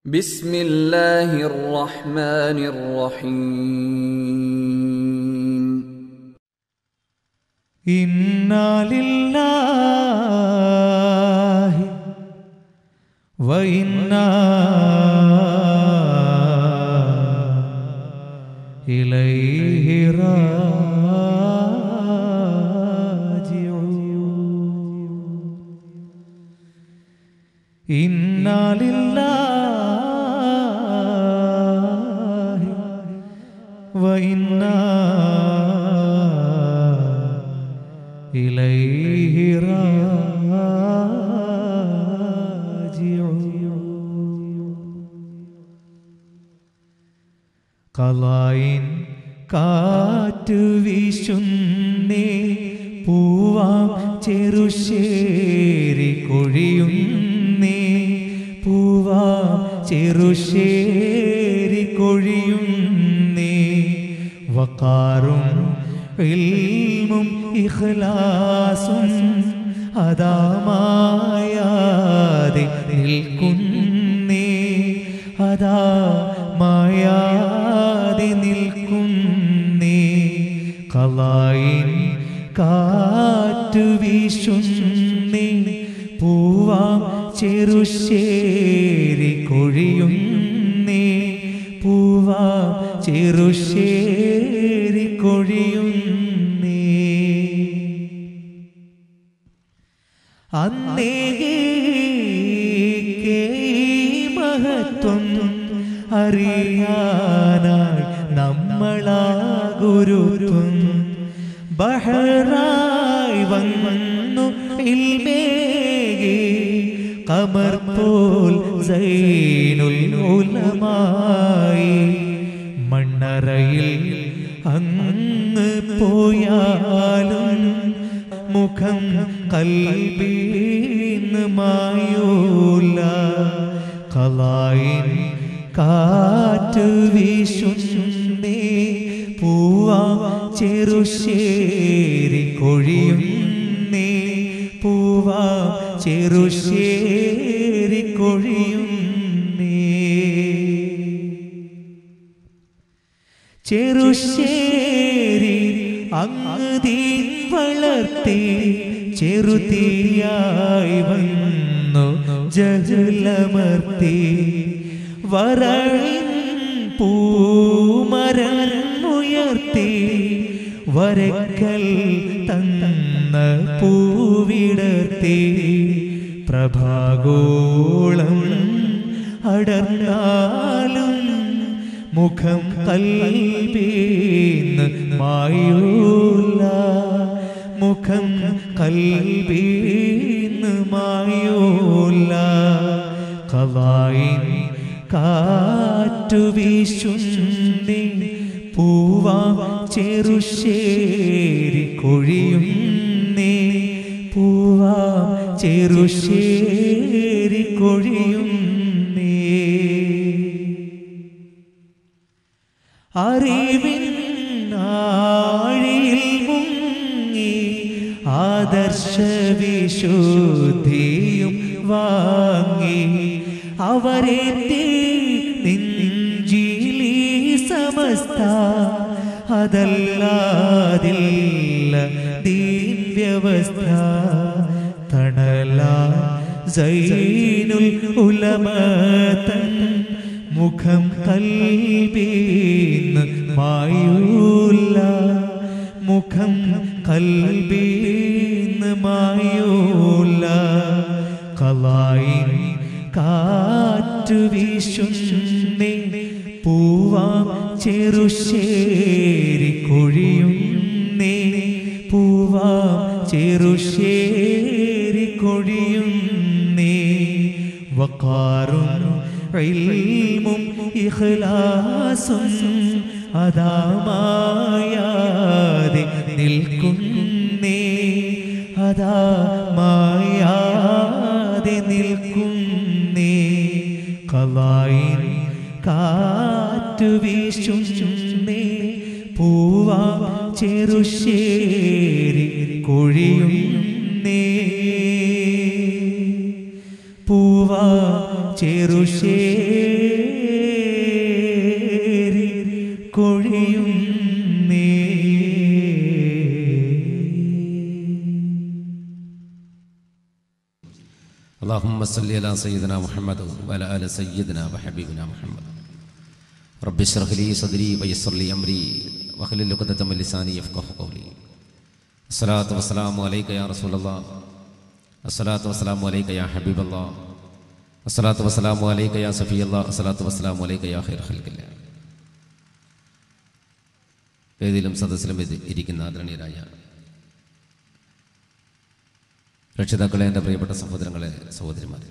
بسم الله الرحمن الرحيم إنا لله وإنا إليه راجعون إنا لله وإنا إليه راجعون കളായിൻ കാറ്റു വീശുന്നേ പൂവാം ചെറുശേരി കൊഴിയുന്നേ പൂവാം ചെറുശേരി കൊഴിയുന്നേ വക്കാറും ഇൽമും ഇഖ്ലാസും അതാമായാതെ നിൽക്കുന്നേ അതാ മായാതെ നിൽക്കുന്നേ കളായിൻ കാറ്റു വീശുന്നേ പൂവാം ചെറുശേരി കൊഴിയുന്നേ പൂവാം ചെറുശേരി കൊഴിയുന്നേ അന്നേകേ മഹത്വം അറിയാനായി നമ്മളാ ഗുരുത്വം ബഹറായി വന്നു ഇൽമേകി കമർ പോൽ സൈനുൽ ഉലമായി മണ്ണറയിൽ അങ്ങ് പോയാലും മുഖം കൽബീന്ന് മായൂല കളായിൻ കാറ്റ് വീശുന്നേ പൂവാ ചെറുശേരി കൊഴിയുന്നേ പൂവാ ചെറുശേരി കൊഴിയുന്നേ ചെറുശേരി അങ്ങതീൻ വളർത്തി ചെറുതീയായി വന്നു ജലമർത്തി വരളിൻ പൂമരമുയർത്തി വരക്കൽ തന്ന പൂവിടർത്തി പ്രഭാഗോളം അടർന്നാലും മുഖം കൽബീന്ന് മായൂല മുഖം കൽബീന്ന് മായൂല കവായിൻ കാറ്റു വീശുന്നി പൂവാ ചെറുശേരി കൊഴിയുന്നേ പൂവാ ചെറുശേരി കൊഴിയുന്നേ അറിവിൻ ആഴിയിൽ മുങ്ങി ആദർശ വിശുദ്ധിയും വാങ്ങി അവരെത്തി നെഞ്ചിലീ സമസ്ത അതല്ലാതില്ല ദീൻ വ്യവസ്ഥ തണല സൈനുൽ ഉലമതൻ മുഖം കൽബീന്ന് മായൂല മുഖം കൽബീന്ന് മായൂല കളായിൻ കാറ്റു വീശുന്നേ പൂവാം ചെറുശേരി കൊഴിയുന്നേ പൂവാം ചെറുശേരി കൊഴിയുന്നേ വക്കാറും ഇൽമും ഇഖ്ലാസും അതാമായാതെ നിൽക്കുന്നേ അതാമായാതെ നിൽക്കുന്നേ കളായിൻ കാറ്റു വീശുന്നേ പൂവാ ചെറുശേരി കൊഴിയുന്നേ പൂവാ ചെറുശേരി اللهم صل على سيدنا محمد وعلى آل سيدنا وحبيبنا محمد رب اشرح لي صدري ويسر لي أمري واحلل عقدة من لساني يفقه قولي الصلاة والسلام عليك يا رسول الله الصلاة والسلام عليك يا حبيب الله الصلاة والسلام عليك يا صفي الله الصلاة والسلام عليك يا خير خلق الله വേദിയിലും സദസ്സിലും ഇത് ഇരിക്കുന്ന ആദരണീയരായ രക്ഷിതാക്കളെ എൻ്റെ പ്രിയപ്പെട്ട സഹോദരങ്ങളെ സഹോദരിമാരെ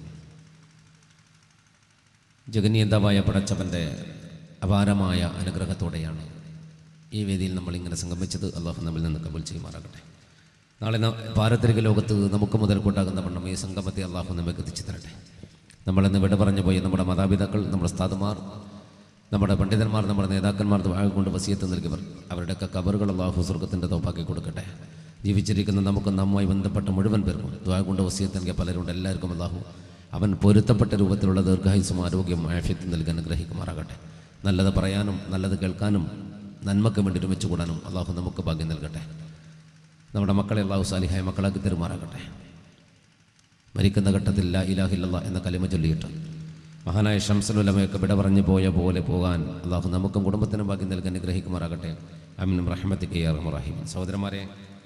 ജഗനീയന്തമായ പടച്ചവൻ്റെ അപാരമായ അനുഗ്രഹത്തോടെയാണ് ഈ വേദിയിൽ നമ്മൾ ഇങ്ങനെ സംഗമിച്ചത് അള്ളാഹു നമ്മിൽ നിന്ന് കബൂൽ ചെയ്യുമാറാകട്ടെ നാളെ ന- പാരത്രിക ലോകത്ത് നമുക്ക് മുതൽക്കൂട്ടാകുന്ന വണ്ണം ഈ സംഗമത്തെ അള്ളാഹു നമുക്ക് എത്തിച്ചു തരട്ടെ നമ്മളിന്ന് വിട പറഞ്ഞു പോയ നമ്മുടെ മാതാപിതാക്കൾ നമ്മുടെ സ്ഥാതുമാർ നമ്മുടെ പണ്ഡിതന്മാർ നമ്മുടെ നേതാക്കന്മാർ ദ്വാഴ കൊണ്ട് വസിയത്ത് നൽകിയവർ അവരുടെയൊക്കെ കബറുകൾ അള്ളാഹു സ്വർഗത്തിൻ്റെ തോപ്പാക്കി കൊടുക്കട്ടെ ജീവിച്ചിരിക്കുന്ന നമുക്ക് നമ്മുമായി ബന്ധപ്പെട്ട മുഴുവൻ പേർക്കും ദ്വാഴ കൊണ്ട് വസിയത്ത് നൽകിയ പലരുണ്ട് എല്ലാവർക്കും അള്ളാഹു അവൻ പൊരുത്തപ്പെട്ട രൂപത്തിലുള്ള ദീർഘായുസും ആരോഗ്യം ആഫ്യത്തും നൽകാൻ അനുഗ്രഹിക്കുമാറാകട്ടെ നല്ലത് പറയാനും നല്ലത് കേൾക്കാനും നന്മക്ക് വേണ്ടി ഒരുമിച്ച് കൂടാനും അള്ളാഹു നമുക്ക് ഭാഗ്യം നൽകട്ടെ നമ്മുടെ മക്കളെ അള്ളാഹു സാലിഹായ മക്കളാക്കി തെരുമാറാകട്ടെ മരിക്കുന്ന ഘട്ടത്തിൽ ലാ ഇലാഹില്ല എന്ന കലിമ ചൊല്ലിയിട്ട് മഹാനായ ഷംസലുലമയൊക്കെ വിട പറഞ്ഞു പോയ പോലെ പോകാൻ അള്ളാഹു നമുക്കും കുടുംബത്തിനും ഭാഗ്യം നൽകാൻ അനുഗ്രഹിക്കുമാറാകട്ടെ അമിനും റഹ്മത്തിക്ക് റഹീം സഹോദരന്മാരെ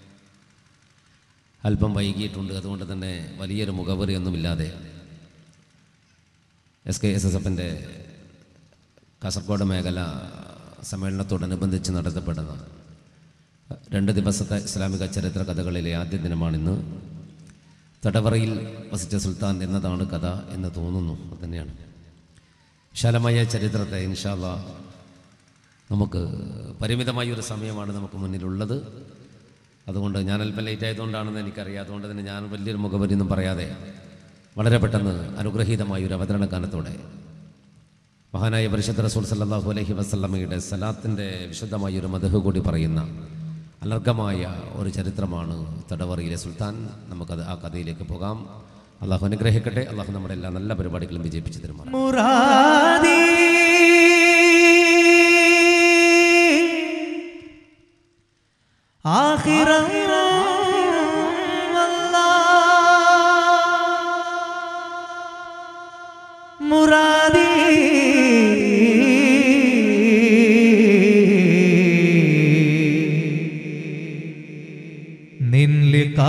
അല്പം വൈകിയിട്ടുണ്ട് അതുകൊണ്ട് തന്നെ വലിയൊരു മുഖവറിയൊന്നുമില്ലാതെ എസ് കെ എസ് എസ് എഫിൻ്റെ കാസർഗോഡ് മേഖല സമ്മേളനത്തോടനുബന്ധിച്ച് നടത്തപ്പെടുന്ന രണ്ട് ദിവസത്തെ ഇസ്ലാമിക ചരിത്ര കഥകളിലെ ആദ്യ ദിനമാണിന്ന് തടവറയിൽ വസിച്ച സുൽത്താൻ എന്നതാണ് കഥ എന്ന് തോന്നുന്നു അത് തന്നെയാണ് വിശാലമായ ചരിത്രത്തെ ഇൻഷാല്ല നമുക്ക് പരിമിതമായ ഒരു സമയമാണ് നമുക്ക് മുന്നിലുള്ളത് അതുകൊണ്ട് ഞാൻ അല്പം ലേറ്റ് ആയതുകൊണ്ടാണെന്ന് എനിക്കറിയാം അതുകൊണ്ട് തന്നെ ഞാൻ വലിയൊരു മുഖവരിയൊന്നും പറയാതെ വളരെ പെട്ടെന്ന് അനുഗ്രഹീതമായ ഒരു അവതരണ ഗാനത്തോടെ മഹാനായ പരിശുദ്ധ റസൂൽ സല്ലല്ലാഹു അലൈഹി വസല്ലമയുടെ സലാത്തിൻ്റെ വിശുദ്ധമായ ഒരു മതഹ് കൂടി പറയുന്ന അനർഘമായ ഒരു ചരിത്രമാണ് തടവറയിലെ സുൽത്താൻ നമുക്കത് ആ കഥയിലേക്ക് പോകാം അള്ളാഹു അനുഗ്രഹിക്കട്ടെ അള്ളാഹു നമ്മുടെ എല്ലാ നല്ല പരിപാടികളും വിജയിപ്പിച്ചു തരുമാറാം മുറാദി ആഖിറം മുറാദി നിൻലിക്കാ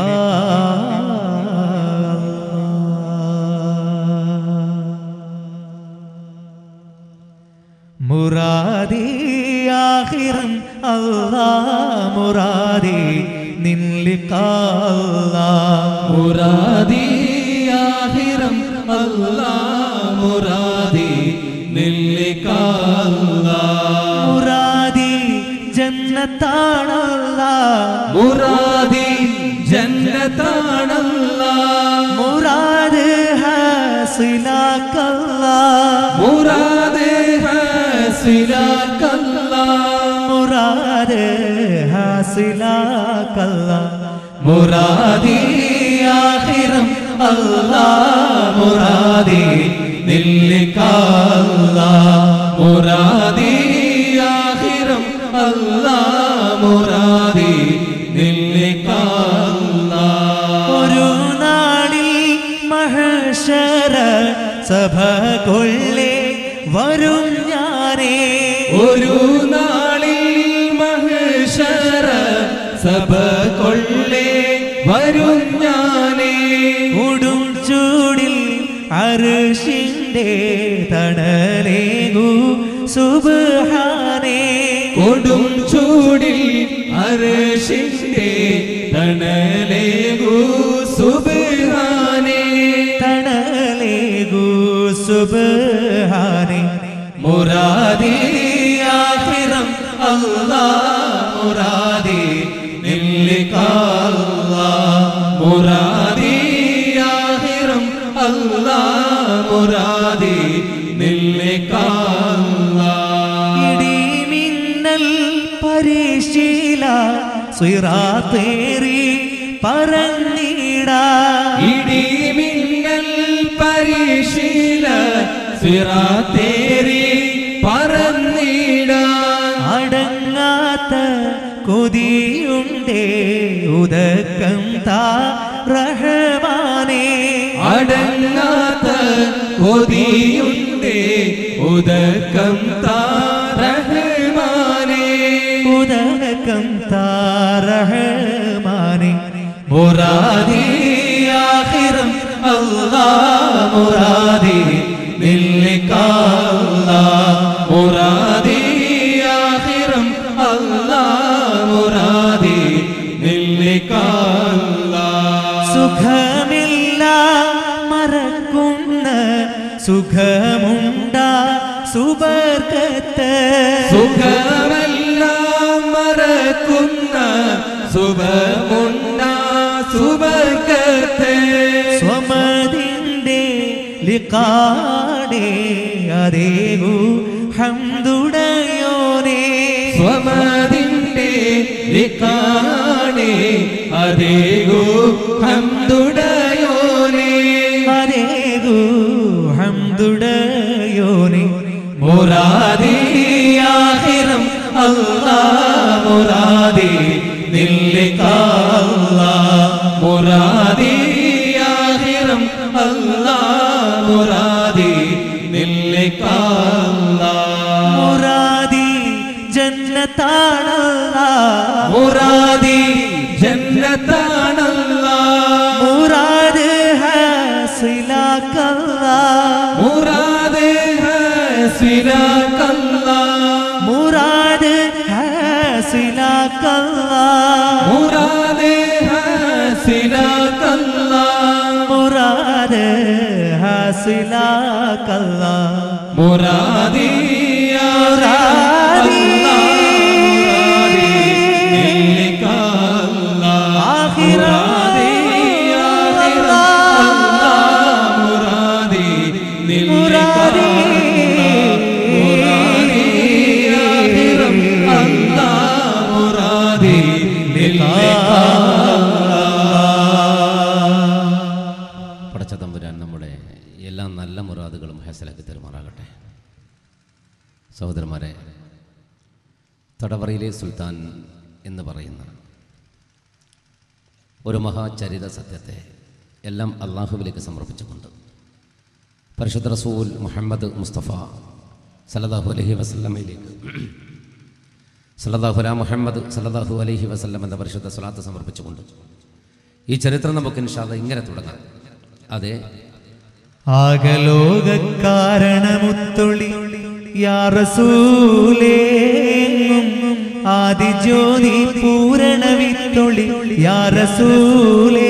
മുറാദി ആഖിറം അല്ലാ മുറാദി നിൻലിക്കാ മുറാദി ആഹിറം അല്ലാ മുറാദി നില്ലിക്കാല്ല മുറാദി ജന്നത്താണല്ല മുറാദി ജന്നത്താണല്ല മുറാദ് ഹാസിലാക്കല്ല മുറാദ് ഹസിലാക്കല്ല മുറാദ് ഹാസിലാക്കല്ല മുറാദി ആഹിറം അല്ലാ മുറാദി നില്ലിക്കാല്ല മുറാദി ആഹിറം അല്ലാ മുറാദി നില്ലിക്കാല്ല ഒരു നാളിൽ മഹശര സഭ കൊള്ളേ വരും ഞാനേ ഒരു നാളിൽ മഹേശ്വര സഭ കൊള്ളേ വരും ഞാനേ ഉടും ചൂടിൽ അരുഷിന്റെ തണലേകു സുബാനേ കൊടും ചൂടിൽ അരശിന്റെ തണലേകൂ സുബാനേ തണലേകു സുബാനേ മുറാദി ആഖിറം അല്ലാ മുറാദി നില്ലിക്കാല്ല മുറാദി ആഖിറം അല്ലാ മുറാദി നില്ലിക്കാല്ല ഇടിമിന്നൽ പരിശീല സിറാത്തേറി പറന്നിടാ ഇടിമിന്നൽ പരിശീല സിറാത്തേരി പറന്നിടാൻ അടങ്ങാത്ത കൊതിയുണ്ടേ ഉദക്കം താ റഹമാനേ അടങ്ങാത്ത മോദിയുണ്ടേ ഉദക്കം താരഹ്മാനേ ഉദകം താരഹമാനെ മുറാദി ആഖിറം അല്ലാ മുറാദി നില്ലിക്കാല്ല മുറാദി ആഖിറം അല്ലാ മുറാദി നില്ലിക്കാല്ല സുഖമില്ല മറക്കുന്ന സുഖമുണ്ടാ സുബർക്കത്ത് സുഖമെല്ലാം മറക്കുന്ന സുഖമുണ്ട സുബർക്കത്തെ സ്വമതിൻ്റെ ലിഖാടേ അതേഹു ഹംദുടയോനേ സ്വമതിന്റെ ലിഖാണേ അതേകോ ഹംദുടയോനേ അതേഹു ഹംദുടയോനേ മുറാദി ആഖിറം അല്ലാ മുറാദി നില്ലിക്കാല്ല മുറാദി ആഖിറം അല്ലാ മുറാദി നില്ലിക്കാല്ല മുറാദി ജന്നത്താണല്ല മുറാദി ജന്നത്താണല്ല മുറാദ് ഹസിലാക്കല്ല മുറാദ് ഹസിലാക്കല്ല മുറാദ് ഹസിലാക്കല്ല മുറാദ് ഹസിലാക്കല്ല മുറാദ് ഹസിലാക്കല്ല മുറാദി മുറാദി ആഖിറം മുറാദി പടച്ച തമ്പുരാൻ നമ്മുടെ എല്ലാ നല്ല മുറാദുകളും ഹാസലാക്കി തരുമാറാകട്ടെ സഹോദരന്മാരെ തടവറയിലെ സുൽത്താൻ എന്ന് പറയുന്ന ഒരു മഹാചരിത സത്യത്തെ എല്ലാം അള്ളാഹുവിലേക്ക് സമർപ്പിച്ചുകൊണ്ട് പരിശുദ്ധ റസൂൽ മുഹമ്മദ് മുസ്തഫ സല്ലല്ലാഹു അലൈഹി വസല്ലമയിലേക്ക് സല്ലല്ലാഹു അലാ മുഹമ്മദ് സല്ലല്ലാഹു അലൈഹി വസല്ലം എന്ന പരിശുദ്ധ സ്വലാത്ത് സമർപ്പിച്ചുകൊണ്ട് ഈ ചരിത്രം നമുക്ക് ഇൻഷാല്ല ഇങ്ങനെ തുടങ്ങാം അതെ ആകലോകാരണമുത്തൊളി യാറസൂലേങ്ങും ആദിജ്യോതി പൂരണവിത്തൊളി യാറസൂലേ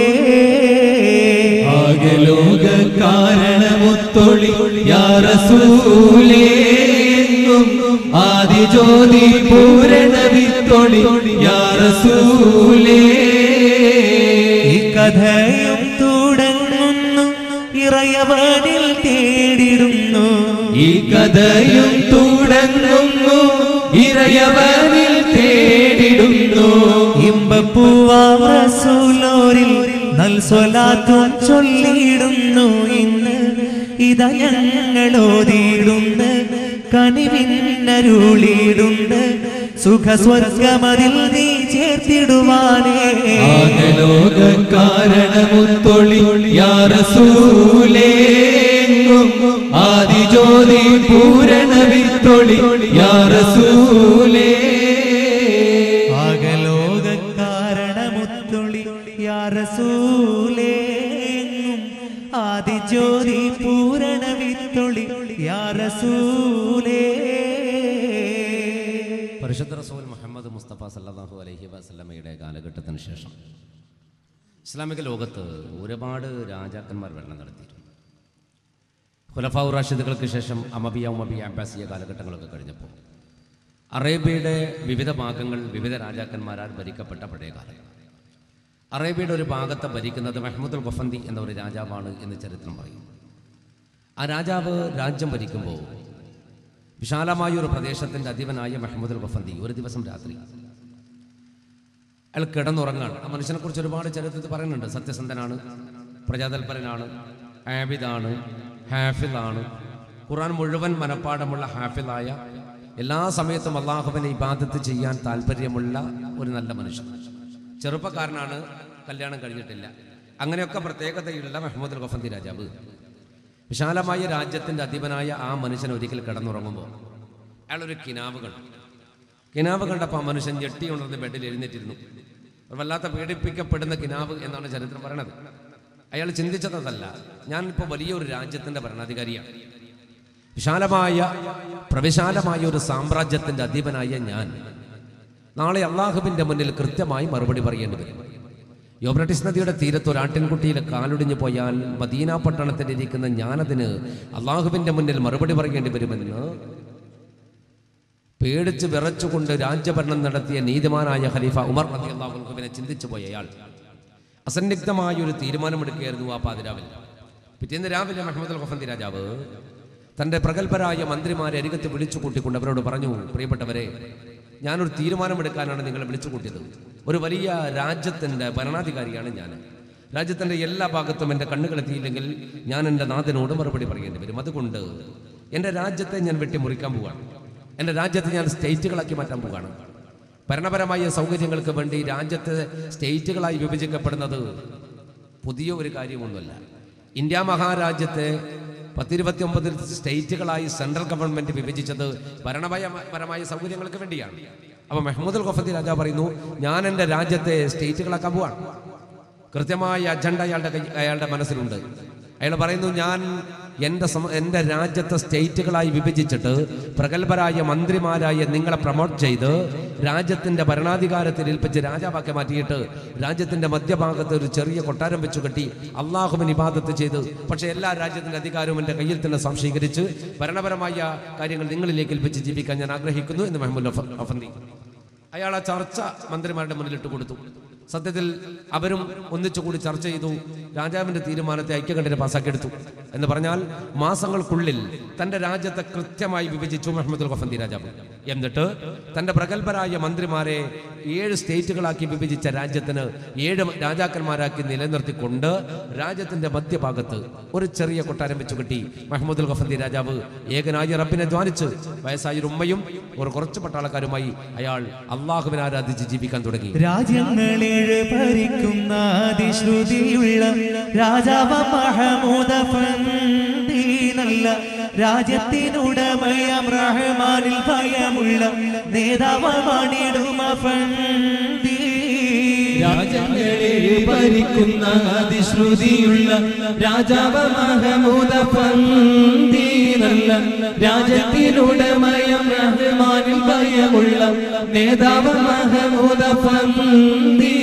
ആകലോക കാരണമൊത്തൊളി യാറസൂലേങ്ങും ആദിജ്യോതി പൂരണ വിത്തൊളി യാറസൂലേ ഈ കഥയും തുടങ്ങുന്നു ഇറയവനിൽ തേടിടുന്നു ഈ കഥയും തുടങ്ങുന്നു ഇറയവനിൽ തേടിടുന്നു ഇമ്പപ്പൂവാം റസൂലോരിൽ നൽ സ്വലാത്തും ചൊല്ലിയിടുന്നു ഇന്ന് ഇതാ ഞങ്ങളോതിയിടുന്ന് കനിവിന്നരുളിയിടുന്ന് സുഖസ്വർഗമതിൽ നീ ചേർത്തിടുവാനേ ആകലോക കാരണമൊത്തൊളി യാറസൂലേങ്ങും ആദിജ്യോതി പൂരണ വിത്തൊളി യാറസൂലേ ആകലോക കാരണമുത്തൊളി യാറസൂലേങ്ങും ആദിജ്യോതി പൂരണ വിത്തൊളി യാറസൂലേ പരിശുദ്ധ റസൂൽ മുഹമ്മദ് മുസ്തഫ സല്ലല്ലാഹു അലൈഹി വസല്ലമയുടെ കാലഘട്ടത്തിന് ശേഷം ഇസ്ലാമിക ലോകത്ത് ഒരുപാട് രാജാക്കന്മാർ ഭരണം നടത്തിയിരുന്നു ഖുലഫാഉ റാഷിദുകൾക്ക് ശേഷം അമബിയ ഉമബിയ അബ്ബാസിയ കാലഘട്ടങ്ങളൊക്കെ കഴിഞ്ഞപ്പോൾ അറേബ്യയുടെ വിവിധ ഭാഗങ്ങൾ വിവിധ രാജാക്കന്മാരാൽ ഭരിക്കപ്പെട്ട പഴയ കാലം അറേബ്യയുടെ ഒരു ഭാഗത്തെ ഭരിക്കുന്നത് മെഹ്മൂദുൽ ഗഫന്തി എന്ന ഒരു രാജാവാണ് എന്ന് ചരിത്രം പറയും ആ രാജാവ് രാജ്യം ഭരിക്കുമ്പോൾ വിശാലമായ ഒരു പ്രദേശത്തിൻ്റെ അധിപനായ മെഹമ്മദുൽ ഗഫന്തി ഒരു ദിവസം രാത്രി അയാൾ കിടന്നുറങ്ങാണ് ആ മനുഷ്യനെ കുറിച്ച് ഒരുപാട് ചരിത്രത്തിൽ പറയുന്നുണ്ട് സത്യസന്ധനാണ് പ്രജാതൽപരനാണ് ആബിദാണ് ഹാഫിദാണ് ഖുർആൻ മുഴുവൻ മനപ്പാടമുള്ള ഹാഫിദായ എല്ലാ സമയത്തും അള്ളാഹുവിനെ ഇബാദത്ത് ചെയ്യാൻ താല്പര്യമുള്ള ഒരു നല്ല മനുഷ്യൻ ചെറുപ്പക്കാരനാണ് കല്യാണം കഴിഞ്ഞിട്ടില്ല അങ്ങനെയൊക്കെ പ്രത്യേകതയുള്ള മെഹമ്മദുൽ ഗഫന്തി രാജാവ് വിശാലമായ രാജ്യത്തിൻ്റെ അധിപനായ ആ മനുഷ്യൻ ഒരിക്കൽ കിടന്നുറങ്ങുമ്പോൾ അയാളൊരു കിനാവ് കണ്ടു കിനാവ് കണ്ടപ്പോൾ ആ മനുഷ്യൻ ഞെട്ടി ഉണർന്ന് ബെഡിൽ എഴുന്നേറ്റിരുന്നു ഒരു വല്ലാത്ത പീഡിപ്പിക്കപ്പെടുന്ന കിനാവ് എന്നാണ് ചരിത്രം പറയണത് അയാൾ ചിന്തിച്ചതല്ല ഞാനിപ്പോൾ വലിയൊരു രാജ്യത്തിൻ്റെ ഭരണാധികാരിയാണ് വിശാലമായ പ്രവിശാലമായ ഒരു സാമ്രാജ്യത്തിൻ്റെ അധിപനായ ഞാൻ നാളെ അള്ളാഹുവിൻ്റെ മുന്നിൽ കൃത്യമായി മറുപടി പറയേണ്ടി വരും യോബ്രട്ടിസ് നദിയുടെ തീരത്ത് ഒരു ആട്ടിൻകുട്ടിയിൽ കാലൊടിഞ്ഞു പോയാൽ മദീന പട്ടണത്തിൽ ഇരിക്കുന്ന ഞാനതിന് അള്ളാഹുവിൻ്റെ മുന്നിൽ മറുപടി പറയേണ്ടി വരുമെന്ന് പേടിച്ച് വിറച്ചുകൊണ്ട് രാജ്യഭരണം നടത്തിയ നീതിമാനായ ഖലീഫ ഉമർ റതി അള്ളാഹുവിനെ ചിന്തിച്ചു പോയ അയാൾ അസന്നിഗ്ധമായ ഒരു തീരുമാനമെടുക്കുകയായിരുന്നു ആ പാതിരാവിൽ പിറ്റേന്ന് രാവിലെ മുഹമ്മദ് അൽ ഖഫന്തി രാജാവ് തന്റെ പ്രഗത്ഭരായ മന്ത്രിമാരെ അരികത്ത് വിളിച്ചു കൂട്ടിക്കൊണ്ട് അവരോട് പറഞ്ഞു പ്രിയപ്പെട്ടവരെ ഞാനൊരു തീരുമാനമെടുക്കാനാണ് നിങ്ങളെ വിളിച്ചു കൂട്ടിയത് ഒരു വലിയ രാജ്യത്തിൻ്റെ ഭരണാധികാരിയാണ് ഞാൻ രാജ്യത്തിൻ്റെ എല്ലാ ഭാഗത്തും എൻ്റെ കണ്ണുകളെത്തിയില്ലെങ്കിൽ ഞാൻ എൻ്റെ നാഥനോട് മറുപടി പറയേണ്ടി വരും അതുകൊണ്ട് എൻ്റെ രാജ്യത്തെ ഞാൻ വെട്ടിമുറിക്കാൻ പോവുകയാണ് എൻ്റെ രാജ്യത്തെ ഞാൻ സ്റ്റേറ്റുകളാക്കി മാറ്റാൻ പോവുകയാണ് ഭരണപരമായ സൗകര്യങ്ങൾക്ക് വേണ്ടി രാജ്യത്തെ സ്റ്റേറ്റുകളായി വിഭജിക്കപ്പെടുന്നത് പുതിയ ഒരു കാര്യമൊന്നുമല്ല ഇന്ത്യ മഹാരാജ്യത്തെ പത്തിരുപത്തി ഒമ്പത് സ്റ്റേറ്റുകളായി സെൻട്രൽ ഗവൺമെന്റ് വിഭജിച്ചത് ഭരണപരമായ സൗകര്യങ്ങൾക്ക് വേണ്ടിയാണ് അപ്പൊ മെഹമ്മൂദ് അൽ ഖഫത്തി രാജാവ് പറയുന്നു ഞാൻ എൻ്റെ രാജ്യത്തെ സ്റ്റേറ്റുകളാക്കാൻ പോവാണ് കൃത്യമായ അജണ്ട അയാളുടെ കൈ അയാളുടെ മനസ്സിലുണ്ട് അയാൾ പറയുന്നു ഞാൻ എൻ്റെ സമ എൻ്റെ രാജ്യത്തെ സ്റ്റേറ്റുകളായി വിഭജിച്ചിട്ട് പ്രഗത്ഭരായ മന്ത്രിമാരായ നിങ്ങളെ പ്രൊമോട്ട് ചെയ്ത് രാജ്യത്തിൻ്റെ ഭരണാധികാരത്തിൽ ഏൽപ്പിച്ച് രാജാവാക്കി മാറ്റിയിട്ട് രാജ്യത്തിൻ്റെ മധ്യഭാഗത്ത് ഒരു ചെറിയ കൊട്ടാരം വെച്ചു കെട്ടി അള്ളാഹുവിന് ഇബാദത്ത് ചെയ്ത് പക്ഷേ എല്ലാ രാജ്യത്തിൻ്റെ അധികാരവും എൻ്റെ കയ്യിൽ തന്നെ സംശീകരിച്ച് ഭരണപരമായ കാര്യങ്ങൾ നിങ്ങളിലേക്ക് ഏൽപ്പിച്ച് ജീവിക്കാൻ ഞാൻ ആഗ്രഹിക്കുന്നു എന്ന് മെഹമ്മൂദ് അഫ- അഫന്തി അയാൾ ആ ചർച്ച മന്ത്രിമാരുടെ മുന്നിലിട്ട് കൊടുത്തു സത്യത്തിൽ അവരും ഒന്നിച്ചുകൂടി ചർച്ച ചെയ്തു രാജാവിന്റെ തീരുമാനത്തെ ഐക്യകണ്ഠന് പാസാക്കിയെടുത്തു എന്ന് പറഞ്ഞാൽ മാസങ്ങൾക്കുള്ളിൽ തന്റെ രാജ്യത്തെ കൃത്യമായി വിഭജിച്ചു മുഹമ്മദ് ഖഫന്തി രാജാവ് എന്നിട്ട് തന്റെ പ്രഗത്ഭരായ മന്ത്രിമാരെ ഏഴ് സ്റ്റേറ്റുകളാക്കി വിഭജിച്ച രാജ്യത്തിന് ഏഴ് രാജാക്കന്മാരാക്കി നിലനിർത്തിക്കൊണ്ട് രാജ്യത്തിന്റെ മധ്യഭാഗത്ത് ഒരു ചെറിയ കൊട്ടാരം വെച്ചു കെട്ടി മഹമ്മദ് ഖഫന്തി രാജാവ് ഏകനായ റബ്ബിനെ ധ്വാനിച്ച് വയസ്സായ ഒരു ഉമ്മയും ഒരു കുറച്ച് പട്ടാളക്കാരുമായി അയാൾ അള്ളാഹുവിനെ ആരാധിച്ച് ജീവിക്കാൻ തുടങ്ങി രാജ്യങ്ങളേഴ് ഭരിക്കുന്ന അതിശ്രുതിയുള്ള രാജാവ മഹമൂദ ഫന്തി നല്ല രാജ്യത്തിനുടമയം റഹ്മാനിൽ ഭയമുള്ള നേതാവ് മണിടുമ ഫന്തി രാജങ്ങളെ ഭരിക്കുന്ന അതിശ്രുതിയുള്ള രാജാവ മഹമൂദ പന്തി നല്ല രാജ്യത്തിനുടമയം റഹ്മാനിൽ ഭയമുള്ള നേതാവ് മഹമൂദ പന്തി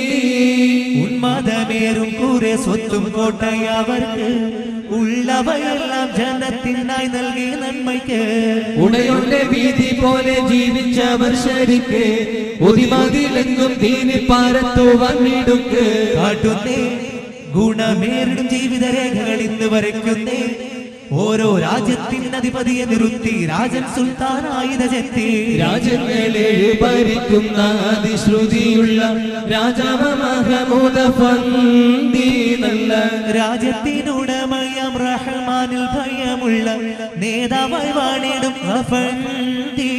ഉന്മാദമേറും കുറെ സ്വത്തും കോട്ടയവർക്ക് ഉള്ളവയെല്ലാം ജനത്തിനായി നൽകി നന്മയ്ക്ക് ഉടയുടെ വീതി പോലെ ജീവിച്ചവർ ശരിക്ക് ഒതിമതിലെങ്ങും തീനി പാരത്തു വന്നിടുക്ക് കാട്ടുന്നേ ഗുണമേറിടും ജീവിതരേഖകൾ ഇന്ന് വരയ്ക്കുന്നേ ഓരോ രാജ്യത്തിൻ അധിപതിയെ നിർത്തി രാജൻ സുൽത്താനായുധ ചെത്തി രാജ്യങ്ങളെ ഭരിക്കുന്ന അതിശ്രുതിയുള്ള രാജാവ മഹമൂദ പന്തി നല്ല രാജ്യത്തിനുടമയം റഹ്മാനിൽ ഭയമുള്ള നേതാവായി വാണിടും അഫന്തി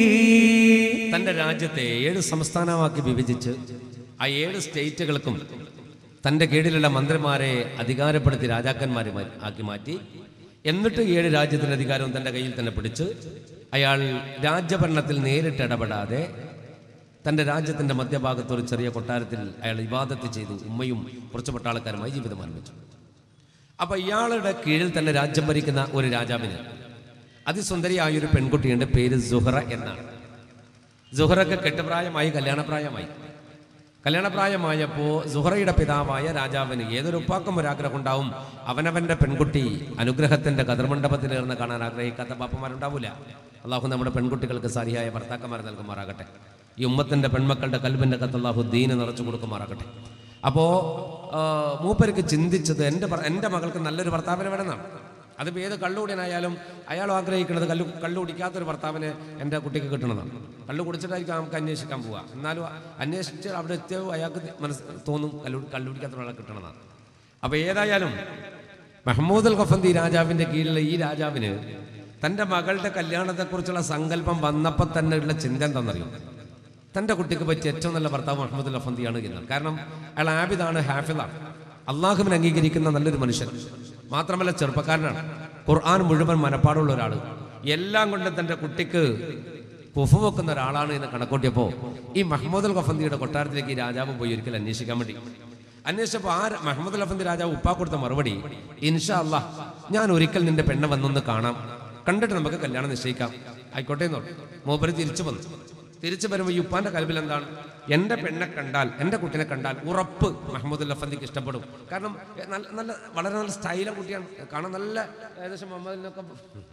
തന്റെ രാജ്യത്തെ ഏഴ് സംസ്ഥാനമാക്കി വിഭജിച്ച് ആ ഏഴ് സ്റ്റേറ്റുകൾക്കും തന്റെ കീഴിലുള്ള മന്ത്രിമാരെ അധികാരപ്പെടുത്തി രാജാക്കന്മാരെ മാ- ആക്കി മാറ്റി എന്നിട്ട് ഏഴ് രാജ്യത്തിന്റെ അധികാരവും തന്റെ കയ്യിൽ തന്നെ പിടിച്ച് അയാൾ രാജ്യഭരണത്തിൽ നേരിട്ട് ഇടപെടാതെ തന്റെ രാജ്യത്തിന്റെ മധ്യഭാഗത്ത് ഒരു ചെറിയ കൊട്ടാരത്തിൽ അയാൾ ഇബാദത്ത് ചെയ്തു ഉമ്മയും കുറച്ച് പട്ടാളക്കാരുമായി ജീവിതം ആരംഭിച്ചു അപ്പൊ ഇയാളുടെ കീഴിൽ തന്നെ രാജ്യം ഭരിക്കുന്ന ഒരു രാജാവിന് അതിസുന്ദരിയായ ഒരു പെൺകുട്ടിയുണ്ട് പേര് സുഹറ എന്നാണ് സുഹറക്ക് കെട്ടുപ്രായമായി കല്യാണപ്രായമായി കല്യാണപ്രായമായപ്പോൾ സുഹറയുടെ പിതാവായ രാജാവിന് ഏതൊരു ഉപ്പാക്കും ഒരാഗ്രഹം ഉണ്ടാവും അവനവന്റെ പെൺകുട്ടി അനുഗ്രഹത്തിന്റെ കതിർമണ്ഡപത്തിലേർന്ന് കാണാൻ ആഗ്രഹിക്കാത്ത പാപ്പന്മാരുണ്ടാവില്ല അള്ളാഹു നമ്മുടെ പെൺകുട്ടികൾക്ക് സാരിയായ ഭർത്താക്കന്മാർ നൽകുമാറാകട്ടെ ഈ ഉമ്മത്തിന്റെ പെൺമക്കളുടെ കൽബിന്റെ കത്ത് അള്ളാഹു ദീന് നിറച്ചു കൊടുക്കുമാറാകട്ടെ അപ്പോൾ മൂപ്പർക്ക് ചിന്തിച്ചത് എൻ്റെ ഭർ- എൻ്റെ മകൾക്ക് നല്ലൊരു ഭർത്താവിനെ വേണമെന്നാണ് അതിപ്പോൾ ഏത് കള്ളുകൂടിയനായാലും അയാൾ ആഗ്രഹിക്കുന്നത് കല്ലു കള്ളു കുടിക്കാത്തൊരു ഭർത്താവിനെ എൻ്റെ കുട്ടിക്ക് കിട്ടണതാണ് കള്ളു കുടിച്ചിട്ടായിരിക്കും നമുക്ക് അന്വേഷിക്കാൻ പോവുക എന്നാലും അന്വേഷിച്ച് അവിടെ എത്തിയോ അയാൾക്ക് മനസ്സ് തോന്നും കല്ലു കള്ളു കുടിക്കാത്ത ഒരാളെ കിട്ടണതാണ് അപ്പോൾ ഏതായാലും മെഹമ്മൂദ് അൽ ഖഫന്തി രാജാവിൻ്റെ കീഴിലുള്ള ഈ രാജാവിന് തൻ്റെ മകളുടെ കല്യാണത്തെക്കുറിച്ചുള്ള സങ്കല്പം വന്നപ്പോൾ തന്നെ ഉള്ള ചിന്ത എന്താണെന്നറിയും തൻ്റെ കുട്ടിക്ക് പറ്റിയ ഏറ്റവും നല്ല ഭർത്താവ് മുഹമ്മദ് അൽ അഫന്തിയാണ് എന്നാണ് കാരണം അയാൾ ആബിദാണ് ഹാഫിദാണ് അള്ളാഹുവിനെ അംഗീകരിക്കുന്ന നല്ലൊരു മനുഷ്യൻ മാത്രമല്ല ചെറുപ്പക്കാരനാണ് ഖുർആൻ മുഴുവൻ മനപ്പാടുള്ള ഒരാൾ എല്ലാം കൊണ്ട് തൻ്റെ കുട്ടിക്ക് കുഫു വെക്കുന്ന ഒരാളാണ് എന്ന് കണക്കൂട്ടിയപ്പോൾ ഈ മഹമ്മദ് അൽ ഗഫന്തിയുടെ കൊട്ടാരത്തിലേക്ക് ഈ രാജാവ് പോയി ഒരിക്കൽ അന്വേഷിക്കാൻ വേണ്ടി അന്വേഷിച്ചപ്പോൾ ആ മഹമ്മദ് അൽ ഗഫന്തി രാജാവ് ഉപ്പാ കൊടുത്ത മറുപടി ഇൻഷാ അല്ലാ ഞാൻ ഒരിക്കൽ നിന്റെ പെണ്ണെ വന്നൊന്ന് കാണാം കണ്ടിട്ട് നമുക്ക് കല്യാണം നിശ്ചയിക്കാം ആയിക്കോട്ടെ എന്ന് പറഞ്ഞു മൂപ്പര് തിരിച്ചു വന്നു തിരിച്ചു വരുമ്പോൾ ഈ ഉപ്പാന്റെ കൽബിൽ എന്താണ് എൻ്റെ പെണ്ണെ കണ്ടാൽ എൻ്റെ കുട്ടിനെ കണ്ടാൽ ഉറപ്പ് മഹമ്മദ് ലഫന്തിക്ക് ഇഷ്ടപ്പെടും കാരണം എ, നല്ല നല്ല വളരെ നല്ല സ്റ്റൈല കുട്ടിയാണ് കാണാൻ നല്ല ഏകദേശം മുഹമ്മദിനൊക്കെ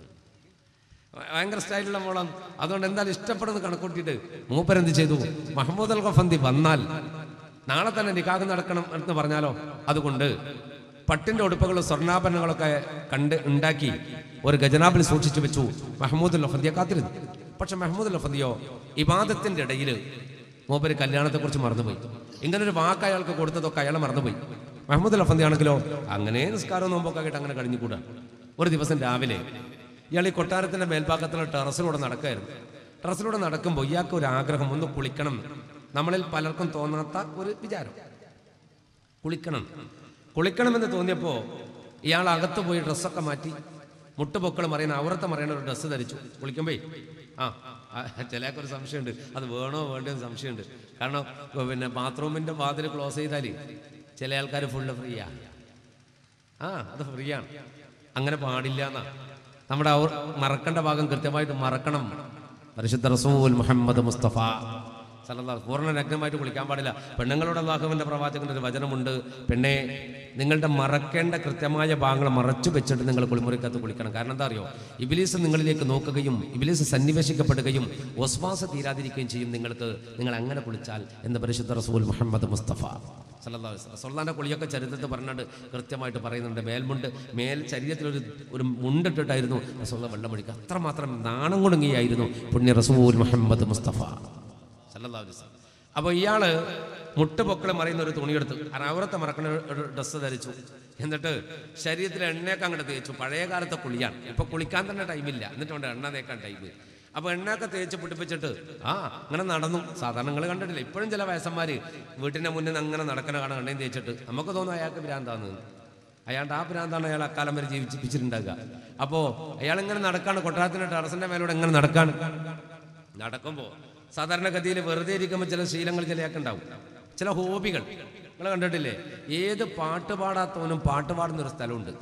ഭയങ്കര സ്റ്റൈലുള്ള മോളാണ് അതുകൊണ്ട് എന്തായാലും ഇഷ്ടപ്പെടുന്ന കണക്കൂട്ടിയിട്ട് മൂപ്പരെന്ത് ചെയ്തു മഹമ്മദ് അൽ ഖഫന്തി വന്നാൽ നാളെ തന്നെ നിക്കാഹ് നടക്കണം എന്ന് പറഞ്ഞാലോ അതുകൊണ്ട് പട്ടിന്റെ ഉടുപ്പുകളും സ്വർണ്ണാഭരണങ്ങളൊക്കെ കണ്ട് ഉണ്ടാക്കി ഒരു ഗജനാബിൽ സൂക്ഷിച്ചു വെച്ചു മഹമ്മൂദ് ലഫന്തിയെ കാത്തിരുന്നു പക്ഷെ മഹമ്മൂദ് ലഫന്തിയോ ഇബാദത്തിന്റെ ഇടയിൽ മൂപ്പര് കല്യാണത്തെക്കുറിച്ച് മറന്നുപോയി ഇങ്ങനെ ഒരു വാക്ക് അയാൾക്ക് കൊടുത്തതൊക്കെ അയാളെ മറന്നുപോയി മഹമ്മദ് ലഫന്തി ആണെങ്കിലോ അങ്ങനെ നിസ്കാരവും നോമ്പൊക്കെ ആയിട്ട് അങ്ങനെ കഴിഞ്ഞുകൂടാ ഒരു ദിവസം രാവിലെ ഇയാൾ ഈ കൊട്ടാരത്തിന്റെ മേൽഭാഗത്തുള്ള ടെറസിലൂടെ നടക്കായിരുന്നു ടെറസിലൂടെ നടക്കുമ്പോൾ ഇയാൾക്ക് ഒരു ആഗ്രഹം ഒന്ന് കുളിക്കണം നമ്മളിൽ പലർക്കും തോന്നാത്ത ഒരു വിചാരം കുളിക്കണം കുളിക്കണമെന്ന് തോന്നിയപ്പോൾ ഇയാൾ അകത്ത് പോയി ഡ്രസ്സൊക്കെ മാറ്റി മുട്ടുപൊക്കൾ മറിയുന്ന അവറത്തെ മറിയുന്ന ഒരു ഡ്രസ്സ് ധരിച്ചു കുളിക്കുമ്പേ ആ ആ, ചിലയാൾക്കൊരു സംശയമുണ്ട് അത് വേണോ വേണ്ടോ എന്ന് സംശയമുണ്ട് കാരണം ഇപ്പൊ പിന്നെ ബാത്റൂമിന്റെ വാതിൽ ക്ലോസ് ചെയ്താൽ ചില ആൾക്കാർ ഫുള്ള് ഫ്രീയാ ആ അത് ഫ്രീയാണ് അങ്ങനെ പാടില്ല എന്നാ നമ്മുടെ അവർ മറക്കേണ്ട ഭാഗം കൃത്യമായിട്ട് മറക്കണം പരിശുദ്ധ റസൂൽ മുഹമ്മദ് മുസ്തഫ സല്ലല്ലാഹു പൂർണ്ണ നഗ്നമായിട്ട് കുളിക്കാൻ പാടില്ല പെണ്ണുങ്ങളോട് അള്ളാഹുവിന്റെ പ്രവാചകന്റെ ഒരു വചനമുണ്ട് പെണ്ണെ നിങ്ങളുടെ മറക്കേണ്ട കൃത്യമായ ഭാഗങ്ങൾ മറച്ചു വെച്ചിട്ട് നിങ്ങൾ കുളിമുറിക്കകത്ത് കുളിക്കണം കാരണം എന്താ അറിയോ ഇബിലീസ് നിങ്ങളിലേക്ക് നോക്കുകയും ഇബിലീസ് സന്നിവേശിക്കപ്പെടുകയും ഒസ്വാസ തീരാതിരിക്കുകയും ചെയ്യും നിങ്ങൾക്ക് നിങ്ങൾ അങ്ങനെ കുളിച്ചാൽ എന്ന് പരിശുദ്ധ റസൂൽ മുഹമ്മദ് മുസ്തഫ സല്ലല്ലാഹു അലൈഹി വസല്ലം. സല്ലല്ലാഹുവിന്റെ കുളിയൊക്കെ ചരിത്രത്തിൽ പറഞ്ഞിട്ട് കൃത്യമായിട്ട് പറയുന്നുണ്ട് മേൽമുണ്ട് മേൽ ശരീരത്തിൽ ഒരു ഒരു മുണ്ടിട്ടിട്ടായിരുന്നു റസൂൽ വെള്ളം ഒഴിക്കുക അത്രമാത്രം നാണം കൊടുങ്ങിയായിരുന്നു പുണ്യ റസൂൽ മുഹമ്മദ് മുസ്തഫ സല്ലല്ലാഹു അലൈഹി വസല്ലം. അപ്പോൾ ഇയാള് മുട്ടുപൊക്കളെ മറിയുന്ന ഒരു തുണിയെടുത്ത് അനവറത്തെ മറക്കുന്ന ഒരു ഡ്രസ്സ് ധരിച്ചു എന്നിട്ട് ശരീരത്തിൽ എണ്ണയൊക്കെ അങ്ങോട്ട് തേച്ചു പഴയ കാലത്തെ കുളിയാണ് ഇപ്പൊ കുളിക്കാൻ തന്നെ ടൈമില്ല എന്നിട്ട് വേണ്ട എണ്ണ തേക്കാൻ ടൈം അപ്പൊ എണ്ണയൊക്കെ തേച്ച് പിടിപ്പിച്ചിട്ട് ആ അങ്ങനെ നടന്നു സാധാരണ നിങ്ങൾ കണ്ടിട്ടില്ല ഇപ്പോഴും ചില വയസ്സന്മാര് വീട്ടിന്റെ മുന്നിൽ നിന്ന് അങ്ങനെ നടക്കണ കാണാൻ എണ്ണയും തേച്ചിട്ട് നമുക്ക് തോന്നും അയാൾക്ക് ഭ്രാന്താന്ന് അയാളുടെ ആ ഭ്രാന്താണ് അയാൾ അക്കാലം വരെ ജീവിച്ചിപ്പിച്ചിട്ടുണ്ടാകുക അപ്പോ അയാൾ ഇങ്ങനെ നടക്കാണ് കൊട്ടാരത്തിന്റെ ടെറസിന്റെ മേലൂടെ എങ്ങനെ നടക്കാണ് നടക്കുമ്പോൾ സാധാരണഗതിയിൽ വെറുതെ ഇരിക്കുമ്പോൾ ചില ശീലങ്ങൾ ചിലയൊക്കെ ഉണ്ടാവും ചില ഹോബികൾ നിങ്ങൾ കണ്ടിട്ടില്ലേ ഏത് പാട്ട് പാടാത്തവനും പാട്ട് പാടുന്ന ഒരു സ്ഥലമുണ്ട്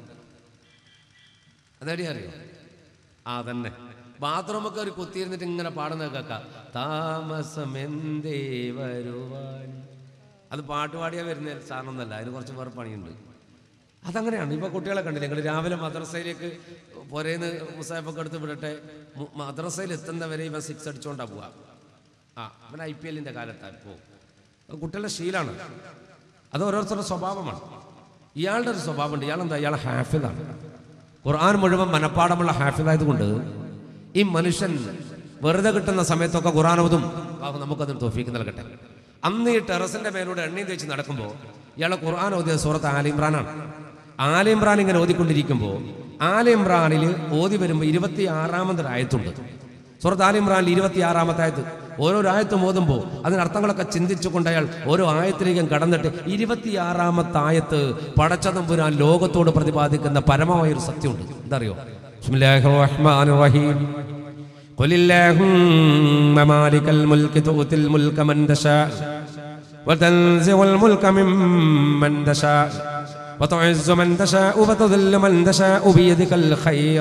അതെവിടെ അറിയോ ആ തന്നെ ബാത്റൂമൊക്കെ ഒരു കുത്തിയിരുന്നിട്ട് ഇങ്ങനെ പാടുന്ന കേൾക്കാം താമസം എന്തേ വരുവാൻ അത് പാട്ട് പാടിയാ വരുന്ന സാധനമൊന്നല്ല അതിന് കുറച്ച് വേറെ പണിയുണ്ട് അതങ്ങനെയാണ് ഇപ്പൊ കുട്ടികളെ കണ്ടില്ലേ നിങ്ങൾ രാവിലെ മദ്രസയിലേക്ക് പുരേന്ന് മുസാഫൊക്കെ എടുത്ത് വിടട്ടെ മു- മദ്രസയിൽ എത്തുന്നവരെ ഇവൻ സിക്സ് അടിച്ചോണ്ടാ പോവാ ആ അവൻ ഐ പി എല്ലിന്റെ കാലത്താണ് ഇപ്പോ അത് കുട്ടികളുടെ ശീലാണ് അത് ഓരോരുത്തരുടെ സ്വഭാവമാണ് ഇയാളുടെ ഒരു സ്വഭാവമുണ്ട് ഇയാളെന്താ ഇയാൾ ഹാഫിദാണ് ഖുർആൻ മുഴുവൻ മനപ്പാടമുള്ള ഹാഫിദായതുകൊണ്ട് ഈ മനുഷ്യൻ വെറുതെ കിട്ടുന്ന സമയത്തൊക്കെ ഖുർആൻ ഓതും അള്ളാഹു നമുക്കതിന് തോഫീക്ക് നൽകട്ടെ അന്ന് ഈ ടെറസിന്റെ മേലൂടെ എണ്ണയും തേച്ച് നടക്കുമ്പോൾ ഇയാളെ ഖുർആൻ ഓതിയ സൂറത്ത് ആലിമ്രാനാണ് ആലിമ്രാൻ ഇങ്ങനെ ഓതിക്കൊണ്ടിരിക്കുമ്പോൾ ആലിമ്രാനിൽ ഓതി വരുമ്പോൾ ഇരുപത്തി ആറാമതൊരു ആയത്തുണ്ട് സൂറത്ത് ആലിമ്രാനിൽ ഇരുപത്തി ആറാമത്തെ ആയത്ത് ഓരോ ആയത്തും ഓതുമ്പോൾ അതിന് അർത്ഥങ്ങളൊക്കെ ചിന്തിച്ചുകൊണ്ട് അയാൾ ഓരോ ആയത്തിലേക്കും കടന്നിട്ട് ഇരുപത്തിയാറാമത്തെ ആയത്ത് പടച്ചതമ്പുരാൻ ലോകത്തോട് പ്രതിപാദിക്കുന്ന പരമമായ ഒരു സത്യമുണ്ട് എന്താ അറിയോ ബിസ്മില്ലാഹിർ റഹ്മാനിർ റഹീം قل اللهم مالك الملك تؤتي الملك من تشاء وتنزع الملك ممن تشاء وتعز من تشاء وتذل من تشاء بيدك الخير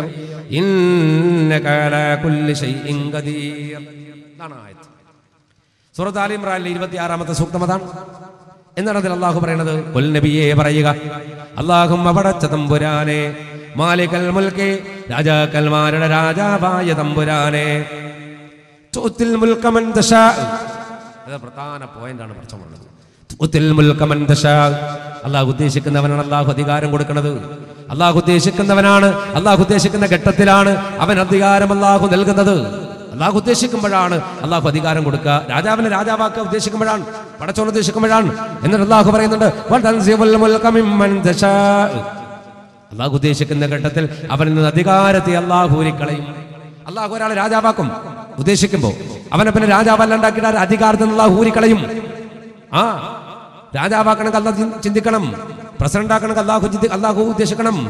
إنك على كل شيء قدير ഇതാണ് ആയത്ത് സൂറത്ത് ആലി ഇമ്രാനിലെ ഇരുപത്തി ആറാമത്തെ സൂക്തം അതാണ് എന്നാണ് അതിൽ അള്ളാഹു പറയുന്നത് കൊൽ നബിയെ പറയുക അള്ളാഹും അപടച്ച തമ്പുരാനെ മാലികൽ മുൽക്കെ രാജാക്കന്മാരുടെ രാജാവായ തമ്പുരാനെ തുത്തിൽ മുൽക്കമൻ ദശാ അത് പ്രധാന പോയിന്റാണ് പ്രശ്നം പറഞ്ഞത് തുത്തിൽ മുൽക്കമൻ ദശാ അള്ളാഹു ഉദ്ദേശിക്കുന്നവനാണ് അള്ളാഹു അധികാരം കൊടുക്കുന്നത് അള്ളാഹു ഉദ്ദേശിക്കുന്നവനാണ് അള്ളാഹു ഉദ്ദേശിക്കുന്ന ഘട്ടത്തിലാണ് അവൻ അധികാരം അള്ളാഹു നൽകുന്നത് അള്ളാഹു ഉദ്ദേശിക്കുമ്പോഴാണ് അള്ളാഹു അധികാരം കൊടുക്കുക രാജാവിനെ രാജാവാക്കുക ഉദ്ദേശിക്കുമ്പോഴാണ് പടച്ചോൻ ഉദ്ദേശിക്കുമ്പോഴാണ് എന്നിട്ട് അള്ളാഹു പറയുന്നുണ്ട് "വതൻസിഉൽ മുൽക മിമ്മൻ തശാ." അള്ളാഹു ഉദ്ദേശിക്കുന്ന ഘട്ടത്തിൽ അവനിൽ നിന്ന് അധികാരത്തെ അള്ളാഹു ഊരിക്കളയും അള്ളാഹു ഒരാളെ രാജാവാക്കും ഉദ്ദേശിക്കുമ്പോൾ അവനെ പിന്നെ രാജാവല്ലാണ്ടാക്കിയിട്ട് ആ അധികാരത്തിൽ നിന്ന് അള്ളാഹു ഊരിക്കളയും ആ രാജാവാക്കണമെങ്കിൽ അള്ളാഹ് ചിന്തിക്കണം പ്രസിഡന്റ് ആക്കണമെങ്കിൽ അള്ളാഹു ചിന്തി അള്ളാഹു ഉദ്ദേശിക്കണം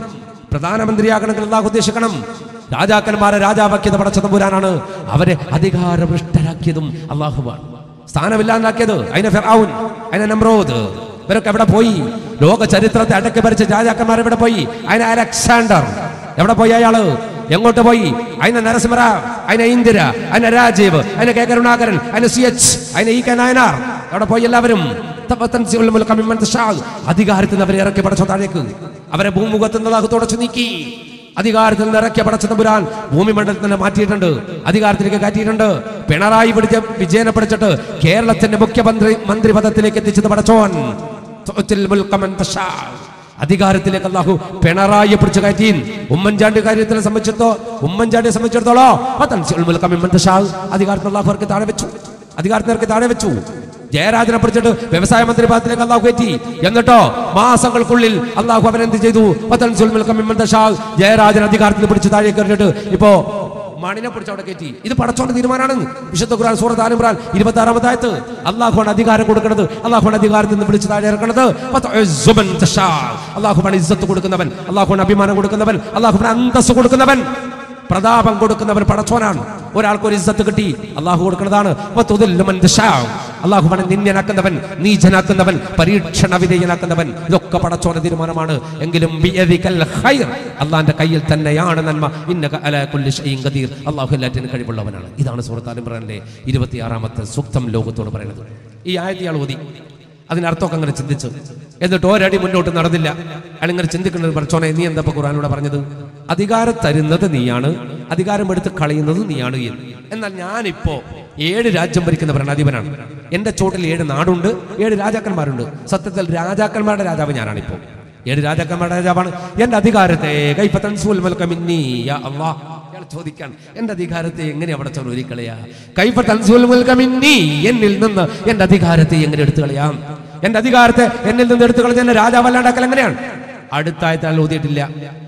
പ്രധാനമന്ത്രിയാകണമെങ്കിൽ അള്ളാഹു ഉദ്ദേശിക്കണം രാജാക്കന്മാരെ രാജാവാക്കിയത് പടച്ച തമ്പുരാനാണ് അവരെ അധികാരഭ്രഷ്ടരാക്കിയതും അള്ളാഹുവാണ് സ്ഥാനമില്ലാണ്ടാക്കിയത് അതിനെ ഫിറഔൻ അതിനെ നമ്രോദ് ഇവരൊക്കെ എവിടെ പോയി ലോക ചരിത്രത്തെ അടക്കി ഭരിച്ച രാജാക്കന്മാർ എവിടെ പോയി അതിനെ അലക്സാണ്ടർ എവിടെ പോയി അയാള് എങ്ങോട്ട് പോയി അതിനെ നരസിംഹറാവ് അതിനെ ഇന്ദിര അതിനെ രാജീവ് അതിനെ കെ കരുണാകരൻ അതിനെ സി എച്ച് അതിനെ ഇ കെ നായനാർ എവിടെ പോയി എല്ലാവരും തപ്പത്തൻസിഉൽ മുൽക മിമ്മൻ തശാഅ്. അധികാരത്തിൽ നിന്ന് അവരെ ഇറക്കി പടച്ച താഴേക്ക് അവരെ ഭൂമുഖത്ത് നിന്ന് അള്ളാഹു തുടച്ചു നീക്കി അധികാരത്തിൽ നിന്ന് ഇറക്കിയ പടച്ച തമ്പുരാൻ ഭൂമി മണ്ഡലത്തിൽ തന്നെ മാറ്റിയിട്ടുണ്ട് അധികാരത്തിലേക്ക് കയറ്റിയിട്ടുണ്ട് പിണറായി പിടിച്ച് വിജയനെ പിടിച്ചിട്ട് കേരളത്തിന്റെ മുഖ്യമന്ത്രി മന്ത്രി പദത്തിലേക്ക് എത്തിച്ചത് പടച്ചോൻ തുഅ്തിൽ മുൽക മൻ തശാഅ്. അധികാരത്തിലേക്ക് അള്ളാഹു പിണറായി പിടിച്ചു കയറ്റി ഉമ്മൻചാണ്ടി കാര്യത്തിനെ സംബന്ധിച്ചിടത്തോ ഉമ്മൻചാണ്ടിയെ സംബന്ധിച്ചിടത്തോളം അതൻസിഉൽ മുൽക മിമ്മൻ തശാഅ്. അധികാരത്തിൽ അള്ളാഹു അവർക്ക് താഴെ വെച്ചു അധികാരത്തിനർക്ക് താഴെ വെച്ചു ജയരാജനെ പിടിച്ചിട്ട് വ്യവസായ മന്ത്രി പദത്തിലേക്ക് അള്ളാഹു കയറ്റി എന്നിട്ടോ മാസങ്ങൾക്കുള്ളിൽ അള്ളാഹു അവനെന്ത് ചെയ്തു വതൻസുൽ മുൽക മിമ്മൻ തശാഅ്. ജയരാജൻ അധികാരത്തിൽ പിടിച്ച് താഴേക്ക് എറിഞ്ഞിട്ട് ഇപ്പോ മണിനെ പിടിച്ച് അവിടെ കയറ്റി ഇത് പടച്ചോന്റെ തീരുമാനമാണ് വിശുദ്ധ ഖുർആൻ സൂറത്ത് ആൽ ഇമ്രാൻ ഇരുപത്തി ആറാമത്തെ ആയത്ത് അള്ളാഹുവാണ് അധികാരം കൊടുക്കുന്നത് അള്ളാഹുവാണ് അധികാരത്തിൽ നിന്ന് വിളിച്ച് താഴെ ഇറക്കുന്നത് വതഉസ്സു മൻ തശാഅ്. അള്ളാഹുവാണ് ഇസ്സത്ത് കൊടുക്കുന്നവൻ അള്ളാഹുവാണ് അഭിമാനം കൊടുക്കുന്നവൻ അള്ളാഹുവാണ് അന്തസ് കൊടുക്കുന്നവൻ പ്രതാപം കൊടുക്കുന്നവൻ പടച്ചോനാണ് ഒരാൾക്ക് ഒരു ഇസ്സത്ത് കിട്ടി അള്ളാഹു കൊടുക്കുന്നതാണ് വതുദില്ലു മൻ തശാഅ്. അള്ളാഹുവാണ് നിന്യനാക്കുന്നവൻ നീചനാക്കുന്നവൻ പരീക്ഷണ വിധേയനാക്കുന്നവൻ ഇതൊക്കെ പടച്ചോന്റെ തീരുമാനമാണ് എങ്കിലും ബിയദികൽ ഖൈർ അള്ളാന്റെ കയ്യിൽ തന്നെയാണ് നന്മ ഇന്നക അലാ കുല്ലി ഷൈഇൻ ഖദീർ അള്ളാഹു എല്ലാറ്റിനും കഴിവുള്ളവനാണ് ഇതാണ് സൂറത്ത് ആൽ ഇമ്രാനിലെ ഇരുപത്തിയാറാമത്തെ സൂക്തം ലോകത്തോട് പറയുന്നത് ഈ ആയത്ത് ഇയാൾ ഓതി അതിനർത്ഥമൊക്കെ അങ്ങനെ ചിന്തിച്ചു എന്നിട്ട് ഒരടി മുന്നോട്ട് നടന്നില്ല അയാൾ ഇങ്ങനെ ചിന്തിക്കുന്നത് പഠിച്ചോനെ നീ എന്താ ഇപ്പൊ ഖുറാനോട് പറഞ്ഞത് അധികാരം തരുന്നത് നീയാണ് അധികാരം എടുത്ത് കളയുന്നത് നീയാണ് എന്ന് എന്നാൽ ഞാനിപ്പോ ഏഴ് രാജ്യം ഭരിക്കുന്ന ഭരണാധിപനാണ് എന്റെ ചോട്ടിൽ ഏഴ് നാടുണ്ട് ഏഴ് രാജാക്കന്മാരുണ്ട് സത്യത്തിൽ രാജാക്കന്മാരുടെ രാജാവ് ഞാനാണിപ്പോ ഏഴ് രാജാക്കന്മാരുടെ രാജാവാണ് എന്റെ അധികാരത്തെ കൈപ്പത്തൻസുൽ മൽക്ക മിന്നീ യാ അല്ലാഹ് അയാൾ ചോദിക്കാൻ എന്റെ അധികാരത്തെ എങ്ങനെ അവിടെ ചൊല്ലിക്കളയാ കൈഫ തൻസുൽ മുൽക മിന്നീ എന്നിൽ നിന്ന് എന്റെ അധികാരത്തെ എങ്ങനെ എടുത്തു കളയാം എന്റെ അധികാരത്തെ എന്നിൽ നിന്ന് എടുത്തു കളഞ്ഞ എന്നെ രാജാവല്ലാണ്ടാക്കൽ എങ്ങനെയാണ് അടുത്ത ആയത്ത് അയാൾ ഓതിയിട്ടില്ല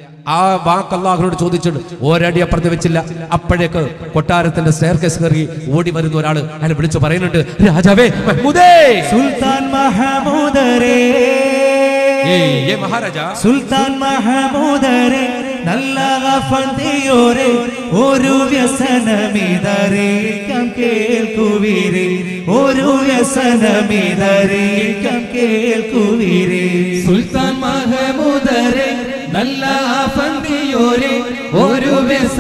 ആ വാക്ക് അള്ളാഹുനോട് ചോദിച്ചിട്ട് ഒരടി അപ്പുറത്ത് വെച്ചില്ല അപ്പോഴേക്ക് കൊട്ടാരത്തിന്റെ സ്റ്റെയർ കേസ് കയറി ഓടി വരുന്ന ഒരാൾ അയാൾ വിളിച്ചു പറയുന്നുണ്ട് രാജാവേ മഹ്മൂദേ സുൽത്താൻ മഹമൂദരേ ഏയ്, ഏ മഹാരാജാ സുൽത്താൻ മഹമൂദരെ നല്ല ഗഫന്തിയോരെ ഒരു വ്യസനമിതറിയിക്കാം കേൾക്കുവീരെ ഒരു വ്യസനമിതറിയിക്കാം കേൾക്കുവീരെ സുൽത്താൻ മഹമൂദരെ നല്ല പന്തിയോരെ ഒരു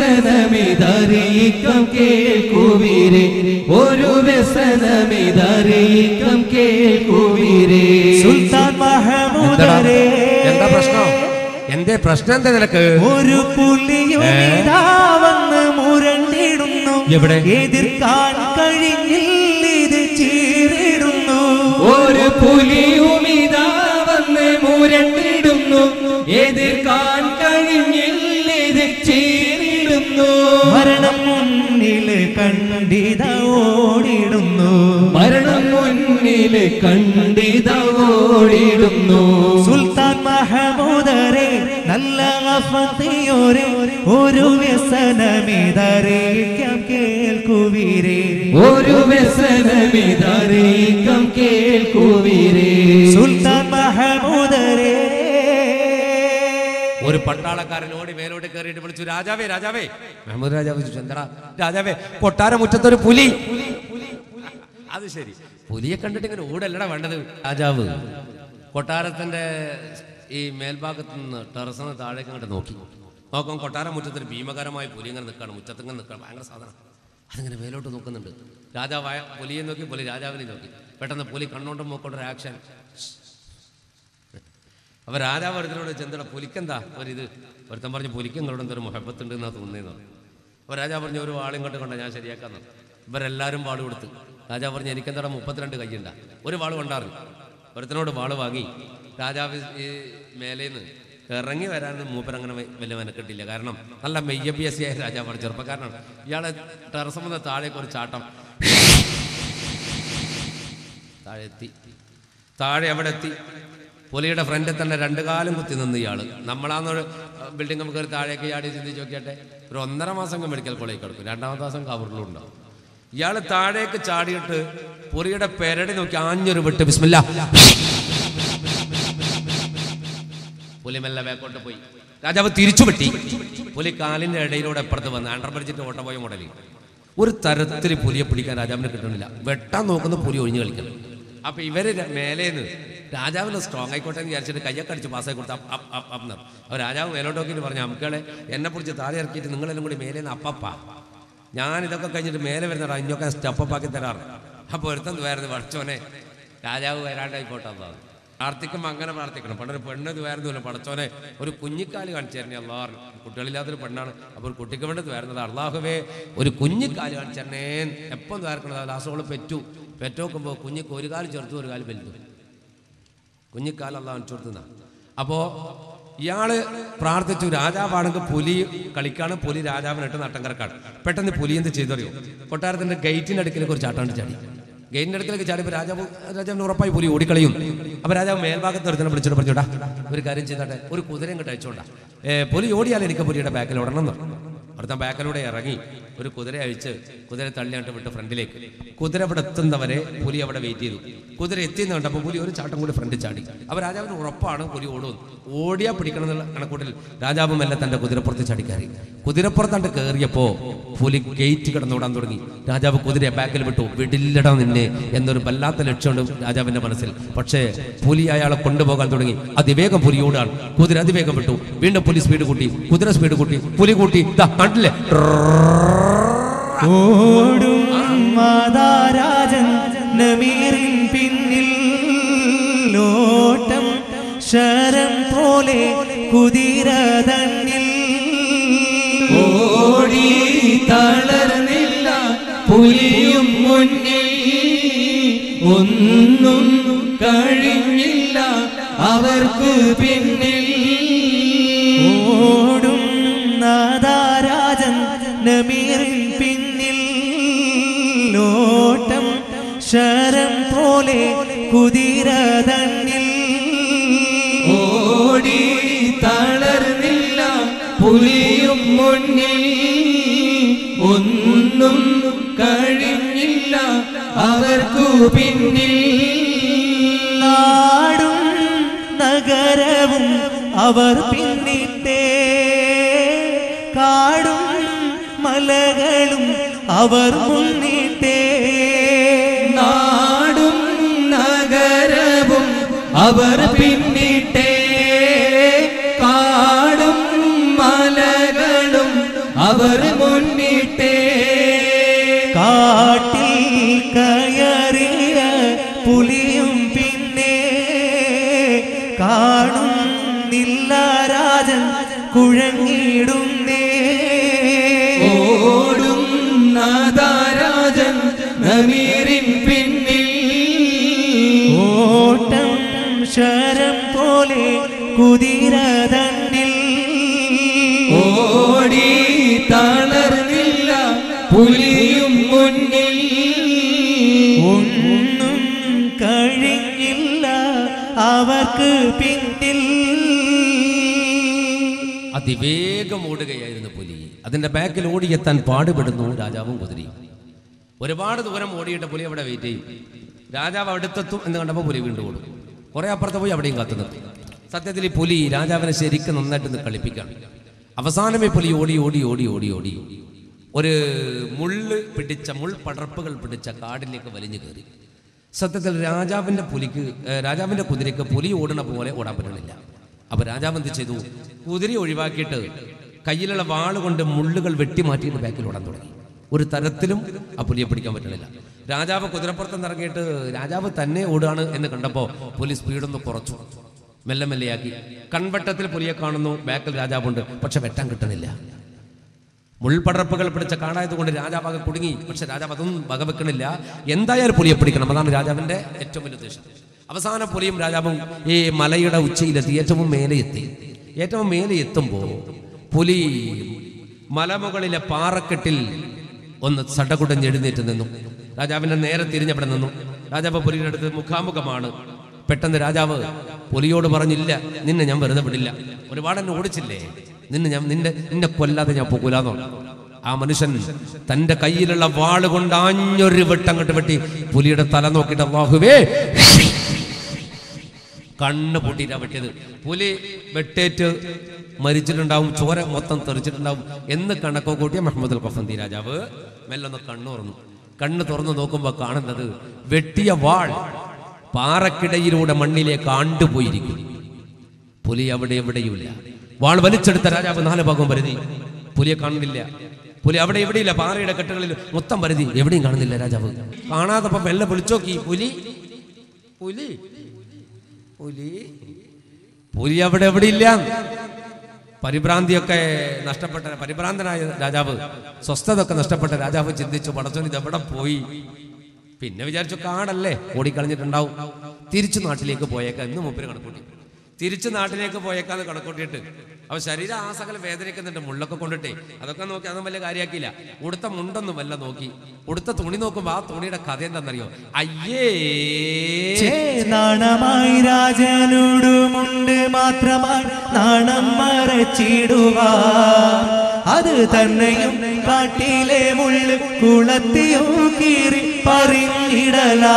വ്യസനമിതറിയിക്കം കേൾക്കുവീരെ ഒരു വ്യസനമിതറിയിക്കം കേൾക്കുവീരെ സുൽത്താൻ മഹമൂദരെ എന്താ പ്രശ്നം എന്തേ പ്രശ്നം എന്താ നിനക്ക് ഒരു പുലിയും ഇതാ വന്ന് മുരണ്ടിടുന്നു എവിടെ? എതിർക്കാൻ കഴിഞ്ഞില്ല ഇത് ചീറിടുന്നു ഒരു പുലിയുമിതാ വന്ന് മുരണ്ടിടുന്നു എതിർക്കാൻ കഴിഞ്ഞില്ലിത് ചീറിടുന്നു മരണം മുന്നിൽ കണ്ടിത ഓടിടുന്നു മരണം മുന്നിൽ കണ്ടിത ഓടിടുന്നു സുൽത്താൻ മഹമൂദരെ നല്ല ഗഫത്തിയോരെ ഒരു വ്യസനമിതറിയിക്കാം കേൾക്കുവീരെ ഒരു വ്യസനമിതറിയിക്കം കേൾക്കുവീരേ സുൽത്താൻ മഹമൂദരെ ഒരു പട്ടാളക്കാരൻ ഓടി മേലോട്ട് കയറിയിട്ട് വിളിച്ചു രാജാവേ രാജാവേ മുഹമ്മദ് രാജാവ് ചോദിച്ചു എന്താടാ രാജാവേ കൊട്ടാര മുറ്റത്തൊരു പുലി അത് ശരി പുലിയെ കണ്ടിട്ട് ഇങ്ങനെ ഓടല്ലടാ വേണ്ടത് രാജാവ് കൊട്ടാരത്തിന്റെ ഈ മേൽഭാഗത്ത് നിന്ന് ടെറസിൽ നിന്ന് താഴേക്ക് അങ്ങോട്ട് നോക്കി നോക്കാം കൊട്ടാര മുറ്റത്തൊരു ഭീമകരമായ പുലി ഇങ്ങനെ നിൽക്കണം മുറ്റത്തിങ്ങനെ നിൽക്കണം ഭയങ്കര സാധനം അതിങ്ങനെ മേലോട്ട് നോക്കുന്നുണ്ട് രാജാവായ പുലിയെ നോക്കി പുലി രാജാവിനെ നോക്കി പെട്ടെന്ന് പുലി കണ്ണോണ്ടും മൂക്കോണ്ടൊരു ആക്ഷൻ അപ്പൊ രാജാവ് ഒരുത്തനോട് ചെന്തട പുലിക്കെന്താ ഒരിത് ഒരുത്തൻ പറഞ്ഞു പുലിക്ക് നിങ്ങളോട് എന്തൊരു മുഹബത്തുണ്ട് എന്നാ തോന്നിയെന്ന് പറഞ്ഞു അപ്പൊ രാജാവ് പറഞ്ഞു ഒരു വാളിങ്ങോട്ട് കൊണ്ട ഞാൻ ശരിയാക്കാന്ന് ഇവരെല്ലാരും വാള് കൊടുത്തു രാജാവ് പറഞ്ഞു എനിക്കെന്താടാ മുപ്പത്തിരണ്ട് കൈയുണ്ട ഒരു വാള് കൊണ്ടാറിഞ്ഞു ഒരുത്തനോട് വാള് വാങ്ങി രാജാവ് ഈ മേലേന്ന് ഇറങ്ങി വരാൻ മൂപ്പരങ്ങനെ വ- വലിയ മെനക്കെട്ടില്ല കാരണം നല്ല മെയ്യഭ്യാസിയായ രാജാവാണ് ചെറുപ്പക്കാരനാണ് ഇയാളെ ടെറസം വന്ന താഴേക്ക് ഒരു ചാട്ടം താഴെ എത്തി താഴെ അവിടെ എത്തി പുലിയുടെ ഫ്രണ്ടിൽ തന്നെ രണ്ട് കാലം കുത്തി നിന്ന് ഇയാള് നമ്മളാന്ന് ബിൽഡിംഗ് നമുക്ക് ഒരു താഴേക്ക് ചാടി ചിന്തിച്ച് നോക്കിയാട്ടെ ഒരു ഒന്നര മാസം മെഡിക്കൽ കോളേജ് കിടക്കും രണ്ടാമത്തെ മാസം കവറിലും ഉണ്ടാവും ഇയാള് താഴേക്ക് ചാടിയിട്ട് പുലിയുടെ പെരടി നോക്കി ആഞ്ഞൊരു വിട്ട് ബിസ്മില്ല പുലി മെല്ലെ ബാക്കോട്ട് പോയി രാജാവ് തിരിച്ചു വെട്ടി പുലി കാലിന്റെ ഇടയിലൂടെ അപ്പുറത്ത് വന്ന് അണ്ടർ ബ്രിഡ്ജിന്റെ ഓട്ട പോയ മുടലി ഒരു തരത്തിൽ പുലിയെ പിടിക്കാൻ രാജാവിന് കിട്ടണില്ല വെട്ടാൻ നോക്കുന്ന പുലി ഒഴിഞ്ഞു കളിക്കണം അപ്പൊ ഇവര് ര- മേലേന്ന് രാജാവിന് സ്ട്രോങ് ആയിക്കോട്ടെ എന്ന് വിചാരിച്ചിട്ട് കയ്യൊക്കെ അടിച്ച് പാസ്സായി കൊടുത്ത അപ്പ് അപ്പ് അപ്പ് അപ്പോൾ രാജാവ് മേലോട്ട് നോക്കിയിട്ട് പറഞ്ഞു അമ്മക്കളെ എന്നെ പിടിച്ച് താഴെ ഇറക്കിയിട്ട് നിങ്ങളെല്ലാം കൂടി മേലേന്ന് അപ്പപ്പ ഞാൻ ഇതൊക്കെ കഴിഞ്ഞിട്ട് മേലെ വരുന്നടാ ഇഞ്ഞൊക്കെ സ്റ്റെപ്പാക്കി തരാറ് അപ്പോൾ ഒരുത്തം വേറെ പഠിച്ചോനെ രാജാവ് വരാണ്ടായിക്കോട്ടെ അതാണ് പ്രാർത്ഥിക്കുമ്പോൾ അങ്ങനെ പ്രാർത്ഥിക്കണം പണ്ടൊരു പെണ്ണ് വേറുന്നില്ല പടച്ചോനെ ഒരു കുഞ്ഞിക്കാല് കാണിച്ചു തരണേ അള്ളാഹ് കുട്ടികളില്ലാത്തൊരു പെണ്ണാണ് അപ്പോൾ ഒരു കുട്ടിക്ക് വേണ്ടത് വരുന്നത് അള്ളാഹുവേ ഒരു കുഞ്ഞിക്കാല് കാണിച്ചു തരണേ എപ്പം വേർക്കണത് ലാസ്റ്റോള് പെറ്റു പെറ്റോക്കുമ്പോൾ കുഞ്ഞിക്ക് ഒരു കാല് ചെറുത്തു ഒരു കാല് വലുതു കുഞ്ഞിക്കാലം അള്ളാഹ് കാണിച്ചു കൊടുത്തുന്ന അപ്പോൾ ഇയാള് പ്രാർത്ഥിച്ചു രാജാവാണെങ്കിൽ പുലി കളിക്കാണ് പുലി രാജാവിനിട്ട് നട്ടം കറക്കാണ് പെട്ടെന്ന് പുലി എന്ത് ചെയ്തറിയോ കൊട്ടാരത്തിന്റെ ഗേറ്റിന്റെ അടുക്കലേക്ക് ഒരു ചാട്ടാണ്ട് ചാടി ഗേറ്റിന്റെ അടുക്കലേക്ക് ചാടിയപ്പോൾ രാജാവ് രാജാവിന് ഉറപ്പായി പുലി ഓടിക്കളയും അപ്പൊ രാജാവ് മേൽഭാഗത്ത് ഒരുത്തനെ വിളിച്ചിട്ട് പറഞ്ഞോടാ ഒരു കാര്യം ചെയ്തോട്ടെ ഒരു കുതിരയും കിட்ட അയച്ചോണ്ടാ ഏ, പുലി ഓടിയാൽ എനിക്ക് പുലിയുടെ ബാക്കിൽ ഓടണം എന്ന് പറഞ്ഞു. ഒരുത്തൻ ബാക്കിലൂടെ ഇറങ്ങി ഒരു കുതിര അഴിച്ച് കുതിര തള്ളിയാണ്ട് വിട്ട് ഫ്രണ്ടിലേക്ക് കുതിര ഇവിടെ എത്തുന്നവരെ പുലി അവിടെ വെയിറ്റ് ചെയ്തു കുതിര എത്തിയെന്ന് കണ്ടപ്പോൾ പുലി ഒരു ചാട്ടം കൂടി ഫ്രണ്ടിൽ ചാടി അപ്പോൾ രാജാവിന് ഉറപ്പാണ് പുലി ഓടും ഓടിയാ പിടിക്കണം എന്നുള്ള കണക്കൂട്ടിൽ രാജാവ് മെല്ലെ തന്റെ കുതിരപ്പുറത്ത് ചാടിക്കയറി കുതിരപ്പുറത്താണ്ട് കയറിയപ്പോൾ പുലി ഗേറ്റ് കിടന്നോടാൻ തുടങ്ങി രാജാവ് കുതിരയെ ബാക്കിൽ വിട്ടു വിടില്ലടാ നിന്നെ എന്നൊരു വല്ലാത്ത ലക്ഷ്യമുണ്ട് രാജാവിന്റെ മനസ്സിൽ പക്ഷേ പുലി അയാളെ കൊണ്ടുപോകാൻ തുടങ്ങി അതിവേഗം പുലി ഓടാൻ കുതിര അതിവേഗം വിട്ടു വീണ്ടും പുലി സ്പീഡ് കൂട്ടി കുതിര സ്പീഡ് കൂട്ടി പുലി കൂട്ടി ദാ കണ്ടില്ലേ ഓടും മാതാരാജൻ നമീറിൻ പിന്നിൽ ലോട്ടം ശരം പോലെ കുതിര തന്നിൽ ഓടി തളർന്നില്ല പുലിയും മുന്നിൽ ഒന്നും കഴിഞ്ഞില്ല അവർക്ക് പിന്നിൽ ഓടും നാദാരാജൻ നമീറിൻ പിന്നിൽ ലോട്ടം ശരം പോലെ കുതിര തന്നിൽ ഓടി തളർന്നില്ല പുലിയും മുന്നിൽ ഒന്നും കഴിഞ്ഞില്ല അവർക്കു പിന്നിൽ നാടും നഗരവും അവർ പിന്നിട്ടേ കാടും മലകളും അവർ മുന്നിട്ടേ നാടും നഗരവും അവർ പിന്നിട്ടേ കാടും മലകളും അവർ മുന്നിട്ടേ കാട്ടിൽ കയറിയ പുലിയും പിന്നെ കാണുന്നില്ല രാജൻ കുഴങ്ങിടുന്നേ ഓടും നാദാരാജൻ നമീറിൻ പിന്നിൽ ഓട്ടം ശരം പോലെ കുതിര തന്നിൽ ഓടി തളർന്നില്ല പുലിയും മുന്നിൽ ഒന്നും കഴിഞ്ഞില്ല അവർക്ക് പിന്നിൽ അതിവേഗം ഓടുകയായിരുന്നു പുലി അതിന്റെ ബാക്കിൽ ഓടിയെത്താൻ പാടുപെടുന്നു രാജാവും കുതിരയും ഒരുപാട് ദൂരം ഓടിയിട്ട് പുലി അവിടെ വെയിറ്റ് ചെയ്യും രാജാവ് അടുത്തെത്തും എന്ന് കണ്ടപ്പോൾ പുലി വീണ്ടും ഓടും കുറെ അപ്പുറത്ത് പോയി അവിടെയും കാത്തു നിർത്തി സത്യത്തിൽ ഈ പുലി രാജാവിനെ ശരിക്കും നന്നായിട്ട് ഒന്ന് കളിപ്പിക്കുകയാണ് അവസാനം ഈ പുലി ഓടി ഓടി ഓടി ഓടി ഓടി ഒരു മുള്ള് പിടിച്ച മുൾ പടർപ്പുകൾ പിടിച്ച കാടിലേക്ക് വലിഞ്ഞു കയറി സത്യത്തിൽ രാജാവിന്റെ പുലിക്ക് ഏഹ്, രാജാവിന്റെ കുതിരയ്ക്ക് പുലി ഓടണ പോലെ ഓടാൻ പറ്റണില്ല അപ്പൊ രാജാവ് എന്ത് ചെയ്തു കുതിര ഒഴിവാക്കിയിട്ട് കയ്യിലുള്ള വാള് കൊണ്ട് മുള്ളുകൾ വെട്ടി മാറ്റിയിട്ട് ബാക്കിൽ ഓടാൻ തുടങ്ങി ഒരു തരത്തിലും ആ പുലിയെ പിടിക്കാൻ പറ്റണില്ല രാജാവ് കുതിരപ്പുറത്ത് നിന്ന് ഇറങ്ങിയിട്ട് രാജാവ് തന്നെ ഓടുകയാണ് എന്ന് കണ്ടപ്പോൾ പുലി സ്പീഡൊന്ന് കുറച്ചു മെല്ലെ മെല്ലെയാക്കി കൺവട്ടത്തിൽ പുലിയെ കാണുന്നു ബാക്കിൽ രാജാവുണ്ട് പക്ഷെ വെട്ടാൻ കിട്ടണില്ല മുൾപടർപ്പുകൾ പിടിച്ച കാടായതുകൊണ്ട് രാജാവ് ആകെ കുടുങ്ങി പക്ഷെ രാജാവ് അതൊന്നും വകവെക്കണില്ല എന്തായാലും പുലിയെ പിടിക്കണം അതാണ് രാജാവിന്റെ ഏറ്റവും വലിയ ഉദ്ദേശം അവസാന പുലിയും രാജാവും ഈ മലയുടെ ഉച്ചയിലെത്തി ഏറ്റവും മേലെ എത്തി ഏറ്റവും മേലെ എത്തുമ്പോൾ പുലി മലമുകളിലെ പാറക്കെട്ടിൽ ഒന്ന് സടകുടഞ്ഞ് എഴുന്നേറ്റ് നിന്നു രാജാവിന്റെ നേരെ തിരിഞ്ഞവിടെ നിന്നു രാജാവ് പുലിയുടെ അടുത്ത് മുഖാമുഖമാണ് പെട്ടെന്ന് രാജാവ് പുലിയോട് പറഞ്ഞില്ല നിന്നെ ഞാൻ വെറുതെ വിടില്ല ഒരുപാട് എന്നെ ഓടിച്ചില്ലേ നിന്നെ ഞാൻ നിന്റെ നിന്നെ കൊല്ലാതെ ഞാൻ പോകൂലെന്നോ ആ മനുഷ്യൻ തന്റെ കയ്യിലുള്ള വാള് കൊണ്ട് ആഞ്ഞൊരു വെട്ടം അങ്ങോട്ട് വെട്ടി പുലിയുടെ തല നോക്കിയിട്ട് അള്ളാഹുവേ കണ്ണ് പൊട്ടിയിട്ടാ വെട്ടിയത് പുലി വെട്ടേറ്റ് മരിച്ചിട്ടുണ്ടാവും ചോര മൊത്തം തെറിച്ചിട്ടുണ്ടാവും എന്ന് കണക്കോ കൂട്ടിയ മുഹമ്മദ് അൽ ഖഫന്തി രാജാവ് മെല്ലൊന്ന് കണ്ണു തുറന്നു കണ്ണ് തുറന്നു നോക്കുമ്പോൾ കാണുന്നത് വെട്ടിയ വാൾ പാറക്കിടയിലൂടെ മണ്ണിലേക്ക് ആണ്ടുപോയിരിക്കും പുലി അവിടെ എവിടെയുമില്ല വാൾ വലിച്ചെടുത്ത രാജാവ് നാല് ഭാഗവും പരുതി പുലിയെ കാണുന്നില്ല പുലി അവിടെ എവിടെയില്ല പാറയുടെ കെട്ടുകളിൽ മൊത്തം പരുതി എവിടെയും കാണുന്നില്ല രാജാവ് കാണാതപ്പോ വെള്ള വിളിച്ചോക്കി പുലി പുലി പുലി പുലി അവിടെ എവിടെയില്ല പരിഭ്രാന്തിയൊക്കെ നഷ്ടപ്പെട്ട പരിഭ്രാന്തനായ രാജാവ് സ്വസ്ഥത ഒക്കെ നഷ്ടപ്പെട്ട രാജാവ് ചിന്തിച്ചു പടച്ചോൻ ഇത് എവിടെ പോയി പിന്നെ വിചാരിച്ചു കാടല്ലേ ഓടിക്കളഞ്ഞിട്ടുണ്ടാവും തിരിച്ചു നാട്ടിലേക്ക് പോയേക്കാം എന്ന് മുമ്പിൽ കണക്കൂട്ടി തിരിച്ചു നാട്ടിലേക്ക് പോയേക്കാന്ന് കണക്കൂട്ടിയിട്ട് അവ ശരീരം ആ സകല വേദനിക്കുന്നുണ്ട് മുള്ളൊക്കെ കൊണ്ടിട്ടേ അതൊക്കെ നോക്കി അതൊന്നും വലിയ കാര്യമാക്കിയില്ല ഉടുത്ത മുണ്ടൊന്നും വല്ല നോക്കി ഉടുത്ത തുണി നോക്കുമ്പോ ആ തുണിയുടെ കഥ എന്താണെന്നറിയോ അയ്യേ നാണമായി രാജനോടുമുണ്ട് മാത്രമായി നാണം മറച്ചിടുവാ അത് തന്നെയും കാട്ടിലെ മുള്ളു കുളത്തിയോ കീറി പറിഞ്ഞിടലാ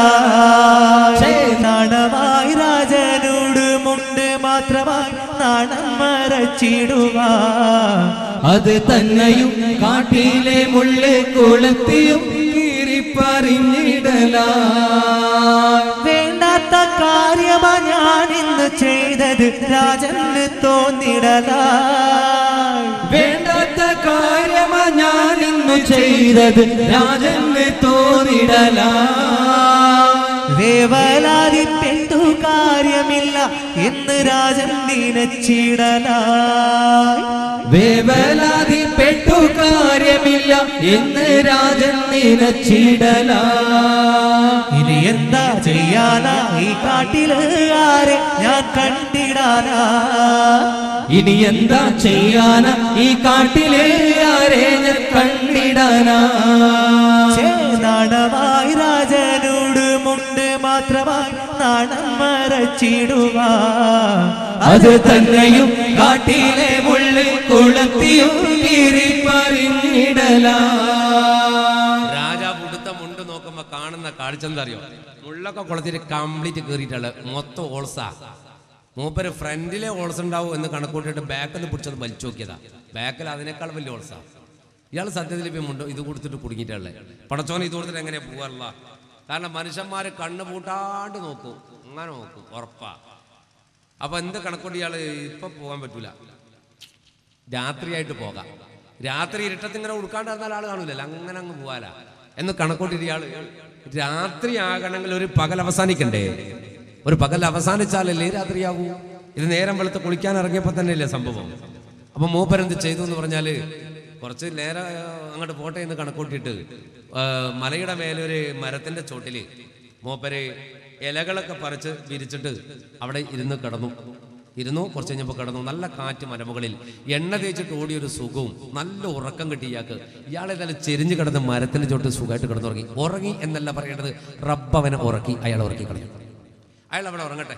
നാണമായി രാജനോടുമുണ്ട് മാത്രമായി നാണം മറച്ചിടുവാ അത് തന്നെയും കാട്ടിലെ മുള്ള് കുളത്തിയും കീറിപ്പറിഞ്ഞിടല വേണ്ടാത്ത കാര്യമാ ഞാൻ ഇന്ന് ചെയ്തത് രാജന് തോന്നിടലാ വേണ്ടാത്ത കാര്യമാ ഞാൻ ഇന്നു ചെയ്തത് രാജന് തോന്നിടല വേവലാതിപ്പെട്ടു കാര്യമില്ല എന്ന് രാജൻ നിനച്ചിടലായി വേവലാതി പെട്ടു കാര്യമില്ല എന്ന് രാജൻ നിനച്ചിടല ഇനി എന്താ ചെയ്യാനാ ഈ കാട്ടില് ആരെ ഞാൻ കണ്ടിടാനാ ഇനി എന്താ ചെയ്യാന ഈ കാട്ടിലെ ആരെ ഞാൻ കണ്ടിടാനാ നാണമായി രാജനോട് മുണ്ട് മാത്രമായി നാണം മറച്ചിടുവാ അത് തന്നെയും കാട്ടിലെ മുള്ളി കുളത്തിയും കീറിപ്പറിഞ്ഞിടല രാജാവ് ഉടുത്ത മുണ്ട് നോക്കുമ്പോ കാണുന്ന കാഴ്ച എന്താ അറിയോ മുള്ളൊക്കെ കുളത്തിട്ട് കംപ്ലീറ്റ് കയറിയിട്ടുള്ള മൊത്തം ഓൾസ മൂപ്പര് ഫ്രണ്ടിലെ ഓൾസ് ഉണ്ടാവും എന്ന് കണക്കൂട്ടിയിട്ട് ബാക്കിൽ നിന്ന് പിടിച്ചത് വലിച്ചു നോക്കിയതാ ബാക്കിൽ അതിനേക്കാൾ വലിയ ഓൾസ ഇയാൾ സത്യത്തിൽ ഇപ്പം മുണ്ട് ഇത് കൊടുത്തിട്ട് കുടുങ്ങിയിട്ടുള്ളത് പടച്ചോനെ ഇത് കൊടുത്തിട്ട് എങ്ങനെ പോകാറില്ല കാരണം മനുഷ്യന്മാര് കണ്ണ് പൂട്ടാണ്ട് നോക്കും അങ്ങനെ നോക്കും ഉറപ്പാ അപ്പൊ എന്ത് കണക്കൂട്ടി ഇയാള് ഇപ്പൊ പോകാൻ പറ്റൂല രാത്രിയായിട്ട് പോകാം രാത്രി ഇരുട്ടത്ത് ഇങ്ങനെ ഉടുക്കാണ്ടിരുന്നാൽ ആൾ കാണൂലല്ലോ അങ്ങനെ അങ്ങ് പോവാല എന്ന് കണക്കൂട്ടിട്ട് ഇയാള് രാത്രി ആകണമെങ്കിൽ ഒരു പകൽ അവസാനിക്കണ്ടേ ഒരു പകൽ അവസാനിച്ചാലല്ലേ രാത്രിയാകൂ ഇത് നേരം വെളുത്ത് കുളിക്കാൻ ഇറങ്ങിയപ്പോ തന്നെയല്ലേ സംഭവം അപ്പൊ മൂപ്പരെന്ത് ചെയ്തു എന്ന് പറഞ്ഞാല് കുറച്ച് നേരം ആ, അങ്ങോട്ട് പോട്ടെ എന്ന് കണക്കൂട്ടിയിട്ട് ആ, മലയുടെ മേലെ ഒരു മരത്തിന്റെ ചോട്ടില് മൂപ്പര് ഇലകളൊക്കെ പറിച്ച് വിരിച്ചിട്ട് അവിടെ ഇരുന്ന് കിടന്നു ഇരുന്നു കുറച്ച് കഴിഞ്ഞപ്പോൾ കിടന്നു നല്ല കാറ്റ് മരമുകളിൽ എണ്ണ തേച്ചിട്ട് ഓടിയൊരു സുഖവും നല്ല ഉറക്കം കിട്ടി ഇയാൾക്ക് ഇയാളെ നല്ല ചെരിഞ്ഞു കിടന്ന് മരത്തിന് ചോട്ട് സുഖമായിട്ട് കിടന്നുറങ്ങി ഉറങ്ങി എന്നല്ല പറയേണ്ടത് റബ്ബ് അവനെ ഉറക്കി അയാൾ ഉറക്കി കളഞ്ഞു അയാൾ അവിടെ ഉറങ്ങട്ടെ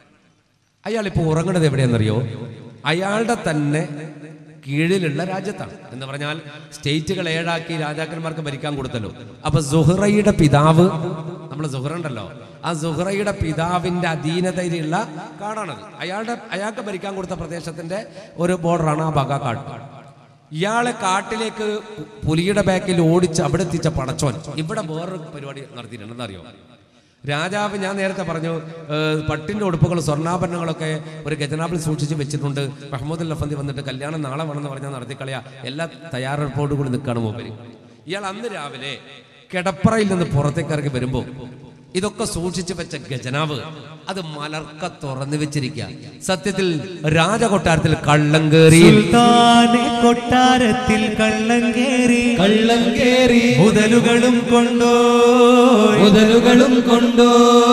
അയാൾ ഇപ്പോൾ ഉറങ്ങുന്നത് എവിടെയാണെന്നറിയോ അയാളുടെ തന്നെ കീഴിലുള്ള രാജ്യത്താണ് എന്ന് പറഞ്ഞാൽ സ്റ്റേറ്റുകൾ ഏഴാക്കി രാജാക്കന്മാർക്ക് ഭരിക്കാൻ കൊടുത്തല്ലോ അപ്പൊ സുഹ്റയുടെ പിതാവ് നമ്മൾ സുഹ്റ ഉണ്ടല്ലോ ആ സുഹ്റയുടെ പിതാവിന്റെ അധീനതയിലുള്ള കാടാണത് അയാളുടെ അയാൾക്ക് ഭരിക്കാൻ കൊടുത്ത പ്രദേശത്തിന്റെ ഒരു ബോർഡറാണ് ആ ബഗാക്കാട് ഇയാളെ കാട്ടിലേക്ക് പുലിയുടെ ബാക്കിൽ ഓടിച്ച് അവിടെ എത്തിച്ച പടച്ചോൻ ഇവിടെ വേറൊരു പരിപാടി നടത്തിയിട്ടുണ്ട് എന്താ അറിയോ രാജാവ് ഞാൻ നേരത്തെ പറഞ്ഞു ഏഹ്, പട്ടിന്റെ ഉടുപ്പുകൾ സ്വർണ്ണാഭരണങ്ങളൊക്കെ ഒരു ഖജനാവിൽ സൂക്ഷിച്ച് വെച്ചിട്ടുണ്ട് മഹമ്മദ് ലഫന്തി വന്നിട്ട് കല്യാണം നാളെ വേണമെന്ന് പറഞ്ഞാൽ നടത്തിക്കളയാ എല്ലാ തയ്യാറെടുപ്പോടു കൂടി നിൽക്കുകയാണ് മൂപ്പര് ഇയാൾ അന്ന് രാവിലെ കിടപ്പറയിൽ നിന്ന് പുറത്തേക്ക് ഇറങ്ങി വരുമ്പോൾ ഇതൊക്കെ സൂക്ഷിച്ചു വെച്ച ഖജനാവ് അത് മലർക്ക തുറന്നു വെച്ചിരിക്കുക സത്യത്തിൽ രാജകൊട്ടാരത്തിൽ കള്ളം കയറി സുൽത്താനെ കൊട്ടാരത്തിൽ കള്ളം കേറി കള്ളം കേറി മുതലുകളും കൊണ്ടോയി മുതലുകളും കൊണ്ടോ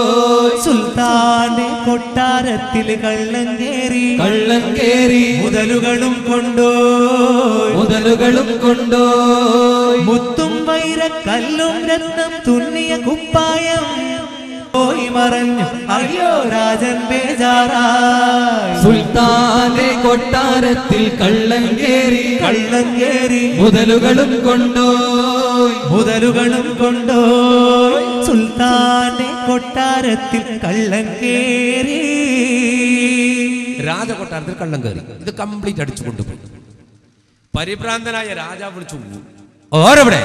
സുൽത്താനെ കൊട്ടാരത്തിൽ കള്ളം കേറി കള്ളം കേറി മുതലുകളും കൊണ്ടോയി മുതലുകളും കൊണ്ടോ മുത്തും വൈര കല്ലും രത്നം തുന്നിയ കുപ്പായം പോയി മറഞ്ഞു അയ്യോ രാജൻ ബേജാറായി സുൽത്താന്റെ കൊട്ടാരത്തിൽ കള്ളം കേറി കള്ളം കേറി മുതലുകളും കൊണ്ടോ മുതലുകളും കൊണ്ടോയി സുൽത്താനെ രാജകൊട്ടാരത്തിൽ കള്ളൻ കേറി രാജകൊട്ടാരത്തിൽ കള്ളം കയറി ഇത് കംപ്ലീറ്റ് അടിച്ചു കൊണ്ടുപോയി പരിഭ്രാന്തനായ രാജാവ് വിളിച്ചു ഓരെവിടെ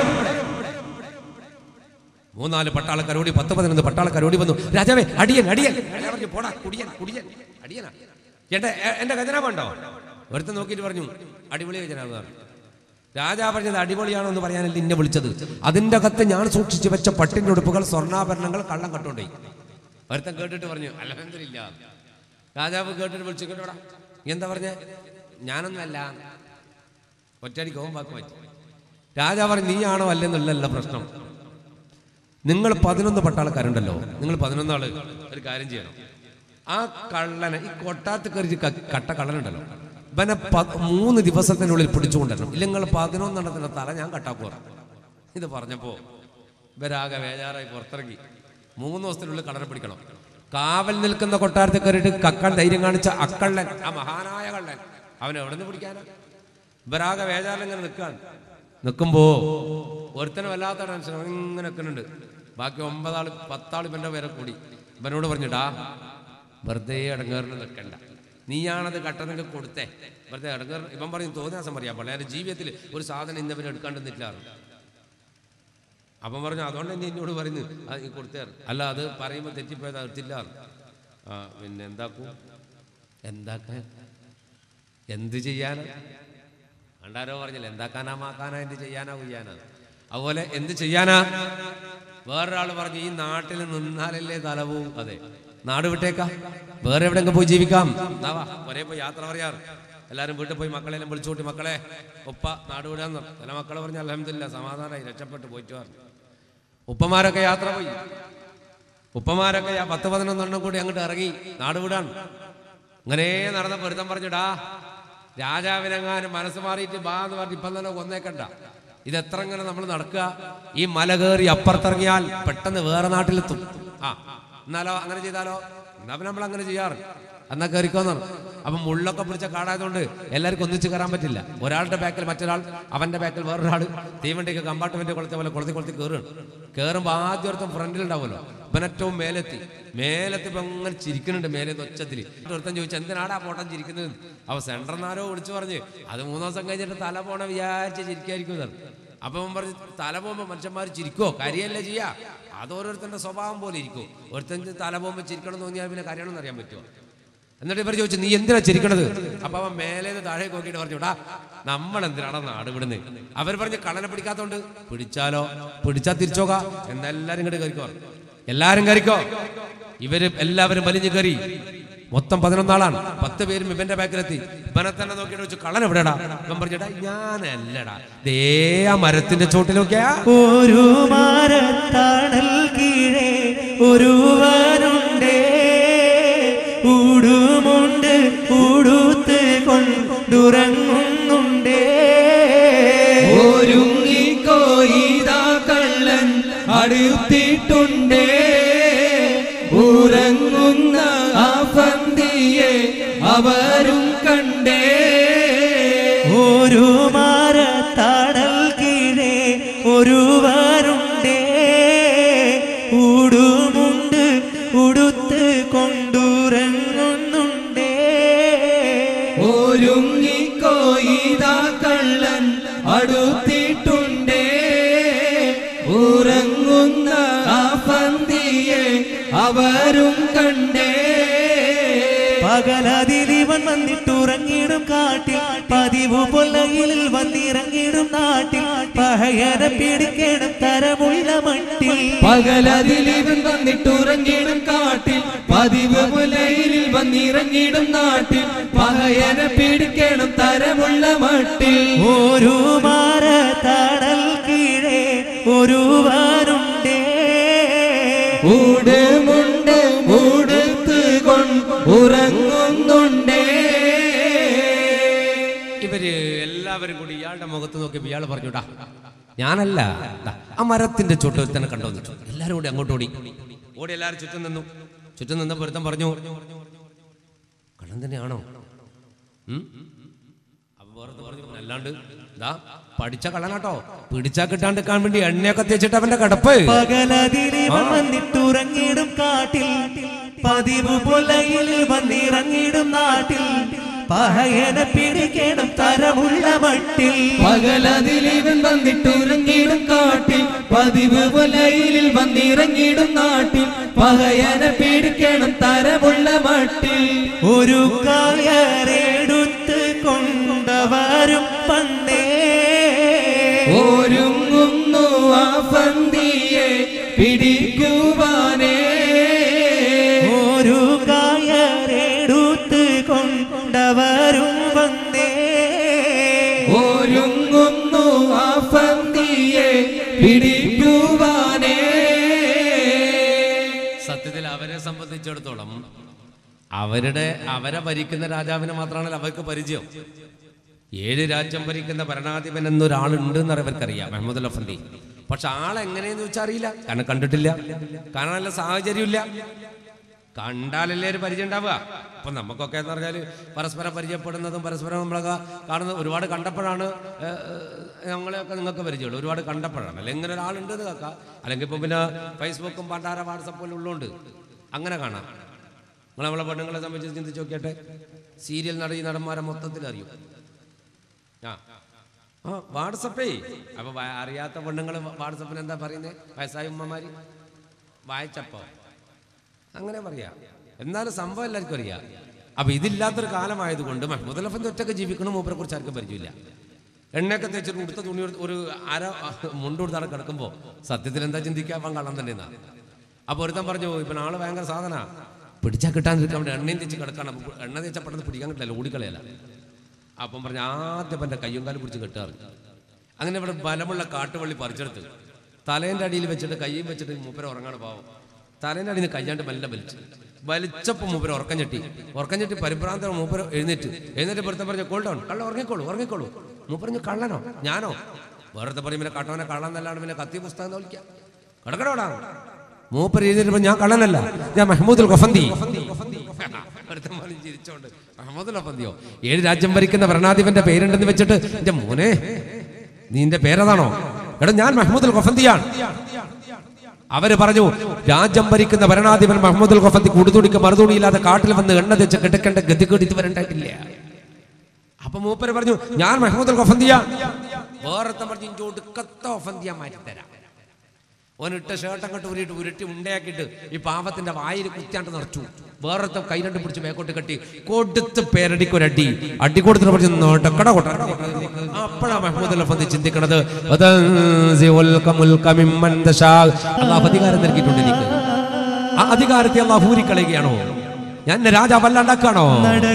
മൂന്നാല് പട്ടാളക്കാരോടി പത്ത് പതിനൊന്ന് പട്ടാളക്കാരോടി വന്നു രാജാവേ അടിയൻ അടിയൻ രാജാവ് പറഞ്ഞു, പോടാ കുടിയൻ കുടിയൻ അടിയനാ എന്റെ എ- എന്റെ ഖജനാവ് ഉണ്ടോ ഒരുത്തൻ നോക്കിയിട്ട് പറഞ്ഞു അടിപൊളി ഖജനാവ് എന്ന് പറഞ്ഞു. രാജാവ് പറഞ്ഞത് അടിപൊളിയാണോ എന്ന് പറയാനല്ല ഇന്നെ വിളിച്ചത് അതിന്റെ അകത്ത് ഞാൻ സൂക്ഷിച്ചു വെച്ച പട്ടിന്റെ ഉടുപ്പുകൾ സ്വർണ്ണാഭരണങ്ങൾ കള്ളം കട്ടുകൊണ്ടേ ഒരുത്തൻ കേട്ടിട്ട് പറഞ്ഞു അലഹമില്ല രാജാവ് കേട്ടിട്ട് വിളിച്ചു കേട്ടോടാ നീ എന്താ പറഞ്ഞേ ഞാനൊന്നല്ല ഒറ്റയടിക്ക് ഓൻ വാക്ക് മാറ്റി രാജാവ് പറഞ്ഞു നീയാണോ അല്ലെന്നുള്ളല്ല പ്രശ്നം നിങ്ങൾ പതിനൊന്ന് പട്ടാളക്കാരുണ്ടല്ലോ നിങ്ങൾ പതിനൊന്നാള് ഒരു കാര്യം ചെയ്യണം ആ കള്ളനെ ഈ കൊട്ടാത്ത് കയറി കട്ട കള്ളനുണ്ടല്ലോ ഇവനെ പ- മൂന്ന് ദിവസത്തിനുള്ളിൽ പിടിച്ചുകൊണ്ടിരണം ഇല്ലെങ്കിൽ നിങ്ങൾ പതിനൊന്നെണ്ണത്തിന്റെ തല ഞാൻ കട്ടാക്കുവാർ ഇത് പറഞ്ഞപ്പോ ഇവരാകെ വേജാറായി പുറത്തിറങ്ങി മൂന്ന് ദിവസത്തിനുള്ളിൽ കള്ളനെ പിടിക്കണം കാവൽ നിൽക്കുന്ന കൊട്ടാരത്തിൽ കയറിയിട്ട് കക്കാൻ ധൈര്യം കാണിച്ച അക്കള്ളൻ ആ മഹാനായ കള്ളൻ അവൻ എവിടെ നിന്ന് പിടിക്കാനാ ഇവരാകെ വേജാറിലിങ്ങനെ നിൽക്കാൻ നിൽക്കുമ്പോ ഒരുത്തന് വല്ലാത്ത ടെൻഷൻ അവൻ ഇങ്ങനെ നിൽക്കുന്നുണ്ട് ബാക്കി ഒമ്പതാള് പത്താള് ഇവന്റെ പേരെ കൂടി ഇവനോട് പറഞ്ഞിട്ടാ വെറുതെ അടങ്ങേറിന് നിൽക്കണ്ട നീയാണത് കട്ടണെങ്കിൽ കൊടുത്തേ വെറുതെ അടങ്ങേറ് ഇവൻ പറയും തോന്നിയാസം പറയാം പള്ളി എൻ്റെ ജീവിതത്തിൽ ഒരു സാധനം ഇന്നവന് എടുക്കാണ്ട് നിന്നിട്ടില്ലാറ് അപ്പം പറഞ്ഞു അതുകൊണ്ട് തന്നെ എന്നോട് പറയുന്നു അത് നീ കൊടുത്തേർ അല്ല അത് പറയുമ്പോൾ തെറ്റിപ്പോയത് എടുത്തില്ല ആ പിന്നെ എന്താക്കൂ എന്താക്കാൻ എന്ത് ചെയ്യാനാ കണ്ടാരോ പറഞ്ഞില്ല എന്താക്കാനാ മാക്കാനാ എന്ത് ചെയ്യാനാ കുയ്യാനാ അതുപോലെ എന്ത് ചെയ്യാനാ വേറൊരാൾ പറഞ്ഞു ഈ നാട്ടിൽ നിന്നാലല്ലേ തല പോവും അതെ നാട് വിട്ടേക്കാം വേറെ എവിടെയെങ്കിലും പോയി ജീവിക്കാം എന്നാവാ ഒരേ പോയി യാത്ര പറയാറ് എല്ലാവരും വീട്ടിൽ പോയി മക്കളെല്ലാം വിളിച്ചുകൂട്ടി മക്കളെ ഉപ്പ നാട് വിടാന്ന് പറഞ്ഞു. ചില മക്കളെ പറഞ്ഞ അലഹമില്ല സമാധാനമായി രക്ഷപ്പെട്ട് പോയിട്ട് പറഞ്ഞു ഉപ്പമാരൊക്കെ യാത്ര പോയി ഉപ്പമാരൊക്കെ ആ പത്ത് പതിനൊന്നെണ്ണം കൂടി അങ്ങോട്ട് ഇറങ്ങി നാട് വിടാൻ അങ്ങനെ നടന്ന പൊരുത്തം പറഞ്ഞിടാ രാജാവിനെങ്ങാനും മനസ്സ് മാറിയിട്ട് ബാ എന്ന് പറഞ്ഞ് ഇപ്പം തന്നെ കൊന്നേക്കണ്ട ഇത് എത്ര ഇങ്ങനെ നമ്മൾ നടക്കുക ഈ മല കയറി അപ്പുറത്തിറങ്ങിയാൽ പെട്ടെന്ന് വേറെ നാട്ടിലെത്തും ആ എന്നാലോ അങ്ങനെ ചെയ്താലോ എന്നാ പിന്നെ നമ്മൾ അങ്ങനെ ചെയ്യാറ് എന്നാ കയറിക്കോന്നാണ് അപ്പം മുള്ളൊക്കെ പിടിച്ച കാടായതുകൊണ്ട് എല്ലാവർക്കും ഒന്നിച്ച് കയറാൻ പറ്റില്ല ഒരാളുടെ ബാക്കിൽ മറ്റൊരാൾ അവന്റെ ബാക്കിൽ വേറൊരാൾ തീവണ്ടിക്ക് കമ്പാർട്ട്മെന്റ് കൊളുത്തിയ പോലെ കൊളുത്തി കൊളുത്തി കയറുകയാണ് കയറുമ്പോൾ ആദ്യം ഒരുത്തം ഫ്രണ്ടിൽ ഉണ്ടാവുമല്ലോ ഇവനേറ്റവും മേലെത്തി മേലെത്തി ഇപ്പം അങ്ങനെ ചിരിക്കുന്നുണ്ട് മേലെ ഒച്ചത്തിൽ ഒരുത്തൻ ചോദിച്ചു എന്തിനാടാ പോട്ടം ചിരിക്കുന്നത് അപ്പൊ സെൻട്രന്നാരോ വിളിച്ചു പറഞ്ഞ് അത് മൂന്ന് ദിവസം കഴിഞ്ഞിട്ട് തല പോണ വിചാരിച്ച് ചിരിക്കായിരിക്കും എന്നാണ് അപ്പൊ അവൻ പറഞ്ഞു തല പോകുമ്പോൾ മനുഷ്യന്മാർ ചിരിക്കോ കരിയല്ലേ ചെയ്യാ അത് ഓരോരുത്തരുടെ സ്വഭാവം പോലെ ഇരിക്കും ഒരുത്തൻ തല പോകുമ്പോൾ ചിരിക്കണം എന്ന് തോന്നിയാൽ പിന്നെ കരയണമെന്ന് അറിയാൻ പറ്റുമോ എന്നിട്ട് ഇവർ ചോദിച്ചു നീ എന്തിനാ ചിരിക്കണത് അപ്പൊ അവൻ മേലേന്ന് താഴെ നോക്കിയിട്ട് പറഞ്ഞു ടാ നമ്മൾ എന്തിനാണ് നാട് വിടുന്നത് അവർ പറഞ്ഞ് കള്ളനെ പിടിക്കാത്തോണ്ട് പിടിച്ചാലോ പിടിച്ചാ തിരിച്ചോക എന്നെല്ലാരും ഇങ്ങോട്ട് കയറിക്കോ എല്ലാരും കയറിക്കോ ഇവര് എല്ലാവരും വലിഞ്ഞു കയറി മൊത്തം പതിനൊന്നാളാണ് പത്ത് പേരും ഇവന്റെ ബാക്കിലെത്തി ഇവനെ തന്നെ നോക്കിയിട്ട് വെച്ചു കള്ളൻ എവിടെടാ ഇവൻ പറഞ്ഞിട്ടാ ഞാനല്ലടാ ദേ ആ മരത്തിന്റെ ചോട്ടിലൊക്കെയാ ഒരു മരത്തണൽ കീഴേ ഒരുവനുണ്ടേ ഉടുമുണ്ട് ഉടുത്ത് കൊണ്ടുറങ്ങുന്നുണ്ടേ ഒരുങ്ങിക്കോയിതാ കള്ളൻ അടുത്തിട്ടുണ്ടേ ഉറങ്ങുന്ന ആ പന്തിയെ അവരും കണ്ടേ ഒരു മരത്തണൽ കീഴേ ഒരുവനുണ്ടേ ഉടുമുണ്ട് ഉടുത്ത് കൊണ്ടുറങ്ങുന്നുണ്ടേ ഒരുങ്ങിക്കോയിതാ കള്ളൻ അടുത്തിട്ടുണ്ടേ ഉറങ്ങുന്ന ആ പന്തിയെ അവരും കണ്ടേ പകലതിലിവൻ വന്നിട്ടുറങ്ങിടും കാട്ടിൽ പതിവ് പൊല്ലയിൽ വന്നിറങ്ങിടും നാട്ടിൽ പഹയനെ പിടിക്കണം തരമുള്ള മട്ടിൽ പകലതിലിവൻ വന്നിട്ടുറങ്ങിടും കാട്ടിൽ പതിവ് മുലയിലിൽ വന്നിറങ്ങിടും നാട്ടിൽ പകയനെ പിടിക്കണം തരമുള്ള മട്ടിൽ ഒരു മാര തടൽ കീഴേ ഒരുവനുണ്ടേ ഊടുമുണ്ട് ഊടുത്ത് കൊണ്ട് ഉറങ്ങുന്നുണ്ടേ ഇവര് എല്ലാവരും കൂടി ഇയാളുടെ മുഖത്ത് നോക്കിയപ്പോൾ ഇയാൾ പറഞ്ഞുടാ ഞാനല്ല ദാ, ആ മരത്തിന്റെ ചുട്ടു തന്നെ കണ്ടു വന്നിട്ടു എല്ലാവരും കൂടി അങ്ങോട്ട് ഓടി ഓടി എല്ലാവരും ചുറ്റും നിന്നു ചുറ്റും നിന്ന പൊരുത്തം പറഞ്ഞു കള്ളൻ തന്നെയാണോ ഉം? അപ്പൊ വേറെ പറഞ്ഞു അല്ലാണ്ട് ദാ പഠിച്ച കള്ളനാട്ടോ പിടിച്ചാ കിട്ടാണ്ടിരിക്കാൻ വേണ്ടി എണ്ണയൊക്കെ തേച്ചിട്ട് അവന്റെ കിടപ്പ് പകലതിലിവൻ വന്നിട്ടുറങ്ങിടും കാട്ടിൽ പതിവ് പൊലയിൽ വന്നിറങ്ങിടും നാട്ടിൽ പഹയനെ പിടിക്കണം തരമുള്ള മട്ടിൽ പകലതിലിവൻ വന്നിട്ടുറങ്ങിടും കാട്ടിൽ പതിവ് പുലയിലിൽ വന്നിറങ്ങിടും നാട്ടിൽ പകയനെ പിടിക്കണം തരമുള്ള മട്ടിൽ ഒരു കയറെടുത്ത് കൊണ്ടവരും പണ്ടേ ഒരുങ്ങുന്നു ആ ഫന്തിയെ പിടിക്കുവാനേ ഒരു കയറെടുത്ത് കൊണ്ടവരും വന്നേ ഒരുങ്ങുന്നു ആ ഫന്തിയെ പിടിക്കുവാനേ സത്യത്തിൽ അവരെ സംബന്ധിച്ചിടത്തോളം അവരുടെ അവരെ ഭരിക്കുന്ന രാജാവിനെ മാത്രമാണല്ലോ അവർക്ക് പരിചയം ഏഴ് രാജ്യം ഭരിക്കുന്ന ഭരണാധിപൻ എന്നൊരാളുണ്ട് എന്ന് അവർക്കറിയാം മെഹമ്മദ് അൽ അഫന്തി പക്ഷെ ആളെങ്ങനെയെന്ന് വെച്ചാൽ അറിയില്ല കാരണം കണ്ടിട്ടില്ല കാണാനുള്ള സാഹചര്യമില്ല കണ്ടാലല്ലേ ഒരു പരിചയം ഉണ്ടാവുക അപ്പൊ നമുക്കൊക്കെ എന്ന് പറഞ്ഞാൽ പരസ്പരം പരിചയപ്പെടുന്നതും പരസ്പരം നമ്മളൊക്കെ കാണുന്നത് ഒരുപാട് കണ്ടപ്പോഴാണ് ഏഹ്, ഏഹ്, ഞങ്ങളെയൊക്കെ നിങ്ങൾക്ക് പരിചയമുള്ളൂ ഒരുപാട് കണ്ടപ്പോഴാണ് അല്ലെങ്കിൽ ഇങ്ങനെ ഒരാളുണ്ട് എന്ന് കേൾക്കാം അല്ലെങ്കിൽ ഇപ്പൊ പിന്നെ ഫേസ്ബുക്കും പണ്ടാര വാട്സപ്പും ഉള്ളതുകൊണ്ട് അങ്ങനെ കാണാം നിങ്ങൾ നമ്മളെ പെണ്ണുങ്ങളെ സംബന്ധിച്ച് ചിന്തിച്ച് നോക്കിയട്ടെ സീരിയൽ നട ഈ നടന്മാരെ മൊത്തത്തിൽ അറിയും ആ ആ വാട്സപ്പേ അപ്പൊ വ- അറിയാത്ത പെണ്ണുങ്ങൾ വാട്സപ്പിന് എന്താ പറയുന്നത് വയസ്സായ ഉമ്മമാര് വായിച്ചപ്പോ അങ്ങനെ പറയാ എന്നാലും സംഭവം എല്ലാവർക്കും അറിയാം അപ്പൊ ഇതില്ലാത്തൊരു കാലമായതുകൊണ്ട് മഹ്മൂദ് അലഫന്റെ ഒറ്റക്ക് ജീവിക്കണം മൂപ്പരെ കുറിച്ച് ആർക്കും പരിചയമില്ല എണ്ണയൊക്കെ തേച്ചിട്ട് ഉടുത്ത തുണി ഉടുത്ത് ഒരു അര മുണ്ട് കൊടുത്താണ് കിടക്കുമ്പോ സത്യത്തിൽ എന്താ ചിന്തിക്കാൻ അവൻ കള്ളം തന്നെ അപ്പൊ ഒരുത്തൻ പറഞ്ഞു ഇപ്പൊ നാളെ ഭയങ്കര സാധന പിടിച്ചാൽ കിട്ടാണ്ടിരിക്കാൻ വേണ്ടി എണ്ണയും തേച്ച് കിടക്കണം അപ്പൊ എണ്ണ തേച്ചാൽ പെട്ടെന്ന് പിടിക്കാൻ കിട്ടില്ല ഓടിക്കളയല്ല അപ്പം പറഞ്ഞ ആദ്യം എൻ്റെ കയ്യും കാലും പിടിച്ച് കെട്ടാറ് അങ്ങനെ ഇവിടെ ബലമുള്ള കാട്ടുവള്ളി പറിച്ചെടുത്ത് തലേൻ്റെ അടിയിൽ വെച്ചിട്ട് കയ്യും വെച്ചിട്ട് മൂപ്പര ഉറങ്ങാണ് പാവം തലേൻ്റെ അടിയിൽ നിന്ന് കയ്യാണ്ട് മെല്ലെ വലിച്ചു വലിച്ചപ്പോൾ മൂപ്പര ഉറക്കം ഞെട്ടി ഉറക്കം ഞെട്ടി പരിഭ്രാന്തം മൂപ്പര എഴുന്നേറ്റ് എഴുന്നേറ്റ് പുറത്തെ പറഞ്ഞു കോൾ ഡൗൺ കള്ള ഉറങ്ങിക്കോളൂ ഉറങ്ങിക്കോളൂ മൂപ്പറഞ്ഞു കള്ളനോ ഞാനോ വേറെ പറയും പിന്നെ കട്ടവനെ കള്ളൻ എന്നല്ലാണ്ട് പിന്നെ കത്തി പുസ്തകം വിളിക്കാം കിടക്കടോടാ മൂപ്പർ എഴുന്നേറ്റ് ഞാൻ കള്ളനല്ല ഞാൻ മെഹമ്മൂദുൽ ഗഫന്തി ഒരുത്തൻ പറഞ്ഞ് ചിരിച്ചോണ്ട് മുഹമ്മദ് അഫന്തിയോ ഏഴ് രാജ്യം ഭരിക്കുന്ന ഭരണാധിപന്റെ പേരുണ്ടെന്ന് വെച്ചിട്ട് എന്റെ മോനെ നിന്റെ പേരതാണോ എടാ ഞാൻ മെഹമ്മൂദുൽ ഖഫന്തിയാണ് അവര് പറഞ്ഞു രാജ്യം ഭരിക്കുന്ന ഭരണാധിപൻ മഹമ്മദുൽ ഖഫന്തി കുടുതുണിക്ക് മറുതുണിയില്ലാതെ കാട്ടിൽ വന്ന് എണ്ണ തെച്ച് കിടക്കേണ്ട ഗതികേട് ഇതുവരെ ഉണ്ടായിട്ടില്ല അപ്പൊ മൂപ്പര് പറഞ്ഞു ഞാൻ മെഹമ്മൂദുൽ ഖഫന്തിയാ വേറത്തെ പറഞ്ഞു ഇഞ്ചോ ഒടുക്കത്തെ ഒഫന്തിയാ മാറ്റി തരാം ഓനിട്ട ഷർട്ട് അങ്ങോട്ട് ഉരുട്ടി ഉരുട്ടി ഉണ്ടയാക്കിയിട്ട് ഈ പാവത്തിന്റെ വായിൽ കുത്തിയാണ്ട് നിറച്ചു വേറത്തെ കൈ രണ്ട് പിടിച്ച് മേക്കോട്ട് കെട്ടി കൊടുത്ത് പേരടിക്ക് ഒരു അടി അടി കൊടുത്തിട്ട് പറഞ്ഞു നോട്ടക്കട കൊട്ട അപ്പോഴാ മഹമ്മൂദ് അലഫന്തി ചിന്തിക്കണത് അതൻസിഉൽ കമുൽക മിമ്മൻ തശാ. അള്ളാഹു അധികാരം നൽകിയിട്ടുണ്ട് എനിക്ക് ആ അധികാരത്തെ അള്ളാഹു ഊരിക്കളയുകയാണോ ഞാൻ എന്നെ രാജാവല്ലാണ്ടാക്കാണോ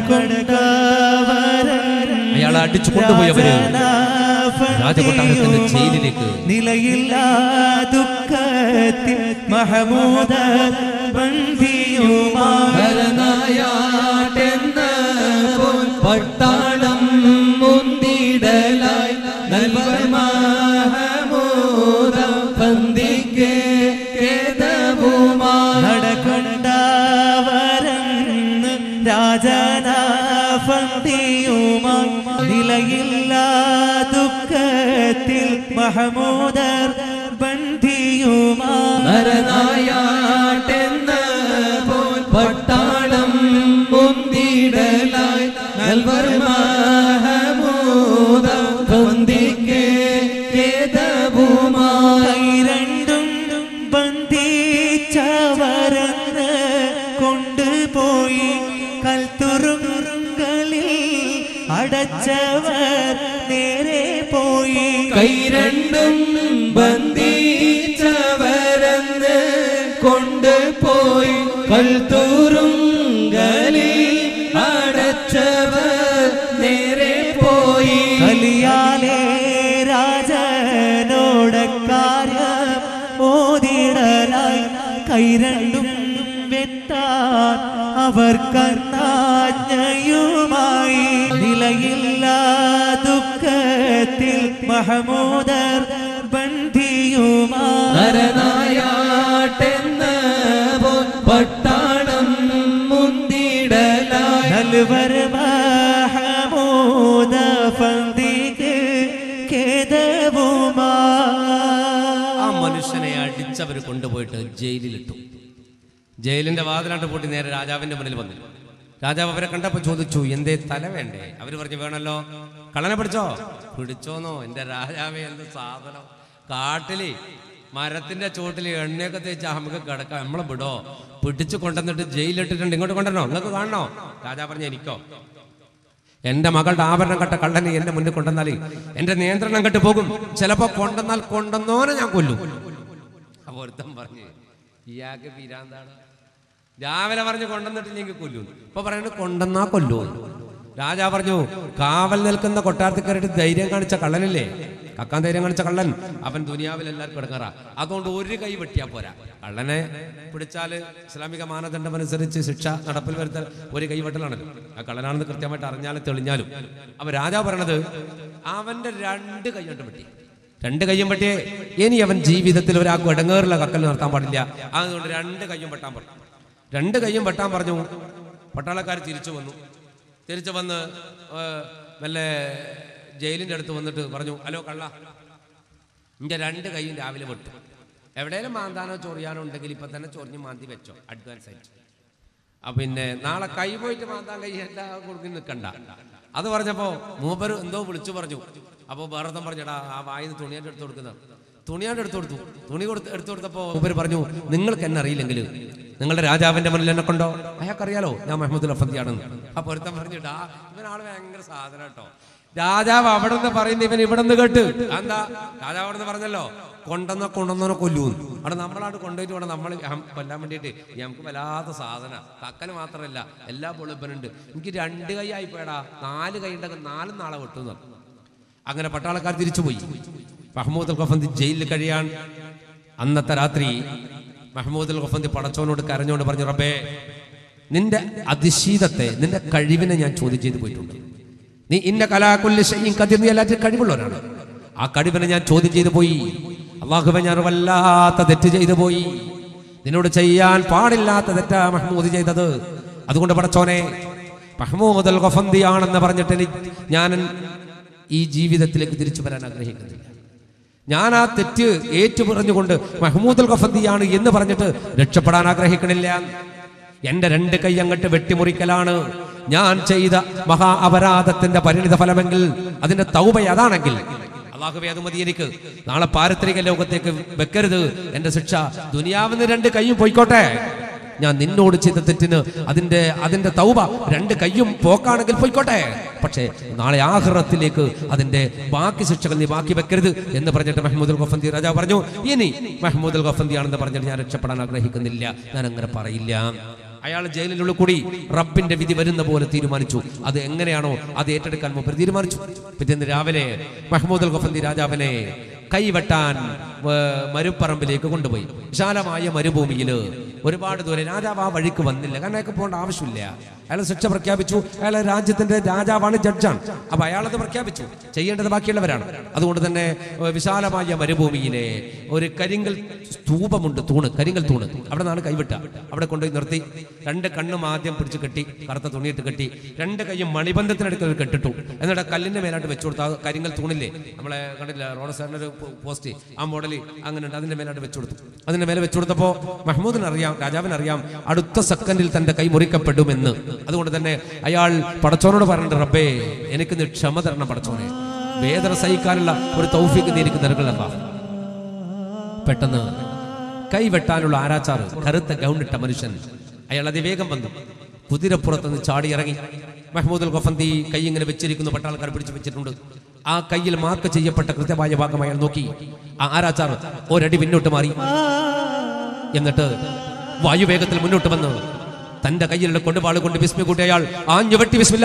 അയാളെ അടിച്ചു കൊണ്ടുപോയവര് രാജകൊട്ടാരത്തിന്റെ ജയിലിലേക്ക് നിലയില്ലാ ദുഃഖത്തിൽ മഹമൂദ ബന്ധിയുമാ ഭരനായാട്ടെന്ന പോൽ പട്ടാളം മുന്തിടലായി നൽവർ മഹമൂദ പന്തിക്ക് കേതവുമായി നടകൊണ്ടവരന്ന് രാജനാഫന്തിയുമായി നിലയില്ലാ ദുഃഖത്തിൽ മഹമൂദർ ബന്ധിയുമാ ഭരനായാട്ടെന്ന പോൽ പട്ടാളം മുന്തിടലായി നൽവർ മഹമൂദ പന്തിക്ക് കേതവുമായി കൈ രണ്ടും ബന്ധിച്ചവരന്ന് കൊണ്ടുപോയി കൽത്തുറുങ്ങളിൽ അടച്ചവർ നേരെ പോയി കൈ രണ്ടും ബന്ധിച്ചവരെന്ന് കൊണ്ടുപോയി കൽത്തൂറുങ്കലിൽ അടച്ചവർ നേരെ പോയി കലിയാലേ രാജനോടക്കാര്യം ഓതിടലായി കൈരണ്ടും വെത്താൻ അവർ കർണാജ്ഞയുമായി നിലയില്ലാ ദുഃഖത്തിൽ മഹമൂദർ ബന്ധിയുമായി നരനായാട്ടെന്ന പോൽ പട്ടാളം മുന്തിടലായി നൽവർ മഹമൂദ ഫന്തിക്ക് കേദവുമായി കൊണ്ടുപോയിട്ട് ജയിലിലിട്ടു ജയിലിന്റെ വാതിലാണ്ട് പൂട്ടി നേരെ രാജാവിന്റെ മുന്നിൽ വന്നു രാജാവ് അവരെ കണ്ടപ്പോൾ ചോദിച്ചു എന്തേ തല വേണ്ടേ അവര് പറഞ്ഞു വേണല്ലോ കള്ളനെ പിടിച്ചോ പിടിച്ചോന്നോ എന്റെ രാജാവേ എന്ത് സാധനം കാട്ടില് മരത്തിന്റെ ചോട്ടിൽ എണ്ണയൊക്കെ തേച്ച് നമുക്ക് കിടക്കാം നമ്മളെ വിടോ പിടിച്ചു കൊണ്ടുവന്നിട്ട് ജയിലിട്ടിട്ടുണ്ട് ഇങ്ങോട്ട് കൊണ്ടുവരണോ നിങ്ങൾക്ക് കാണണോ രാജാവ് പറഞ്ഞു എനിക്കോ എന്റെ മകളുടെ ആഭരണം കട്ട കള്ളനെ എന്റെ മുന്നിൽ കൊണ്ടുവന്നാൽ എന്റെ നിയന്ത്രണം കെട്ട് പോകും ചിലപ്പോ കൊണ്ടുവന്നാൽ കൊണ്ടുവന്നോനെ ഞാൻ കൊല്ലും അപ്പൊ ഒരുത്തൻ പറഞ്ഞു ഇയാൾക്ക് പിരാന്താണ് രാവിലെ പറഞ്ഞ് കൊണ്ടുവന്നിട്ടില്ലെങ്കിൽ കൊല്ലൂ ഇപ്പൊ പറയുന്നത് കൊണ്ടുവന്നാ കൊല്ലൂ രാജാ പറഞ്ഞു കാവൽ നിൽക്കുന്ന കൊട്ടാരത്തിൽ കയറിയിട്ട് ധൈര്യം കാണിച്ച കള്ളനില്ലേ കക്കാൻ ധൈര്യം കാണിച്ച കള്ളൻ അവൻ ദുനിയാവിൽ എല്ലാവർക്കും ഇടങ്ങാറാ അതുകൊണ്ട് ഒരു കൈ വെട്ടിയാ പോരാ കള്ളനെ പിടിച്ചാൽ ഇസ്ലാമിക മാനദണ്ഡം അനുസരിച്ച് ശിക്ഷ നടപ്പിൽ വരുത്താൻ ഒരു കൈ വെട്ടലാണല്ലോ ആ കള്ളനാണെന്ന് കൃത്യമായിട്ട് അറിഞ്ഞാലും തെളിഞ്ഞാലും അപ്പൊ രാജാ പറയണത് അവന്റെ രണ്ട് കൈ കൊണ്ട് വെട്ടി രണ്ട് കയ്യും വെട്ടിയേ ഇനി അവൻ ജീവിതത്തിൽ ഒരാൾക്ക് ഇടങ്ങേറില്ല കക്കൽ നിർത്താൻ പാടില്ല അതുകൊണ്ട് രണ്ട് കയ്യും വെട്ടാൻ പറഞ്ഞു രണ്ട് കയ്യും വെട്ടാൻ പറഞ്ഞു പട്ടാളക്കാർ തിരിച്ചു വന്നു തിരിച്ചു വന്ന് ഏ, മെല്ലെ ജയിലിൻ്റെ അടുത്ത് വന്നിട്ട് പറഞ്ഞു ഹലോ കള്ള എൻ്റെ രണ്ട് കൈയും രാവിലെ വെട്ടു എവിടെയെങ്കിലും മാന്താനോ ചൊറിയാനോ ഉണ്ടെങ്കിൽ ഇപ്പൊ തന്നെ ചൊറിഞ്ഞ് മാന്തി വെച്ചോ അഡ്വാൻസ് ആയിട്ട് ആ പിന്നെ നാളെ കൈ പോയിട്ട് മാന്താൻ കൈ എന്താ കൊടുക്കി നിൽക്കണ്ട അത് പറഞ്ഞപ്പോ മൂപ്പര് എന്തോ വിളിച്ചു പറഞ്ഞു അപ്പൊ ഭാരതം പറഞ്ഞടാ ആ വായിന്ന് തുണിയായിട്ട് എടുത്തു കൊടുക്കുന്ന തുണിയായിട്ട് എടുത്തു കൊടുത്തു തുണി കൊടുത്ത് എടുത്തു കൊടുത്തപ്പോ മൂപ്പര് പറഞ്ഞു നിങ്ങൾക്ക് എന്നെ അറിയില്ലെങ്കിൽ നിങ്ങളുടെ രാജാവിന്റെ മുന്നിൽ എന്നെ കൊണ്ടോ അയാൾക്കറിയാലോ ഞാൻ മുഹമ്മദ് അഫന്തിയാണെന്ന് ആ പൊരുത്തം പറഞ്ഞിട്ടാ ഇവനാള് ഭയങ്കര സാധനം കേട്ടോ രാജാവ് അവിടെ നിന്ന് പറയുന്ന ഇവൻ ഇവിടെ നിന്ന് കേട്ട് എന്താ രാജാവ് അവിടെ നിന്ന് പറഞ്ഞല്ലോ കൊണ്ടെന്ന കൊണ്ടെന്നോ കൊല്ലൂന്ന് അവിടെ നമ്മളാണ് കൊണ്ടുപോയിട്ട് വേണം നമ്മൾ കൊല്ലാൻ വേണ്ടിയിട്ട് നമുക്ക് വല്ലാത്ത സാധന കക്കന് മാത്രമല്ല എല്ലാ പൊളിപ്പനുണ്ട് എനിക്ക് രണ്ട് കൈ ആയിപ്പോയടാ നാല് കൈ ഉണ്ടെങ്കിൽ നാലും നാളെ വെട്ടു എന്ന് പറഞ്ഞു. അങ്ങനെ പട്ടാളക്കാർ തിരിച്ചുപോയി മഹമ്മൂദ് അൽ ഖഫന്തി ജയിലിൽ കഴിയാൻ അന്നത്തെ രാത്രി മഹമ്മൂദ് അൽ ഖഫന്തി പടച്ചോനോട് കരഞ്ഞുകൊണ്ട് പറഞ്ഞു റബ്ബേ നിന്റെ അതിശീതത്തെ നിന്റെ കഴിവിനെ ഞാൻ ചോദ്യം ചെയ്തു പോയിട്ടുണ്ട് നീ ഇന്ന കലാകുല്യ ശൈയും കതിർ നീ എല്ലാറ്റിനും കഴിവുള്ളവരാണ് ആ കഴിവിനെ ഞാൻ ചോദ്യം ചെയ്തു പോയി അള്ളാഹുബെ ഞാൻ വല്ലാത്ത തെറ്റ് ചെയ്തു പോയി നിന്നോട് ചെയ്യാൻ പാടില്ലാത്ത തെറ്റാ മഹ്മൂദ് ചെയ്തത് അതുകൊണ്ട് പടച്ചോനെ മഹ്മൂദ് അൽ ഖഫന്തിയാണെന്ന് പറഞ്ഞിട്ട് എനിക്ക് ഞാൻ ഈ ജീവിതത്തിലേക്ക് തിരിച്ചു വരാൻ ആഗ്രഹിക്കുന്നില്ല ഞാൻ ആ തെറ്റ് ഏറ്റുപറഞ്ഞുകൊണ്ട് മഹ്മൂദ് അൽ ഖഫന്തിയാണ് എന്ന് പറഞ്ഞിട്ട് രക്ഷപ്പെടാൻ ആഗ്രഹിക്കണില്ല എന്റെ രണ്ട് കൈ അങ്ങട്ട് വെട്ടിമുറിക്കലാണ് ഞാൻ ചെയ്ത മഹാ അപരാധത്തിന്റെ പരിണിത ഫലമെങ്കിൽ അതിന്റെ തൗബ അതാണെങ്കിൽ അള്ളാഹുബെ അത് മതി എനിക്ക് നാളെ പാരത്രിക ലോകത്തേക്ക് വെക്കരുത് എന്റെ ശിക്ഷ ദുനിയാവിന്ന് രണ്ട് കൈയും പോയിക്കോട്ടെ ഞാൻ നിന്നോട് ചെയ്ത തെറ്റിന് അതിന്റെ അതിന്റെ തൗബ രണ്ട് കയ്യും പോക്കാണെങ്കിൽ പോയിക്കോട്ടെ പക്ഷേ നാളെ ആഹ്റത്തിലേക്ക് അതിന്റെ ബാക്കി ശിക്ഷകൾ നീ ബാക്കി വെക്കരുത് എന്ന് പറഞ്ഞിട്ട് മെഹമ്മൂദ് അൽ ഖഫന്തി രാജാവ് പറഞ്ഞു ഇനി മെഹമ്മൂദ് അൽ ഖഫന്തി ആണെന്ന് പറഞ്ഞിട്ട് ഞാൻ രക്ഷപ്പെടാൻ ആഗ്രഹിക്കുന്നില്ല ഞാൻ അങ്ങനെ പറയില്ല അയാൾ ജയിലിനുള്ളിൽ കൂടി റബ്ബിന്റെ വിധി വരുന്ന പോലെ തീരുമാനിച്ചു അത് എങ്ങനെയാണോ അത് ഏറ്റെടുക്കാൻ മുമ്പ് തീരുമാനിച്ചു പിറ്റേന്ന് രാവിലെ മഹ്മൂദ് അൽ ഖഫന്തി രാജാവിനെ കൈവെട്ടാൻ ഏ, മരുപ്പറമ്പിലേക്ക് കൊണ്ടുപോയി വിശാലമായ മരുഭൂമിയിൽ ഒരുപാട് ദൂരെ രാജാവ് ആ വഴിക്ക് വന്നില്ല കാരണം അയാൾക്ക് പോകേണ്ട ആവശ്യമില്ല അയാൾ ശിക്ഷ പ്രഖ്യാപിച്ചു അയാൾ രാജ്യത്തിന്റെ രാജാവാണ് ജഡ്ജാണ് അപ്പൊ അയാളത് പ്രഖ്യാപിച്ചു ചെയ്യേണ്ടത് ബാക്കിയുള്ളവരാണ് അതുകൊണ്ട് തന്നെ ഏ, വിശാലമായ മരുഭൂമിയിലെ ഒരു കരിങ്കൽ സ്തൂപമുണ്ട് തൂണ് കരിങ്കൽ തൂണ് അവിടെ നിന്നാണ് കൈവിട്ട അവിടെ കൊണ്ടുപോയി നിർത്തി രണ്ട് കണ്ണും ആദ്യം പിടിച്ച് കെട്ടി കറുത്ത തുണിയിട്ട് കെട്ടി രണ്ട് കൈയും മണിബന്ധത്തിനടുത്ത് ഒരു കെട്ടിട്ടു എന്നിട്ട് ആ കല്ലിന്റെ മേലായിട്ട് വെച്ചു കൊടുത്തു ആ കരിങ്കൽ തൂണില്ലേ നമ്മളെ കണ്ടില്ല റോഡ് സാറിന്റെ ഒരു പോസ്റ്റ് ആ മോഡൽ അങ്ങനെ ഉണ്ട് അതിന്റെ മേലായിട്ട് വെച്ചു കൊടുത്തു അതിന്റെ മേലെ വെച്ചു കൊടുത്തപ്പോ മഹ്മൂദിന് അറിയാം രാജാവിന് അറിയാം അടുത്ത സെക്കൻഡിൽ തന്റെ കൈ മുറിക്കപ്പെടുമെന്ന് അതുകൊണ്ട് തന്നെ അയാൾ പടച്ചോനോട് പറഞ്ഞിട്ട് റബ്ബേ എനിക്ക് നീ ക്ഷമ തരണം പടച്ചോനെ വേദന സഹിക്കാനുള്ള ഒരു തൗഫീക്ക് നീ എനിക്ക് നൽകണല്ല പെട്ടെന്ന് കൈവെട്ടാനുള്ള ആരാച്ചാറ് കറുത്ത ഗൗണിട്ട മനുഷ്യൻ അയാൾ അതിവേഗം വന്നു കുതിരപ്പുറത്ത് നിന്ന് ചാടി ഇറങ്ങി മഹ്മൂദ് അൽ ഖഫന്തി കൈ ഇങ്ങനെ വെച്ചിരിക്കുന്നു പട്ടാൾക്കാർ പിടിച്ചു വെച്ചിട്ടുണ്ട് ആ കയ്യിൽ മാർക്ക് ചെയ്യപ്പെട്ട കൃത്യമായ ഭാഗം അയാൾ നോക്കി ആ ആരാച്ചാർ ഒരടി പിന്നോട്ട് മാറി എന്നിട്ട് വായുവേഗത്തിൽ മുന്നോട്ട് വന്ന് തന്റെ കയ്യിലുള്ള കൊണ്ടുപാട് കൊണ്ട് വിസ്മി കൂട്ടി അയാൾ ആഞ്ഞു വെട്ടി വിസ്മില്ല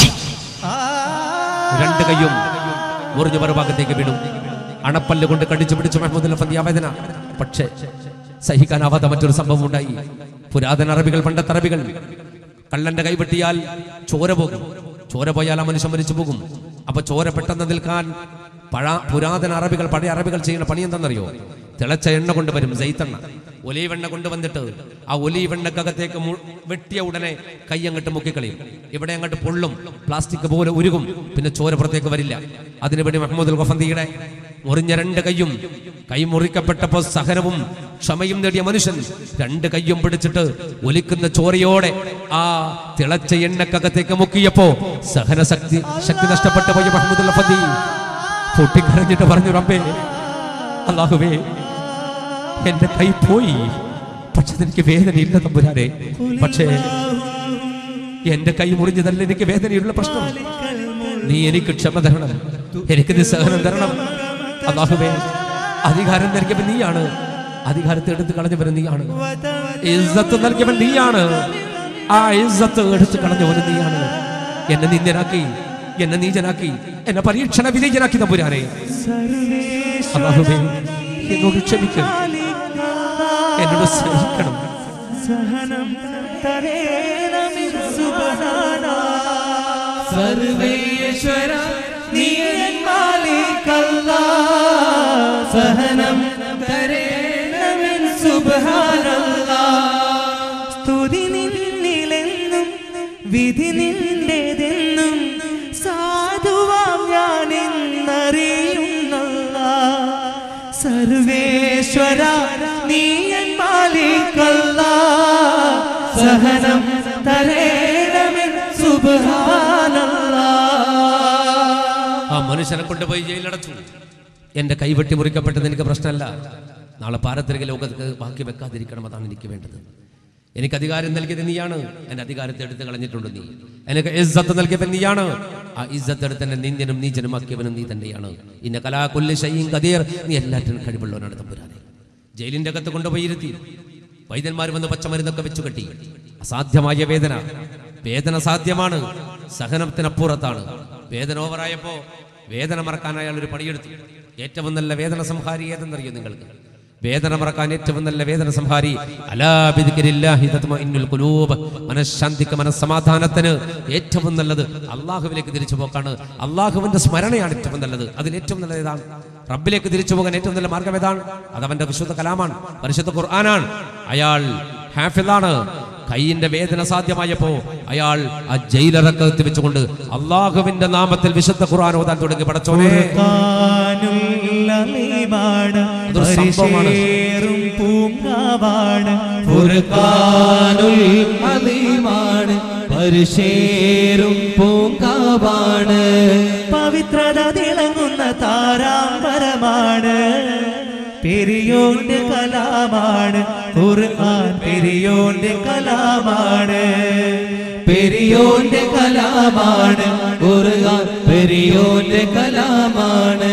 രണ്ട് കൈയും മുറിഞ്ഞു മറുഭാഗത്തേക്ക് വീണു അണപ്പല്ല് കൊണ്ട് കടിച്ചു പിടിച്ചു മെഹമ്മൂദ് ലഫന്തി ആവേദന പക്ഷേ സഹിക്കാനാവാത്ത മറ്റൊരു സംഭവം ഉണ്ടായി പുരാതന അറബികൾ പണ്ടത്തെ അറബികൾ കള്ളന്റെ കൈവെട്ടിയാൽ ചോര പോകും ചോര പോയാൽ ആ മനുഷ്യൻ മരിച്ചു പോകും അപ്പൊ ചോര പെട്ടെന്ന് നിൽക്കാൻ പഴ പുരാതന അറബികൾ പഴയ അറബികൾ ചെയ്യുന്ന പണി എന്താണെന്നറിയോ തിളച്ച എണ്ണ കൊണ്ടുവരും ജയ്ത്തെണ്ണ ഒലീവെണ്ണ കൊണ്ടുവന്നിട്ട് ആ ഒലീവെണ്ണക്കകത്തേക്ക് മു- വെട്ടിയ ഉടനെ കൈ അങ്ങോട്ട് മുക്കിക്കളയും ഇവിടെ അങ്ങോട്ട് പൊള്ളും പ്ലാസ്റ്റിക് പോലെ ഉരുകും പിന്നെ ചോര പുറത്തേക്ക് വരില്ല അതിനുവേണ്ടി മഹമ്മൂദ് അൽ ഖഫന്തിയുടെ മുറിഞ്ഞ രണ്ട് കൈയും കൈ മുറിക്കപ്പെട്ടപ്പോൾ സഹനവും ക്ഷമയും നേടിയ മനുഷ്യൻ രണ്ട് കൈയും പിടിച്ചിട്ട് ഒലിക്കുന്ന ചോരയോടെ ആ തിളച്ച എണ്ണക്കകത്തേക്ക് മുക്കിയപ്പോ സഹനശക്തി ശക്തി നഷ്ടപ്പെട്ടു പോയ മഹമ്മദ് ഫതി പൊട്ടിക്കരഞ്ഞിട്ട് പറഞ്ഞു റബ്ബേ അള്ളാഹുവേ എന്റെ കൈ പോയി പക്ഷെ എനിക്ക് വേദനയില്ല തമ്പുരാനെ പക്ഷേ എന്റെ കൈ മുറിഞ്ഞതല്ല എനിക്ക് വേദനയുള്ള പ്രശ്നം നീ എനിക്ക് ക്ഷമ തരണം എനിക്ക് നിസ്സഹനം തരണം അള്ളാഹുവേ അധികാരം നൽകിയവൻ നീയാണ് അധികാരത്തെ എടുത്ത് കളഞ്ഞവൻ നീയാണ് ഇസ്സത്ത് നൽകിയവൻ നീയാണ് ആ ഇസ്സത്ത് എടുത്ത് കളഞ്ഞവൻ നീയാണ് എന്നെ നിന്ദനാക്കി എന്നെ നീചനാക്കി എന്നെ പരീക്ഷണ വിജയനാക്കി തമ്പുരാനെ അള്ളാഹുവേ എന്നോട് ക്ഷമിക്കണം എന്നോട് സ്നേഹിക്കണം സഹനം തരേണമേ സുബ്ഹാന സർവേശ്വര നീ മാലിക്കല്ല സഹനം തരേണമിൻ സുബ്ഹാനല്ല സ്തുതി നിന്നിലെന്നും വിധി നിന്റേതെന്നും സാധുവാം ഞാൻ എന്നറിയുന്നല്ല സർവേശ്വര നീയൻ മാലിക്കല്ല സഹനം തരേണമേ സുബ്ഹാനല്ലാ ആ മനുഷ്യനെ കൊണ്ടുപോയി ജയിലടച്ചു എന്റെ കൈവെട്ടി മുറിക്കപ്പെട്ടത് എനിക്ക് പ്രശ്നമല്ല നാളെ പാരത്രിക ലോകത്ത് ബാക്കി വെക്കാതിരിക്കണം അതാണ് എനിക്ക് വേണ്ടത് എനിക്ക് അധികാരം നൽകിയത് നീയാണ് എന്റെ അധികാരത്തെ എടുത്ത് കളഞ്ഞിട്ടുണ്ട് നീ എനിക്ക് ഇസ്സത്ത് നൽകിയവൻ നീയാണ് ആ ഇസ്സത്ത് എടുത്ത് എന്നെ നിന്ദ്യനും നീചനുമാക്കിയവനും നീ തന്നെയാണ് ഇന്ന കലാകൊല്ല് ഷയ്യും കതീർ നീ എല്ലാറ്റിനും കഴിവുള്ളവനാണ് തമ്പുരാനെ ജയിലിന്റെ അകത്ത് കൊണ്ടുപോയി ഇരുത്തി വൈദ്യന്മാർ വന്ന് പച്ചമരുന്നൊക്കെ വെച്ചു കെട്ടി അസാധ്യമായ വേദന വേദന സാധ്യമാണ് സഹനത്തിനപ്പുറത്താണ് വേദന ഓവറായപ്പോ വേദന മറക്കാൻ അയാൾ ഒരു പണിയെടുത്തു ഏറ്റവും നല്ല വേദന സംഹാരി ഏതെന്നറിയോ നിങ്ങൾക്ക് വേദന മറക്കാൻ ഏറ്റവും നല്ല വേദന സംഹാരി അലാ ബിദിക്രില്ലാഹി തത്മഇന്നുൽ ഖുലൂബ് മനഃശാന്തിക്ക് മനസ്സമാധാനത്തിന് ഏറ്റവും നല്ലത് അള്ളാഹുവിലേക്ക് തിരിച്ചു പോക്കാണ് അള്ളാഹുവിന്റെ സ്മരണയാണ് ഏറ്റവും നല്ലത് അതിൽ ഏറ്റവും നല്ലത് ഏതാണ് റബ്ബിലേക്ക് തിരിച്ചു പോകാൻ ഏറ്റവും നല്ല മാർഗം ഏതാണ് അത് അവന്റെ വിശുദ്ധ കലാമാണ് പരിശുദ്ധ ഖുർആനാണ് അയാൾ ഹാഫിളാണ് കൈയിന്റെ വേദന സാധ്യമായപ്പോ അയാൾ ആ ജയിലറക്കകത്ത് വെച്ചുകൊണ്ട് അള്ളാഹുവിന്റെ നാമത്തിൽ വിശുദ്ധ ഖുർആൻ ഓതാൻ തുടങ്ങി പടച്ചോനെ ാണ് അതൊരു സംഭവമാണ്. പരിശേറും പൂങ്കാവാണ് ഫുർഖാനുൽ അലീമാണ് പരിശേരും പൂങ്കാവാണ് പവിത്രത തിളങ്ങുന്ന താരാമ്പരമാണ് പെരിയോന്റെ കലാമാണ് ഖുർആൻ പെരിയോന്റെ കലാമാണ് പെരിയോന്റെ കലാമാണ് ഖുർആൻ പെരിയോന്റെ കലാമാണ്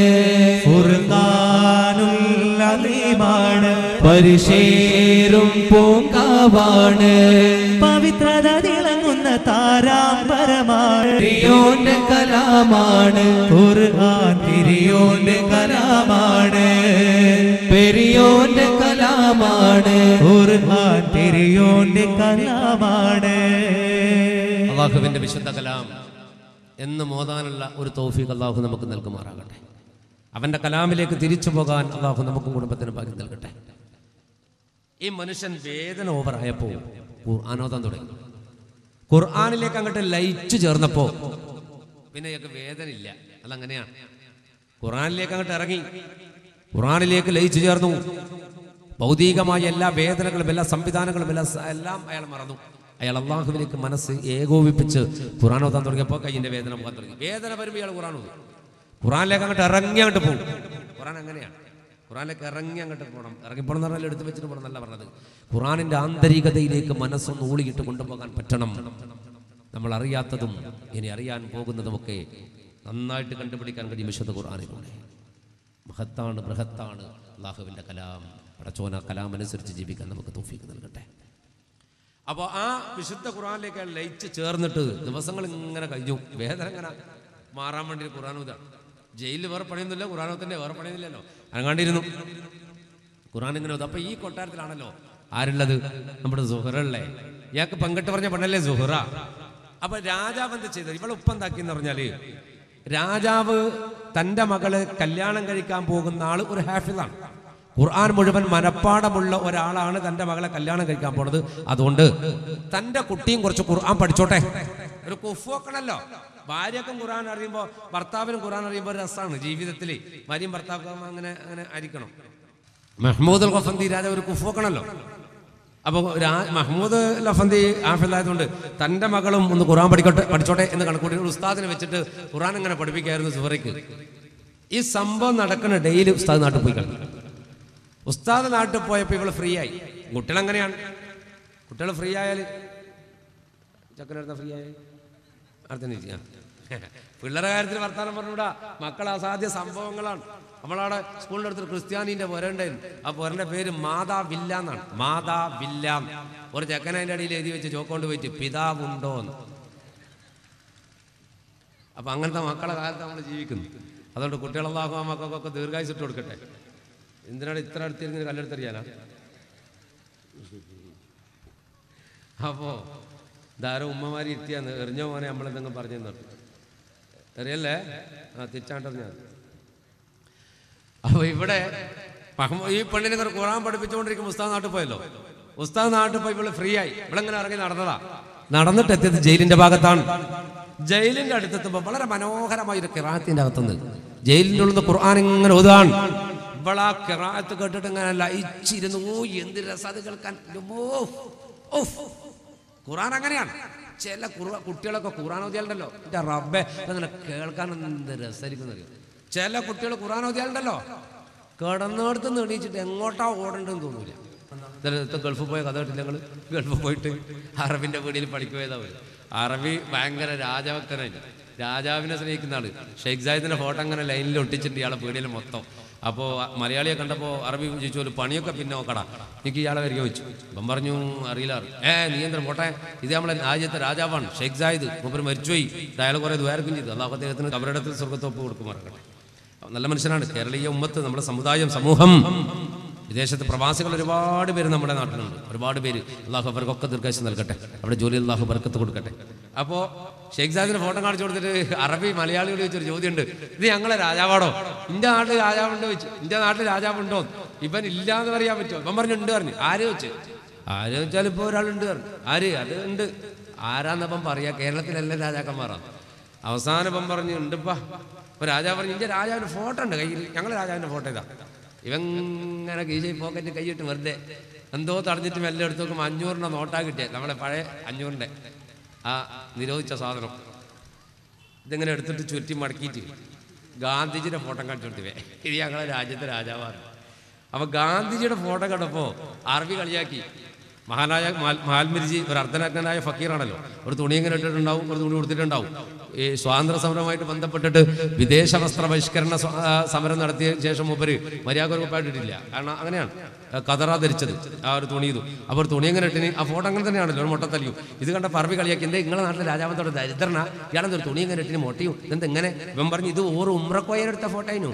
ഖുർആനുൽ അലീമാണ് പരിശേരും പൂങ്കാവാണ് പവിത്രത തിളങ്ങുന്ന താരാമ്പരമാണ് പെരിയോന്റെ കലാമാണ് ഖുർആൻ പെരിയോന്റെ കലാമാണ് പെരിയോന്റെ കലാമാണ് ഖുർആൻ പെരിയോന്റെ കലാമാണ് അള്ളാഹുവിന്റെ വിശുദ്ധ കലാം എന്ന് മോതാനുള്ള ഒരു തൗഫീഖ് അള്ളാഹു നമുക്ക് നൽകുമാറാകട്ടെ അവന്റെ കലാമിലേക്ക് തിരിച്ചു പോകാൻ അള്ളാഹു നമുക്കും കുടുംബത്തിനും ഭാഗ്യം നൽകട്ടെ ഈ മനുഷ്യൻ വേദന ഓവറായപ്പോ ഖുർആാനോദാൻ തുടങ്ങി ഖുർആാനിലേക്ക് അങ്ങോട്ട് ലയിച്ചു ചേർന്നപ്പോ പിന്നെ ഇയാൾക്ക് വേദന ഇല്ല അതങ്ങനെയാണ് ഖുർആാനിലേക്ക് അങ്ങോട്ട് ഇറങ്ങി ഖുർആാനിലേക്ക് ലയിച്ചു ചേർന്നു ഭൗതികമായ എല്ലാ വേദനകളും എല്ലാ സംവിധാനങ്ങളും എല്ലാ സ- എല്ലാം അയാൾ മറന്നു അയാൾ അള്ളാഹുവിലേക്ക് മനസ്സ് ഏകോപിപ്പിച്ച് ഖുർആൻ ഓതാൻ തുടങ്ങിയപ്പോൾ കയ്യിന്റെ വേദന പോകാൻ തുടങ്ങി വേദന വരുമ്പോൾ ഇയാൾ ഖുർആൻ ഓതും ഖുർആനിലേക്ക് അങ്ങോട്ട് ഇറങ്ങി അങ്ങോട്ട് പോകും ഖുർആൻ അങ്ങനെയാണ് ഖുർആനിലേക്ക് ഇറങ്ങി അങ്ങോട്ട് പോകണം ഇറങ്ങിപ്പോണം എന്ന് പറഞ്ഞാൽ എടുത്ത് വെച്ചിട്ട് പോകണം എന്നല്ല പറഞ്ഞത് ഖുർആനിന്റെ ആന്തരികതയിലേക്ക് മനസ്സൊന്ന് ഊളിയിട്ട് കൊണ്ടുപോകാൻ പറ്റണം നമ്മൾ അറിയാത്തതും ഇനി അറിയാൻ പോകുന്നതുമൊക്കെ നന്നായിട്ട് കണ്ടുപിടിക്കാൻ കഴിയും വിശുദ്ധ ഖുർആാനിലൂടെ മഹത്താണ് ബൃഹത്താണ് അള്ളാഹുവിൻ്റെ കലാം പടച്ചോന കലാം അനുസരിച്ച് ജീവിക്കാൻ നമുക്ക് തോഫീക്ക് നൽകട്ടെ അപ്പോൾ ആ വിശുദ്ധ ഖുർആനിലേക്ക് ലയിച്ച് ചേർന്നിട്ട് ദിവസങ്ങൾ ഇങ്ങനെ കഴിഞ്ഞു വേദന ഇങ്ങനെ മാറാൻ വേണ്ടി ഒരു ഖുർആൻ ഇതാണ് ജയിലിൽ വേറെ പണിയൊന്നുമില്ല ഖുർആാനത്തിൻ്റെ വേറെ പണിയൊന്നുമില്ലല്ലോ അനങ്ങാണ്ടിരുന്നു ഖുർആൻ ഇങ്ങനെ ഓതും. അപ്പൊ ഈ കൊട്ടാരത്തിലാണല്ലോ ആരുള്ളത് നമ്മുടെ സുഹറല്ലേ ഇയാൾക്ക് പങ്കിട്ട് പറഞ്ഞ പെണ്ണല്ലേ സുഹറ അപ്പൊ രാജാവ് എന്ത് ചെയ്തത് ഇവളെ ഉപ്പം എന്താക്കിന്ന് പറഞ്ഞാല് രാജാവ് തന്റെ മകള് കല്യാണം കഴിക്കാൻ പോകുന്ന ആള് ഒരു ഹാഫിളാണ് ഖുർആൻ മുഴുവൻ മനപ്പാടമുള്ള ഒരാളാണ് തന്റെ മകളെ കല്യാണം കഴിക്കാൻ പോണത് അതുകൊണ്ട് തന്റെ കുട്ടിയും കുറച്ച് ഖുർആൻ പഠിച്ചോട്ടെ ഒരു കുഫ് വെക്കണല്ലോ ഭാര്യക്കും ഖുറാൻ അറിയുമ്പോൾ ഭർത്താവിനും ഖുറാൻ അറിയുമ്പോൾ ഒരു രസമാണ് ജീവിതത്തിൽ ഭാര്യയും ഭർത്താവും അങ്ങനെ അങ്ങനെ ആയിരിക്കണം മഹ്മൂദ് അൽ ഖഫന്തി രാജാവ് ഒരു കുഫ് വെക്കണല്ലോ അപ്പോൾ മഹ്മൂദ് ലഫന്തി ആഫിലായതുകൊണ്ട് തൻ്റെ മകളും ഒന്ന് ഖുറാൻ പഠിക്കട്ടെ പഠിച്ചോട്ടെ എന്ന് കണക്കൂട്ടി ഒരു ഉസ്താദിനെ വെച്ചിട്ട് ഖുറാൻ ഇങ്ങനെ പഠിപ്പിക്കായിരുന്നു സുഹറയ്ക്ക് ഈ സംഭവം നടക്കുന്ന ഡെയിലി ഉസ്താദ് നാട്ടിൽ പോയി കളഞ്ഞു ഉസ്താദ് നാട്ടിൽ പോയപ്പോൾ ഇവള് ഫ്രീ ആയി കുട്ടികൾ എങ്ങനെയാണ് കുട്ടികൾ ഫ്രീ ആയാൽ ചക്കനെടുത്ത ഫ്രീ ആയി അടുത്ത പിള്ളേരുടെ കാര്യത്തിൽ വർത്താനം പറഞ്ഞുകൂടാ മക്കൾ അസാധ്യ സംഭവങ്ങളാണ് നമ്മളവിടെ സ്കൂളിൻ്റെ അടുത്ത് ക്രിസ്ത്യാനിന്റെ പുരണ്ടായിരുന്നു ആ പുരന്റെ പേര് മാതാ വില്ല എന്നാണ് മാതാ വില്ല ഒരു ചെക്കൻ അതിൻ്റെ അടിയിൽ എഴുതി വെച്ച് ചോക്കൊണ്ട് പോയിട്ട് പിതാവുണ്ടോ എന്ന് അപ്പൊ അങ്ങനത്തെ മക്കളെ കാലത്ത് നമ്മൾ ജീവിക്കുന്നു അതുകൊണ്ട് കുട്ടികളെല്ലാം ആ മക്കൾക്കൊക്കെ ദീർഘായുസിട്ട് കൊടുക്കട്ടെ എന്തിനാണ് ഇത്ര അടുത്തിരുന്ന് കല്ലെടുത്തെറിയാനാ അപ്പോ ധാരാ ഉമ്മമാരി ഇരുത്തിയാന്ന് എറിഞ്ഞ മോനെ നമ്മളെന്തെങ്കിലും പറഞ്ഞു നിർത്തി എറിയല്ലേ ആ തിരിച്ചാണ്ടെറിഞ്ഞാൽ അപ്പൊ ഇവിടെ മഹ്മൂ- ഈ പെണ്ണിനെ ഇങ്ങനെ ഖുറാൻ പഠിപ്പിച്ചുകൊണ്ടിരിക്കുമ്പോൾ ഉസ്താദ് നാട്ടിൽ പോയല്ലോ ഉസ്താദ് നാട്ടിൽ പോയി ഇവള് ഫ്രീ ആയി ഇവളിങ്ങനെ ഇറങ്ങി നടന്നതാ നടന്നിട്ട് എത്തിയത് ജയിലിന്റെ ഭാഗത്താണ് ജയിലിന്റെ അടുത്തെത്തുമ്പോൾ വളരെ മനോഹരമായ ഒരു കിറാത്തിന്റെ അകത്തുനിന്ന് ജയിലിന്റെ ഉള്ളിൽ നിന്ന് ഖുർആൻ ഇങ്ങനെ ഓതാണ് ഇവളാ കിറാത്ത് കേട്ടിട്ട് ഇങ്ങനെ ലയിച്ചിരുന്നു ഓ എന്ത് രസാത് കേൾക്കാൻ ഓ ഓഫ് ഖുറാൻ അങ്ങനെയാണ് ചില ഖുർആ- കുട്ടികളൊക്കെ ഖുറാൻ ഓതിയാലുണ്ടല്ലോ എന്റെ റബ്ബെ അങ്ങനെ കേൾക്കാൻ എന്ത് രസമായിരിക്കും അറിയാം ചില കുട്ടികൾ ഖുറാൻ ഓതിയാലുണ്ടല്ലോ കിടന്നിടത്ത് എണീച്ചിട്ട് എങ്ങോട്ടാ ഓടണ്ടെന്ന് തോന്നൂല ഇന്നലെ ഗൾഫിൽ പോയ കഥ കേട്ടില്ല ഞങ്ങൾ ഗൾഫിൽ പോയിട്ട് അറബിന്റെ വീടിൽ പഠിക്കുകയതാവും അറബി ഭയങ്കര രാജഭക്തനായിട്ട് രാജാവിനെ സ്നേഹിക്കുന്ന ആള് ഷെയ്ഖ് സാഹിദിന്റെ ഫോട്ടോ അങ്ങനെ ലൈനിൽ ഒട്ടിച്ചിട്ടുണ്ട് ഇയാളെ വീടിൽ മൊത്തം അപ്പോൾ മലയാളിയെ കണ്ടപ്പോൾ അറബി ചോദിച്ചു പണിയൊക്കെ പിന്നെ നോക്കടാ എനിക്ക് ഇയാളെ വരിക വെച്ചു അപ്പം പറഞ്ഞു അറിയില്ല ഏ നീ എന്താ പോട്ടെ ഇത് നമ്മളെ രാജ്യത്തെ രാജാവാണ് ഷെയ്ഖ് സാഹിദ് മൂപ്പര് മരിച്ചുപോയി അയാൾ കുറേ ദ്വാരക്കും ചെയ്തു അള്ളാഹു അദ്ദേഹത്തിന് കബറിടത്തിൽ സ്വർഗത്തൊപ്പ് കൊടുക്കുമാറാകട്ടെ നല്ല മനുഷ്യനാണ് കേരളീയ ഉമ്മത്ത് നമ്മുടെ സമുദായം സമൂഹം വിദേശത്ത് പ്രവാസികൾ ഒരുപാട് പേര് നമ്മുടെ നാട്ടിലുണ്ട് ഒരുപാട് പേര് അള്ളാഹു അവർക്കൊക്കെ ദീർഘായുസ് നൽകട്ടെ അവിടെ ജോലി അള്ളാഹു ബർക്കത്ത് കൊടുക്കട്ടെ അപ്പോൾ ഷെയ്ഖ് സാദിന്റെ ഫോട്ടോ കാണിച്ചു കൊടുത്തിട്ട് അറബി മലയാളിയോട് ചോദിച്ചൊരു ചോദ്യമുണ്ട് ഇത് ഞങ്ങളെ രാജാവാടോ ഇന്റെ നാട്ടിൽ രാജാവുണ്ടോ ചോദിച്ചു ഇന്റെ നാട്ടിൽ രാജാവുണ്ടോ ഇവൻ ഇല്ല എന്ന് പറയാൻ പറ്റുമോ ഇവൻ പറഞ്ഞു ഉണ്ട് പറഞ്ഞു ആര് വെച്ച് ആര് വെച്ചാൽ ഇപ്പോൾ ഒരാളുണ്ട് പറഞ്ഞു ആര് അത് ഉണ്ട് ആരാന്നപ്പം പറയാ കേരളത്തിലെല്ലാം രാജാക്കന്മാരാണ് അവസാനം ഇപ്പം പറഞ്ഞു ഉണ്ടിപ്പാ ഇപ്പൊ രാജാവ് പറഞ്ഞു ഇന്റെ രാജാവിന്റെ ഫോട്ടോ ഉണ്ട് കയ്യിൽ ഞങ്ങൾ രാജാവിന്റെ ഫോട്ടോ ഇതാ ഇവൻ ഇങ്ങനെ കീശയിൽ പോക്കറ്റ് കൈയിട്ട് വെറുതെ എന്തോ തടഞ്ഞിട്ട് മെല്ലെ എടുത്ത് നോക്കുമ്പോൾ അഞ്ഞൂറിൻ്റെ നോട്ടാ കിട്ടിയ നമ്മളെ പഴയ അഞ്ഞൂറിൻ്റെ ആ നിരോധിച്ച സാധനം ഇതിങ്ങനെ എടുത്തിട്ട് ചുറ്റി മടക്കിയിട്ട് ഗാന്ധിജിയുടെ ഫോട്ടോ കാണിച്ചു കൊടുത്തിവേ ഇത് ഞങ്ങളെ രാജ്യത്തെ രാജാവാണ് അപ്പൊ ഗാന്ധിജിയുടെ ഫോട്ടോ കണ്ടപ്പോ അറബി കളിയാക്കി മഹാനായ മാൽ- മഹാത്മരിജി ഒരു അർദ്ധനഗ്നായ ഫക്കീറാണല്ലോ ഒരു തുണി ഇങ്ങനെ ഇട്ടിട്ടുണ്ടാവും ഒരു തുണി കൊടുത്തിട്ടുണ്ടാവും ഈ സ്വാതന്ത്ര്യ സമരവുമായിട്ട് ബന്ധപ്പെട്ടിട്ട് വിദേശ വസ്ത്ര ബഹിഷ്കരണ സ്വ- ആ, സമരം നടത്തിയ ശേഷം മൂപ്പര് മര്യാദ കുറിപ്പായിട്ടിട്ടില്ല കാരണം അങ്ങനെയാണ് ആ, കതറ ധരിച്ചത് ആ ഒരു തുണി ഇതും അപ്പോൾ ഒരു തുണി എങ്ങനെ ഇട്ടിന് ആ ഫോട്ടോ അങ്ങനെ തന്നെയാണല്ലോ ഒരു മുട്ടത്തല്ലിയും ഇത് കണ്ട പറമ്പി കളിയാക്കി എന്തേ നിങ്ങളെ നാട്ടിലെ രാജാവത്തോട് ദരിദ്രന ഇയാളെന്താ ഒരു തുണി എങ്ങനെ ഇട്ടിന് മൊട്ടയും ഇതെന്താ ഇങ്ങനെ ഇവൻ പറഞ്ഞു ഇത് ഓറ് ഉമ്രക്കോയെടുത്ത ഫോട്ടോ ആയിരുന്നു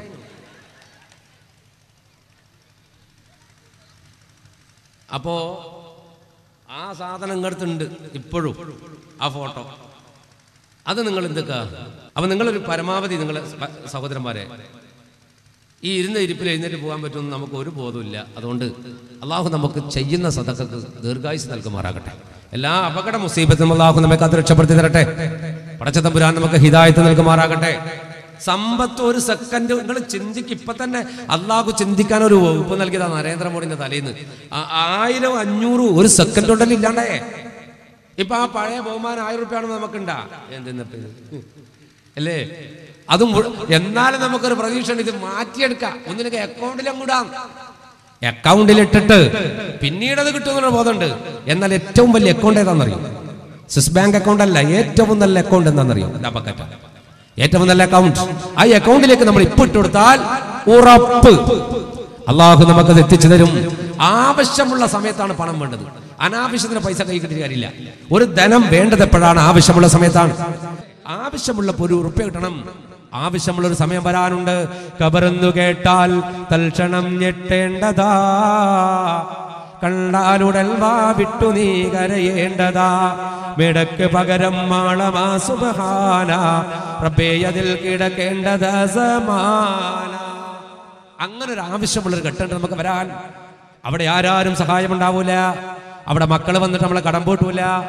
അപ്പോ ആ സാധനം ഇങ്ങടുത്തുണ്ട് ഇപ്പോഴും ആ ഫോട്ടോ അത് നിങ്ങൾ എന്തൊക്കെ അപ്പൊ നിങ്ങളൊരു പരമാവധി നിങ്ങളെ സ- സഹോദരന്മാരെ ഈ ഇരുന്ന ഇരിപ്പിൽ എഴുന്നേറ്റ് പോകാൻ പറ്റുമെന്ന് നമുക്ക് ഒരു ബോധമില്ല അതുകൊണ്ട് അള്ളാഹു നമുക്ക് ചെയ്യുന്ന സദക്കക്ക് ദീർഘായുസ് നൽകുമാറാകട്ടെ എല്ലാ അപകട മുസീബത്തും അള്ളാഹു നമ്മെ കാത്ത് രക്ഷപ്പെടുത്തി തരട്ടെ പടച്ചതമ്പുരാൻ നമുക്ക് ഹിദായത്ത് നൽകുമാറാകട്ടെ സമ്പത്ത് ഒരു സെക്കൻഡ് നിങ്ങൾ ചിന്തിക്ക് ഇപ്പൊ തന്നെ അള്ളാഹു ചിന്തിക്കാൻ ഒരു വകുപ്പ് നൽകിയതാ നരേന്ദ്രമോദിന്റെ തലേന്ന് ആ- ആയിരം അഞ്ഞൂറ് ഒരു സെക്കൻഡ് ഉണ്ടല്ലോ ഇല്ലാണ്ടേ ഇപ്പൊ ആ പഴയ ബഹുമാനം ആയിരം റുപ്യാണ് നമുക്കുണ്ടാ എന്തെന്നപ്പോ ഇത്? അല്ലേ അതും മുഴു- എന്നാലും നമുക്കൊരു പ്രതീക്ഷ ഉണ്ട് ഇത് മാറ്റിയെടുക്കാം ഒന്നിനൊക്കെ അക്കൗണ്ടിലും കൂടാം അക്കൗണ്ടിൽ ഇട്ടിട്ട് പിന്നീട് അത് കിട്ടുമെന്നുള്ള ബോധമുണ്ട് എന്നാൽ ഏറ്റവും വലിയ അക്കൗണ്ട് ഏതാണെന്നറിയോ സ്വിസ് ബാങ്ക് അക്കൗണ്ട് അല്ല ഏറ്റവും നല്ല അക്കൗണ്ട് എന്താണെന്നറിയോ എന്താ പക്കറ്റ ഏറ്റവും നല്ല അക്കൗണ്ട് ആ അക്കൗണ്ടിലേക്ക് നമ്മൾ ഇപ്പൊ ഇട്ട് കൊടുത്താൽ ഉറപ്പ് അള്ളാഹു നമുക്കത് എത്തിച്ചു തരും ആവശ്യമുള്ള സമയത്താണ് പണം വേണ്ടത് അനാവശ്യത്തിന് പൈസ കൈ കിട്ടിയ കാര്യമില്ല ഒരു ധനം വേണ്ടത് എപ്പോഴാണ് ആവശ്യമുള്ള സമയത്താണ് ആവശ്യമുള്ള ഒരു ഉറുപ്പ്യ കിട്ടണം ആവശ്യമുള്ള ഒരു സമയം വരാനുണ്ട് കബറെന്നു കേട്ടാൽ തൽക്ഷണം ഞെട്ടേണ്ടതാ കണ്ടാലുടൽ വാ വിട്ടു നീ കരയേണ്ടതാ മിടക്ക് പകരം മാളമാ സുബഹാന റബ്ബേ അതിൽ കിടക്കേണ്ടത് സമാന അങ്ങനെ ഒരു ആവശ്യമുള്ളൊരു ഘട്ടം നമുക്ക് വരാൻ അവിടെ ആരാരും സഹായമുണ്ടാവൂല അവിടെ മക്കൾ വന്നിട്ട് നമ്മളെ കടം പൂട്ടൂല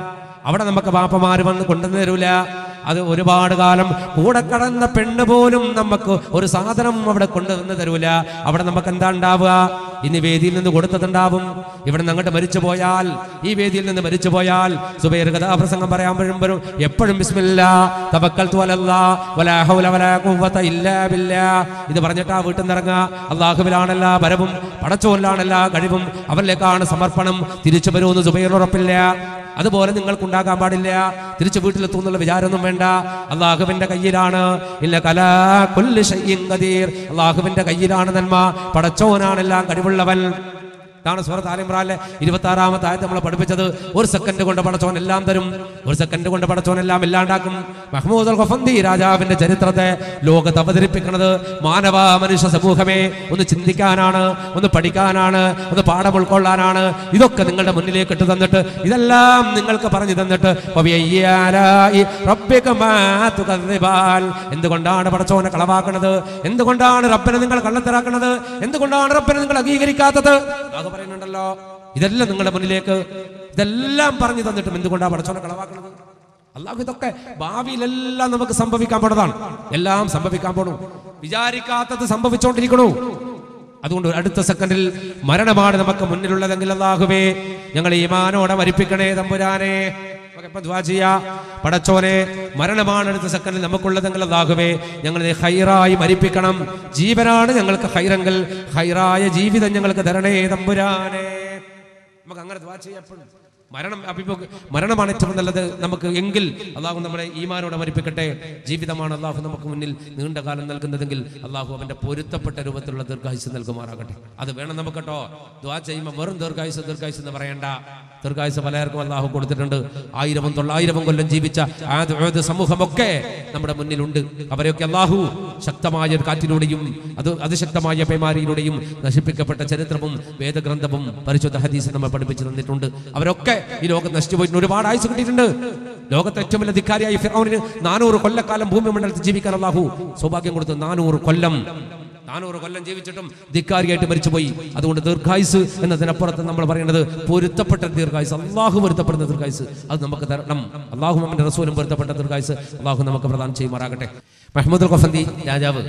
അവിടെ നമുക്ക് ബാപ്പമാര് വന്ന് കൊണ്ടുവന്നു തരൂല അത് ഒരുപാട് കാലം കൂടെ കടന്ന പെണ്ണ് പോലും നമുക്ക് ഒരു സാധനം അവിടെ കൊണ്ടുവന്ന് തരൂല അവിടെ നമുക്ക് എന്താ ഉണ്ടാവുക ഇനി വേദിയിൽ നിന്ന് കൊടുത്തതുണ്ടാവും ഇവിടെ നിന്ന് അങ്ങോട്ട് മരിച്ചു പോയാൽ ഈ വേദിയിൽ നിന്ന് മരിച്ചു പോയാൽ സുബൈർ കഥാപ്രസംഗം പറയാൻ വരുമ്പോഴും എപ്പോഴും ബിസ്മില്ല തവക്കൽതു അലല്ലാ വലാ ഹൗല വലാ ഖുവത ഇല്ലാ ബില്ലാ ഇത് പറഞ്ഞിട്ടാ വീട്ടിൽ നിന്ന് ഇറങ്ങുക അള്ളാഹുവിലാണെല്ലാ വരവും പടച്ചോനിലാണെല്ലാ കഴിവും അവരിലേക്കാണ് സമർപ്പണം തിരിച്ചു വരുമെന്ന് സുബൈറിന് ഉറപ്പില്ല അതുപോലെ നിങ്ങൾക്കുണ്ടാകാൻ പാടില്ല തിരിച്ചു വീട്ടിലെത്തുന്നുള്ള വിചാരമൊന്നും വേണ്ട അള്ളാഹുവിന്റെ കയ്യിലാണ് ഇല്ല കലാ കുല്ലു ശൈഇൻ ഖദീർ അള്ളാഹുവിന്റെ കയ്യിലാണ് നന്മ പടച്ചോനാണെല്ലാം കഴിവുള്ളവൻ ഇതാണ് സൂറത്ത് ആലിമ്രാനിലെ ഇരുപത്തി ആറാമത്തെ ആയത്ത് നമ്മളെ പഠിപ്പിച്ചത് ഒരു സെക്കൻഡ് കൊണ്ട് പടച്ചോൻ എല്ലാം തരും ഒരു സെക്കൻഡ് കൊണ്ട് പടച്ചോൻ എല്ലാം ഇല്ലാണ്ടാക്കും മഹ്മൂദ് അൽ ഖഫന്തി രാജാവിന്റെ ചരിത്രത്തെ ലോകത്ത് അവതരിപ്പിക്കുന്നത് മാനവ മനുഷ്യ സമൂഹമേ ഒന്ന് ചിന്തിക്കാനാണ് ഒന്ന് പഠിക്കാനാണ് ഒന്ന് പാഠം ഉൾക്കൊള്ളാനാണ് ഇതൊക്കെ നിങ്ങളുടെ മുന്നിലേക്ക് ഇട്ട് തന്നിട്ട് ഇതെല്ലാം നിങ്ങൾക്ക് പറഞ്ഞു തന്നിട്ട് വബിയ്യാലായി റബ്ബികമാ തുകദ്ദിബാൻ. എന്തുകൊണ്ടാണ് പടച്ചോനെ കളവാക്കുന്നത് എന്തുകൊണ്ടാണ് റബ്ബനെ നിങ്ങൾ കള്ളത്തരാക്കുന്നത് എന്തുകൊണ്ടാണ് റബ്ബനെ നിങ്ങൾ അംഗീകരിക്കാത്തത് അത് പറയുന്നുണ്ടല്ലോ ഇതെല്ലാം നിങ്ങളുടെ മുന്നിലേക്ക് ഇതെല്ലാം പറഞ്ഞു തന്നിട്ടും എന്തുകൊണ്ടാണ് പടച്ചോനെ കളവാക്കുന്നത് അള്ളാഹു ഇതൊക്കെ ഭാവിയിലെല്ലാം നമുക്ക് സംഭവിക്കാൻ പോണതാണ് എല്ലാം സംഭവിക്കാൻ പോണു വിചാരിക്കാത്തത് സംഭവിച്ചുകൊണ്ടിരിക്കണു അതുകൊണ്ട് ഒരു അടുത്ത സെക്കൻഡിൽ മരണമാണ് നമുക്ക് മുന്നിലുള്ളതെങ്കിൽ അള്ളാഹുവേ ഞങ്ങൾ ഈമാനോടെ മരിപ്പിക്കണേ തമ്പുരാനെ നമുക്കിപ്പം ദുആ ചെയ്യാ പടച്ചോനെ മരണമാണ് അടുത്ത സെക്കൻഡിൽ നമുക്കുള്ളതെങ്കിൽ അള്ളാഹുവേ ഞങ്ങൾ നീ ഹൈറായി മരിപ്പിക്കണം ജീവനാണ് ഞങ്ങൾക്ക് ഹൈറെങ്കിൽ ഹൈറായ ജീവിതം ഞങ്ങൾക്ക് തരണേ തമ്പുരാനെ നമുക്ക് അങ്ങനെ ദുആ ചെയ്യപ്പെടും മരണം അഭിമുഖ മരണമാണ് ഏറ്റവും നല്ലത് നമുക്ക് എങ്കിൽ അള്ളാഹു നമ്മളെ ഈമാനോടെ മരിപ്പിക്കട്ടെ ജീവിതമാണ് അള്ളാഹു നമുക്ക് മുന്നിൽ നീണ്ട കാലം നൽകുന്നതെങ്കിൽ അള്ളാഹു അവന്റെ പൊരുത്തപ്പെട്ട രൂപത്തിലുള്ള ദീർഘായുസ് നൽകുമാറാകട്ടെ അത് വേണം നമുക്ക് കേട്ടോ ദ്വാ ചെയ്യുമ്പോൾ വെറും ദീർഘായുസ് ദീർഘായുസ് എന്ന് പറയണ്ട ദീർഘായുസ് പലർക്കും അള്ളാഹു കൊടുത്തിട്ടുണ്ട് ആയിരവും തൊള്ളായിരവും കൊല്ലം ജീവിച്ച ആ ദുആ സമൂഹമൊക്കെ നമ്മുടെ മുന്നിലുണ്ട് അവരെയൊക്കെ അള്ളാഹു ശക്തമായ ഒരു കാറ്റിലൂടെയും അത് അതിശക്തമായ പേമാരിയിലൂടെയും നശിപ്പിക്കപ്പെട്ട ചരിത്രവും വേദഗ്രന്ഥവും പരിശുദ്ധ ഹദീസ് നമ്മൾ പഠിപ്പിച്ചു തന്നിട്ടുണ്ട് അവരൊക്കെ ഈ ലോകത്ത് നശിച്ചു പോയിട്ട് ഒരുപാട് ആയുസ് കിട്ടിയിട്ടുണ്ട് ലോകത്തെ ഏറ്റവും വലിയ ധിക്കാരിയായി ഫിറൗനിന് നാനൂറ് കൊല്ലക്കാലം ഭൂമി മണ്ഡലത്തിൽ ജീവിക്കാൻ അള്ളാഹു സൗഭാഗ്യം കൊടുത്തു നാനൂറ് കൊല്ലം നാനൂറ് കൊല്ലം ജീവിച്ചിട്ടും ധിക്കാരിയായിട്ട് മരിച്ചുപോയി അതുകൊണ്ട് ദീർഘായുസ് എന്നതിനപ്പുറത്ത് നമ്മൾ പറയുന്നത് പൊരുത്തപ്പെട്ട ദീർഘായുസ് അള്ളാഹു പൊരുത്തപ്പെടുന്ന ദീർഘായുസ് അത് നമുക്ക് തരണം അള്ളാഹു അവന്റെ റസൂലും പൊരുത്തപ്പെട്ട ദീർഘായുസ് അള്ളാഹു നമുക്ക് പ്രദാനം ചെയ്യുമാറാകട്ടെ മഹമ്മദ് ഖഫന്തി രാജാവ്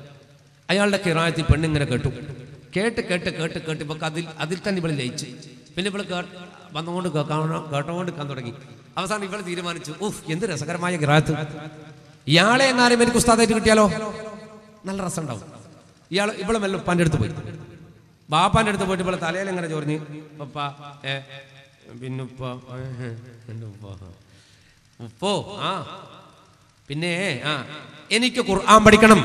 അയാളുടെ കിറായത്തിൽ പെണ്ണിങ്ങനെ കേട്ടു കേട്ട് കേട്ട് കേട്ട് കേട്ട് ഇപ്പൊ അതിൽ അതിൽ തന്നെ ഇവള് ലയിച്ചു പിന്നെ ഇവള് കേ- വന്നുകൊണ്ട് കേൾക്കാൻ കേട്ടോണ്ട് കേൾക്കാൻ തുടങ്ങി അവസാനം ഇവള് തീരുമാനിച്ചു ഉഫ് എന്ത് രസകരമായ കിറായത്ത് ഇയാളെ എങ്ങാനും എനിക്ക് ഉസ്താദായിട്ട് കിട്ടിയാലോ നല്ല രസം ഉണ്ടാവും ഇയാൾ ഇവളെ മെല്ലെ ഉപ്പാന്റെ അടുത്ത് പോയി ബാപ്പാന്റെ അടുത്ത് പോയിട്ട് ഇവളെ തലയിൽ എങ്ങനെ ചൊറിഞ്ഞ് പപ്പ ഏ പിന്നെ ഉപ്പ ഏ, എൻ്റെ ഉപ്പ ഉപ്പോ ആ പിന്നെ ആ എനിക്ക് ഖുർആൻ പഠിക്കണം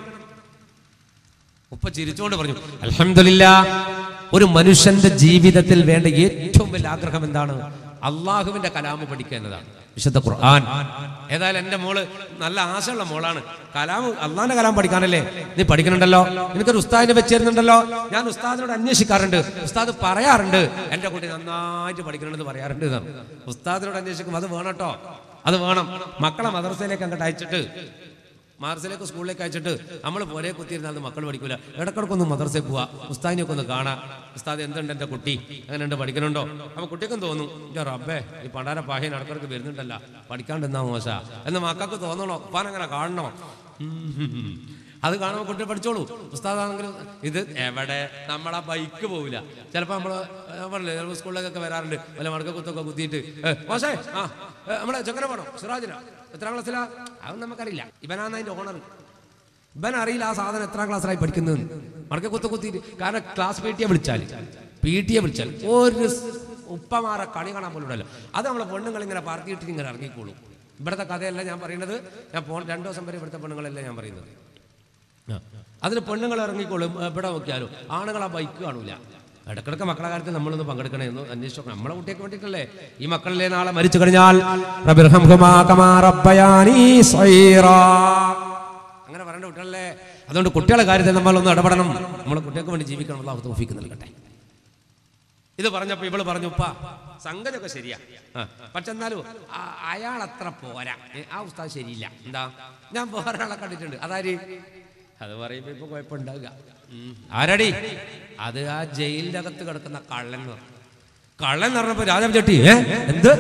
ഉപ്പ ചിരിച്ചുകൊണ്ട് പറഞ്ഞു അൽഹംദുലില്ല ഒരു മനുഷ്യന്റെ ജീവിതത്തിൽ വേണ്ട ഏറ്റവും വലിയ ആഗ്രഹം എന്താണ് അള്ളാഹുവിന്റെ കലാമ് പഠിക്കുക എന്നതാണ് വിശുദ്ധ ഖുർആൻ ഏതായാലും എന്റെ മോള് നല്ല ആശയുള്ള മോളാണ് കലാമ് അള്ളാഹിന്റെ കലാം പഠിക്കാനല്ലേ നീ പഠിക്കണുണ്ടല്ലോ എനിക്കൊരു ഉസ്താദിനെ വെച്ചിരുന്നുണ്ടല്ലോ ഞാൻ ഉസ്താദിനോട് അന്വേഷിക്കാറുണ്ട് ഉസ്താദ് പറയാറുണ്ട് എന്റെ കുട്ടി നന്നായിട്ട് പഠിക്കണമെന്ന് പറയാറുണ്ട് എന്നാണ് ഉസ്താദിനോട് അന്വേഷിക്കും അത് വേണം കേട്ടോ അത് വേണം മക്കളെ മദ്രസയിലേക്ക് അങ്ങോട്ട് അയച്ചിട്ട് മാർസിലേക്ക് സ്കൂളിലേക്ക് അയച്ചിട്ട് നമ്മൾ പോലെ കുത്തിയിരുന്നാൽ മക്കൾ പഠിക്കൂല ഇടക്കിടക്കൊന്ന് മദർസയിൽ പോവാ ഉസ്താദിനെയൊക്കെ ഒന്ന് കാണാം ഉസ്താദ് എന്തുണ്ട് എൻ്റെ കുട്ടി അങ്ങനെ ഉണ്ട് പഠിക്കണുണ്ടോ അപ്പൊ കുട്ടിക്കും തോന്നും "ഇന്റെ റബ്ബേ ഈ പണ്ടാര പാഹ്യൻ ഇടക്കിടക്ക് വരുന്നുണ്ടല്ല പഠിക്കാണ്ടെന്നാ മോശ എന്ന് മക്കൾക്ക് തോന്നണോ ഉപ്പാൻ അങ്ങനെ കാണണോ ഉം. അത് കാണുമ്പോൾ കുട്ടി പഠിച്ചോളൂ ഉസ്താദാണെങ്കിലും ഇത് എവിടെ നമ്മളെ ബൈക്ക് പോവില്ല ചിലപ്പോൾ നമ്മൾ പറഞ്ഞില്ലേ ചിലപ്പോൾ സ്കൂളിലേക്കൊക്കെ വരാറുണ്ട് വല്ല മടക്ക കുത്തൊക്കെ കുത്തിയിട്ട് "ഏ, മോശേ ആ ഏ, നമ്മളെ ചെക്കനെ വേണോ സിറാജിന എത്രാം ക്ലാസ്സിലാ അതൊന്നും നമുക്കറിയില്ല ഇവനാണ് അതിന്റെ ഓണർ ഇവൻ അറിയില്ല ആ സാധനം എത്രാം ക്ലാസ്സിലായി പഠിക്കുന്നത് മടക്ക കുത്ത കുത്തിയിട്ട് കാരണം ക്ലാസ് പി ടിയെ വിളിച്ചാൽ പി ടിയെ വിളിച്ചാൽ ഒരു സ് ഉപ്പമാരെ കളി കാണാൻ പോലും ഉണ്ടല്ലോ അത് നമ്മളെ പെണ്ണുങ്ങൾ ഇങ്ങനെ പാർക്കിയിട്ട് ഇങ്ങനെ ഇറങ്ങിക്കോളും ഇവിടുത്തെ കഥയല്ല ഞാൻ പറയുന്നത് ഞാൻ പോ രണ്ടു ദിവസം വരെ ഇവിടുത്തെ പെണ്ണുങ്ങളല്ല ഞാൻ പറയുന്നത് ആ. അതിന് പെണ്ണുങ്ങൾ ഇറങ്ങിക്കോളും എവിടെ നോക്കിയാലും ആണുങ്ങൾ ആ ബൈക്ക് കാണൂല ഇടക്കിടക്ക് മക്കളെ കാര്യത്തിൽ നമ്മളൊന്ന് പങ്കെടുക്കണേ എന്ന് അന്വേഷിച്ചു നോക്കണം നമ്മളെ കുട്ടിയൊക്കെ വേണ്ടിയിട്ടല്ലേ ഈ മക്കളിലെ നാളെ മരിച്ചു കഴിഞ്ഞാൽ റബ്ബിർഹംഹുമാ കമാ റബ്ബയാനീ സ്വൈറാ. അങ്ങനെ പറയേണ്ട കുട്ടികളല്ലേ അതുകൊണ്ട് കുട്ടികളെ കാര്യത്തിൽ നമ്മളൊന്ന് ഇടപെടണം നമ്മളെ കുട്ടികൾക്ക് വേണ്ടി ജീവിക്കണം അള്ളാഹു തൗഫീക്ക് നൽകട്ടെ ഇത് പറഞ്ഞപ്പോ ഇവള് പറഞ്ഞു ഉപ്പ സംഗതിയൊക്കെ ശരിയാ ആ, പക്ഷെ എന്നാലും ആ- അയാൾ അത്ര പോരാ ഏ, ആ ഉസ്താദ് ശരിയില്ല എന്താ ഞാൻ വേറെ ആളെ കണ്ടിട്ടുണ്ട് അതാര് അത് പറയുമ്പോ ഇപ്പൊ കുഴപ്പമുണ്ടാവുക ഉം. ആരടി അത് ആ ജയിലിന്റെ അകത്ത് കിടക്കുന്ന കള്ളൻ എന്ന് പറഞ്ഞു കള്ളൻ എന്ന് പറഞ്ഞപ്പോ രാജാവ് ചെട്ടി ഏ എന്ത്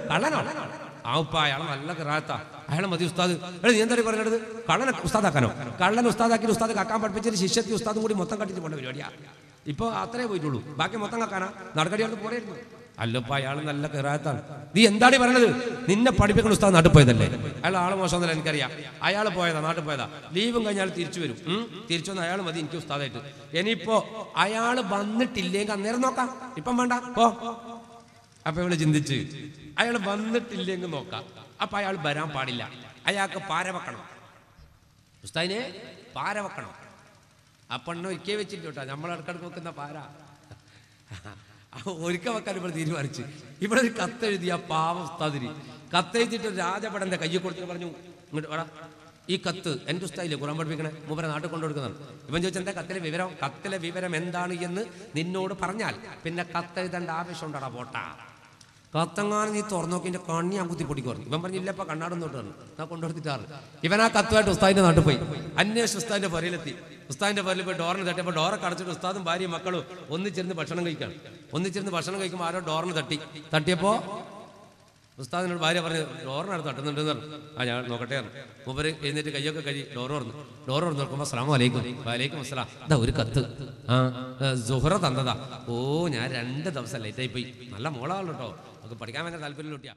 കള്ളനോ ആ ഉപ്പ അയാൾ നല്ല കിറാത്ത അയാളെ മതി ഉസ്താദ് എടാ നീ എന്താ പറഞ്ഞത് കള്ളനെ ഉസ്താദാക്കാനോ കള്ളൻ ഉസ്താദാക്കി ഉസ്താദ് കക്കാൻ പഠിപ്പിച്ചിട്ട് ശിഷ്യത്തി ഉസ്താദും കൂടി മൊത്തം കട്ടിട്ട് പോണ്ട പരിപാടിയാ ഇപ്പൊ അത്രേ പോയിട്ടുള്ളൂ ബാക്കി മൊത്തം കക്കാനാ നടക്കടിയാൾക്ക് പോരായിരുന്നു അല്ലപ്പ അയാൾ നല്ല കിറാത്താണ് നീ എന്താണ് ഈ പറയണത് നിന്നെ പഠിപ്പിക്കുന്ന ഉസ്താദ് നാട്ടിൽ പോയതല്ലേ അയാൾ ആള് മോശമൊന്നുമല്ല എനിക്കറിയാം അയാൾ പോയതാ നാട്ടിൽ പോയതാ ലീവും കഴിഞ്ഞാൽ തിരിച്ചു വരും ഉം. തിരിച്ചു വന്ന് അയാൾ മതി എനിക്ക് ഉസ്താദായിട്ട് ഇനിയിപ്പോ അയാൾ വന്നിട്ടില്ലെങ്കിൽ അന്നേരം നോക്കാം ഇപ്പം വേണ്ട പോ അപ്പൊ ഇവള് ചിന്തിച്ച് അയാൾ വന്നിട്ടില്ലെങ്കിൽ നോക്കാം അപ്പൊ അയാൾ വരാൻ പാടില്ല അയാൾക്ക് പാര വെക്കണം ഉസ്താദിനെ പാര വെക്കണം ആ പെണ്ണ് ഒരിക്കൽ വെച്ചിട്ട് കേട്ടോ നമ്മൾ ഇടക്കിടക്ക് വെക്കുന്ന പാര ഒരിക്കൽ വെക്കാൻ ഇവിടെ തീരുമാനിച്ച് ഇവിടെ ഒരു കത്തെഴുതിയ പാവ ഉസ്താദിരി കത്തെഴുതിയിട്ട് ഒരു രാജപടന്റെ കയ്യിൽ കൊടുത്തിട്ട് പറഞ്ഞു ഇങ്ങോട്ട് വേടാ ഈ കത്ത് എൻ്റെ ഉസ്താദില്ലേ ഖുറാൻ പഠിപ്പിക്കണേ മൂപ്പരെ നാട്ടിൽ കൊണ്ടുകൊടുക്കുന്നതാണ് ഇവൻ ചോദിച്ചാൽ എന്താ കത്തിലെ വിവരം കത്തിലെ വിവരം എന്താണ് എന്ന് നിന്നോട് പറഞ്ഞാൽ പിന്നെ കത്തെഴുതേണ്ട ആവശ്യം ഉണ്ടാ പോട്ടാ കത്തങ്ങാനും നീ തുറന്നു നോക്കി എൻ്റെ കണ്ണി ഞാൻ കുത്തി പൊടിക്ക് പറഞ്ഞു ഇവൻ പറഞ്ഞില്ലപ്പ കണ്ണാടൊന്നും പറഞ്ഞു ഞാൻ കൊണ്ടുകൊടുത്തിട്ടാറ് ഇവൻ ആ കത്തുമായിട്ട് ഉസ്താദിന്റെ നാട്ടിൽ പോയി അന്വേഷിച്ച് ഉസ്താദിന്റെ പുരയിലെത്തി ഉസ്താദിന്റെ പുരയിൽ പോയി ഡോറിന് തട്ടിയപ്പോൾ ഡോറൊക്കെ അടച്ചിട്ട് ഉസ്താദും ഭാര്യയും മക്കളും ഒന്നിച്ചിരുന്ന് ഭക്ഷണം കഴിക്കാണ് ഒന്നിച്ചിരുന്ന് ഭക്ഷണം കഴിക്കുമ്പോൾ ആരോ ഡോറിന് തട്ടി തട്ടിയപ്പോ ഉസ്താദിനോട് ഭാര്യ പറഞ്ഞു ഡോറിനടുത്ത് തട്ടുന്നുണ്ട് എന്ന് പറഞ്ഞു ആ ഞാൻ നോക്കട്ടെ പറഞ്ഞു മൂപ്പര് എഴുന്നേറ്റ് കയ്യൊക്കെ കഴി ഡോർ തുറന്നു ഡോർ തുറന്ന് നോക്കുമ്പോൾ അസ്ലാം വലൈക്കും വലൈക്കും അസ്സലാം ഇതാ ഒരു കത്ത് ആ ഏ, സുഹറ തന്നതാ ഓ ഞാൻ രണ്ട് ദിവസം ലേറ്റായി പോയി നല്ല മോളാണ് കേട്ടോ നമുക്ക് പഠിക്കാൻ ഭയങ്കര താല്പര്യം കുട്ടിയാ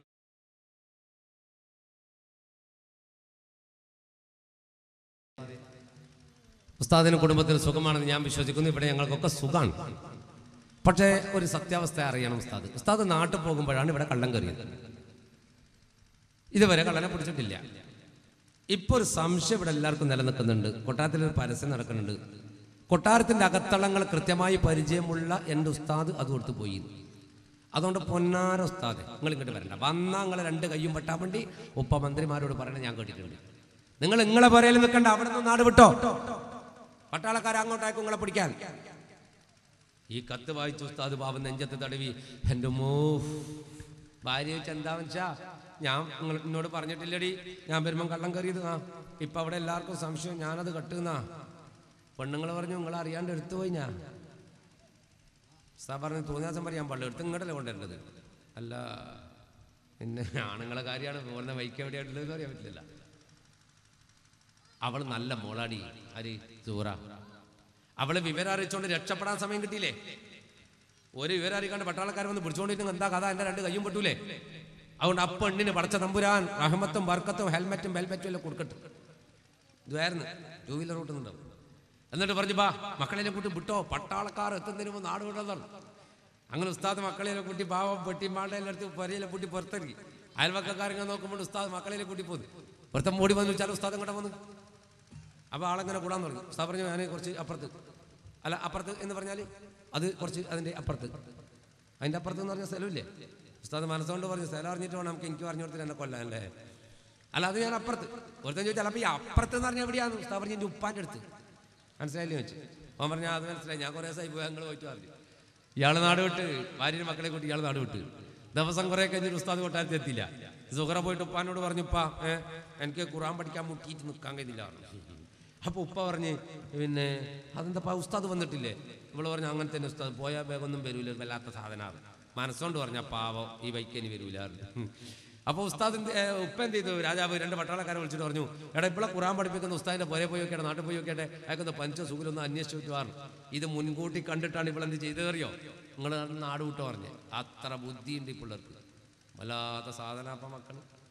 ഉസ്താദിനും കുടുംബത്തിന് സുഖമാണെന്ന് ഞാൻ വിശ്വസിക്കുന്നു ഇവിടെ ഞങ്ങൾക്കൊക്കെ സുഖമാണ് പക്ഷേ ഒരു സത്യാവസ്ഥ അറിയണം ഉസ്താദ് ഉസ്താദ് നാട്ടിൽ പോകുമ്പോഴാണ് ഇവിടെ കള്ളം കയറിയത് ഇതുവരെ കള്ളനെ പിടിച്ചിട്ടില്ല ഇപ്പൊ ഒരു സംശയം ഇവിടെ എല്ലാവർക്കും നിലനിൽക്കുന്നുണ്ട് കൊട്ടാരത്തിൽ ഒരു പരസ്യം നടക്കുന്നുണ്ട് കൊട്ടാരത്തിന്റെ അകത്തളങ്ങൾ കൃത്യമായി പരിചയമുള്ള എൻ്റെ ഉസ്താദ് അത് കൊടുത്തു പോയി അതുകൊണ്ട് പൊന്നാര ഉസ്താദ് നിങ്ങൾ ഇങ്ങോട്ട് വരണ്ട വന്നാ നിങ്ങൾ രണ്ട് കയ്യും വെട്ടാൻ വേണ്ടി ഉപ്പ മന്ത്രിമാരോട് പറയണ ഞാൻ കേട്ടിട്ടുണ്ട് നിങ്ങൾ നിങ്ങളെ പുരയിൽ നിൽക്കണ്ട അവിടെ നിന്ന് നാട് വിട്ടോ പട്ടാളക്കാരെ അങ്ങോട്ടേക്കും നിങ്ങളെ പിടിക്കാൻ ഈ കത്ത് വായിച്ചു ഉസ്താദ് ബാബു നെഞ്ചത്ത് തടവി എൻ്റെ മോ ഭാര്യ വെച്ച് എന്താ വെച്ചാ ഞാൻ നിങ്ങൾ എന്നോട് പറഞ്ഞിട്ടില്ലടി ഞാൻ വരുമ്പം കള്ളം കയറിയത് ആ ഇപ്പൊ അവിടെ എല്ലാവർക്കും സംശയം ഞാനത് കട്ടുന്ന പെണ്ണുങ്ങൾ പറഞ്ഞു നിങ്ങൾ അറിയാണ്ട് എടുത്തു പോയി ഞാൻ സാ പറഞ്ഞു തോന്നിയ ദിവസം പറയാൻ പാടില്ല എടുത്ത് ഇങ്ങോട്ടല്ലേ കൊണ്ടുവരേണ്ടത് അല്ല പിന്നെ ആണുങ്ങളെ കാര്യമാണ് പോകുന്ന വൈക്ക് എവിടെയായിട്ടുള്ളത് അറിയാൻ പറ്റില്ല അവൾ നല്ല മോളാടി ആര് സൂറ അവള് വിവരം അറിയിച്ചോണ്ട് രക്ഷപ്പെടാൻ സമയം കിട്ടിയില്ലേ ഒരു വിവരം അറിയിക്കാണ്ട് പട്ടാളക്കാർ വന്ന് പിടിച്ചോണ്ടിരുന്ന എന്താ കഥ എന്റെ രണ്ട് കയ്യും പെട്ടൂലേ അതുകൊണ്ട് ആ പെണ്ണിന് പടച്ച തമ്പുരാൻ റഹമത്തും ബർക്കത്തും ഹെൽമറ്റും ബെൽമറ്റും എല്ലാം കൊടുക്കട്ടെ ഇതായിരുന്നു ടൂ വീലർ ഓട്ടുന്നുണ്ടാവും എന്നിട്ട് പറഞ്ഞു ബാ മക്കളെ കൂട്ടി വിട്ടോ പട്ടാളക്കാർ എത്തുന്നതിന് മുമ്പ് നാട് വിടുന്നതാണ് അങ്ങനെ ഉസ്താദ് മക്കളെ കൂട്ടി പാവം പെട്ടി മാളുടെ അടുത്ത് പൊരയിലെ കൂട്ടി പുറത്തിറങ്ങി അയൽവക്കക്കാരിങ്ങനെ നോക്കുമ്പോൾ ഉസ്താദ് മക്കളെ കൂട്ടി പോന്നു പുറത്തെ മൂടി വന്നു വെച്ചാൽ ഉസ്താദ് ഇങ്ങോട്ട് വന്നു അപ്പോൾ ആളെങ്ങനെ കൂടാൻ തുടങ്ങി ഉസ്താദ് പറഞ്ഞു ഞാൻ കുറച്ച് അപ്പുറത്ത് അല്ല അപ്പുറത്ത് എന്ന് പറഞ്ഞാൽ അത് കുറച്ച് അതിൻ്റെ അപ്പുറത്ത് അതിൻ്റെ അപ്പുറത്ത് എന്ന് പറഞ്ഞ സ്ഥലമില്ലേ ഉസ്താദ് മനസ്സുകൊണ്ട് പറഞ്ഞു സ്ഥലം അറിഞ്ഞിട്ട് വേണം നമുക്ക് എനിക്ക് പറഞ്ഞു കൊടുത്തിട്ട് എന്നെ കൊല്ലാൻ അല്ലേ അല്ല അത് ഞാൻ അപ്പുറത്ത് ഒരുത്തൻ ചോദിച്ചാൽ അപ്പോൾ ഈ അപ്പുറത്ത് എന്ന് പറഞ്ഞാൽ എവിടെയാണ് ഉസ്താദ് പറഞ്ഞു എൻ്റെ ഉപ്പാൻ്റെ അടുത്ത് മനസ്സിലായില്ലേ വെച്ച് അവൻ പറഞ്ഞാൽ അത് മനസ്സിലായി ഞാൻ കുറേ ദിവസമായി പോയി ഞങ്ങൾ പോയിട്ട് പറഞ്ഞു ഇയാൾ നാട് വിട്ട് ഭാര്യയുടെ മക്കളെ കൂട്ടി ഇയാൾ നാട് വിട്ട് ദിവസം കുറെ കഴിഞ്ഞിട്ട് ഉസ്താദ് കൊട്ടാരത്തിൽ എത്തിയില്ല സുഹറ പോയിട്ട് ഉപ്പാനോട് പറഞ്ഞു ഉപ്പ ഏ, എനിക്ക് ഖുറാൻ പഠിക്കാൻ മുട്ടിയിട്ട് നിൽക്കാൻ കഴിയുന്നില്ല അപ്പൊ ഉപ്പ പറഞ്ഞ് പിന്നെ അതെന്താ ഉസ്താദ് വന്നിട്ടില്ലേ ഇവള് പറഞ്ഞു അങ്ങനെ തന്നെ ഉസ്താദ് പോയാൽ വേഗമൊന്നും വരൂല വല്ലാത്ത സാധനമാണ് മനസ്സുകൊണ്ട് പറഞ്ഞ പാവം ഈ ബൈക്കിന് വരൂല അപ്പൊ ഉസ്താദ് എന്ത്- ഏ, ഉപ്പ എന്ത് ചെയ്തു രാജാവ് രണ്ട് പട്ടാളക്കാരെ വിളിച്ചിട്ട് പറഞ്ഞു എടാ ഇവിടെ ഖുറാൻ പഠിപ്പിക്കുന്ന ഉസ്താദിന്റെ പുരേ പോയി നോക്കിയാൽ നാട്ടിൽ പോയി നോക്കിയാട്ടെ അയാൾക്കൊന്ന് പഞ്ച സുഖലൊന്ന് അന്വേഷിച്ചു വെച്ചു ഇത് മുൻകൂട്ടി കണ്ടിട്ടാണ് ഇവളെന്ത് ചെയ്തേറിയോ നിങ്ങൾ നാട് വിട്ടോ പറഞ്ഞ് അത്ര ബുദ്ധിയുണ്ട് ഈ പിള്ളേർക്ക് വല്ലാത്ത സാധന അപ്പം മക്കൾ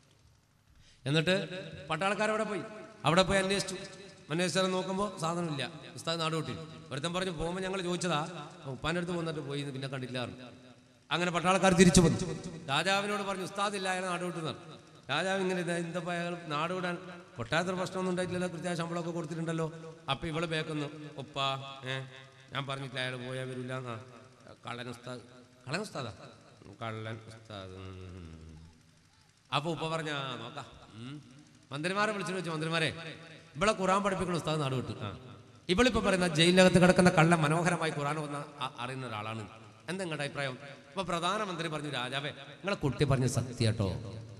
എന്നിട്ട് പട്ടാളക്കാരവിടെ പോയി അവിടെ പോയി അന്വേഷിച്ചു അന്വേഷിച്ചാൽ നോക്കുമ്പോൾ സാധനമില്ല ഉസ്താദ് നാട് വിട്ടി ഒരുത്തൻ പറഞ്ഞു പോകുമ്പോൾ ഞങ്ങൾ ചോദിച്ചതാ ഉപ്പാൻ്റെ അടുത്ത് വന്നിട്ട് പോയി എന്ന് പിന്നെ കണ്ടില്ല പറഞ്ഞു. അങ്ങനെ പട്ടാളക്കാർ തിരിച്ചു വന്നു രാജാവിനോട് പറഞ്ഞു ഉസ്താദ് ഇല്ല അയാൾ നാട് വിട്ടുന്നാണ് രാജാവ് ഇങ്ങനെ ഇതാ എന്താ അയാൾ നാട് വിടാൻ കൊട്ടാരത്തിൽ പ്രശ്നമൊന്നും ഉണ്ടായിട്ടില്ലല്ലോ കൃത്യമായ ശമ്പളമൊക്കെ കൊടുത്തിട്ടുണ്ടല്ലോ അപ്പൊ ഇവള് ബേക്കുന്നു ഉപ്പ ഏ ഞാൻ പറഞ്ഞിട്ടില്ല അയാൾ പോയാൽ വരില്ല എന്നാ കള്ളൻ ഉസ്താദ് കള്ളൻ ഉസ്താദാ കള്ളൻ ഉസ്താദ് ഉം. അപ്പൊ ഉപ്പ പറഞ്ഞ "ആ, നോക്കാം ഉം. മന്ത്രിമാരെ വിളിച്ചിട്ട് വെച്ചു മന്ത്രിമാരെ ഇവിടെ ഖുറാൻ പഠിപ്പിക്കുന്ന ഉസ്താദ് നാട് വിട്ടു ആ ഇവളിപ്പോ പറയുന്ന ജയിലിനകത്ത് കിടക്കുന്ന കള്ള മനോഹരമായി ഖുറാൻ വന്ന ആ- അറിയുന്ന ഒരാളാണ് എന്താ നിങ്ങളുടെ അഭിപ്രായം അപ്പൊ പ്രധാനമന്ത്രി പറഞ്ഞു രാജാവേ നിങ്ങളെ കുട്ടി പറഞ്ഞ സത്യാട്ടോ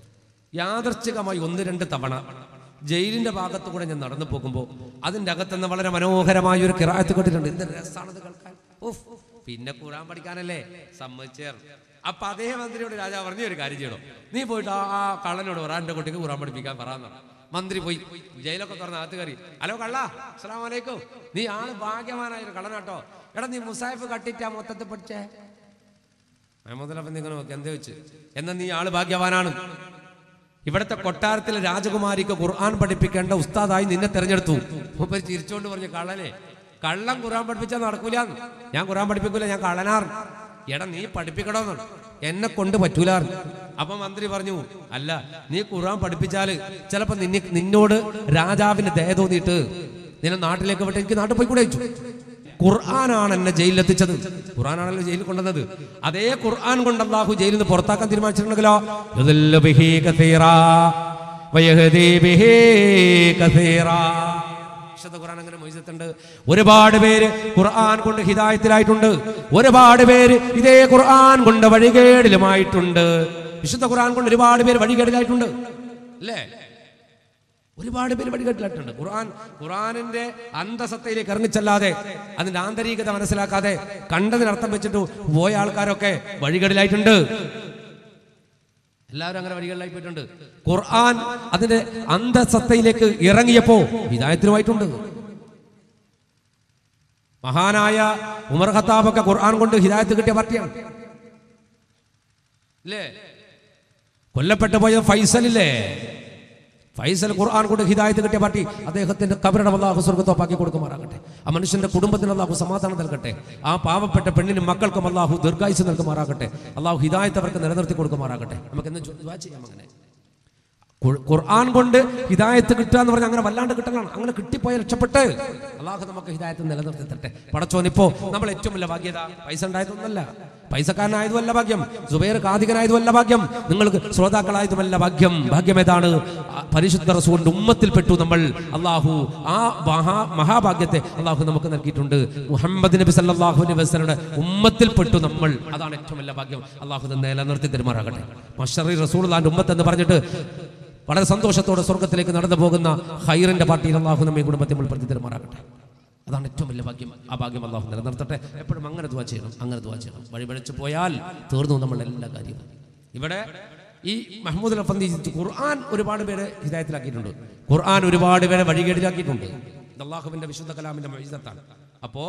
യാദർച്ഛികമായി ഒന്ന് രണ്ട് തവണ ജയിലിന്റെ ഭാഗത്ത് കൂടെ ഞാൻ നടന്നു പോകുമ്പോൾ അതിന്റെ അകത്തുനിന്ന് വളരെ മനോഹരമായ ഒരു കിറായത്ത് കേട്ടിട്ടുണ്ട് എന്ത് രസാണത് കേൾക്കാൻ ഉഫ്. പിന്നെ ഖുറാൻ പഠിക്കാനല്ലേ സമ്മതിച്ചേർ അപ്പൊ അതേ മന്ത്രിയോട് രാജാവ് പറഞ്ഞു ഒരു കാര്യം ചെയ്യണം നീ പോയിട്ട് ആ ആ കള്ളനോട് പറ എന്റെ കുട്ടിക്ക് ഖുറാൻ പഠിപ്പിക്കാൻ പറയാന്ന് മന്ത്രി പോയി ജയിലൊക്കെ തുറന്ന് അകത്ത് കയറി ഹലോ കള്ള അസ്സലാം വലൈക്കും നീ ആള് ഭാഗ്യവാനായ ഒരു കള്ളനാട്ടോ എടാ നീ മുസാഫ് കട്ടിട്ടാ മൊത്തത്തിൽ പഠിച്ചേ മുതലപ്പം നിങ്ങൾ നോക്കി എന്താ വെച്ച് എന്നാ നീ ആള് ഭാഗ്യവാനാണ് ഇവിടുത്തെ കൊട്ടാരത്തിലെ രാജകുമാരിക്ക് ഖുർആൻ പഠിപ്പിക്കേണ്ട ഉസ്താദായി നിന്നെ തെരഞ്ഞെടുത്തു മൂപ്പര് ചിരിച്ചോണ്ട് പറഞ്ഞു കള്ളനെ കള്ളം ഖുർആൻ പഠിപ്പിച്ചാൽ നടക്കൂല ഞാൻ ഖുർആൻ പഠിപ്പിക്കൂല ഞാൻ കള്ളനാർ എടാ നീ പഠിപ്പിക്കണമെന്നാണ് എന്നെ കൊണ്ട് പറ്റൂലാർ അപ്പൊ മന്ത്രി പറഞ്ഞു അല്ല നീ ഖുർആൻ പഠിപ്പിച്ചാല് ചിലപ്പോ നിന്നെ നിന്നോട് രാജാവിന് ദയ തോന്നിയിട്ട് നിന്നെ നാട്ടിലേക്ക് വിട്ട് എനിക്ക് നാട്ടിൽ പോയി കൂടെ അയച്ചു ഖുർആനാണ് എന്നെ ജയിലിലെത്തിച്ചത് ഖുർആനാണല്ലോ ജയിലിൽ കൊണ്ടുവന്നത് അതേ ഖുർആൻ കൊണ്ട് അള്ളാഹു ജയിലിൽ നിന്ന് പുറത്താക്കാൻ തീരുമാനിച്ചിട്ടുണ്ടെങ്കിലോ യുദല്ലു ബിഹി കസീറാ വയഹ്ദി ബിഹി കസീറാ. വിശുദ്ധ ഖുർആൻ അങ്ങനെ മൊയ്സത്തുണ്ട് ഒരുപാട് പേര് ഖുർആൻ കൊണ്ട് ഹിദായത്തിലായിട്ടുണ്ട് ഒരുപാട് പേര് ഇതേ ഖുർആൻ കൊണ്ട് വഴികേടിലുമായിട്ടുണ്ട് വിശുദ്ധ ഖുർആൻ കൊണ്ട് ഒരുപാട് പേര് വഴികേടിലായിട്ടുണ്ട് അല്ലേ ഒരുപാട് പേര് വഴികെട്ടിലായിട്ടുണ്ട് ഖുർആൻ ഖുർആനിന്റെ അന്തസത്തയിലേക്ക് ഇറങ്ങിച്ചല്ലാതെ അതിന്റെ ആന്തരികത മനസ്സിലാക്കാതെ കണ്ടതിനർത്ഥം വെച്ചിട്ട് പോയ ആൾക്കാരൊക്കെ വഴികേടിലായിട്ടുണ്ട് എല്ലാവരും അങ്ങനെ വഴികളിലായി പോയിട്ടുണ്ട് ഖുർആൻ അതിന്റെ അന്തസത്തയിലേക്ക് ഇറങ്ങിയപ്പോ ഹിദായത്തിനുമായിട്ടുണ്ട് മഹാനായ ഉമർ ഖത്താബൊക്കെ ഖുർആൻ കൊണ്ട് ഹിദായത്ത് കിട്ടിയ പാർട്ടിയാണ് അല്ലേ കൊല്ലപ്പെട്ടു പോയ ഫൈസലില്ലേ ഫൈസൽ ഖുർആൻ കൊണ്ട് ഹിദായത്ത് കിട്ടിയ പാർട്ടി അദ്ദേഹത്തിന്റെ കബറിടം അള്ളാഹു സ്വർഗത്തോപ്പാക്കി കൊടുക്കുമാറാകട്ടെ ആ മനുഷ്യന്റെ കുടുംബത്തിന് അള്ളാഹു സമാധാനം നൽകട്ടെ ആ പാവപ്പെട്ട പെണ്ണിനും മക്കൾക്കും അള്ളാഹു ദീർഘായുസ് നൽകുമാറാകട്ടെ അള്ളാഹു ഹിദായത്ത് അവർക്ക് നിലനിർത്തി കൊടുക്കുമാറാകട്ടെ നമുക്ക് എന്ന് ദുആ ചെയ്യാം അങ്ങനെ ഖുർ- ഖുർആൻ കൊണ്ട് ഹിദായത്ത് കിട്ടുക എന്ന് പറഞ്ഞാൽ അങ്ങനെ വല്ലാണ്ട് കിട്ടലാണ് അങ്ങനെ കിട്ടിപ്പോയ രക്ഷപ്പെട്ട് അള്ളാഹു നമുക്ക് ഹിദായത്ത് നിലനിർത്തി തരട്ടെ പടച്ചോനിപ്പോ നമ്മൾ ഏറ്റവും വലിയ ഭാഗ്യത പൈസ ഉണ്ടായതൊന്നല്ല പൈസക്കാരനായതുമല്ല ഭാഗ്യം സുബൈർ കാതികനായതുമല്ല ഭാഗ്യം നിങ്ങൾക്ക് ശ്രോതാക്കളായതുമല്ല ഭാഗ്യം ഭാഗ്യം ഏതാണ് ആ പരിശുദ്ധ റസൂലിന്റെ ഉമ്മത്തിൽപ്പെട്ടു നമ്മൾ അള്ളാഹു ആ മഹാ മഹാഭാഗ്യത്തെ അള്ളാഹു നമുക്ക് നൽകിയിട്ടുണ്ട് മുഹമ്മദ് നബി സല്ലല്ലാഹു അലൈഹി വസല്ലമയുടെ ഉമ്മത്തിൽപ്പെട്ടു നമ്മൾ അതാണ് ഏറ്റവും വലിയ ഭാഗ്യം അള്ളാഹു ഇത് നിലനിർത്തി തെരുമാറാകട്ടെ മഷറി റസൂൽ ഉമ്മത്ത് എന്ന് പറഞ്ഞിട്ട് വളരെ സന്തോഷത്തോടെ സ്വർഗത്തിലേക്ക് നടന്നു പോകുന്ന ഹൈറിന്റെ പാർട്ടിയിൽ അള്ളാഹു നമ്മെ കുടുംബത്തെ ഉൾപ്പെടുത്തി തരുമാറാകട്ടെ അതാണ് ഏറ്റവും വലിയ ഭാഗ്യം ആ ഭാഗ്യം അള്ളാഹു നിലനിർത്തട്ടെ എപ്പോഴും അങ്ങനെ ദുവാ ചെയ്യണം അങ്ങനെ ദുവാ ചെയ്യണം വഴിപഴിച്ചു പോയാൽ തീർന്നു നമ്മൾ എല്ലാ കാര്യവും ഇവിടെ ഈ മഹമ്മൂദ് അഫന്തി ഖുർആൻ ഒരുപാട് പേരെ ഹിദായത്തിലാക്കിയിട്ടുണ്ട് ഖുർആൻ ഒരുപാട് പേരെ വഴികേടിലാക്കിയിട്ടുണ്ട് ഇത് അള്ളാഹുവിന്റെ വിശുദ്ധ കലാമിന്റെ മൊഴിസത്താണ് അപ്പോ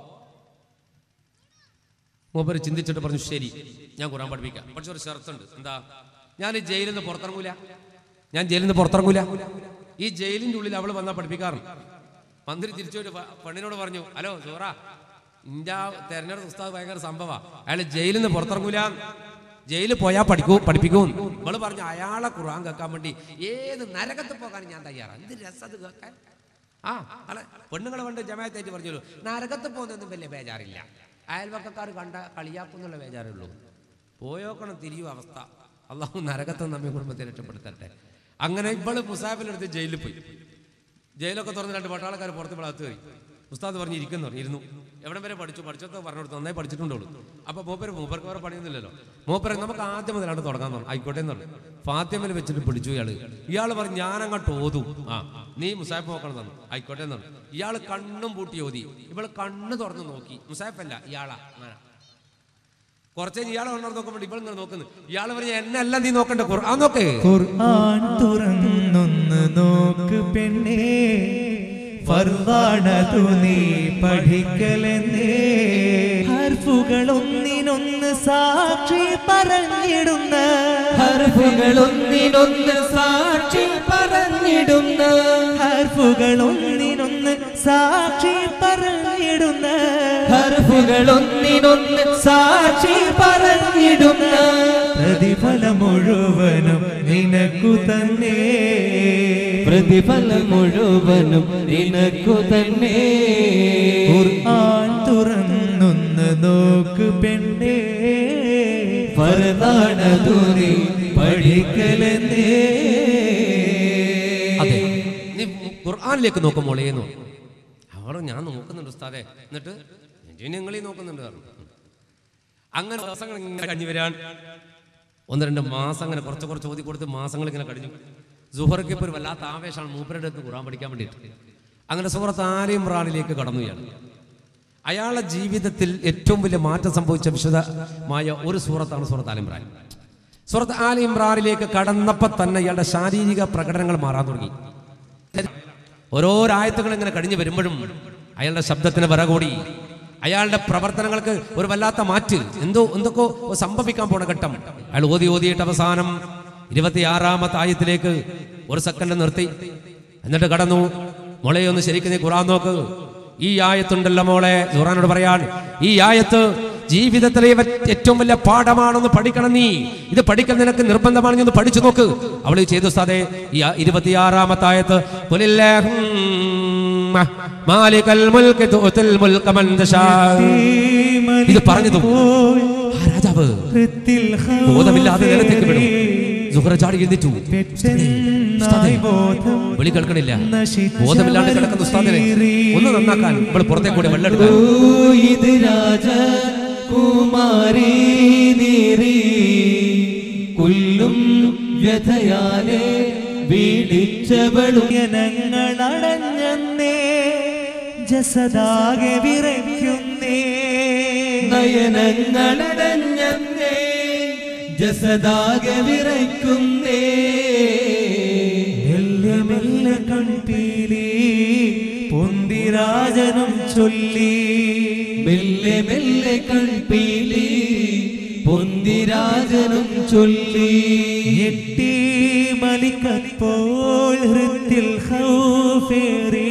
മൂപ്പര് ചിന്തിച്ചിട്ട് പറഞ്ഞു ശരി ഞാൻ ഖുറാൻ പഠിപ്പിക്കാം പക്ഷെ ഒരു ഷർത്തുണ്ട് എന്താ ഞാൻ ഈ ജയിലിൽ നിന്ന് പുറത്തിറങ്ങൂല ഞാൻ ജയിലിൽ നിന്ന് പുറത്തിറങ്ങൂല ഈ ജയിലിന്റെ ഉള്ളിൽ അവള് വന്നാൽ പഠിപ്പിക്കാറുണ്ട് മന്ത്രി തിരിച്ചു പോയിട്ട് പ- പെണ്ണിനോട് പറഞ്ഞു ഹലോ സോറ ഇന്റെ തെരഞ്ഞെടുത്ത ഉസ്താദ് ഭയങ്കര സംഭവ അയാൾ ജയിലിൽ നിന്ന് പുറത്തിറങ്ങൂല ജയിലിൽ പോയാൽ പഠിക്കൂ പഠിപ്പിക്കൂ ഇവള് പറഞ്ഞു അയാളെ ഖുർആൻ കേൾക്കാൻ വേണ്ടി ഏത് നരകത്ത് പോകാൻ ഞാൻ തയ്യാറാണ് എന്ത് രസം അത് കേൾക്കാൻ ആ അല്ല പെണ്ണുങ്ങളെ കൊണ്ട് ജമായത്തായിട്ട് പറഞ്ഞല്ലോ നരകത്ത് പോകുന്നൊന്നും വലിയ ബേജാറില്ല അയൽവക്കക്കാർ കണ്ട കളിയാക്കുന്നുള്ള ബേജാറേ ഉള്ളൂ പോയോക്കണം തിരിയും അവസ്ഥ അള്ളാഹു നരകത്തെ നമ്മെ കുടുംബത്തെ രക്ഷപ്പെടുത്തട്ടെ അങ്ങനെ ഇവള് മുസാഫിലെടുത്ത് ജയിലിൽ പോയി ജയിലൊക്കെ തുറന്ന് രണ്ട് പട്ടാളക്കാർ പുറത്ത് വളർത്ത് കയറി ഉസ്താദ് പറഞ്ഞ് ഇരിക്കുന്നു ഇരുന്നു എവിടെ വരെ പഠിച്ചു പഠിച്ചൊക്കെ പറഞ്ഞു കൊടുത്തു നന്നായി പഠിച്ചിട്ടുണ്ടോളൂ അപ്പൊ മൂപ്പര് മൂപ്പർക്ക് വേറെ പണിയൊന്നുമില്ലല്ലോ മൂപ്പര് നമുക്ക് ആദ്യം മുതലാണ് തുടങ്ങാൻ തോന്നും ആയിക്കോട്ടെ എന്നാണ് ഫാത്തിമയിൽ വെച്ചിട്ട് പിടിച്ചു ഇയാള് ഇയാൾ പറഞ്ഞു ഞാൻ അങ്ങോട്ട് ഓതും ആ നീ മുസാഫ് നോക്കണം തന്നു ആയിക്കോട്ടെ എന്നാണ് ഇയാൾ കണ്ണും പൂട്ടി ഓതി ഇവള് കണ്ണ് തുറന്ന് നോക്കി മുസാഫല്ല ഇയാളാ അങ്ങനെ കുറച്ച് ഇയാളെ ഉണർന്ന് നോക്കുമ്പോൾ ഇവൾ ഇങ്ങനെ നോക്കുന്നു ഇയാൾ പറഞ്ഞ എന്നെ അല്ല നീ നോക്കണ്ട ഖുർആൻ നോക്ക് ഖുർആൻ തുറന്നൊന്ന് നോക്ക് പെണ്ണേ ഫർവാണതു നീ പഠിക്കലെന്നേ ഹർഫുകൾ ഒന്നിനൊന്ന് സാക്ഷി പറഞ്ഞിടുന്ന ഹർഫുകൾ ഒന്നിനൊന്ന് സാക്ഷി പറഞ്ഞിടുന്ന ഹർഫുകൾ ഒന്നിനൊന്ന് സാക്ഷി പറഞ്ഞിടുന്ന ഹർഫുകൾ ഒന്നിനൊന്ന് സാക്ഷി പറഞ്ഞിടുന്ന പ്രതിഫലം മുഴുവനും നിനക്കു തന്നെ പ്രതിഫലം മുഴുവനും നിനക്കു തന്നെ ഖുർആൻ തുറന്നൊന്ന് നോക്ക് പെണ്ണേ ഫർദാണതു നീ പഠിക്കലെന്നേ അതെ നീ ഖുർആനിലേക്ക് നോക്കും മോളേന്ന് അവർ ഞാൻ നോക്കുന്നുണ്ട് ഉസ്താദെ എന്നിട്ട് നിങ്ങൾ നോക്കുന്നുണ്ട് പറഞ്ഞു അങ്ങനെ ദിവസങ്ങൾ ഇങ്ങനെ കഴിഞ്ഞു വരാൻ ഒന്ന് രണ്ട് മാസം അങ്ങനെ കുറച്ച് കുറച്ച് ഓതി കൊടുത്ത് മാസങ്ങൾ ഇങ്ങനെ കഴിഞ്ഞു സുഹർക്ക് ഇപ്പോൾ ഒരു വല്ലാത്ത ആവേശമാണ് മൂപ്പരുടെ അടുത്ത് ഖുറാൻ പഠിക്കാൻ വേണ്ടിയിട്ട് അങ്ങനെ സുഹൃത്ത് ആലയും ഇമ്രാനിലേക്ക് കടന്നു ഇയാൾ അയാളുടെ ജീവിതത്തിൽ ഏറ്റവും വലിയ മാറ്റം സംഭവിച്ച വിശദമായ ഒരു സൂറത്താണ് സൂറത്ത് ആൽ ഇമ്രാൻ സൂറത്ത് ആൽ ഇമ്രാനിലേക്ക് കടന്നപ്പോൾ തന്നെ ഇയാളുടെ ശാരീരിക പ്രകടനങ്ങൾ മാറാൻ തുടങ്ങി ഓരോരായത്തുകൾ ഇങ്ങനെ കഴിഞ്ഞു വരുമ്പോഴും അയാളുടെ ശബ്ദത്തിന് വിറ കൂടി അയാളുടെ പ്രവർത്തനങ്ങൾക്ക് ഒരു വല്ലാത്ത മാറ്റ് എന്തോ എന്തൊക്കെ സംഭവിക്കാൻ പോണ ഘട്ടം അയാൾ ഓതി ഓതിയിട്ട് അവസാനം ഇരുപത്തിയാറാമത്തെ ആയത്തിലേക്ക് ഒരു സെക്കൻഡ് നിർത്തി എന്നിട്ട് കടന്നു മോളെ ഒന്ന് ശരിക്കും നീ ഖുറാൻ നോക്ക് ഈ ആയത്തുണ്ടല്ലോ മോളെ ഖുറാനോട് പറയാൻ ഈ ആയത്ത് ജീവിതത്തിലെ ഇവ ഏറ്റവും വലിയ പാഠമാണെന്ന് പഠിക്കണം നീ ഇത് പഠിക്കാൻ നിനക്ക് നിർബന്ധമാണ് നീ ഒന്ന് പഠിച്ചു നോക്ക് അവൾ ചെയ്തു സാധേ ഈ ആ- ഇരുപത്തിയാറാമത്തെ ആയത്ത് "ഖുലില്ലാഹുമ്മ മാലികൽ മുൽക്ക് തുഅ്തിൽ മുൽക മൻ തശാ." ഇത് പറഞ്ഞതും ആ രാജാവ് ബോധമില്ലാതെ നിലത്തേക്ക് വിടും സുഹറ ചാടി എഴുന്നേറ്റു ഉസ്താദേ, ഉസ്താദേ, വിളി കേൾക്കണില്ല ബോധമില്ലാണ്ട് കിടക്കുന്ന ഉസ്താദിനെ ഒന്ന് നന്നാക്കാൻ ഇപ്പോൾ പുറത്തേക്ക് കൂടി വെള്ളം എടുക്കാൻ ഓ ഇത് രാജ കുമാരി നീറി കൊല്ലും വ്യഥയാലെ വീടിച്ചവളും ഞങ്ങളടഞ്ഞേ ജസദാകെ വിറയ്ക്കുന്നേ നയനങ്ങളടഞ്ഞേ ജസദാകെ വിറയ്ക്കുന്നേ മെല്ലെ മെല്ലെ കൺപീലി പൊന്തിരാജനം ചൊല്ലി മെല്ലെ മെല്ലെ കൺപീലി പൊന്തിരാജനും ചൊല്ലി ഞെട്ടി മലിക്കപ്പോൾ ഹൃത്തിൽ ഹൗഫേറി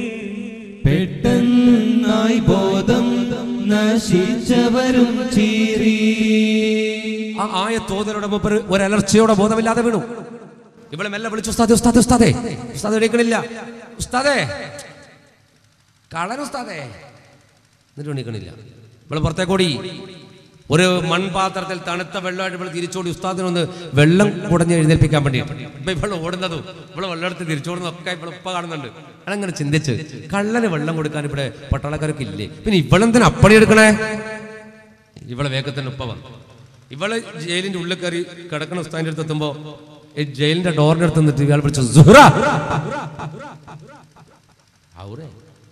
പെട്ടെന്നായി ബോധം നശിച്ചവരും ചീറി ആ ആയ തോതലോടെ മുമ്പ് ഒരു അലർച്ചയോടെ ബോധമില്ലാതെ വീണു ഇവളെ മെല്ലെ വിളിച്ചു ഉസ്താദെ ഉസ്താദെ ഉസ്താദെ ഉസ്താദ് എണീക്കണില്ല ഉസ്താദേ കളൻ ഉസ്താദേ എന്നിട്ട് എണീക്കണില്ല ഇവള് പുറത്തേക്കോടി ഒരു മൺപാത്രത്തിൽ തണുത്ത വെള്ളമായിട്ട് ഇവള് തിരിച്ചോടി ഉസ്താദിനൊന്ന് വെള്ളം കുടഞ്ഞ് എഴുന്നേൽപ്പിക്കാൻ വേണ്ടിയിട്ട് ഇപ്പൊ ഇവള് ഓടുന്നതും ഇവള് വെള്ളം എടുത്ത് തിരിച്ചോടുന്നതും ഒക്കെ ഇവള് ഉപ്പ കാണുന്നുണ്ട് അതങ്ങനെ ചിന്തിച്ച് കള്ളന് വെള്ളം കൊടുക്കാൻ ഇവിടെ പട്ടാളക്കാരൊക്കെ ഇല്ലേ പിന്നെ ഇവളെന്തിനാ അപ്പണി എടുക്കണേ ഇവളെ വേഗത്തിന് ഉപ്പ വന്നു ഇവള് ജയിലിന്റെ ഉള്ളിൽ കയറി കിടക്കണ ഉസ്താദിന്റെ അടുത്ത് എത്തുമ്പോ ഈ ജയിലിന്റെ ഡോറിന്റെ അടുത്ത് നിന്നിട്ട് ഇയാൾ വിളിച്ചു സുഹ്റ ഔറേ.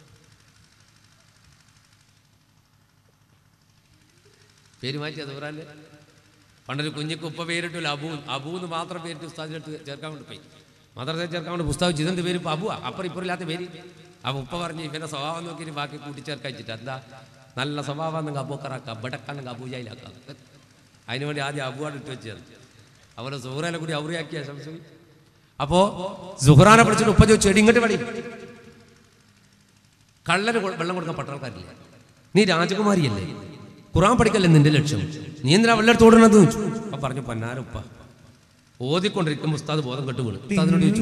പേര് മാറ്റിയ സുഹ്റാല് പണ്ടൊരു കുഞ്ഞിക്ക് ഉപ്പ പേരിട്ടില്ല അബൂ അബൂ എന്ന് മാത്രം പേരിട്ട് ഉസ്താദിന്റെ അടുത്ത് ചേർക്കാൻ വേണ്ടി പോയി മദ്രസ ചേർക്കാൻ വേണ്ടി പുസ്തകം ചിതന്റെ പേര് ഇപ്പൊ അബുവാ അപ്പുറം ഇപ്പുറം ഇല്ലാത്ത പേര് അപ്പൊ ഉപ്പ പറഞ്ഞ് ഇവന്റെ സ്വഭാവം നോക്കിയിട്ട് ബാക്കി കൂട്ടിച്ചേർക്കാൻ വെച്ചിട്ട് എന്താ നല്ല സ്വഭാവം നിങ്ങൾ അബൂക്കറാക്കാം ബടക്കാണെങ്കിൽ അബൂജായിലാക്കാം അതിനുവേണ്ടി ആദ്യം അബുവാണ് ഇട്ട് വെച്ചത് അവരെ സുഹ്റാനെ കൂടി ഔറിയാക്കിയ ശംസു അപ്പോ സുഹ്റാനെ പിടിച്ചിട്ട് ഉപ്പ ചോദിച്ചു എടി ഇങ്ങോട്ട് പടി കള്ളന് കൊ- വെള്ളം കൊടുക്കാൻ പട്ടാൾക്കാരില്ല നീ രാജകുമാരിയല്ലേ ഖുറാൻ പഠിക്കല്ലേ നിന്റെ ലക്ഷ്യം നീ എന്തിനാ വെള്ളം എടുത്ത് ഓടുന്നത് എന്ന് ചോദിച്ചു അപ്പൊ പറഞ്ഞു പൊന്നാരുപ്പ ഓതിക്കൊണ്ടിരിക്കുമ്പോൾ ഉസ്താദ് ബോധം കെട്ടു വീണ് ഉസ്താദിനോട് ചോദിച്ചു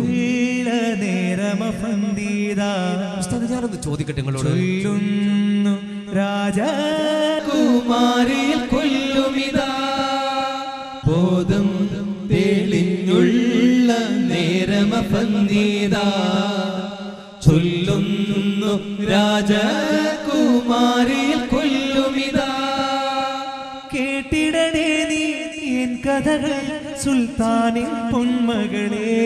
നേരമഫന്തീതാ ഉസ്താദ് ഞാനൊന്ന് ചോദിക്കട്ടെ നിങ്ങളോട് ചൊല്ലുന്നു രാജ കുമാരിയിൽ കൊല്ലുമിതാ ബോധം തെളിഞ്ഞുള്ള നേരമപന്നീതാ ചൊല്ലുന്നു രാജകുമാരിയിൽ കൊല്ലുമിതാ കേട്ടിടണേ നീ എൻ കഥകൾ സുൽത്താനിൻ പൊന്മകളെ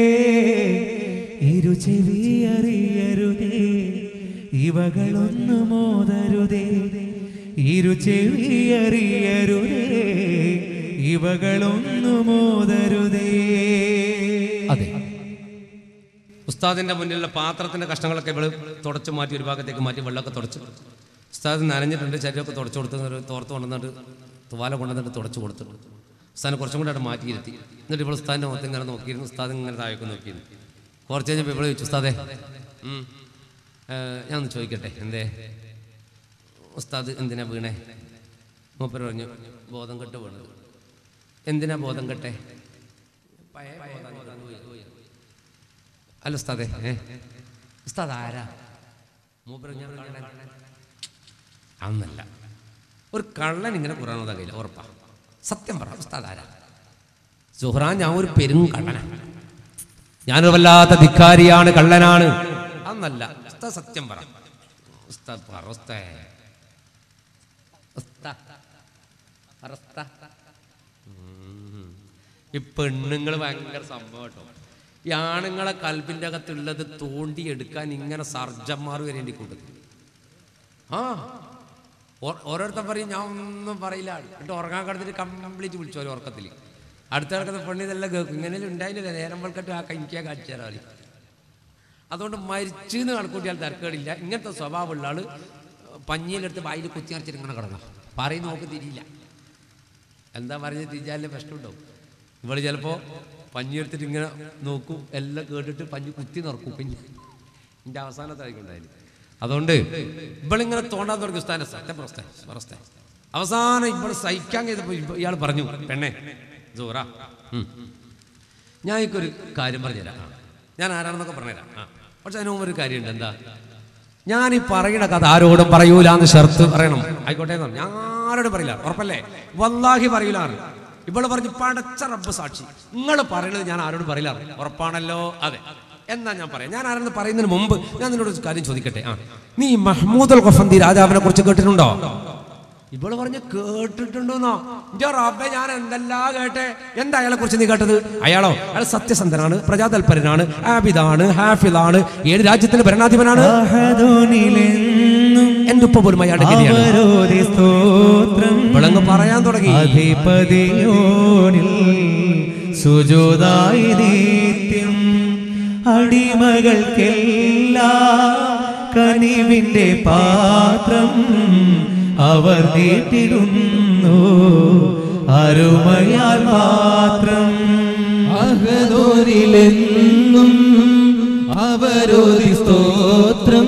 ഇരു ചെവി അറിയരുതേ ഇവകളൊന്നു മോതരുതേ ഇരു ചെവി അറിയരുതേ ഇവകളൊന്നു മോതരുതേ അതെ ഉസ്താദിന്റെ മുന്നിലുള്ള പാത്രത്തിന്റെ കഷ്ണങ്ങളൊക്കെ ഇവള് തുടച്ചു മാറ്റി ഒരു ഭാഗത്തേക്ക് മാറ്റി വെള്ളമൊക്കെ തുടച്ചു ഉസ്താദ് നനഞ്ഞിട്ടുണ്ട് ശരീരമൊക്കെ തുടച്ചു കൊടുത്ത് ഒരു തോർത്ത് കൊണ്ടുവന്നിട്ട് തുവാല കൊണ്ടുവന്നിട്ട് തുടച്ചു കൊടുത്തു ഉസ്താദിനെ കുറച്ചും കൂടെ അവിടെ മാറ്റിയിരുത്തി എന്നിട്ട് ഇപ്പോൾ ഉസ്താദിന്റെ മുഖത്ത് ഇങ്ങനെ നോക്കിയിരുന്നു ഉസ്താദ് ഇങ്ങനെ താഴേക്ക് നോക്കിയിരുന്നു കുറച്ച് കഴിഞ്ഞപ്പോൾ ഇവള് ചോദിച്ചു ഉസ്താദേ ഉം, ഏ, ഞാൻ ഒന്ന് ചോദിക്കട്ടെ എന്തേ ഉസ്താദ് എന്തിനാ വീണേ മൂപ്പര് പറഞ്ഞു ബോധം കെട്ട് വീണത് എന്തിനാ ബോധം കെട്ടെ പഴയ ബോധം കെട്ട് വീണു. അല്ല ഉസ്താദേ ഏ ഉസ്താദ് ആരാ മൂപ്പര് ഞാൻ കള്ളൻ അന്നല്ല ഒരു കള്ളൻ ഇങ്ങനെ ഖുറാൻ ഓതാൻ കഴിയില്ല ഉറപ്പാ സത്യം പറ ഉസ്താദ് ആരാ സുഹ്റാൻ ഞാൻ ഒരു പെരും കള്ളനാ ഞാനൊരു വല്ലാത്ത ധിക്കാരിയാണ് കള്ളനാണ് അന്നല്ല ഉസ്താദ് സത്യം പറ ഉസ്താദ് പറ ഉസ്താദേ. ഉസ്താദ്. പറ ഉസ്താദ്. ഉം. ഈ പെണ്ണുങ്ങൾ ഭയങ്കര സംഭവം കേട്ടോ ഈ ആണുങ്ങളെ കൽപ്പിൻ്റെ അകത്തുള്ളത് തോണ്ടിയെടുക്കാൻ ഇങ്ങനെ സർജന്മാർ വരേണ്ടി കൂട്ടത്തിൽ ആ ഓ- ഓരോരുത്തർ പറയും ഞാൻ ഒന്നും പറയില്ല എന്നിട്ട് ഉറങ്ങാൻ കിടന്നിട്ട് കംപ്ലീറ്റ് വിളിച്ചു ഒരു ഉറക്കത്തിൽ അടുത്ത കിടക്കുന്ന പെണ്ണ് ഇതെല്ലാം കേൾക്കും ഇങ്ങനെ ഉണ്ടായില്ല നേരം വെളുക്കട്ട് ആ കഞ്ഞിക്കാ കാണിച്ചു തരാം അവര്. അതുകൊണ്ട് മരിച്ചെന്ന് കണക്കൂട്ടിയാൽ തരക്കേടില്ല ഇങ്ങനത്തെ സ്വഭാവമുള്ള ആള് പഞ്ഞിയിലെടുത്ത് വായിൽ കുത്തി നിറച്ചിട്ട് ഇങ്ങനെ കിടങ്ങാം പറയുന്ന നോക്ക് തിരിയില്ല എന്താ പറഞ്ഞ് തിരിച്ചാലേ പ്രശ്നമുണ്ടാവും ഇവള് ചിലപ്പോൾ പഞ്ഞി എടുത്തിട്ട് ഇങ്ങനെ നോക്കും എല്ലാം കേട്ടിട്ട് പഞ്ഞി കുത്തി നിറക്കും പിന്നെ എൻ്റെ അവസാനത്തായിരിക്കും ഉണ്ടായാലും അതുകൊണ്ട് ഇവളിങ്ങനെ തോണ്ടാൻ തുടങ്ങി ഉസ്താനെ സത്യം പ്രസ്തേ പ്രസ്തേ അവസാനം ഇവൾ സഹിക്കാൻ ചെയ്തപ്പോൾ ഇയാൾ പറഞ്ഞു പെണ്ണെ ജോറ ഞാൻ എനിക്കൊരു കാര്യം പറഞ്ഞുതരാം ആ. ഞാൻ ആരാണെന്നൊക്കെ പറഞ്ഞുതരാം ആ പക്ഷെ അതിന് മുമ്പ് ഒരു കാര്യമുണ്ട് എന്താ ഞാൻ ഈ പറയുന്ന കഥ ആരോടും പറയൂല എന്ന് ഷർത്ത് പറയണം ആയിക്കോട്ടെ എന്ന് പറഞ്ഞു. ഞാൻ ആരോടും പറയില്ല ഉറപ്പല്ലേ വല്ലാഹി പറയൂല ഇവള് പറഞ്ഞു പടച്ച റബ്ബ് സാക്ഷി നിങ്ങൾ പറയുന്നത് ഞാൻ ആരോടും പറയില്ല ഉറപ്പാണല്ലോ അതെ എന്നാ ഞാൻ പറയാം ഞാൻ ആരെന്ന് പറയുന്നതിന് മുമ്പ് ഞാൻ നിന്നോട് ഒരു കാര്യം ചോദിക്കട്ടെ ആ നീ മഹ്മൂദ് അൽ ഖഫന്തി രാജാവിനെ കുറിച്ച് കേട്ടിട്ടുണ്ടോ ഇവള് പറഞ്ഞ് കേട്ടിട്ടുണ്ടോന്നോ ഇന്റെ റബ്ബെ ഞാൻ എന്തെല്ലാം കേട്ടെ എന്താ അയാളെ കുറിച്ച് നീ കേട്ടത് അയാളോ അയാൾ സത്യസന്ധനാണ് പ്രജാതൽപരനാണ് ആബിദാണ് ഹാഫിദാണ് ഏത് രാജ്യത്തിന്റെ ഭരണാധിപനാണ് അഹദോനിലെന്നും എന്റെ ഉപ്പ പോലും അയാളുടെ ഗതിയാണ് അവരോധി സ്തോത്രം ഇവളങ്ങ് പറയാൻ തുടങ്ങി അധിപതിയോനിൽ സുജോതായി നിത്യം അടിമകൾക്കെല്ലാം കനിവിന്റെ പാത്രം അവർ നീട്ടിടുന്നു അരുമയാൽ മാത്രം അഹദോരിലെന്നും അവരോധി സ്തോത്രം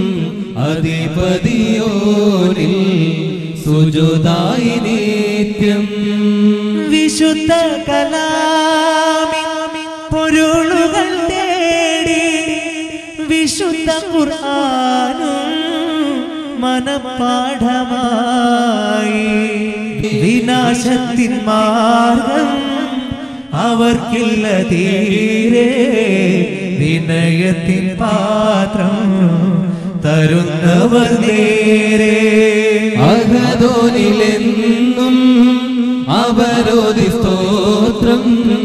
അധിപതിയോരിൽ സുജുതായി നിത്യം വിശുദ്ധ കലാമി പൊരുളുകൾ തേടി വിശുദ്ധ ഖുർആനും മനപ്പാഠമായി വിനാശത്തിൻ മാർഗം അവർക്കില്ല തീരെ വിനയത്തിൻ പാത്രം തരുന്നവർ നേരെ അഹദോനിലെന്നും അവരോധി സ്തോത്രം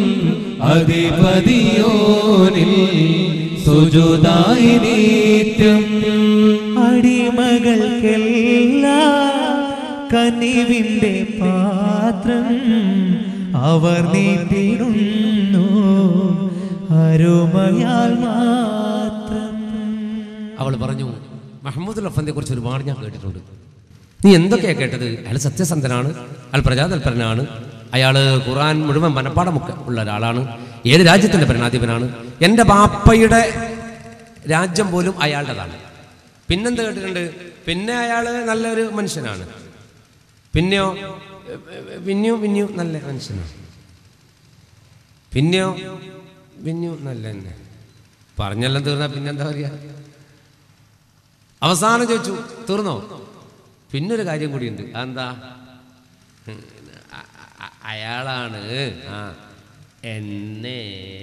അധിപതിയോനിൽ സുജുതായി നിത്യം അടിമകൾക്കെല്ലാം കനിവിന്റെ പാത്രം അവർ നീട്ടിടുന്നു അരുമയാൽ മാത്രം അവൾ പറഞ്ഞു മഹമ്മദ് ലഫന്റെ കുറിച്ച് ഒരുപാട് ഞാൻ കേട്ടിട്ടുണ്ട് നീ എന്തൊക്കെയാ കേട്ടത് അയാൾ സത്യസന്ധനാണ് അയാൾ പ്രജാതൽപരനാണ് അയാൾ ഖുറാൻ മുഴുവൻ മനപ്പാടമൊക്കെ ഉള്ള ഒരാളാണ് ഏത് രാജ്യത്തിന്റെ ഭരണാധിപനാണ് എൻ്റെ ബാപ്പയുടെ രാജ്യം പോലും അയാളുടേതാണ് പിന്നെന്ത് കേട്ടിട്ടുണ്ട് പിന്നെ അയാൾ നല്ലൊരു മനുഷ്യനാണ് പിന്നെയോ പിന്നെയും പിന്നെയും നല്ല മനുഷ്യനാണ് പിന്നെയോ പിന്നെയും നല്ല തന്നെ പറഞ്ഞെല്ലാം തീർന്നാ പിന്നെന്താ പറയുക അവസാനം ചോദിച്ചു തീർന്നോ പിന്നൊരു കാര്യം കൂടിയുണ്ട് അതെന്താ ഉം, അ- അ- അയാളാണ് ആ എന്നെ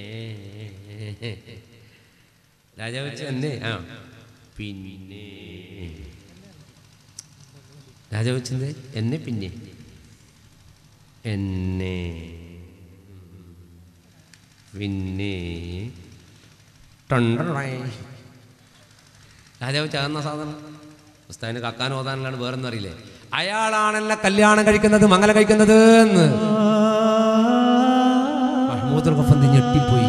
രാജാവ് വെച്ച് എന്നെ ആ പിന്നെ രാജാവ് വെച്ചത് എന്നെ പിന്നെ എന്നെ പിന്നെ ടണ്ടറായി രാജാവ് ചാകുന്ന സാധനം ഉസ്താദിന് കക്കാൻ ഓതാനുള്ള വേറൊന്നും അറിയില്ലേ അയാളാണല്ല കല്യാണം കഴിക്കുന്നത് മംഗല കഴിക്കുന്നത് എന്ന് മഹ്മൂദ് ഖഫന്തി ഞെട്ടിപ്പോയി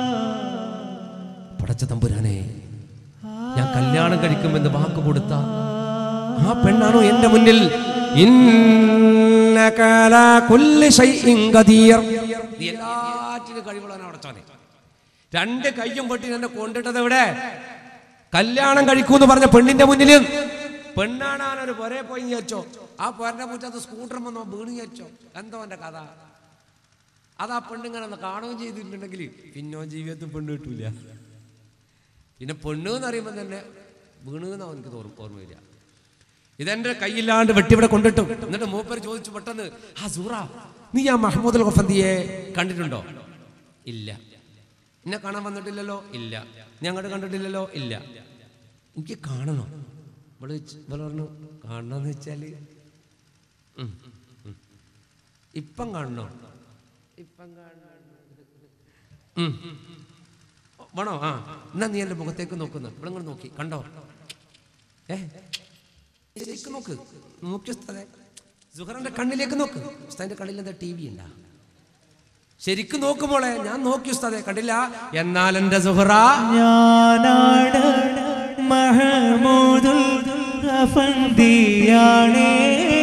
പടച്ച തമ്പുരാനെ ഞാൻ കല്യാണം കഴിക്കുമെന്ന് വാക്ക് കൊടുത്ത ആ പെണ്ണാണോ എന്റെ മുന്നിൽ ഇന്നക അലാ കുല്ലി ശൈഇൻ ഖദീർ. നീ എല്ലാറ്റിനും കഴിവുള്ളവനാണ് അടച്ചോനെ രണ്ട് കയ്യും പൊട്ടി എന്നെ കൊണ്ടിട്ടത് എവിടെ കല്യാണം കഴിക്കൂന്ന് പറഞ്ഞ പെണ്ണിന്റെ മുന്നിൽ പെണ്ണാണാൻ ഒരു പൊരേ പോയി വിചാരിച്ചോ ആ പൊരന്റെ മുറ്റത്ത് സ്കൂട്ടർ വന്നോ വീണ് വിചാരിച്ചോ എന്തോ എന്റെ കഥ അത് ആ പെണ്ണിങ്ങനെ ഒന്ന് കാണുകയും ചെയ്തിട്ടുണ്ടെങ്കിൽ പിന്നോ ജീവിതത്തിൽ പെണ്ണ് കിട്ടൂല പിന്നെ പെണ്ണ് എന്ന് അറിയുമ്പോൾ തന്നെ വീണ് എന്നാ എനിക്ക് തോറും ഓർമ്മ വരിക ഇതെന്റെ കയ്യില്ലാണ്ട് വെട്ടി ഇവിടെ കൊണ്ടിട്ടു എന്നിട്ട് മൂപ്പര് ചോദിച്ചു പെട്ടെന്ന് ആ സൂറ നീ ആ മഹമ്മൂദ് അൽ ഖഫന്തിയെ കണ്ടിട്ടുണ്ടോ ഇല്ല എന്നെ കാണാൻ വന്നിട്ടില്ലല്ലോ ഇല്ല നീ അങ്ങോട്ട് കണ്ടിട്ടില്ലല്ലോ ഇല്ല എനിക്ക് കാണണോ ഇവിടെ വെച്ച് ഇവിടെ പറഞ്ഞു കാണണമെന്ന് വെച്ചാല് ഉം, ഉം. ഇപ്പം കാണണോ ഇപ്പം കാണണോ ഉം. വേണോ ആ എന്നാ നീ എൻ്റെ മുഖത്തേക്ക് നോക്കുന്നു ഇവിടെ ഇങ്ങോട്ട് നോക്കി കണ്ടോ ഏ ശരിക്കും നോക്ക് നോക്കി ഉസ്താദെ സുഹറിന്റെ കണ്ണിലേക്ക് നോക്ക് ഉസ്താദിന്റെ കണ്ണിൽ എന്താ ടി വി ഉണ്ടാ ശരിക്കും നോക്കുമ്പോളെ ഞാൻ നോക്കി ഉസ്താദെ കണ്ടില്ല എന്നാൽ എന്റെ സുഹറ ഞാനാണ് മഹമൂദുൽ റഫന്തിയാണേ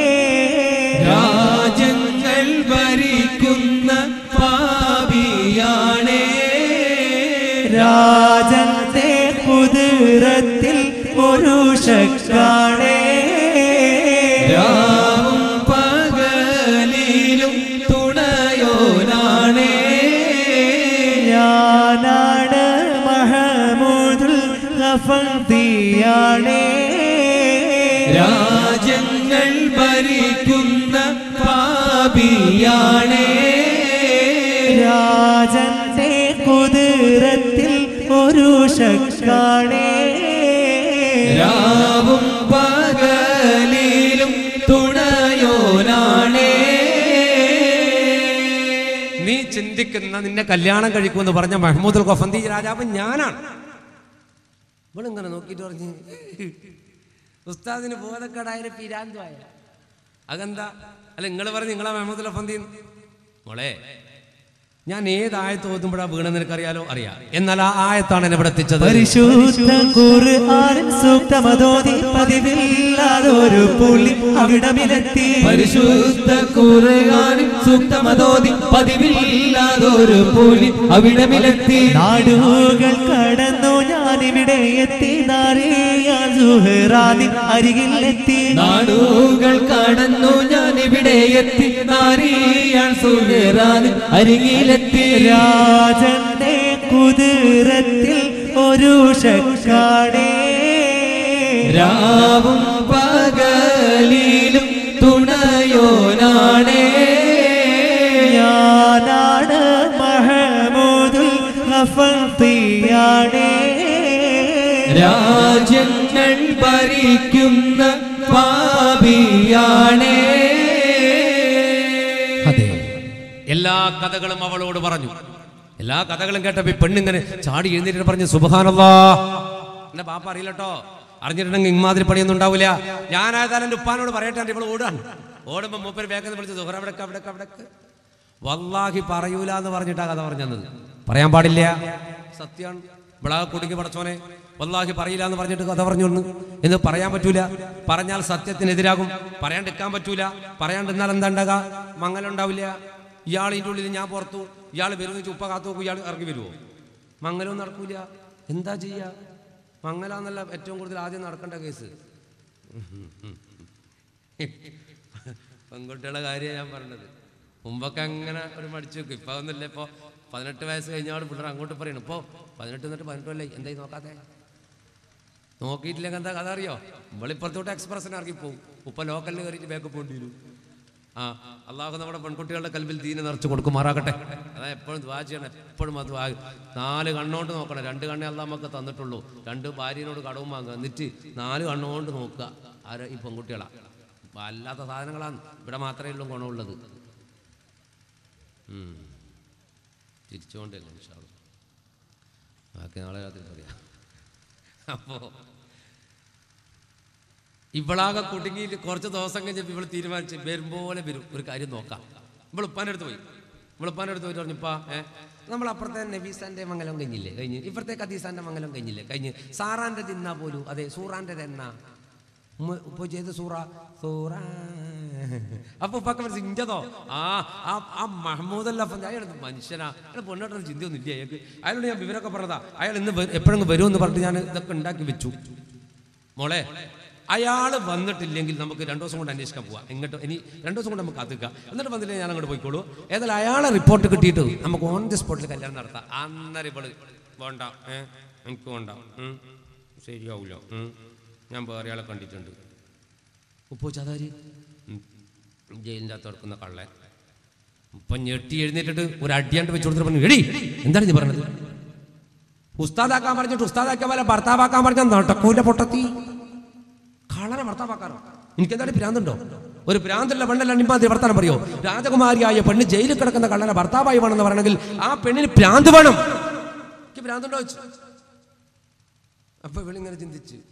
രാജങ്ങൾ ഭരിക്കുന്ന പാപിയാണേ രാജന്റെ കുതിരത്തിൽ ഒരു ശക്കാണേ രാവും പകലിലും തുണയോനാണേ ഞാനാണ് മഹമൂദുൽ റഫന്തിയാണേ രാജ്യങ്ങൾ ഭരിക്കുന്ന പാപിയാണേ രാജന്റെ കുതിരത്തിൽ ഒരു ശക്കാണേ രാവും പകലിലും തുണയോനാണേ നീ ചിന്തിക്കുന്ന നിന്നെ കല്യാണം കഴിക്കുമെന്ന് പറഞ്ഞ മഹമ്മൂദ് ഖഫന്തി രാജാവ് ഞാനാണ് ഇവളിങ്ങനെ നോക്കിയിട്ട് പറഞ്ഞ് ഉസ്താദിന് ബോധക്കേടായ പിരാന്തുമായ അതെന്താ അല്ല നിങ്ങൾ പറഞ്ഞ് നിങ്ങളെ മഹമ്മൂദ് ഖഫന്തി മോളെ ഞാൻ ഏത് ആയത്ത് ഓതുമ്പോഴാണ് വീണെന്ന് നിനക്കറിയാലോ അറിയാം എന്നാൽ ആ ആയത്താണ് എന്നെ ഇവിടെ എത്തിച്ചത് പരിശുദ്ധ ഖുർആനിൻ സൂക്തമതോതി പതിവില്ലാതൊരു പുള്ളി അവിടമിലെത്തി പരിശുദ്ധ ഖുർആനിൽ സൂക്തമതോതി പതിവില്ലാതൊരു പുലി അവിടമിലെത്തി നാടുകൾ കടന്നു ഞാനിവിടെ എത്തി നാരിയാൽ സുഹറാനി അരികിലെത്തി നാടുകൾ കടന്നു ഞാൻ ഇവിടെ എത്തി നാരിയാൻ സുഹറാന് അരികിലെത്തി രാജന്റെ കുതിരത്തിൽ ഒരു ശക്കാടേ രാവും പകലിലും തുണയോനാണേ ഞാനാണ് മഹമൂദുൽ ഖഫത്തിയാണേ രാജ്യങ്ങൾ ഭരിക്കുന്ന പാപിയാണേ അതെ എല്ലാ കഥകളും അവളോട് പറഞ്ഞു എല്ലാ കഥകളും കേട്ടപ്പോ ഈ പെണ്ണിങ്ങനെ ചാടി എഴുന്നേറ്റ് പറഞ്ഞു സുബഹാനല്ലാ എന്റെ പാപ്പ അറിയില്ലട്ടോ അറിഞ്ഞിട്ടുണ്ടെങ്കിൽ ഇമാതിരി പണിയൊന്നും ഉണ്ടാവില്ല ഞാൻ ഏതായാലും എൻ്റെ ഉപ്പാനോട് പറയട്ടെ ഇവൾ ഓടാണ് ഓടുമ്പോ മൂപ്പര് വേഗം വിളിച്ച് സുഹറ അവിടക്ക് അവിടക്ക് അവിടക്ക് വല്ലാഹി പറയൂല എന്ന് പറഞ്ഞിട്ടാ കഥ പറഞ്ഞത് പറയാൻ പാടില്ല സത്യമാണ് വിളാ കുടുങ്ങി പടച്ചോനെ വല്ലാഹി പറയില്ല എന്ന് പറഞ്ഞിട്ട് കഥ പറഞ്ഞു വന്നു എന്ന് പറയാൻ പറ്റൂല പറഞ്ഞാൽ സത്യത്തിനെതിരാകും പറയാണ്ടിരിക്കാൻ പറ്റൂല പറയാണ്ടിരുന്നാൽ എന്താ ഉണ്ടാകുക മങ്ങലുണ്ടാവില്ല ഇയാൾ ഇതിൻ്റെ ഉള്ളിൽ ഞാൻ പുറത്തു ഇയാൾ വരുന്ന ഉപ്പ കാത്തു നോക്കും ഇയാൾ ഇറങ്ങി വരുമോ മംഗലവും നടക്കൂല എന്താ ചെയ്യുക മംഗലാന്നല്ല ഏറ്റവും കൂടുതൽ ആദ്യം നടക്കേണ്ട കേസ് പെൺകുട്ടികളുടെ കാര്യമാണ് ഞാൻ പറഞ്ഞത് മുമ്പൊക്കെ അങ്ങനെ ഒരു മടിച്ചു വെക്കും ഇപ്പൊ ഒന്നുമില്ല ഇപ്പൊ പതിനെട്ട് വയസ്സ് കഴിഞ്ഞാൽ പിള്ളേർ അങ്ങോട്ട് പറയണം ഇപ്പൊ പതിനെട്ട് എന്നിട്ട് പതിനെട്ട് അല്ലേ എന്തായി നോക്കാതെ നോക്കിയിട്ടില്ലെങ്കിൽ എന്താ കഥ അറിയോ ഇവളിപ്പുറത്തോട്ട് എക്സ്പ്രസ്സിന് ഇറങ്ങി പോകും ഉപ്പ ലോക്കലിൽ കയറിയിട്ട് ബാക്ക് പോകേണ്ടി വരും ആ അള്ളാഹു നമ്മുടെ പെൺകുട്ടികളുടെ കൽവിൽ ദീന നിറച്ച് കൊടുക്കുമാറാകട്ടെ അതാ എപ്പോഴും ദ്വാ ചെയ്യണം എപ്പോഴും അത് ദ്വാ നാല് കണ്ണുകൊണ്ട് നോക്കണം രണ്ട് കണ്ണേ അള്ളാഹ് നമുക്ക് തന്നിട്ടുള്ളൂ രണ്ട് ഭാര്യനോട് കടവും വാങ്ങുക എന്നിട്ട് നാല് കണ്ണുകൊണ്ട് നോക്കുക ആരാ ഈ പെൺകുട്ടികളാ അല്ലാത്ത സാധനങ്ങളാണ് ഇവിടെ മാത്രമേ ഉള്ളൂ ഗുണമുള്ളത് ഉം. തിരിച്ചുകൊണ്ടല്ലേ ഇൻഷാ അള്ളാ. ബാക്കി നാളെ രാത്രി പറയാം അപ്പോ ഇവളാകെ കുടുങ്ങിയിട്ട് കുറച്ച് ദിവസം കഴിഞ്ഞപ്പോൾ ഇവൾ തീരുമാനിച്ച് വരുമ്പോലെ വരും ഒരു കാര്യം നോക്കാം ഇവൾ ഉപ്പാൻ്റെ അടുത്ത് പോയി ഇവൾ ഉപ്പാൻ്റെ അടുത്ത് പോയിട്ട് പറഞ്ഞപ്പാ ഏ നമ്മൾ അപ്പുറത്തെ നബീസാന്റെ മംഗലം കഴിഞ്ഞില്ലേ കഴിഞ്ഞ് ഇപ്പുറത്തെ കദീസാന്റെ മംഗലം കഴിഞ്ഞില്ലേ കഴിഞ്ഞ് സാറാന്റെ തിന്നാ പോലും അതെ സൂറാന്റെ തെന്ന ഇപ്പൊ ചെയ്ത് സൂറ സൂറ അപ്പൊ ഉപ്പൊക്കെ മനസ്സിൽ ഇഞ്ചതോ ആ ആ ആ മഹമ്മൂദ് അല്ല അയാൾ മനുഷ്യനാ അയാൾ പൊന്നോട്ടൊന്നും ചിന്തയൊന്നും ഇല്ല അയാൾക്ക് അയാളോട് ഞാൻ വിവരമൊക്കെ പറഞ്ഞതാ അയാൾ ഇന്ന് എപ്പോഴെങ്കിലും വരുമെന്ന് പറഞ്ഞിട്ട് ഞാൻ ഇതൊക്കെ ഉണ്ടാക്കി വെച്ചു മോളെ അയാൾ വന്നിട്ടില്ലെങ്കിൽ നമുക്ക് രണ്ടു ദിവസം കൊണ്ട് അന്വേഷിക്കാൻ പോവാം എങ്ങോട്ട് ഇനി രണ്ടു ദിവസം കൊണ്ട് നമുക്ക് കാത്തിക്കാം എന്നിട്ട് വന്നില്ലെങ്കിൽ ഞാൻ അങ്ങോട്ട് പോയിക്കോളൂ ഏതായാലും അയാളെ റിപ്പോർട്ട് കിട്ടിയിട്ട് നമുക്ക് ഓൺ ദി സ്പോട്ടിൽ കല്യാണം നടത്താം അന്നേരം ഇവള് വേണ്ട ഏ എനിക്ക് വേണ്ട ഉം. ശരിയാവൂല ഉം. ഞാൻ വേറെ ആളെ കണ്ടിട്ടുണ്ട് ഉപ്പോ ചതാരി ജയിലിൻ്റെ അകത്ത് കിടക്കുന്ന കള്ളൻ ഇപ്പൊ ഞെട്ടി എഴുന്നേറ്റിട്ട് ഒരു അടിയാണ്ട് വെച്ച് കൊടുത്തിട്ട് പറഞ്ഞു എടി എന്താണ് നീ പറഞ്ഞത് ഉസ്താദാക്കാൻ പറഞ്ഞിട്ട് ഉസ്താദാക്കാൻ പോലെ ഭർത്താവാക്കാൻ പറഞ്ഞ നടക്കൂല പൊട്ടത്തി കളനെ ഭർത്താവാക്കാനോ എനിക്ക് എന്താണ് ഭ്രാന്തുണ്ടോ ഒരു ഭ്രാന്തുള്ള പെണ്ണല്ല നിമ്പാതി വർത്താനം പറയോ രാജകുമാരിയായ പെണ്ണ് ജയിലിൽ കിടക്കുന്ന കള്ളനെ ഭർത്താവായി വേണമെന്ന് പറയണമെങ്കിൽ ആ പെണ്ണിന് ഭ്രാന്ത് വേണം എനിക്ക് ഭ്രാന്തുണ്ടോ വെച്ചു അപ്പൊ ഇവളിങ്ങനെ ചിന്തിച്ച്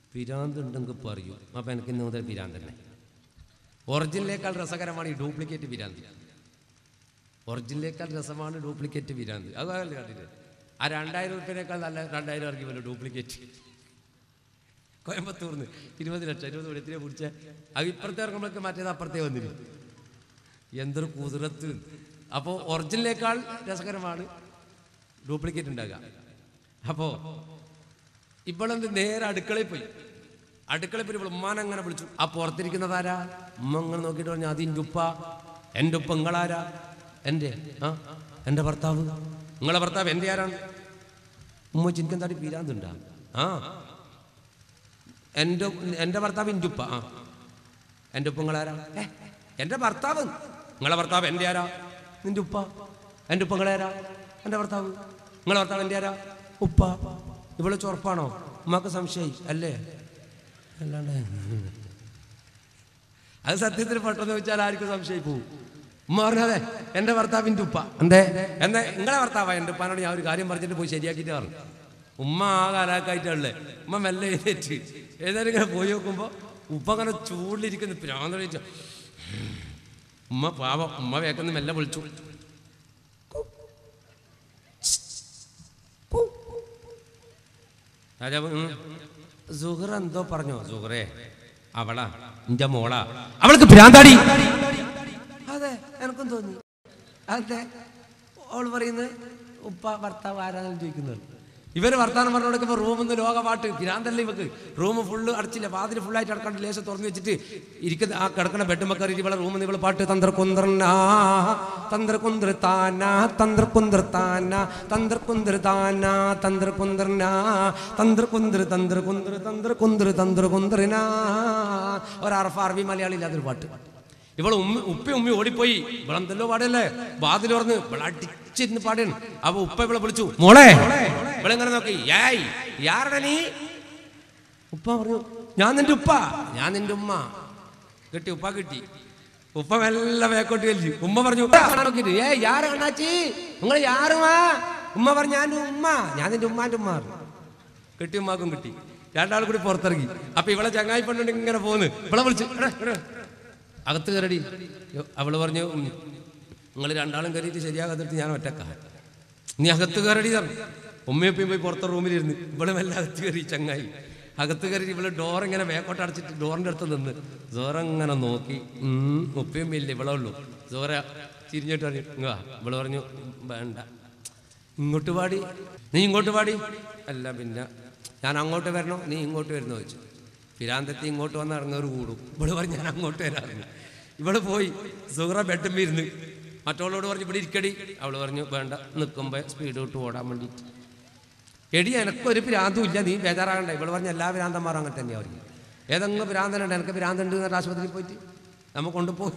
പിരാന്ത് ഉണ്ടെങ്കിൽ പറയൂ അപ്പം എനിക്ക് ഇന്ന് മുതൽ പിരാന്ത് തന്നെ ഒറിജിനലേക്കാൾ രസകരമാണ് ഈ ഡ്യൂപ്ലിക്കേറ്റ് പിരാന്ത് ഒറിജിനലേക്കാൾ രസമാണ് ഡ്യൂപ്ലിക്കേറ്റ് പിരാന്ത് അത് അതല്ലേ കണ്ടില്ലേ ആ രണ്ടായിരം റുപ്യനേക്കാൾ നല്ല രണ്ടായിരം ഇറങ്ങി പോലെ ഡ്യൂപ്ലിക്കേറ്റ് കോയമ്പത്തൂർന്ന് ഇരുപത് ലക്ഷം ഇരുപത് കോടി എത്തിനെ പിടിച്ച അത് ഇപ്പുറത്തെ ഇറങ്ങുമ്പോഴേക്ക് മറ്റേത് അപ്പുറത്തേ വന്നില്ല എന്തൊരു കുതിരത്ത് അപ്പോൾ ഒറിജിനലേക്കാൾ രസകരമാണ് ഡ്യൂപ്ലിക്കേറ്റ് ഉണ്ടാകുക അപ്പോൾ ഇവളെന്ത് നേരെ അടുക്കളയിൽ പോയി അടുക്കളയിൽ പോയി ഇപ്പോൾ ഉമ്മാനെ അങ്ങനെ വിളിച്ചു ആ പുറത്തിരിക്കുന്നതാരാ ഉമ്മ അങ്ങനെ നോക്കിയിട്ട് പറഞ്ഞു അത് എൻ്റെ ഉപ്പ എൻ്റെ ഉപ്പ നിങ്ങളാരാ എൻ്റെ ആ എൻ്റെ ഭർത്താവ് നിങ്ങളെ ഭർത്താവ് എൻ്റെ ആരാണ് ഉമ്മ ചിന്തൻ താടി പീരാന്തുണ്ടാ ആ എൻ്റെ എൻ്റെ ഭർത്താവ് എൻ്റെ ഉപ്പ ആ എൻ്റെ ഉപ്പ നിങ്ങളാരാ ഏ എൻ്റെ ഭർത്താവ് നിങ്ങളെ ഭർത്താവ് എൻ്റെ ആരാ നിൻ്റെ ഉപ്പ എൻ്റെ ഉപ്പ നിങ്ങളാരാ എൻ്റെ ഭർത്താവ് നിങ്ങളെ ഭർത്താവ് എൻ്റെ ആരാ ഉപ്പ ഇവള് ചൊറപ്പാണോ ഉമ്മക്ക് സംശയായി അല്ലേ അല്ലാണ്ട് അത് സത്യത്തിൽ പെട്ടെന്ന് വെച്ചാൽ ആർക്കും സംശയം പോവും ഉമ്മ പറഞ്ഞതെ എൻ്റെ ഭർത്താവിൻ്റെ ഉപ്പ എന്തേ എന്താ നിങ്ങളെ ഭർത്താവാ എൻ്റെ ഉപ്പാനോട് ഞാൻ ഒരു കാര്യം പറഞ്ഞിട്ട് പോയി ശരിയാക്കിയിട്ട് പറഞ്ഞു ഉമ്മ ആ കാലാക്കായിട്ടുള്ളേ ഉമ്മ മെല്ലെ എഴുന്നേറ്റ് ഏതായാലും ഇങ്ങനെ പോയി നോക്കുമ്പോൾ ഉപ്പ അങ്ങനെ ചൂടിലിരിക്കുന്നു പ്രാന്തളിച്ച ഉമ്മ പാവം ഉമ്മ വേക്കുന്ന മെല്ലെ വിളിച്ചു രാജാവ് ഉം. സുഹറ എന്തോ പറഞ്ഞോ സുഹറേ അവളാ എന്റെ മോളാ അവൾക്ക് ഭ്രാന്താടി അതെ എനക്കും തോന്നി അതെ അവൾ പറയുന്നത് ഉപ്പ ഭർത്താവ് ആരാണെന്ന് ചോദിക്കുന്നത് ഇവര് വർത്താനം പറഞ്ഞു കൊടുക്കുമ്പോൾ റൂമിൽ നിന്ന് ലോകപാട്ട് ഭ്രാന്തല്ലേ ഇവക്ക് റൂം ഫുള്ള് അടച്ചില്ല വാതിൽ ഫുള്ളായിട്ട് അടക്കാണ്ട് ലേശം തുറന്നു വെച്ചിട്ട് ഇരിക്കുന്ന ആ കിടക്കുന്ന ബെഡുമ്മ കയറിയിട്ട് ഇവളെ റൂമിൽ നിന്ന് ഇവള് പാട്ട് തന്ത്രകുന്ത്രനാ തന്ത്രകുന്ത്ര താനാ തന്ത്രകുന്ത്ര താനാ തന്ത്രകുന്ത്ര താനാ തന്ത്രകുന്ത്രനാ തന്ത്രകുന്ത്ര തന്ത്രകുന്ത്ര തന്ത്രകുന്ത്ര തന്ത്രകുന്ത്രനാ ഒരു അറഫ അറബി മലയാളിയില്ല അതൊരു പാട്ട് ഇവൾ ഉമ്മ ഉപ്പ ഉമ്മി ഓടിപ്പോയി ഇവളെന്തല്ലോ പാടല്ലേ വാതിൽ തുറന്ന് ഇവളെ അടിച്ചിരുന്ന് പാടാണ് അപ്പൊ ഉപ്പ ഇവളെ വിളിച്ചു മോളെ ഇവളെങ്ങനെ നോക്കി ഏയ് യാരുടെ നീ ഉപ്പ പറഞ്ഞു ഞാൻ നിന്റെ ഉപ്പ ഞാൻ നിന്റെ ഉമ്മ കിട്ടി ഉപ്പ കിട്ടി ഉപ്പ മെല്ലെ വേക്കോട്ട് വലിച്ചു ഉമ്മ പറഞ്ഞു "ഉപ്പ കാണാൻ നോക്കിയിട്ട് ഏ യാറ് കണ്ണാച്ചി നിങ്ങൾ യാറുമാ ഉമ്മ പറഞ്ഞു ഞാൻ ഉമ്മ ഞാൻ നിന്റെ ഉമ്മാന്റെ ഉമ്മ പറഞ്ഞു. കിട്ടി ഉമ്മാക്കും കിട്ടി രണ്ടാൾ കൂടി പുറത്തിറങ്ങി അപ്പൊ ഇവളെ ചങ്ങായി പെണ്ണുണ്ട് ഇങ്ങനെ പോന്ന് ഇവളെ വിളിച്ചു "എടാ, എടാ, അകത്ത് കയറടി അവള് പറഞ്ഞു നിങ്ങൾ രണ്ടാളും കയറിയിട്ട് ശരിയാകാത്തിട്ട് ഞാൻ ഒറ്റക്ക നീ അകത്ത് കയറടി പറഞ്ഞു ഉമ്മയപ്പയും പോയി പുറത്തെ റൂമിലിരുന്ന് ഇവള് മെല്ലെ അകത്ത് കയറി ചങ്ങായി അകത്ത് കയറി ഇവള് ഡോർ ഇങ്ങനെ വേക്കോട്ട് അടച്ചിട്ട് ഡോറിന്റെ അടുത്ത് നിന്ന് സോറ ഇങ്ങനെ നോക്കി ഉം, ഉപ്പയും ഇല്ല ഇവളെ ഉള്ളൂ സോറ തിരിഞ്ഞിട്ട് പറഞ്ഞു ഇങ്ങ് വാ ഇവള് പറഞ്ഞു വേണ്ട ഇങ്ങോട്ട് പാടി നീ ഇങ്ങോട്ട് പാടി അല്ല പിന്നെ ഞാൻ അങ്ങോട്ട് വരണോ നീ ഇങ്ങോട്ട് വരുന്നോ ചോദിച്ചു പിരാന്തത്തി ഇങ്ങോട്ട് വന്ന് ഇറങ്ങൊരു കൂടും ഇവള് പറഞ്ഞു ഞാൻ അങ്ങോട്ട് വരാറുണ്ട് ഇവള് പോയി സുഹറ ബെഡും ഇരുന്ന് മറ്റവളോട് പറഞ്ഞു ഇവിടെ ഇരിക്കടി അവള് പറഞ്ഞു വേണ്ട നിൽക്കുമ്പോൾ സ്പീഡ് വിട്ട് ഓടാൻ വേണ്ടിയിട്ട് എടി എനക്കൊരു ഭ്രാന്തും ഇല്ല നീ ബേജാറാകണ്ട ഇവള് പറഞ്ഞ എല്ലാ ഭ്രാന്തന്മാരും അങ്ങനെ തന്നെയാണ് അവർക്ക് ഏതെങ്കിലും ഭ്രാന്തനുണ്ട് എനിക്ക് ഭ്രാന്തുണ്ട് എന്നിട്ട് ആശുപത്രിയിൽ പോയിട്ട് നമ്മൾ കൊണ്ടുപോയി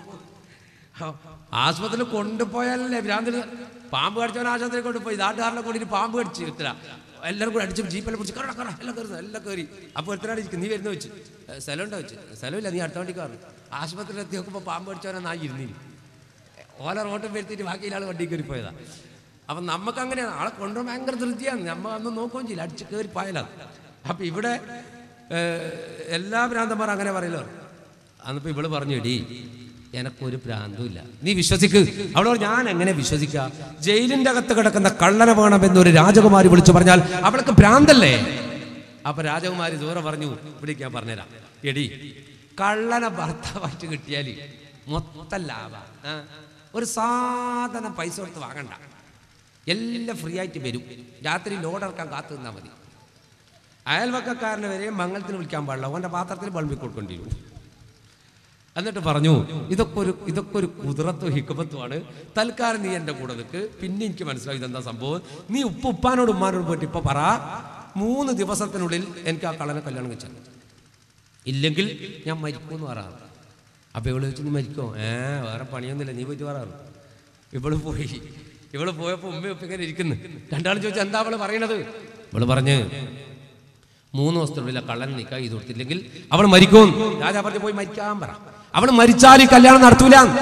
ആശുപത്രിയിൽ കൊണ്ടുപോയാലല്ലേ ഭ്രാന്തിന് പാമ്പ് കടിച്ചവൻ ആശുപത്രിയിൽ കൊണ്ടുപോയി നാട്ടുകാരനെ കൂടി പാമ്പ് കടിച്ച് എത്ര എല്ലാവരും കൂടി അടിച്ച് ജീപ്പെല്ലാം പിടിച്ച് കറ കറ എല്ലാം കയറുന്നു എല്ലാം കയറി അപ്പോൾ എത്രയാണ് ഇരിക്കും നീ വരുന്ന വെച്ച് "ഏ, സ്ഥലമുണ്ടോ വെച്ച് സ്ഥലമില്ല നീ അടുത്ത വണ്ടി കയറും ആശുപത്രിയിൽ എത്തി നോക്കുമ്പോൾ പാമ്പ് കടിച്ചവനെ നായി ഇരുന്നില്ല ഓല റോട്ടും വരുത്തിയിട്ട് ബാക്കി ആൾ വണ്ടി കയറി പോയതാ അപ്പം നമുക്ക് അങ്ങനെയാണ് ആളെ കൊണ്ടുപോകാൻ ഭയങ്കര ധൃതിയാണ് നമ്മ അന്ന് നോക്കുകയും ചെയ്യില്ല അടിച്ച് കയറി പോയാലാണ് അപ്പം ഇവിടെ ഏഹ്, എല്ലാ ഭ്രാന്തന്മാരും അങ്ങനെ പറയലോ അന്നിപ്പോൾ ഇവള് പറഞ്ഞു എടി എനക്കൊരു ഭ്രാന്തുമില്ല നീ വിശ്വസിക്ക് അവളോട് പറഞ്ഞു, ഞാൻ എങ്ങനെ വിശ്വസിക്കാം ജയിലിന്റെ അകത്ത് കിടക്കുന്ന കള്ളനെ വേണമെന്നൊരു രാജകുമാരി വിളിച്ചു പറഞ്ഞാൽ അവൾക്ക് ഭ്രാന്തല്ലേ അപ്പൊ രാജകുമാരി ദൂരെ പറഞ്ഞു ഇവിടേക്ക് ഞാൻ പറഞ്ഞുതരാം എടി കള്ളനെ ഭർത്താവായിട്ട് കിട്ടിയാൽ മൊത്തം ലാഭ ഒരു സാധനം പൈസ കൊടുത്ത് വാങ്ങണ്ട എല്ലാം ഫ്രീ ആയിട്ട് വരും രാത്രി ലോഡ് ഇറക്കാൻ കാത്തു നിന്നാൽ മതി അയൽവക്കക്കാരനെ വരെ മംഗളത്തിന് വിളിക്കാൻ പാടില്ല അവൻ്റെ പാത്രത്തിൽ ബൾബി കൊടുക്കേണ്ടി വരും എന്നിട്ട് പറഞ്ഞു ഇതൊക്കെ ഒരു ഇതൊക്കെ ഒരു കുതിരത്തും ഹിക്കമത്തുമാണ് തൽക്കാലം നീ എൻ്റെ കൂടെ നിൽക്ക് പിന്നെ എനിക്ക് മനസ്സിലായി ഇതെന്താ സംഭവം നീ ഉപ്പ ഉപ്പാനോട് ഉമ്മാനോട് പോയിട്ട് ഇപ്പൊ പറ മൂന്ന് ദിവസത്തിനുള്ളിൽ എനിക്ക് ആ കള്ളനെ കല്യാണം വെച്ചാൽ ഇല്ലെങ്കിൽ ഞാൻ മരിക്കുമെന്ന് പറയാറ് അപ്പൊ ഇവള് വെച്ച് നീ മരിക്കോ ഏ വേറെ പണിയൊന്നുമില്ല നീ പോയിട്ട് പറയാറ് ഇവള് പോയി ഇവള് പോയപ്പോ ഉമ്മ ഉപ്പ ഇങ്ങനെ ഇരിക്കുന്നു രണ്ടാളും ചോദിച്ചു എന്താ അവള് പറയണത് ഇവള് പറഞ്ഞ് മൂന്ന് ദിവസത്തിനുള്ളിൽ ആ കള്ളൻ നിക്കാ ചെയ്ത് കൊടുത്തില്ലെങ്കിൽ അവൾ മരിക്കും രാജാ പറഞ്ഞു പോയി മരിക്കാൻ പറ അവൾ മരിച്ചാൽ ഈ കല്യാണം നടത്തൂല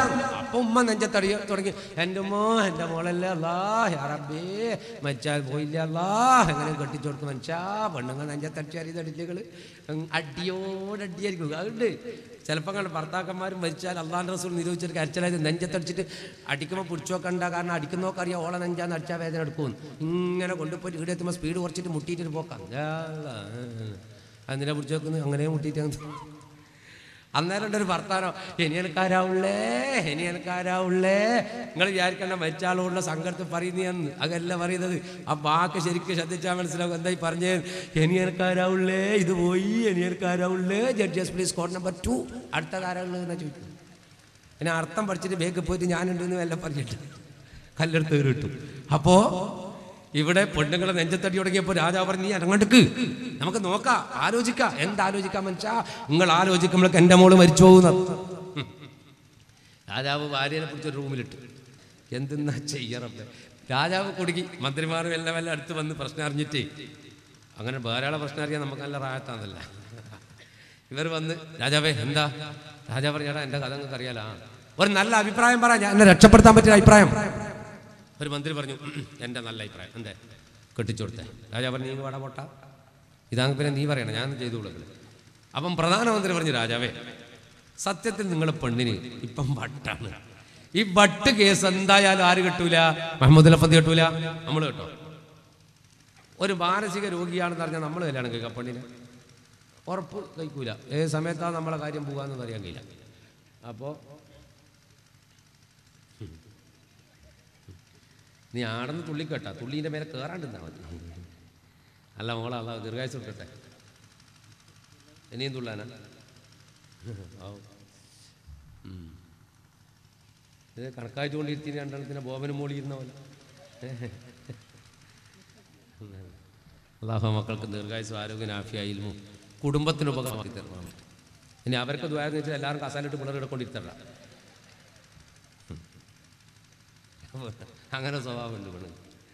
അപ്പൊ ഉമ്മ നെഞ്ചത്തടി തുടങ്ങി എൻ്റെ ഉമ്മോ എൻ്റെ മോളല്ലേ അല്ലാ യാ റബ്ബേ മരിച്ചാൽ പോയില്ല അല്ലാ എങ്ങനെ കെട്ടിച്ചു കൊടുക്കും മനുഷ്യാ പെണ്ണുങ്ങൾ നെഞ്ചത്തടിച്ച് അറിയതടിച്ചുകൾ അടിയോടടിയായിരിക്കും അതുണ്ട് ചിലപ്പോൾ കണ്ട് ഭർത്താക്കന്മാരും മരിച്ചാൽ അള്ളാൻ്റെ റസൂൾ നിരോധിച്ചിട്ട് കരച്ചിലായത് നെഞ്ചത്തടിച്ചിട്ട് അടിക്കുമ്പോൾ പിടിച്ചു നോക്കണ്ട കാരണം അടിക്കുന്നവർക്ക് അറിയാം ഓളെ നെഞ്ചാന്ന് അടിച്ചാൽ വേദന എടുക്കും ഇങ്ങനെ കൊണ്ടുപോയി ഇവിടെ എത്തുമ്പോൾ സ്പീഡ് കുറച്ചിട്ട് മുട്ടിയിട്ട് പോക്കാം അതിനെ പിടിച്ചു നോക്കുന്നു അങ്ങനെ മുട്ടിയിട്ട് അങ്ങ് അന്നേരം ഉണ്ട് ഒരു ഭർത്താനോ ഇനി എനിക്കാരാവുള്ളേ ഇനി എനിക്കാരാവുള്ളേ നിങ്ങൾ വിചാരിക്കേണ്ട മരിച്ചാളോടുള്ള സങ്കടത്തിൽ പറയുന്നതെന്ന് അതല്ല പറയുന്നത് ആ വാക്ക് ശരിക്കും ശ്രദ്ധിച്ചാൽ മനസ്സിലാവും എന്തായി പറഞ്ഞേ ഇനി എനിക്കാരാവുള്ളേ ഇത് പോയി ഇനി എനിക്കാരാവുള്ളേ judges please code number two അടുത്ത കാരാളുള്ളത് എന്നാ ചോദിക്കും പിന്നെ അർത്ഥം പഠിച്ചിട്ട് ബേക്ക് പോയിട്ട് ഞാനുണ്ടെന്ന് വല്ല പറഞ്ഞിട്ട് കല്ലെടുത്ത് കിട്ടും അപ്പോ ഇവിടെ പെണ്ണുങ്ങളെ നെഞ്ചത്തടി തുടങ്ങിയപ്പോൾ രാജാവ് പറഞ്ഞു നീ ഇറങ്ങണ്ടെക്ക് നമുക്ക് നോക്കാം ആലോചിക്കാം എന്താലോചിക്കാം മനുഷ്യ നിങ്ങൾ ആലോചിക്കുമ്പോഴൊക്കെ എൻ്റെ മോള് മരിച്ചു പോകുന്നത് രാജാവ് ഭാര്യനെ പിടിച്ചൊരു റൂമിലിട്ട് എന്തെന്നാ ചെയ്യറപ്പേ രാജാവ് കുടുങ്ങി മന്ത്രിമാർ എല്ലാം എല്ലാം അടുത്ത് വന്ന് പ്രശ്നം അറിഞ്ഞിട്ടേ അങ്ങനെ ധാരാളം പ്രശ്നം അറിയാൻ നമുക്ക് നല്ല റായത്താന്നല്ല ഇവർ വന്ന് രാജാവേ എന്താ രാജാവ് പറഞ്ഞാടാ എൻ്റെ കഥ നിങ്ങൾക്ക് അറിയാലോ ആ. ഒരു നല്ല അഭിപ്രായം പറ ഞാൻ എന്നെ രക്ഷപ്പെടുത്താൻ പറ്റിയ അഭിപ്രായം ഒരു മന്ത്രി പറഞ്ഞു എൻ്റെ നല്ല അഭിപ്രായം എന്തേ കെട്ടിച്ചു കൊടുത്തേ രാജാവ് പറഞ്ഞു നീ വട പൊട്ട ഇതാകും പിന്നെ നീ പറയണം ഞാൻ ചെയ്തു കൊടുക്കില്ല അപ്പം പ്രധാനമന്ത്രി പറഞ്ഞു രാജാവേ സത്യത്തിൽ നിങ്ങളെ പെണ്ണിന് ഇപ്പം വട്ടാണ് ഈ വട്ട് കേസ് എന്തായാലും ആര് കിട്ടൂല മഹമ്മദ് ലഫന്ത് കിട്ടൂല നമ്മൾ കേട്ടോ ഒരു മാനസിക രോഗിയാണെന്ന് പറഞ്ഞാൽ നമ്മൾ കല്യാണം കഴിക്കാം പെണ്ണിന് ഉറപ്പ് കഴിക്കൂല ഏത് സമയത്താണ് നമ്മളെ കാര്യം പോകാമെന്ന് അറിയാൻ കഴിയില്ല അപ്പോൾ നീ ആടന്ന് തുള്ളിക്കെട്ടാ തുള്ളീൻ്റെ മേലെ കയറാണ്ടിരുന്നാൽ മതി അല്ല മോളെ അല്ല ദീർഘായുസ് കൊടുക്കട്ടെ ഇനിയും തുള്ളാനാ ആ ഉം. ഇത് കണക്കായിട്ട് കൊണ്ടിരുത്തി രണ്ടെണ്ണത്തിന് ബോബനും മോളി ഇരുന്ന പോലെ അള്ളാഹു മക്കൾക്ക് ദീർഘായുസ് ആരോഗ്യം ആഫിയായിലും കുടുംബത്തിന് ഉപകാരമാക്കി തരണം ഇനി അവർക്ക് ദ്വാരം വെച്ചാൽ എല്ലാവരും കസാലിട്ട് പിള്ളേർ ഇടക്കൊണ്ടിരുത്തണ്ട അങ്ങനെ സ്വഭാവമുണ്ട് പെണ്ണ്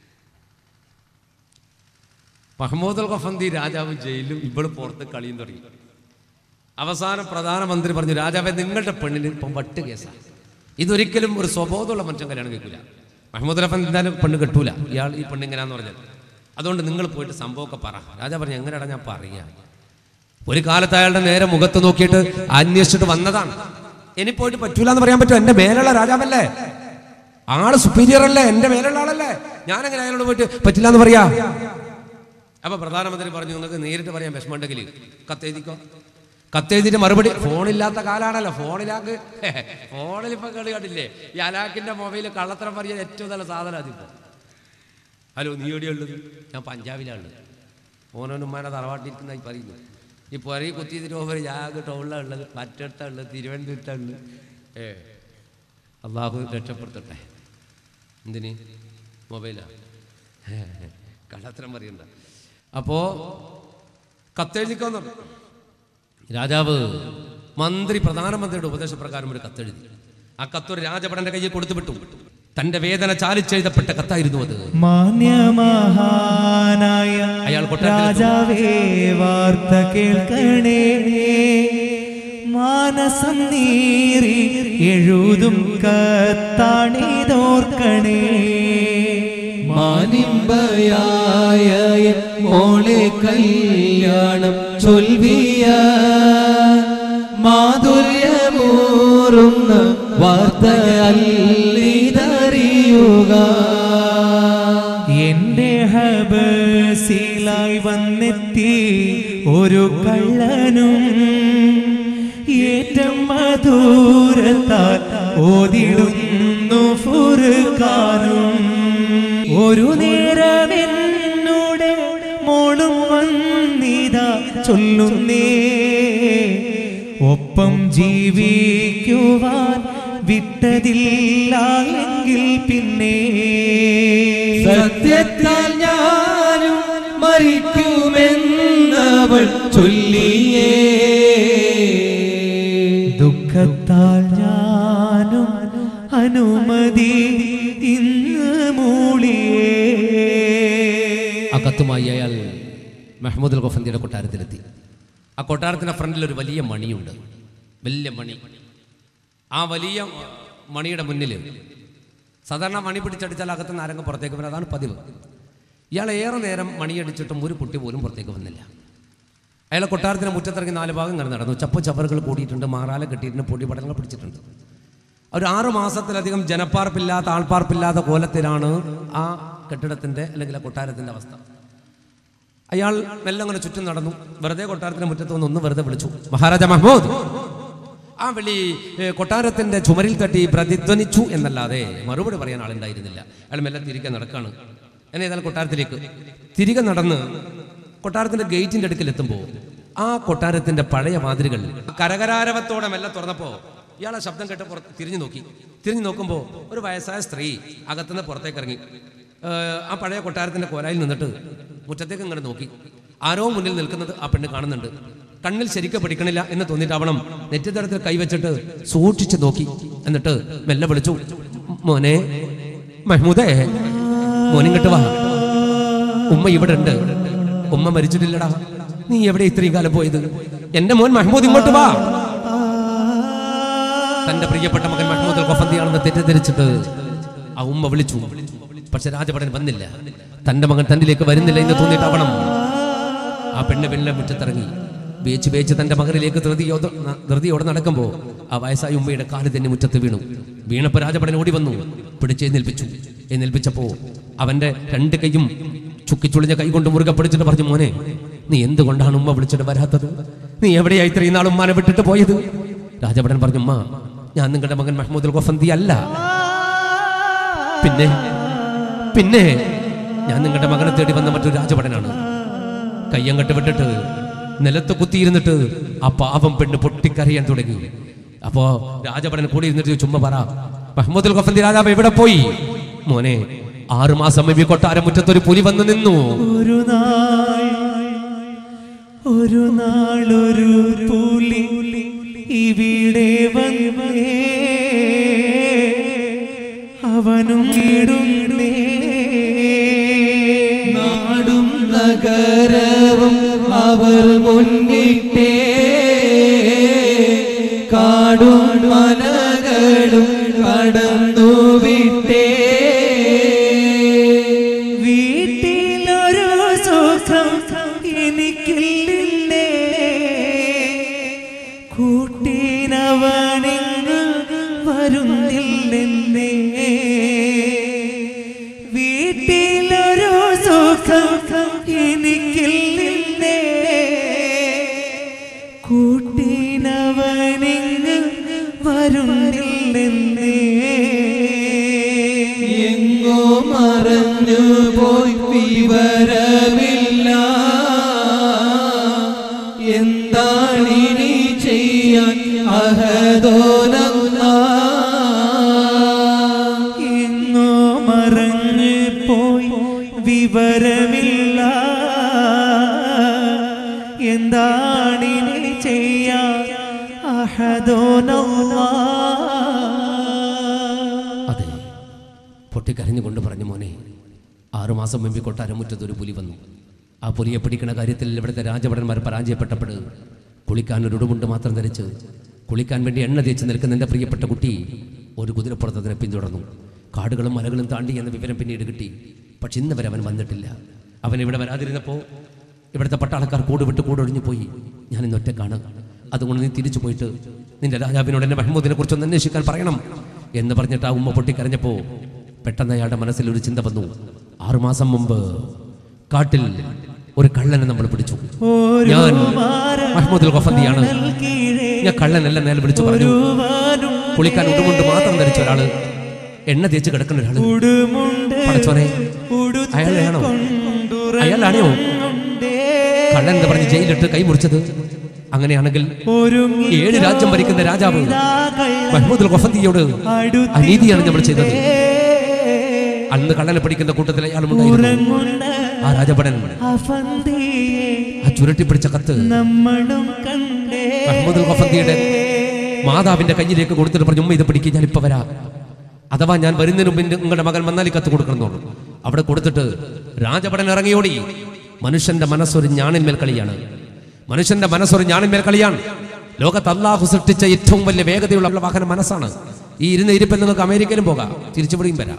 മഹമ്മൂദ് അൽ ഖഫന്തി രാജാവ് ജയിലിലും ഇവള് പുറത്ത് കളിയും തുടങ്ങി അവസാനം പ്രധാനമന്ത്രി പറഞ്ഞു രാജാവെ നിങ്ങളുടെ പെണ്ണിന് ഇപ്പം വട്ട് കേസാണ് ഇതൊരിക്കലും ഒരു സ്വബോധമുള്ള മനുഷ്യൻ കല്യാണം കേൾക്കില്ല മഹമ്മൂദ് അൽ ഖഫന്തി എന്തായാലും പെണ്ണ് കിട്ടൂല ഇയാൾ ഈ പെണ്ണ് ഇങ്ങനെയാന്ന് പറഞ്ഞത് അതുകൊണ്ട് നിങ്ങൾ പോയിട്ട് സംഭവമൊക്കെ പറ രാജാ പറഞ്ഞു എങ്ങനെയാണ് ഞാൻ പറയാം ഒരു കാലത്ത് അയാളുടെ നേരെ മുഖത്ത് നോക്കിയിട്ട് അന്വേഷിച്ചിട്ട് വന്നതാണ് ഇനി പോയിട്ട് പറ്റൂല എന്ന് പറയാൻ പറ്റുമോ എന്റെ മേലുള്ള രാജാവല്ലേ ആള് സുപ്പീരിയർ അല്ലേ എന്റെ മേലുള്ള ആളല്ലേ ഞാനെങ്ങനെ അയാളോട് പോയിട്ട് പറ്റില്ല എന്ന് പറയാ അപ്പൊ പ്രധാനമന്ത്രി പറഞ്ഞു നിങ്ങൾക്ക് നേരിട്ട് പറയാൻ വിഷമമുണ്ടെങ്കിൽ കത്തെഴുതിക്കോ കത്തെഴുതിയിട്ട് മറുപടി ഫോണില്ലാത്ത കാലാണല്ലോ ഫോണിലാക്ക് ഫോണിൽ ഇപ്പൊ കളി കണ്ടില്ലേ ഈ അലാക്കിന്റെ മൊബൈൽ കള്ളത്തരം പറയാൻ ഏറ്റവും നല്ല സാധനം അതിപ്പോ ഹലോ നീ എവിടെയുള്ളത് ഞാൻ പഞ്ചാബിലാണുള്ളത് ഓനോനുമാനെ തറവാട്ടിരിക്കുന്നതായി പറയുന്നു ഈ പുറകെ കുത്തി തിരുവോപരി ജാഗ് ടൗണിലാണ് ഉള്ളത് മറ്റിടത്താണ് ഉള്ളത് തിരുവനന്തപുരത്താണ് ഉള്ളത് ഏ അള്ളാഹു രക്ഷപ്പെടുത്തട്ടെ എന്തിന് മൊബൈലാ കള്ളത്തരം പറയണ്ട അപ്പോ കത്തെഴുതിക്കാന്ന് പറഞ്ഞു രാജാവ് മന്ത്രി പ്രധാനമന്ത്രിയുടെ ഉപദേശപ്രകാരം ഒരു കത്തെഴുതി ആ കത്തൊരു രാജഭടന്റെ കയ്യിൽ കൊടുത്തു വിട്ടു തന്റെ വേദന ചാലിച്ചെഴുതപ്പെട്ട കത്തായിരുന്നു അത് മാന്യമഹാനായ അയാൾ കൊട്ടാരത്തിൽ രാജാവേ വാർത്ത കേൾക്കണേ മാനസം നീറി എഴുതും കത്താണിതോർക്കണേ മാനിമ്പയായ എൻ മോളെ കല്യാണം ചൊൽവിയ മാധുര്യമൂറുന്ന വാർത്ത അല്ലിതറിയുക എന്റെ ഹബസിലായി വന്നെത്തി ഒരു കള്ളനും ഏറ്റം മധുരത്താൽ ഓതിടുന്നു ഫുർഖാനും ഒരു നേരമെന്നൂടെ മോളും വന്നിതാ ചൊല്ലുന്നേ ഒപ്പം ജീവിക്കുവാൻ വിട്ടതില്ല എങ്കിൽ പിന്നെ സത്യത്താൽ ഞാനും മരിക്കുമെന്നവൾ ചൊല്ലിയേ ദുഃഖത്താൽ ഞാനും അനുമതി ഇന്ന് മൂളിയേ ആ കത്തുമായി അയാൾ മെഹമ്മൂദ് അൽ ഖഫന്തിയുടെ കൊട്ടാരത്തിലെത്തി ആ കൊട്ടാരത്തിന്റെ ഫ്രണ്ടിൽ ഒരു വലിയ മണിയുണ്ട് വലിയ മണി ആ വലിയ മണിയുടെ മുന്നിൽ സാധാരണ മണി പിടിച്ചടിച്ചാൽ അകത്ത് നാരങ്ങ പുറത്തേക്ക് വരും അതാണ് പതിവ് ഇയാൾ ഏറെ നേരം മണിയടിച്ചിട്ടും ഒരു കുട്ടി പോലും പുറത്തേക്ക് വന്നില്ല അയാളെ കൊട്ടാരത്തിന് മുറ്റത്തിറങ്ങി നാല് ഭാഗം കണ്ട് നടന്നു ചപ്പ് ചവറുകൾ കൂടിയിട്ടുണ്ട് മാറാല കെട്ടിയിട്ടുണ്ട് പൊടി പടങ്ങൾ പിടിച്ചിട്ടുണ്ട് ഒരു ആറ് മാസത്തിലധികം ജനപ്പാർപ്പില്ലാത്ത ആൾപ്പാർപ്പില്ലാത്ത കോലത്തിലാണ് ആ കെട്ടിടത്തിൻ്റെ അല്ലെങ്കിൽ ആ കൊട്ടാരത്തിൻ്റെ അവസ്ഥ അയാൾ മെല്ലെ അങ്ങനെ ചുറ്റും നടന്നു വെറുതെ കൊട്ടാരത്തിന് മുറ്റത്ത് വന്ന് ഒന്ന് വെറുതെ വിളിച്ചു മഹാരാജ മഹ്മൂദ് ആ വിളി ഏ, കൊട്ടാരത്തിന്റെ ചുമരിൽ തട്ടി പ്രതിധ്വനിച്ചു എന്നല്ലാതെ മറുപടി പറയാൻ ആളുണ്ടായിരുന്നില്ല അയാൾ മെല്ലെ തിരികെ നടക്കാണ് എന്നെ ഏതായാലും കൊട്ടാരത്തിലേക്ക് തിരികെ നടന്ന് കൊട്ടാരത്തിന്റെ ഗേറ്റിന്റെ അടുക്കൽ എത്തുമ്പോൾ ആ കൊട്ടാരത്തിന്റെ പഴയ മാതിരികൾ കരകരാരവത്തോടെ മെല്ലെ തുറന്നപ്പോ ഇയാളെ ശബ്ദം കേട്ട് പുറത്ത് തിരിഞ്ഞു നോക്കി തിരിഞ്ഞു നോക്കുമ്പോൾ ഒരു വയസ്സായ സ്ത്രീ അകത്തുനിന്ന് പുറത്തേക്ക് ഇറങ്ങി ഏഹ് ആ പഴയ കൊട്ടാരത്തിന്റെ കോലായിൽ നിന്നിട്ട് മുറ്റത്തേക്ക് ഇങ്ങനെ നോക്കി ആരോ മുന്നിൽ നിൽക്കുന്നത് ആ പെണ്ണ് കാണുന്നുണ്ട് കണ്ണിൽ ശരിക്കും പിടിക്കണില്ല എന്ന് തോന്നിയിട്ടാവണം നെറ്റിത്തരത്തിൽ കൈവച്ചിട്ട് സൂക്ഷിച്ച് നോക്കി എന്നിട്ട് മെല്ലെ വിളിച്ചു മോനെ മഹ്മൂദേ മോനിങ്ങട്ട് വാ ഉമ്മ ഇവിടെ ഉണ്ട് ഉമ്മ മരിച്ചിട്ടില്ലടാ നീ എവിടെ ഇത്രയും കാലം പോയത് എന്റെ മോൻ മഹ്മൂദ് ഇങ്ങോട്ട് വാ തന്റെ പ്രിയപ്പെട്ട മകൻ മഹ്മൂദ് അൽ ഖഫന്തിയാണെന്ന് തെറ്റിദ്ധരിച്ചിട്ട് ആ ഉമ്മ വിളിച്ചു പക്ഷെ രാജഭടൻ വന്നില്ല തന്റെ മകൻ തന്നിലേക്ക് വരുന്നില്ല എന്ന് തോന്നിയിട്ടാവണം ആ പെണ്ണ് പെണ്ണിലെ മുറ്റത്തിറങ്ങി വേച്ച് വേച്ച് തന്റെ മകനിലേക്ക് ധൃതിയോടെ ധൃതിയോടെ നടക്കുമ്പോൾ ആ വയസ്സായ ഉമ്മയുടെ കാല് തന്നെ മുറ്റത്ത് വീണു വീണപ്പോ രാജഭടൻ ഓടി വന്നു പിടിച്ചെഴുന്നേൽപ്പിച്ചു എഴുന്നേൽപ്പിച്ചപ്പോ അവന്റെ രണ്ട് കൈയും ചുക്കിച്ചുളിഞ്ഞ കൈ കൊണ്ട് മുറുകെ പിടിച്ചിട്ട് പറഞ്ഞു മോനെ നീ എന്തുകൊണ്ടാണ് ഉമ്മ വിളിച്ചിട്ട് വരാത്തത് നീ എവിടെയായി ഇത്രയും നാൾ ഉമ്മാനെ വിട്ടിട്ട് പോയത് രാജഭടൻ പറഞ്ഞു ഉമ്മ ഞാൻ നിങ്ങളുടെ മകൻ മഹ്മൂദ് ഗോഫന്തി അല്ല പിന്നെ പിന്നെ ഞാൻ നിങ്ങളുടെ മകനെ തേടി വന്ന മറ്റൊരു രാജഭടനാണ് കയ്യങ്ങട്ട് വിട്ടിട്ട് നിലത്ത് കുത്തിയിരുന്നിട്ട് ആ പാവം പെണ്ണ് പൊട്ടിക്കരയാൻ തുടങ്ങി അപ്പോ രാജഭടൻ കൂടി ഇരുന്നിട്ട് ചുമ്മാ പറ മഹമ്മദുൽ ഖഫന്തി രാജാവ് എവിടെ പോയി മോനെ ആറുമാസം ഈ കൊട്ടാരം മുറ്റത്തൊരു പുലി വന്നു നിന്നു ഒരു നാൾ ഒരു നാളൊരു പുലി ഇവിടെ വന്നേ അവനും ഇടുന്നേ നാടും നഗരവും അവർ മുന്നിട്ടേ കാടും മനകളും കടന്നു വിട്ടേ വീട്ടിലൊരു സുഖം എനിക്കില്ലേ കൂട്ടിനവണിങ്ങ് വരുന്നില്ലെന്നേ വീട്ടിലൊരു സുഖം എനിക്കില്ലേ കൂട്ടിനവണിങ്ങ് വരുന്നില്ലെന്നേ എങ്ങോ മറഞ്ഞു പോയി വിവരമില്ല എന്താണിനി ചെയ്യാൻ അഹദോനല്ല എങ്ങോ മറഞ്ഞു പോയി വിവരമില്ല എന്താണിനി ചെയ്യാൻ അഹദോനല്ലാ അതെ പൊട്ടിക്കരഞ്ഞുകൊണ്ട് പറഞ്ഞു മോനെ ആറുമാസം മുമ്പ് കൊട്ടാരം മുറ്റത്ത് ഒരു പുലി വന്നു ആ പുലിയെ പിടിക്കണ കാര്യത്തിൽ ഇവിടുത്തെ രാജഭടന്മാർ പരാജയപ്പെട്ടപ്പോൾ കുളിക്കാൻ ഒരു ഉടുമുണ്ട് മാത്രം ധരിച്ച് കുളിക്കാൻ വേണ്ടി എണ്ണ തേച്ച് നിൽക്കുന്ന എൻ്റെ പ്രിയപ്പെട്ട കുട്ടി ഒരു കുതിരപ്പുറത്ത് അതിനെ പിന്തുടർന്നു കാടുകളും മലകളും താണ്ടി എന്ന വിവരം പിന്നീട് കിട്ടി പക്ഷെ ഇന്ന് വരെ അവൻ വന്നിട്ടില്ല അവൻ ഇവിടെ വരാതിരുന്നപ്പോൾ ഇവിടുത്തെ പട്ടാളക്കാർ കൂട് വിട്ട് കൂടൊഴിഞ്ഞു പോയി ഞാൻ ഇന്ന് ഒറ്റക്കാണ് അതുകൊണ്ട് നീ തിരിച്ചു പോയിട്ട് നിന്റെ രാജാവിനോട് എന്നെ മഹമ്മൂദിനെ കുറിച്ചൊന്ന് അന്വേഷിക്കാൻ പറയണം എന്ന് പറഞ്ഞിട്ട് ആ ഉമ്മ പൊട്ടിക്കരഞ്ഞപ്പോ പെട്ടെന്ന് അയാളുടെ മനസ്സിൽ ഒരു ചിന്ത വന്നു ആറുമാസം മുമ്പ് കാട്ടിൽ ഒരു കള്ളനെ നമ്മൾ പിടിച്ചു ഞാൻ മഹമ്മൂദുൽ ഖഫന്തിയാണ് ഞാൻ കള്ളനല്ല നേരെ വിളിച്ചു പറഞ്ഞു കുളിക്കാൻ ഉടുമുണ്ട് മാത്രം ധരിച്ച ഒരാള് എണ്ണ തേച്ച് കിടക്കുന്ന ഒരാള് പടച്ചോനെ അയാളെയാണോ അയാളാണോ കള്ളൻ എന്ന് പറഞ്ഞ് ജയിലിട്ട് കൈ മുറിച്ചത് അങ്ങനെയാണെങ്കിൽ ഏഴ് രാജ്യം ഭരിക്കുന്ന രാജാവ് മഹ്മൂദുൽ ഖഫന്തിയോട് അനീതിയാണ് നമ്മൾ ചെയ്തത് അന്ന് കള്ളനെ പിടിക്കുന്ന കൂട്ടത്തിൽ അയാളും ഉണ്ടായിരുന്നു ആ രാജഭടൻ ആ ചുരുട്ടി പിടിച്ച കത്ത് നമ്മളും കണ്ടേ മഹ്മൂദുൽ ഖഫന്തിയുടെ മാതാവിന്റെ കയ്യിലേക്ക് കൊടുത്തിട്ട് പറഞ്ഞു ഉമ്മ ഇത് പിടിക്കുക ഞാൻ ഇപ്പൊ വരാം അഥവാ ഞാൻ വരുന്നതിന് മുമ്പ് നിങ്ങളുടെ മകൻ വന്നാൽ ഈ കത്ത് കൊടുക്കണം അവിടെ കൊടുത്തിട്ട് രാജഭടൻ ഇറങ്ങിയോടി മനുഷ്യന്റെ മനസ്സൊരു ഞാണിന്മേൽ കളിയാണ് മനുഷ്യന്റെ മനസ്സൊരു ഞാണിന്മേൽ കളിയാണ് ലോകത്ത് അള്ളാഹു സൃഷ്ടിച്ച ഏറ്റവും വലിയ വേഗതയുള്ള വാഹനം മനസ്സാണ് ഈ ഇരുന്ന ഇരിപ്പിൽ നിങ്ങൾക്ക് അമേരിക്കയിലും പോകാം തിരിച്ചുവിടെയും വരാം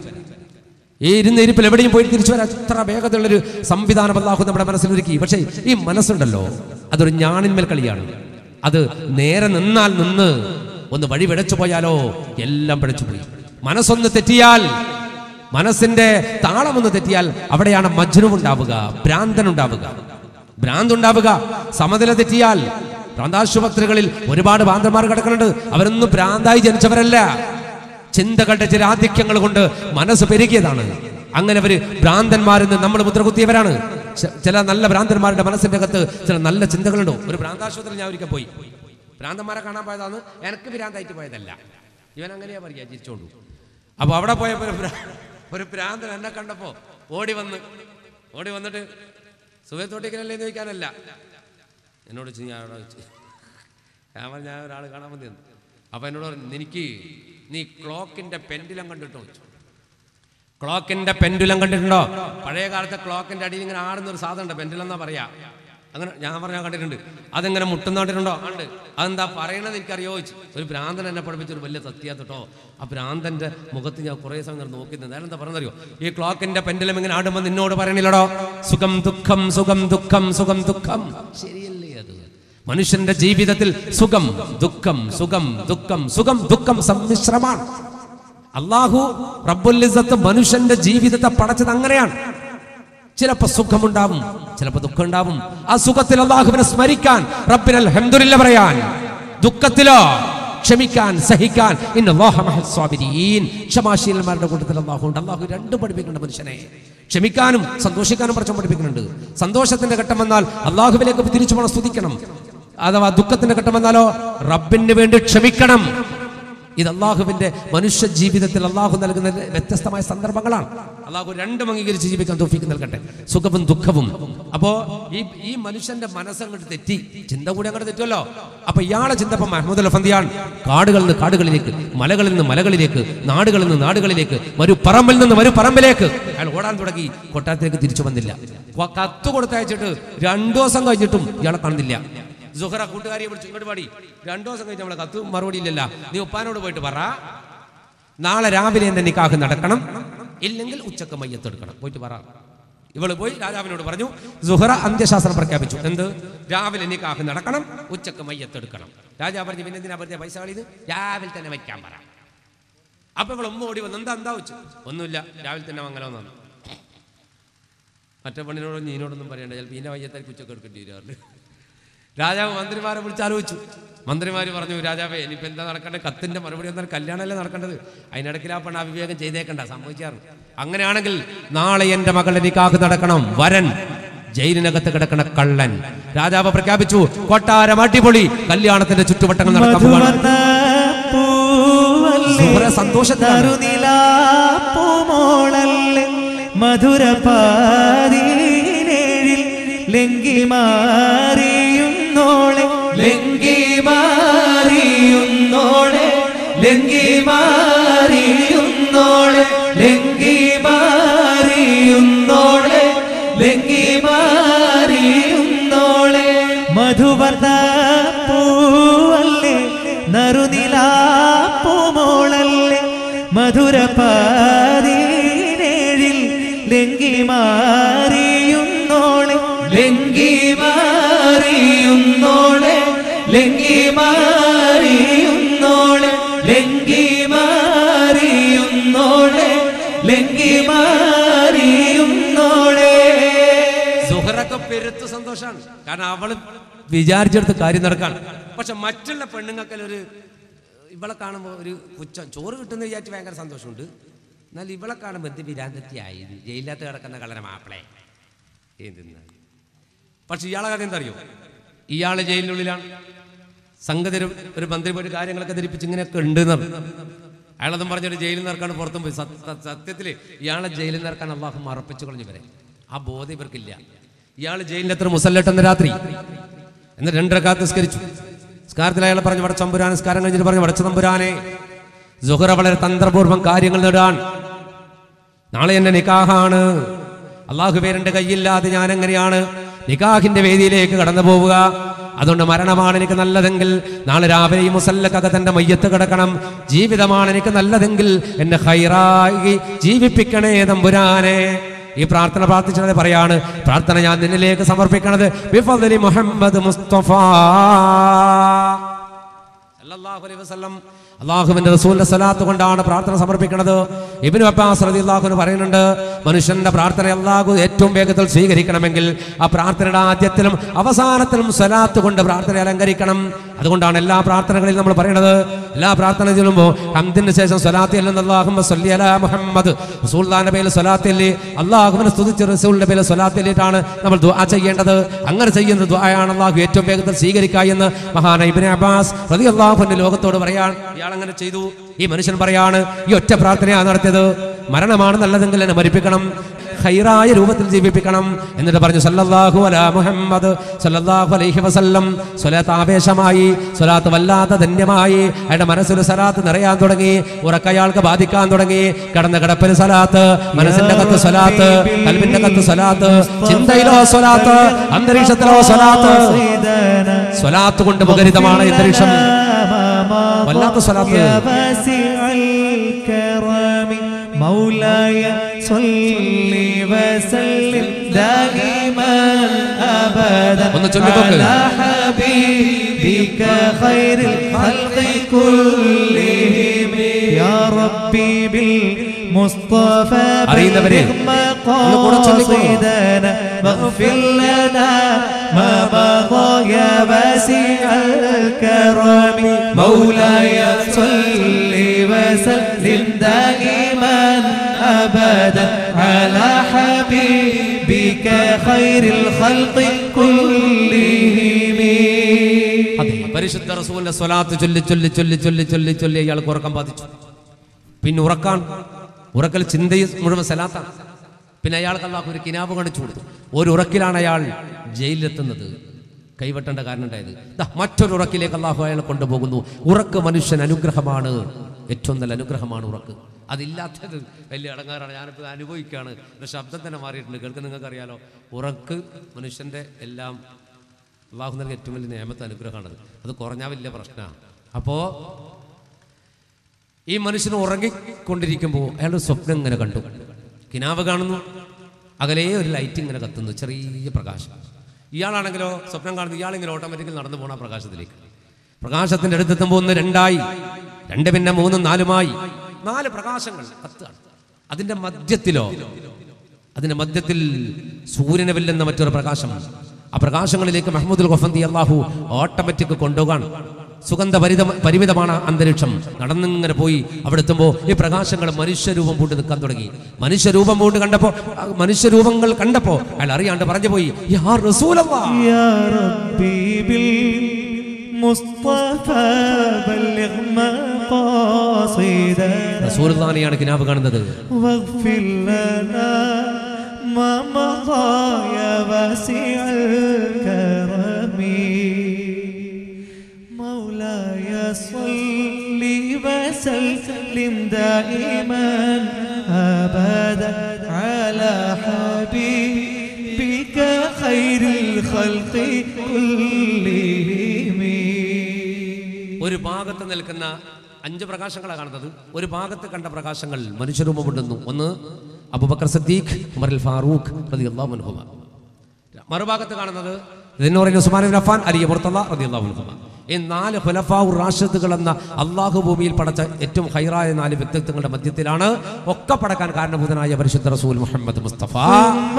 ഈ ഇരുന്ന ഇരിപ്പിൽ എവിടെയും പോയി തിരിച്ചു വരാൻ അത്ര വേഗതയുള്ളൊരു സംവിധാനം അല്ലാഹു നമ്മുടെ മനസ്സിലൊരുക്കി പക്ഷേ ഈ മനസ്സുണ്ടല്ലോ അതൊരു ഞാണിന്മേൽ കളിയാണ് അത് നേരെ നിന്നാൽ നിന്ന് ഒന്ന് വഴി പിഴച്ചു പോയാലോ എല്ലാം പിഴച്ചു പോയി മനസ്സൊന്ന് തെറ്റിയാൽ മനസ്സിന്റെ താളമൊന്ന് തെറ്റിയാൽ അവിടെയാണ് മജ്നു ഉണ്ടാവുക ഭ്രാന്തൻ ഉണ്ടാവുക ഭ്രാന്തുണ്ടാവുക സമനില തെറ്റിയാൽ ഭ്രാന്താശുപത്രികളിൽ ഒരുപാട് ഭ്രാന്തന്മാർ കിടക്കുന്നുണ്ട് അവരൊന്നും ഭ്രാന്തായി ജനിച്ചവരല്ല ചിന്തകളുടെ ചില ആധിക്യങ്ങൾ കൊണ്ട് മനസ്സ് പെരുകിയതാണ് അങ്ങനെ അവര് ഭ്രാന്തന്മാരിൽ നിന്ന് നമ്മൾ മുദ്രകുത്തിയവരാണ് ച- ചില നല്ല ഭ്രാന്തന്മാരുടെ മനസ്സിന്റെ അകത്ത് ചില നല്ല ചിന്തകളുണ്ടോ ഒരു ഭ്രാന്താശുപത്രിയിൽ ഞാൻ ഒരിക്കൽ പോയി ഭ്രാന്തന്മാരെ കാണാൻ പോയതാണ് എനിക്ക് ഭ്രാന്തായിട്ട് പോയതല്ല ഇവൻ അങ്ങനെയാ പറയാ ചിരിച്ചോണ്ടു അപ്പൊ അവിടെ പോയപ്പോ ഒരു ഭ്രാ- ഒരു ഭ്രാന്തൻ എന്നെ കണ്ടപ്പോ ഓടി വന്ന് ഓടി വന്നിട്ട് സുഖത്തോട്ടിക്കലല്ലേ എന്ന് ചോദിക്കാനല്ല എന്നോട് ചോദിച്ചു, ഞാൻ അവിടെ വെച്ച് ഞാൻ പറഞ്ഞ ഞാൻ ഒരാൾ കാണാൻ വന്നിരുന്നു അപ്പൊ എന്നോട് പറഞ്ഞു എനിക്ക് നീ ക്ലോക്കിന്റെ പെൻഡിലം കണ്ടിട്ടോ ചോദിച്ചു ക്ലോക്കിന്റെ പെൻഡുലം കണ്ടിട്ടുണ്ടോ പഴയ കാലത്തെ ക്ലോക്കിന്റെ അടിയിൽ ഇങ്ങനെ ആടുന്ന ഒരു സാധനം ഉണ്ട് പെൻഡുലം എന്നാ പറയാ അങ്ങനെ ഞാൻ പറഞ്ഞാൽ കണ്ടിട്ടുണ്ട് അതെങ്ങനെ മുട്ടുന്ന കണ്ടിട്ടുണ്ടോ ഉണ്ട് അതെന്താ പറയണത് എനിക്കറിയോ ചോദിച്ചു ഒരു ഭ്രാന്തൻ എന്നെ പഠിപ്പിച്ച ഒരു വലിയ സത്യാത്തോട്ടോ ആ ഭ്രാന്തന്റെ മുഖത്ത് ഞാൻ കുറേ സമയം ഇങ്ങനെ നോക്കി നിന്ന് എന്താ പറഞ്ഞറിയോ ഈ ക്ലോക്കിന്റെ പെൻഡുലം ഇങ്ങനെ ആടുമ്പോൾ നിന്നോട് പറയണില്ലടോ സുഖം ദുഃഖം സുഖം ദുഃഖം സുഖം ദുഃഖം ശരിയല്ലേ അത് മനുഷ്യന്റെ ജീവിതത്തിൽ സുഖം ദുഃഖം സുഖം ദുഃഖം സുഖം ദുഃഖം സമ്മിശ്രമാണ് അള്ളാഹു റബ്ബുൽ ഇസ്സത്ത് മനുഷ്യന്റെ ജീവിതത്തെ പടച്ചത് അങ്ങനെയാണ് ചിലപ്പോ സുഖമുണ്ടാവും ചിലപ്പോ ദുഃഖം ഉണ്ടാവും ആ സുഖത്തിൽ അള്ളാഹുവിനെ സ്മരിക്കാൻ റബ്ബിന് അൽഹംദുലില്ല പറയാൻ ദുഃഖത്തിലോ ക്ഷമിക്കാൻ സഹിക്കാൻ ഇന്ന അല്ലാഹ മഅസ് സാബിരീൻ. ക്ഷമാശീലന്മാരുടെ കൂട്ടത്തിൽ അള്ളാഹു ഉണ്ട് അള്ളാഹു രണ്ടും പഠിപ്പിക്കുന്നുണ്ട് മനുഷ്യനെ ക്ഷമിക്കാനും സന്തോഷിക്കാനും കുറച്ചും പഠിപ്പിക്കുന്നുണ്ട് സന്തോഷത്തിന്റെ ഘട്ടം വന്നാൽ അള്ളാഹുവിലേക്ക് തിരിച്ചു പോകണം സ്തുതിക്കണം അഥവാ ദുഃഖത്തിന്റെ ഘട്ടം വന്നാലോ റബ്ബിന് വേണ്ടി ക്ഷമിക്കണം ഇത് അള്ളാഹുവിന്റെ മനുഷ്യ ജീവിതത്തിൽ അള്ളാഹു നൽകുന്ന വ്യത്യസ്തമായ സന്ദർഭങ്ങളാണ് അള്ളാഹു രണ്ടും അംഗീകരിച്ച് ജീവിക്കാൻ തോഫിക്ക് നൽകട്ടെ സുഖവും ദുഃഖവും അപ്പോ ഈ ഈ മനുഷ്യന്റെ മനസ്സങ്ങോട്ട് തെറ്റി ചിന്ത കൂടി അങ്ങോട്ട് തെറ്റുമല്ലോ അപ്പൊ ഇയാളെ ചിന്ത ഇപ്പൊ മഹമ്മദ് അലഫന്തിയാൻ കാടുകളിൽ നിന്ന് കാടുകളിലേക്ക് മലകളിൽ നിന്ന് മലകളിലേക്ക് നാടുകളിൽ നിന്ന് നാടുകളിലേക്ക് ഒരു പറമ്പിൽ നിന്ന് ഒരു പറമ്പിലേക്ക് അയാൾ ഓടാൻ തുടങ്ങി കൊട്ടാരത്തിലേക്ക് തിരിച്ചു വന്നില്ല കൊ- കത്ത് കൊടുത്തയച്ചിട്ട് രണ്ടു ദിവസം കഴിഞ്ഞിട്ടും ഇയാളെ കാണുന്നില്ല സുഹറ കൂട്ടുകാരിയെ വിളിച്ചു ഇങ്ങോട്ട് പാടി രണ്ടു ദിവസം കഴിഞ്ഞ് നമ്മളെ കത്ത് മറുപടി ഇല്ലല്ല നീ ഉപ്പാനോട് പോയിട്ട് പറ നാളെ രാവിലെ എന്റെ നിക്കാഹ് നടക്കണം ഇല്ലെങ്കിൽ ഉച്ചക്ക് മയ്യത്തെടുക്കണം പോയിട്ട് പറ ഇവള് പോയി രാജാവിനോട് പറഞ്ഞു സുഹറ അന്ത്യശാസ്ത്രം പ്രഖ്യാപിച്ചു എന്ത് രാവിലെ നിക്കാഹ് നടക്കണം ഉച്ചക്ക് മയ്യത്തെടുക്കണം രാജാവ് പറഞ്ഞു പിന്നെ എന്തിനാ പറഞ്ഞ പൈസ കളിയത് രാവിലെ തന്നെ വയ്ക്കാൻ പറ അപ്പൊ ഇവൾ ഉമ്മ ഓടി വന്നു എന്താ എന്താ വെച്ചു ഒന്നുമില്ല രാവിലെ തന്നെ മംഗലം വന്നു മറ്റേ പെണ്ണിനോട് നീനോടൊന്നും പറയണ്ട ചിലപ്പോൾ ഇതിന്റെ വയ്യത്തായിരിക്കും ഉച്ചക്ക് എടുക്കേണ്ടി വരാറുണ്ട് രാജാവ് മന്ത്രിമാരെ വിളിച്ച് ആലോചിച്ചു മന്ത്രിമാർ പറഞ്ഞു രാജാവേ ഇനിയിപ്പോൾ എന്താ നടക്കേണ്ടത് കത്തിന്റെ മറുപടി എന്നാൽ കല്യാണമല്ലേ നടക്കേണ്ടത് അതിനിടയ്ക്ക് ആ പെണ്ണ് അവിവേകം ചെയ്തേക്കണ്ട സംഭവിച്ചാറ് അങ്ങനെയാണെങ്കിൽ നാളെ എൻ്റെ മകളുടെ നിക്കാഹ് നടക്കണം വരൻ ജയിലിനകത്ത് കിടക്കണ കള്ളൻ രാജാവ് പ്രഖ്യാപിച്ചു കൊട്ടാരം അടിപൊളി കല്യാണത്തിന്റെ ചുറ്റുവട്ടങ്ങൾ നടക്കാൻ പോവാണ്. മധുവർണ്ണ പൂവല്ലേ സുഹറ സന്തോഷത്തിലാണ്. നറുനിലാപ്പൂമോളല്ലേ മധുര പാതീനേഴിൽ ലങ്കി മാറിയുന്നോളെ ലങ്കി മാറിയുന്നോളെ ലങ്കി മാറിയുന്നോളെ ലങ്കി മാറിയുന്നോളെ ലങ്കി മാറിയുന്നോളെ മധുവർണ്ണ പൂവല്ലേ നറുനിലാപ്പൂമോളല്ലേ മധുര പാതീനേഴിൽ ലങ്കി മാറിയുന്നോളെ ലങ്കി മാറിയുന്നോളെ ലങ്കി മാറിയുന്നോളെ ലങ്കി മാറിയുന്നോളെ ലങ്കി മാറിയുന്നോളെ സുഹറൊക്കെ പെരുത്ത് സന്തോഷാണ് കാരണം അവള് വിചാരിച്ചെടുത്ത് കാര്യം നടക്കാൻ പക്ഷെ മറ്റുള്ള പെണ്ണുങ്ങൾക്ക് ഒരു ഇവളെ കാണുമ്പോൾ ഒരു പുച്ഛം ചോറ് കിട്ടുന്ന വിചാരിച്ച് ഭയങ്കര സന്തോഷമുണ്ട് എന്നാൽ ഇവളെ കാണുമ്പോൾ എന്ത് വിരാന്തത്തിയായി ജയിലിനകത്ത് കിടക്കുന്ന കളര മാപ്പിളെ എന്തെന്ന് പക്ഷെ ഇയാളെ കാര്യം എന്താ അറിയോ ഇയാള് ജയിലിനുള്ളിലാണ് സംഗതി ഒരു- ഒരു മന്ത്രി പോയിട്ട് കാര്യങ്ങളൊക്കെ ധരിപ്പിച്ച് ഇങ്ങനെയൊക്കെ ഉണ്ട് അയാളതും പറഞ്ഞൊരു ജയിലിൽ നിറക്കാണ് പുറത്തും പോയി സത്യ- സത്യത്തില് ഇയാളെ ജയിലിൽ നിറക്കാൻ അള്ളാഹു മറപ്പിച്ചു കളഞ്ഞു വരെ ആ ബോധം ഇവർക്കില്ല ഇയാൾ ജയിലിൽ എത്ര മുസല്ലെട്ടെന്ന് രാത്രി എന്നിട്ട് രണ്ടരക്കാത്ത് നിസ്കരിച്ചു നിസ്കാരത്തിൽ അയാൾ പറഞ്ഞു വട ചമ്പുരാൻ നിസ്കാരം കഴിഞ്ഞിട്ട് പറഞ്ഞു വടച്ച തമ്പുരാനെ സുഹറ വളരെ തന്ത്രപൂർവ്വം കാര്യങ്ങൾ നേടാൻ നാളെ എന്റെ നിക്കാഹാണ് അള്ളാഹു പേരന്റെ കയ്യില്ലാതെ ഞാൻ എങ്ങനെയാണ് നിക്കാഹിന്റെ വേദിയിലേക്ക് കടന്നു പോവുക അതുകൊണ്ട് മരണമാണ് എനിക്ക് നല്ലതെങ്കിൽ നാളെ രാവിലെ ഈ മുസല്ലക്കകത്ത് എൻ്റെ മയ്യത്ത് കിടക്കണം ജീവിതമാണ് എനിക്ക് നല്ലതെങ്കിൽ എന്നെ ഹൈറായി ജീവിപ്പിക്കണേ തമ്പുരാനെ ഈ പ്രാർത്ഥന പ്രാർത്ഥിച്ചത് പറയാണ് പ്രാർത്ഥന ഞാൻ നിന്നിലേക്ക് സമർപ്പിക്കണത് ബിഫദ്ലി മുഹമ്മദ് മുസ്തഫ സല്ലല്ലാഹു അലൈഹി വസല്ലം അള്ളാഹുവിന്റെ റസൂലിന്റെ സ്വലാത്ത് കൊണ്ടാണ് പ്രാർത്ഥന സമർപ്പിക്കുന്നത് ഇബ്നു അബ്ബാസ് റളിയല്ലാഹു പറയുന്നുണ്ട് മനുഷ്യന്റെ പ്രാർത്ഥന അള്ളാഹു ഏറ്റവും വേഗത്തിൽ സ്വീകരിക്കണമെങ്കിൽ ആ പ്രാർത്ഥനയുടെ ആദ്യത്തിലും അവസാനത്തിലും സ്വലാത്ത് കൊണ്ട് പ്രാർത്ഥന അലങ്കരിക്കണം അതുകൊണ്ടാണ് എല്ലാ പ്രാർത്ഥനകളിലും നമ്മൾ പറയുന്നത് എല്ലാ പ്രാർത്ഥന ചെല്ലുമ്പോൾ ഹംദിന് ശേഷം സ്വലാത്ത് ചെല്ലുന്ന അല്ലാഹുമ്മ സ്വല്ലി അലാ മുഹമ്മദ് റസൂലുള്ളാഹിന്റെ പേരിൽ സ്വലാത്ത് ചൊല്ലി അള്ളാഹുവിനെ സ്തുതിച്ച് റസൂലിന്റെ പേരിൽ സ്വലാത്ത് ചൊല്ലിയിട്ടാണ് നമ്മൾ ദുആ ചെയ്യേണ്ടത് അങ്ങനെ ചെയ്യുന്ന ദുആയാണ് അള്ളാഹു ഏറ്റവും വേഗത്തിൽ സ്വീകരിക്കുക എന്ന് മഹാന ഇബ്നു അബ്ബാസ് റളിയല്ലാഹുവിന്റെ ലോകത്തോട് പറയാൻ ഇയാൾ അങ്ങനെ ചെയ്തു ഈ മനുഷ്യൻ പറയാണ് ഈ ഒറ്റ പ്രാർത്ഥനയാണ് നടത്തിയത് മരണമാണ് നല്ലതെങ്കിൽ എന്നെ മരിപ്പിക്കണം ഖൈറായ രൂപത്തിൽ ജീവിപ്പിക്കണം എന്നിട്ട് പറഞ്ഞു സല്ലല്ലാഹു അലാ മുഹമ്മദ് സല്ലല്ലാഹു അലൈഹി വസല്ലം സ്വലാത്ത് ആവേശമായി സ്വലാത്ത് വല്ലാത്ത ധന്യമായി അയാളുടെ മനസ്സിൽ സ്വലാത്ത് നിറയാൻ തുടങ്ങി ഉറക്ക അയാൾക്ക് ബാധിക്കാൻ തുടങ്ങി കടന്ന കിടപ്പിൽ സ്വലാത്ത് മനസ്സിന്റെ കത്ത് സ്വലാത്ത് കൽവിന്റെ കത്ത് സ്വലാത്ത് ചിന്തയിലോ സ്വലാത്ത് അന്തരീക്ഷത്തിലോ സ്വലാത്ത് സ്വലാത്ത് കൊണ്ട് മുഖരിതമാണ് അന്തരീക്ഷം വല്ലാത്ത സ്വലാത്ത് يا واسع الكرم مولاي صل وسلم دائما ابدا ഒന്ന് ചൊല്ലിക്കോക്ക്. على حبيبك خير الخلق كلهم يا ربي بالمصطفى അറിയുന്നവരെ بلغ ഒന്ന് കൂടെ ചൊല്ലിക്കോ. مقاصدنا واغفر لنا ما مضى يا واسع الكرم مولاي صل وسلم دائما ابدا على حبيبك خير الخلق كلهم അതെ പരിശുദ്ധ റസൂലിന്റെ സ്വലാത്ത് ചൊല്ലി ചൊല്ലി ചൊല്ലി ചൊല്ലി ചൊല്ലി ചൊല്ലി അയാൾക്ക് ഉറക്കം ബാധിച്ചു പിന്നെ ഉറക്കാൻ ഉറക്കൽ ചിന്തയും മുഴുവൻ സലാത്താണ് പിന്നെ അയാൾക്ക് അള്ളാഹു ഒരു കിനാബ് കാണിച്ചു കൊടുത്തു ഒരു ഉറക്കിലാണ് അയാൾ ജയിലിലെത്തുന്നത് കൈവെട്ടേണ്ട കാരണം ഉണ്ടായത് ദാ മറ്റൊരു ഉറക്കിലേക്ക് അള്ളാഹു അയാളെ കൊണ്ടുപോകുന്നു ഉറക്ക് മനുഷ്യൻ അനുഗ്രഹമാണ് ഏറ്റവും നല്ല അനുഗ്രഹമാണ് ഉറക്ക് അതില്ലാത്തത് വലിയ അടങ്ങാറാണ് ഞാനിപ്പോൾ അനുഭവിക്കുകയാണ് എൻ്റെ ശബ്ദം തന്നെ മാറിയിട്ടുണ്ട് കേൾക്കുന്ന നിങ്ങൾക്ക് അറിയാലോ ഉറക്ക് മനുഷ്യൻ്റെ എല്ലാം അള്ളാഹു നൽകിയ ഏറ്റവും വലിയ നിയമത്തെ അനുഗ്രഹമാണത് അത് കുറഞ്ഞാൽ വലിയ പ്രശ്നമാണ് അപ്പോൾ ഈ മനുഷ്യൻ ഉറങ്ങിക്കൊണ്ടിരിക്കുമ്പോൾ അയാളുടെ സ്വപ്നം ഇങ്ങനെ കണ്ടു കിനാവ് കാണുന്നു അകലേ ഒരു ലൈറ്റ് ഇങ്ങനെ കത്തുന്നു ചെറിയ പ്രകാശം ഇയാളാണെങ്കിലോ സ്വപ്നം കാണുന്നു ഇയാളിങ്ങനെ ഓട്ടോമാറ്റിക്കലി നടന്നു പോണ പ്രകാശത്തിലേക്ക് പ്രകാശത്തിന്റെ അടുത്തെത്തുമ്പോൾ ഒന്ന് രണ്ടായി രണ്ട് പിന്നെ മൂന്നും നാലുമായി നാല് പ്രകാശങ്ങൾ കത്തുകയാണ് അതിന്റെ മധ്യത്തിലോ അതിന്റെ മധ്യത്തിൽ സൂര്യനെ വെല്ലുന്ന മറ്റൊരു പ്രകാശം ആ പ്രകാശങ്ങളിലേക്ക് മഹമ്മദുൽ ഗഫന്തി അള്ളാഹു ഓട്ടോമാറ്റിക് കൊണ്ടുപോകാണ് സുഗന്ധ പരിത പരിമിതമാണ് അന്തരീക്ഷം നടന്നിങ്ങനെ പോയി അവിടെ എത്തുമ്പോൾ ഈ പ്രകാശങ്ങൾ മനുഷ്യരൂപം പൂണ്ട് നിൽക്കാൻ തുടങ്ങി മനുഷ്യരൂപം പൂണ്ട് കണ്ടപ്പോൾ ആ മനുഷ്യരൂപങ്ങൾ കണ്ടപ്പോൾ അയാൾ അറിയാണ്ട് പറഞ്ഞു പോയി യാ റസൂലല്ലാ يا ربي بالمصطفى بلغ مقاصدنا റസൂലുള്ളാഹിനെയാണ് കിനാവ് കാണുന്നത് واغفر لنا ما مضى يا واسع الكرم مولاي صل وسلم دائما ابدا على حبيبك خير الخلق كلهم ഒരു ഭാഗത്ത് നിൽക്കുന്ന അഞ്ച് പ്രകാശങ്ങളാണ് കാണുന്നത് ഒരു ഭാഗത്ത് കണ്ട പ്രകാശങ്ങൾ മനുഷ്യരൂപം കൊണ്ടുവന്നു ഒന്ന് അബുബക്കർ സദ്ദീഖ് ഉമറിൽ ഫാറൂഖ് റളിയല്ലാഹു അൻഹുമ മറുഭാഗത്ത് കാണുന്നത് ഇതിനോറിൽ ഉസ്മാൻ ഇബ്നു അഫ്ഫാൻ അലി മുർത്തദ റളിയല്ലാഹു അൻഹുമ ഈ നാല് ഖുലഫാഉർ റാഷിദുകൾ എന്ന അള്ളാഹു ഭൂമിയിൽ പടച്ച ഏറ്റവും ഹൈറായ നാല് വ്യക്തിത്വങ്ങളുടെ മധ്യത്തിലാണ് ഒക്കെ പടക്കാൻ കാരണഭൂതനായ പരിശുദ്ധ റസൂൽ മുഹമ്മദ് മുസ്തഫ ثم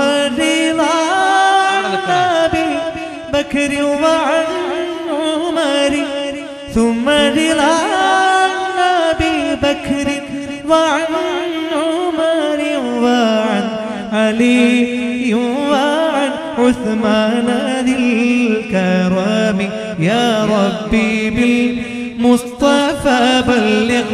رضا أبي بكر وعن عمر ثم رضا أبي بكر وعن عمر وعن علي وعن عثمان ذي الكرم يا ربي بالمصطفى بلغ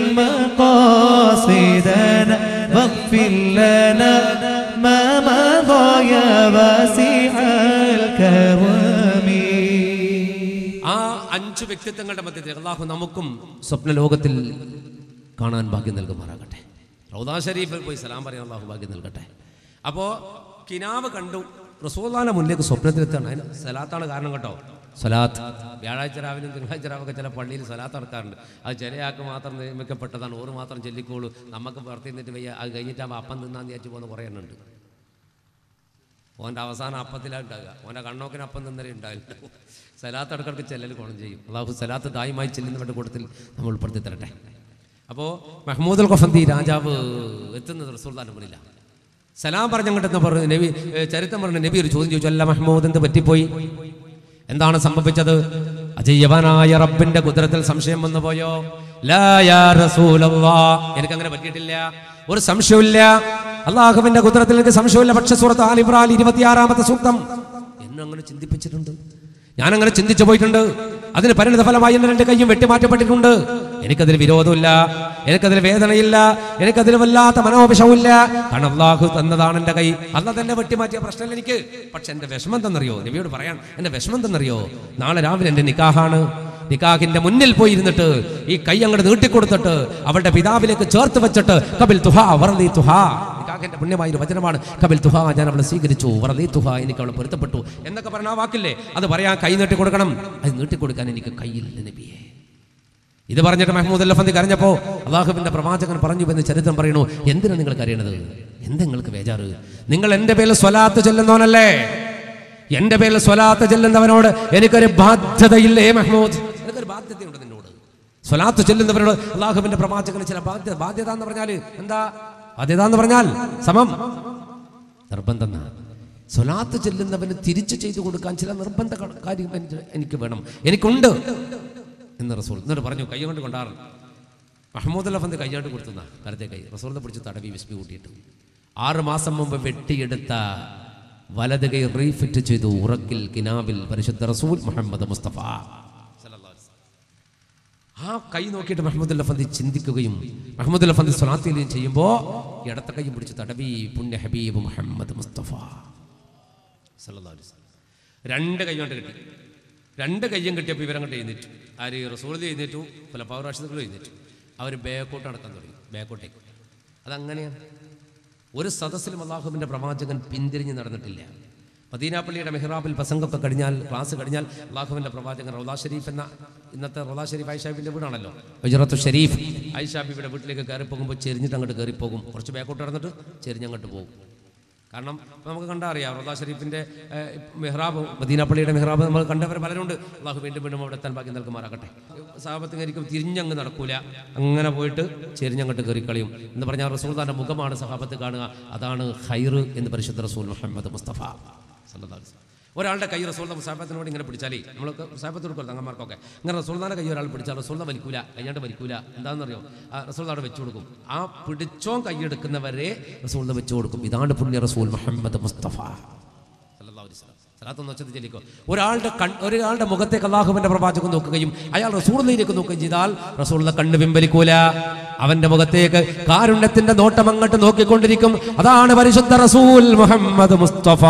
مقاصدنا واغفر لنا ما مضى يا واسع الكرم ആ അഞ്ച് വ്യക്തിത്വങ്ങളുടെ മധ്യത്തിൽ അള്ളാഹു നമുക്കും സ്വപ്ന ലോകത്തിൽ കാണാൻ ഭാഗ്യം നൽകുമാറാകട്ടെ റൗദാ ഷരീഫിൽ പോയി സലാം പറയാൻ അള്ളാഹു ഭാഗ്യം നൽകട്ടെ അപ്പോൾ കിനാവ് കണ്ടു റസൂല്ലാന്റെ മുന്നിലേക്ക് സ്വപ്നത്തിലെത്താണ് അതിന് സലാത്താണ് കാരണം കേട്ടോ സ്വലാത്ത് വ്യാഴാഴ്ച രാവിലെയും തിങ്കളാഴ്ച രാവിലെ ചില പള്ളിയിൽ സ്വലാത്ത് നടക്കാറുണ്ട് അത് ചില ആൾക്ക് മാത്രം നിയമിക്കപ്പെട്ടതാണ് ഓറ് മാത്രം ചൊല്ലിക്കോളൂ നമുക്ക് പുറത്തു നിന്നിട്ട് വയ്യ അത് കഴിഞ്ഞിട്ടാകുമ്പോൾ അപ്പം തിന്നാന്ന് വിചാരിച്ച് പോകുന്ന കുറേ എണ്ണം ഉണ്ട് ഓൻ്റെ അവസാനം അപ്പത്തിലാണ് ഉണ്ടാകുക ഓൻ്റെ കണ്ണോക്കിന് അപ്പം നിന്നേ ഉണ്ടാവില്ല സലാത്ത് ഇടക്കിടക്ക് ചെല്ലൽ ഗുണം ചെയ്യും അള്ളാഹു സലാത്ത് ദായമായി ചെല്ലുന്നവരുടെ കൂട്ടത്തിൽ നമ്മൾ ഉൾപ്പെടുത്തി തരട്ടെ അപ്പോൾ മഹ്മൂദ് അൽ ഖഫന്തി രാജാവ് എത്തുന്നത് റസൂൽദാൻ്റെ മുന്നില്ല സലാം പറഞ്ഞങ്ങോട്ടെന്ന് പറഞ്ഞു നബി ഏ, ചരിത്രം പറഞ്ഞു നബി ഒരു ചോദ്യം ചോദിച്ചു അല്ല മഹ്മൂദ് എന്ത് പറ്റിപ്പോയി എന്താണ് സംഭവിച്ചത് അജയ്യവനായ റബ്ബിന്റെ കുതിരത്തിൽ സംശയം വന്നു പോയോ ലാ യാ റസൂലല്ലാ എനിക്ക് അങ്ങനെ പറ്റിയിട്ടില്ല ഒരു സംശയമില്ല അള്ളാഹുവിന്റെ കുതിരത്തിൽ എനിക്ക് സംശയമില്ല പക്ഷെ സൂറത്ത് ആൽ ഇമ്രാൻ ഇരുപത്തിയാറാമത്തെ സൂക്തം എന്നെ അങ്ങനെ ചിന്തിപ്പിച്ചിട്ടുണ്ട് ഞാൻ അങ്ങനെ ചിന്തിച്ചു പോയിട്ടുണ്ട് അതിന് പരിണിത ഫലമായി എന്റെ രണ്ട് കൈയും വെട്ടിമാറ്റപ്പെട്ടിട്ടുണ്ട് എനിക്കതിൽ വിരോധമില്ല എനിക്കതിൽ വേദനയില്ല എനിക്കതിൽ വല്ലാത്ത മനോവിഷമില്ല കാരണം അള്ളാഹു തന്നതാണ് എൻ്റെ കൈ അല്ല തന്നെ വെട്ടിമാറ്റിയ പ്രശ്നമില്ല എനിക്ക് പക്ഷെ എൻ്റെ വിഷമം തന്നറിയോ നബിയോട് പറയാൻ എൻ്റെ വിഷമം തന്നറിയോ നാളെ രാവിലെ എൻ്റെ നിക്കാഹാണ് നിക്കാഹിന്റെ മുന്നിൽ പോയി ഇരുന്നിട്ട് ഈ കൈ അങ്ങോട്ട് നീട്ടിക്കൊടുത്തിട്ട് അവളുടെ പിതാവിലേക്ക് ചേർത്ത് വെച്ചിട്ട് കപിൽ തുഹാ വറലി തുഹാ നിക്കാഹിന്റെ പുണ്യമായ ഒരു വചനമാണ് കപിൽ തുഹാ ഞാൻ അവളെ സ്വീകരിച്ചു വറലി തുഹാ എനിക്ക് അവളെ പൊരുത്തപ്പെട്ടു എന്നൊക്കെ പറഞ്ഞ ആ വാക്കില്ലേ അത് പറയാൻ കൈ നീട്ടി കൊടുക്കണം അത് നീട്ടിക്കൊടുക്കാൻ എനിക്ക് കയ്യില്ല നബിയെ ഇത് പറഞ്ഞിട്ട് മഹ്മൂദ് അല്ലഫന്തി കരഞ്ഞപ്പോ അള്ളാഹുവിന്റെ പ്രവാചകൻ പറഞ്ഞു എന്ന് ചരിത്രം പറയുന്നു എന്തിനാണ് നിങ്ങൾ കരയണത് എന്ത് നിങ്ങൾക്ക് ബേജാറ് നിങ്ങൾ എന്റെ പേരിൽ സ്വലാത്ത് ചെല്ലുന്നവനല്ലേ എന്റെ പേരിൽ സ്വലാത്ത് ചെല്ലുന്നവനോട് എനിക്കൊരു ബാധ്യതയില്ലേ മഹ്മൂദ് എനിക്കൊരു ബാധ്യതയുണ്ട് നിന്നോട് സ്വലാത്ത് ചെല്ലുന്നവരോട് അള്ളാഹുവിന്റെ പ്രവാചകന് ചില ബാധ്യത ബാധ്യത എന്ന് പറഞ്ഞാൽ എന്താ ബാധ്യത എന്ന് പറഞ്ഞാൽ സമം നിർബന്ധം എന്നാ. സ്വലാത്ത് ചെല്ലുന്നവന് തിരിച്ചു ചെയ്തു കൊടുക്കാൻ ചില നിർബന്ധ ക- കാര്യം എനിക്ക് എനിക്ക് വേണം എനിക്കുണ്ട് എന്ന് റസൂൽ എന്നിട്ട് പറഞ്ഞു കൈ കൊണ്ട് കൊണ്ടാറ് മഹമ്മൂദ് അല്ലഫന്ത് കൈയാണ്ട് കൊടുത്തുന്ന കരത്തെ കൈ റസൂലിനെ പിടിച്ച് തടവി വിസ്മി കൂട്ടിയിട്ട് ആറ് മാസം മുമ്പ് വെട്ടിയെടുത്ത വലത് കൈ റീഫിറ്റ് ചെയ്തു ഉറക്കിൽ കിനാവിൽ പരിശുദ്ധ റസൂൽ മുഹമ്മദ് മുസ്തഫ സല്ലല്ലാഹു അലൈഹി വസല്ലം. ആ കൈ നോക്കിയിട്ട് മഹമ്മദ് ലഫന്തി ചിന്തിക്കുകയും മഹമ്മദ് ലഫന്തി സ്വലാത്തിലും ചെയ്യുമ്പോൾ ഇടത്ത കൈ പിടിച്ച് തടവി പുണ്യ ഹബീബ് മുഹമ്മദ് മുസ്തഫ സല്ലല്ലാഹു അലൈഹി വസല്ലം. രണ്ട് കൈ കൊണ്ട് കിട്ടി രണ്ട് കയ്യും കിട്ടിയപ്പോൾ ഇവരങ്ങോട്ട് എഴുന്നേറ്റു ആര് റസൂൽ എഴുന്നേറ്റു പല പൗരാഷിതകളും എഴുന്നേറ്റു അവർ ബേക്കോട്ട് നടക്കാൻ തുടങ്ങി ബേക്കോട്ടേക്ക് അതങ്ങനെയാണ് ഒരു സദസ്സിലും അള്ളാഹുവിൻ്റെ പ്രവാചകൻ പിന്തിരിഞ്ഞ് നടന്നിട്ടില്ല മദീനാപ്പള്ളിയുടെ മെഹ്റാബിൽ പ്രസംഗമൊക്കെ കഴിഞ്ഞാൽ ക്ലാസ് കഴിഞ്ഞാൽ അള്ളാഹുവിൻ്റെ പ്രവാചകൻ റൗദാ ഷരീഫ് എന്ന ഇന്നത്തെ റൗദാ ഷരീഫ് ഐഷാബിൻ്റെ വീടാണല്ലോ ഹുജറത്തു ഷരീഫ് ഐഷാബിയുടെ വീട്ടിലേക്ക് കയറി പോകുമ്പോൾ ചെരിഞ്ഞിട്ട് അങ്ങോട്ട് കയറി പോകും കുറച്ച് ബേക്കോട്ട് നടന്നിട്ട് ചെരിഞ്ഞങ്ങോട്ട് പോകും കാരണം ഇപ്പൊ നമുക്ക് കണ്ടാ അറിയാം റോദാ ഷരീഫിന്റെ ഏഹ്, മെഹ്റാബ് മദീനപ്പള്ളിയുടെ മെഹ്റാബ് നമ്മൾ കണ്ടവർ പലരുണ്ട് അള്ളാഹു വീണ്ടും വീണ്ടും അവിടെ എത്താൻ ബാക്കി നൽകുമാറാകട്ടെ സഹാബത്തിനായിരിക്കും തിരിഞ്ഞങ്ങ് നടക്കൂല അങ്ങനെ പോയിട്ട് ചെരിഞ്ഞങ്ങോട്ട് കയറി കളയും എന്ന് പറഞ്ഞാൽ റസൂൽദാന്റെ മുഖമാണ് സഹാബത്ത് കാണുക അതാണ് ഹൈർ എന്ന് പരിശുദ്ധ റസൂൽ മുഹമ്മദ് മുസ്തഫ സല്ലല്ലാഹു അലൈഹി വസല്ലം. ഒരാളുടെ കൈ റസൂലിന്റെ മുസാഫത്തിനോട് ഇങ്ങനെ പിടിച്ചാലേ നമ്മൾ മുസാഫത്ത് കൊടുക്കും തങ്ങന്മാർക്കൊക്കെ ഇങ്ങനെ റസൂൽദാന്റെ കൈ ഒരാൾ പിടിച്ചാൽ റസൂലിനെ വലിക്കൂല കൈയാണ്ട് വലിക്കൂല എന്താണെന്നറിയോ ആ റസൂൽ അവിടെ വെച്ചു കൊടുക്കും ആ പിടിച്ചോൻ കൈയെടുക്കുന്നവരെ റസൂലിനെ വെച്ചു കൊടുക്കും ഇതാണ് പുണ്യ റസൂൽ മുഹമ്മദ് മുസ്തഫ സല്ലല്ലാഹു അലൈഹി വസല്ലം. സലാത്തൊന്ന് വെച്ചത് ചെല്ലിക്കോ ഒരാളുടെ കൺ ഒരാളുടെ മുഖത്തേക്ക് അള്ളാഹുവിന്റെ പ്രവാചകൻ നോക്കുകയും അയാൾ റസൂളിലേക്ക് നോക്കുകയും ചെയ്താൽ റസൂളിനെ കണ്ണ് പിൻവലിക്കൂല അവന്റെ മുഖത്തേക്ക് കാരുണ്യത്തിന്റെ നോട്ടം അങ്ങോട്ട് നോക്കിക്കൊണ്ടിരിക്കും അതാണ് പരിശുദ്ധ റസൂൽ മുഹമ്മദ് മുസ്തഫ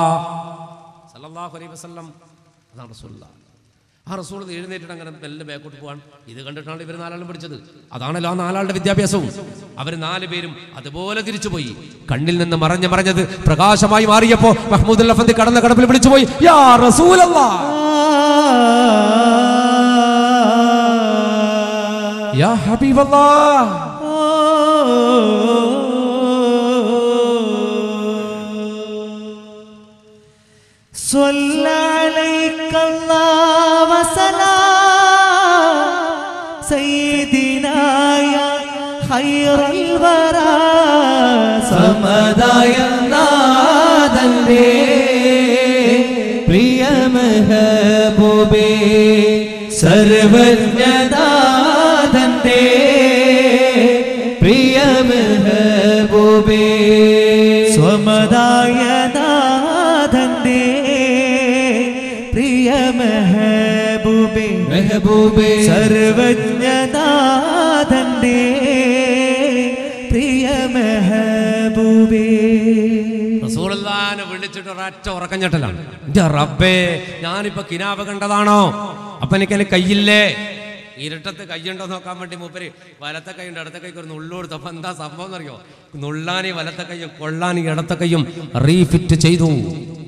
സല്ലല്ലാഹു അലൈഹി വസല്ലം അതാണ് റസൂലുള്ള ആ റസൂൾ എഴുന്നേറ്റിട്ട് അങ്ങനെ മെല്ലെ ബാക്കോട്ട് പോവാൻ ഇത് കണ്ടിട്ടാണ് ഇവർ നാലാളും പിടിച്ചത് അതാണല്ലോ ആ നാലാളുടെ വിദ്യാഭ്യാസവും അവർ നാല് പേരും അതുപോലെ തിരിച്ചുപോയി കണ്ണിൽ നിന്ന് മറഞ്ഞ് മറഞ്ഞത് പ്രകാശമായി മാറിയപ്പോ മഹ്മൂദ് ലഫന്തി കടന്ന കടപ്പിൽ വിളിച്ചുപോയി യാ റസൂലല്ലാ യാ ഹബീബല്ലാ صلى عليك الله وسلام سيدنا يا خير الورى സമതായ നാഥന്റെ പ്രിയ മെഹബൂബേ സർവജ്ഞനാഥന്റെ പ്രിയ മെഹബൂബേ സ്വമതായ നാഥന്റെ പ്രിയ മെഹബൂബേ മെഹബൂബേ സർവജ്ഞനാഥന്റെ പ്രിയ മെഹബൂബേ റസൂലുള്ളാനെ വിളിച്ചിട്ട് ഒരൊറ്റ ഉറക്കം ഞെട്ടലാണ് എന്റെ റബ്ബേ ഞാനിപ്പോ കിനാവ് കണ്ടതാണോ അപ്പൊ എനിക്ക് അതിന് കയ്യില്ലേ ഇരുട്ടത്ത് കയ്യുണ്ടോ നോക്കാൻ വേണ്ടി മൂപ്പര് വലത്തെ കൈയുണ്ട് ഇടത്തെ കൈക്ക് ഒരു നുള്ളു കൊടുത്തു അപ്പൊ എന്താ സംഭവം എന്നറിയോ നുള്ളാനി വലത്തെ കൈയും കൊള്ളാനി ഇടത്തെ കൈയും റീഫിറ്റ് ചെയ്തു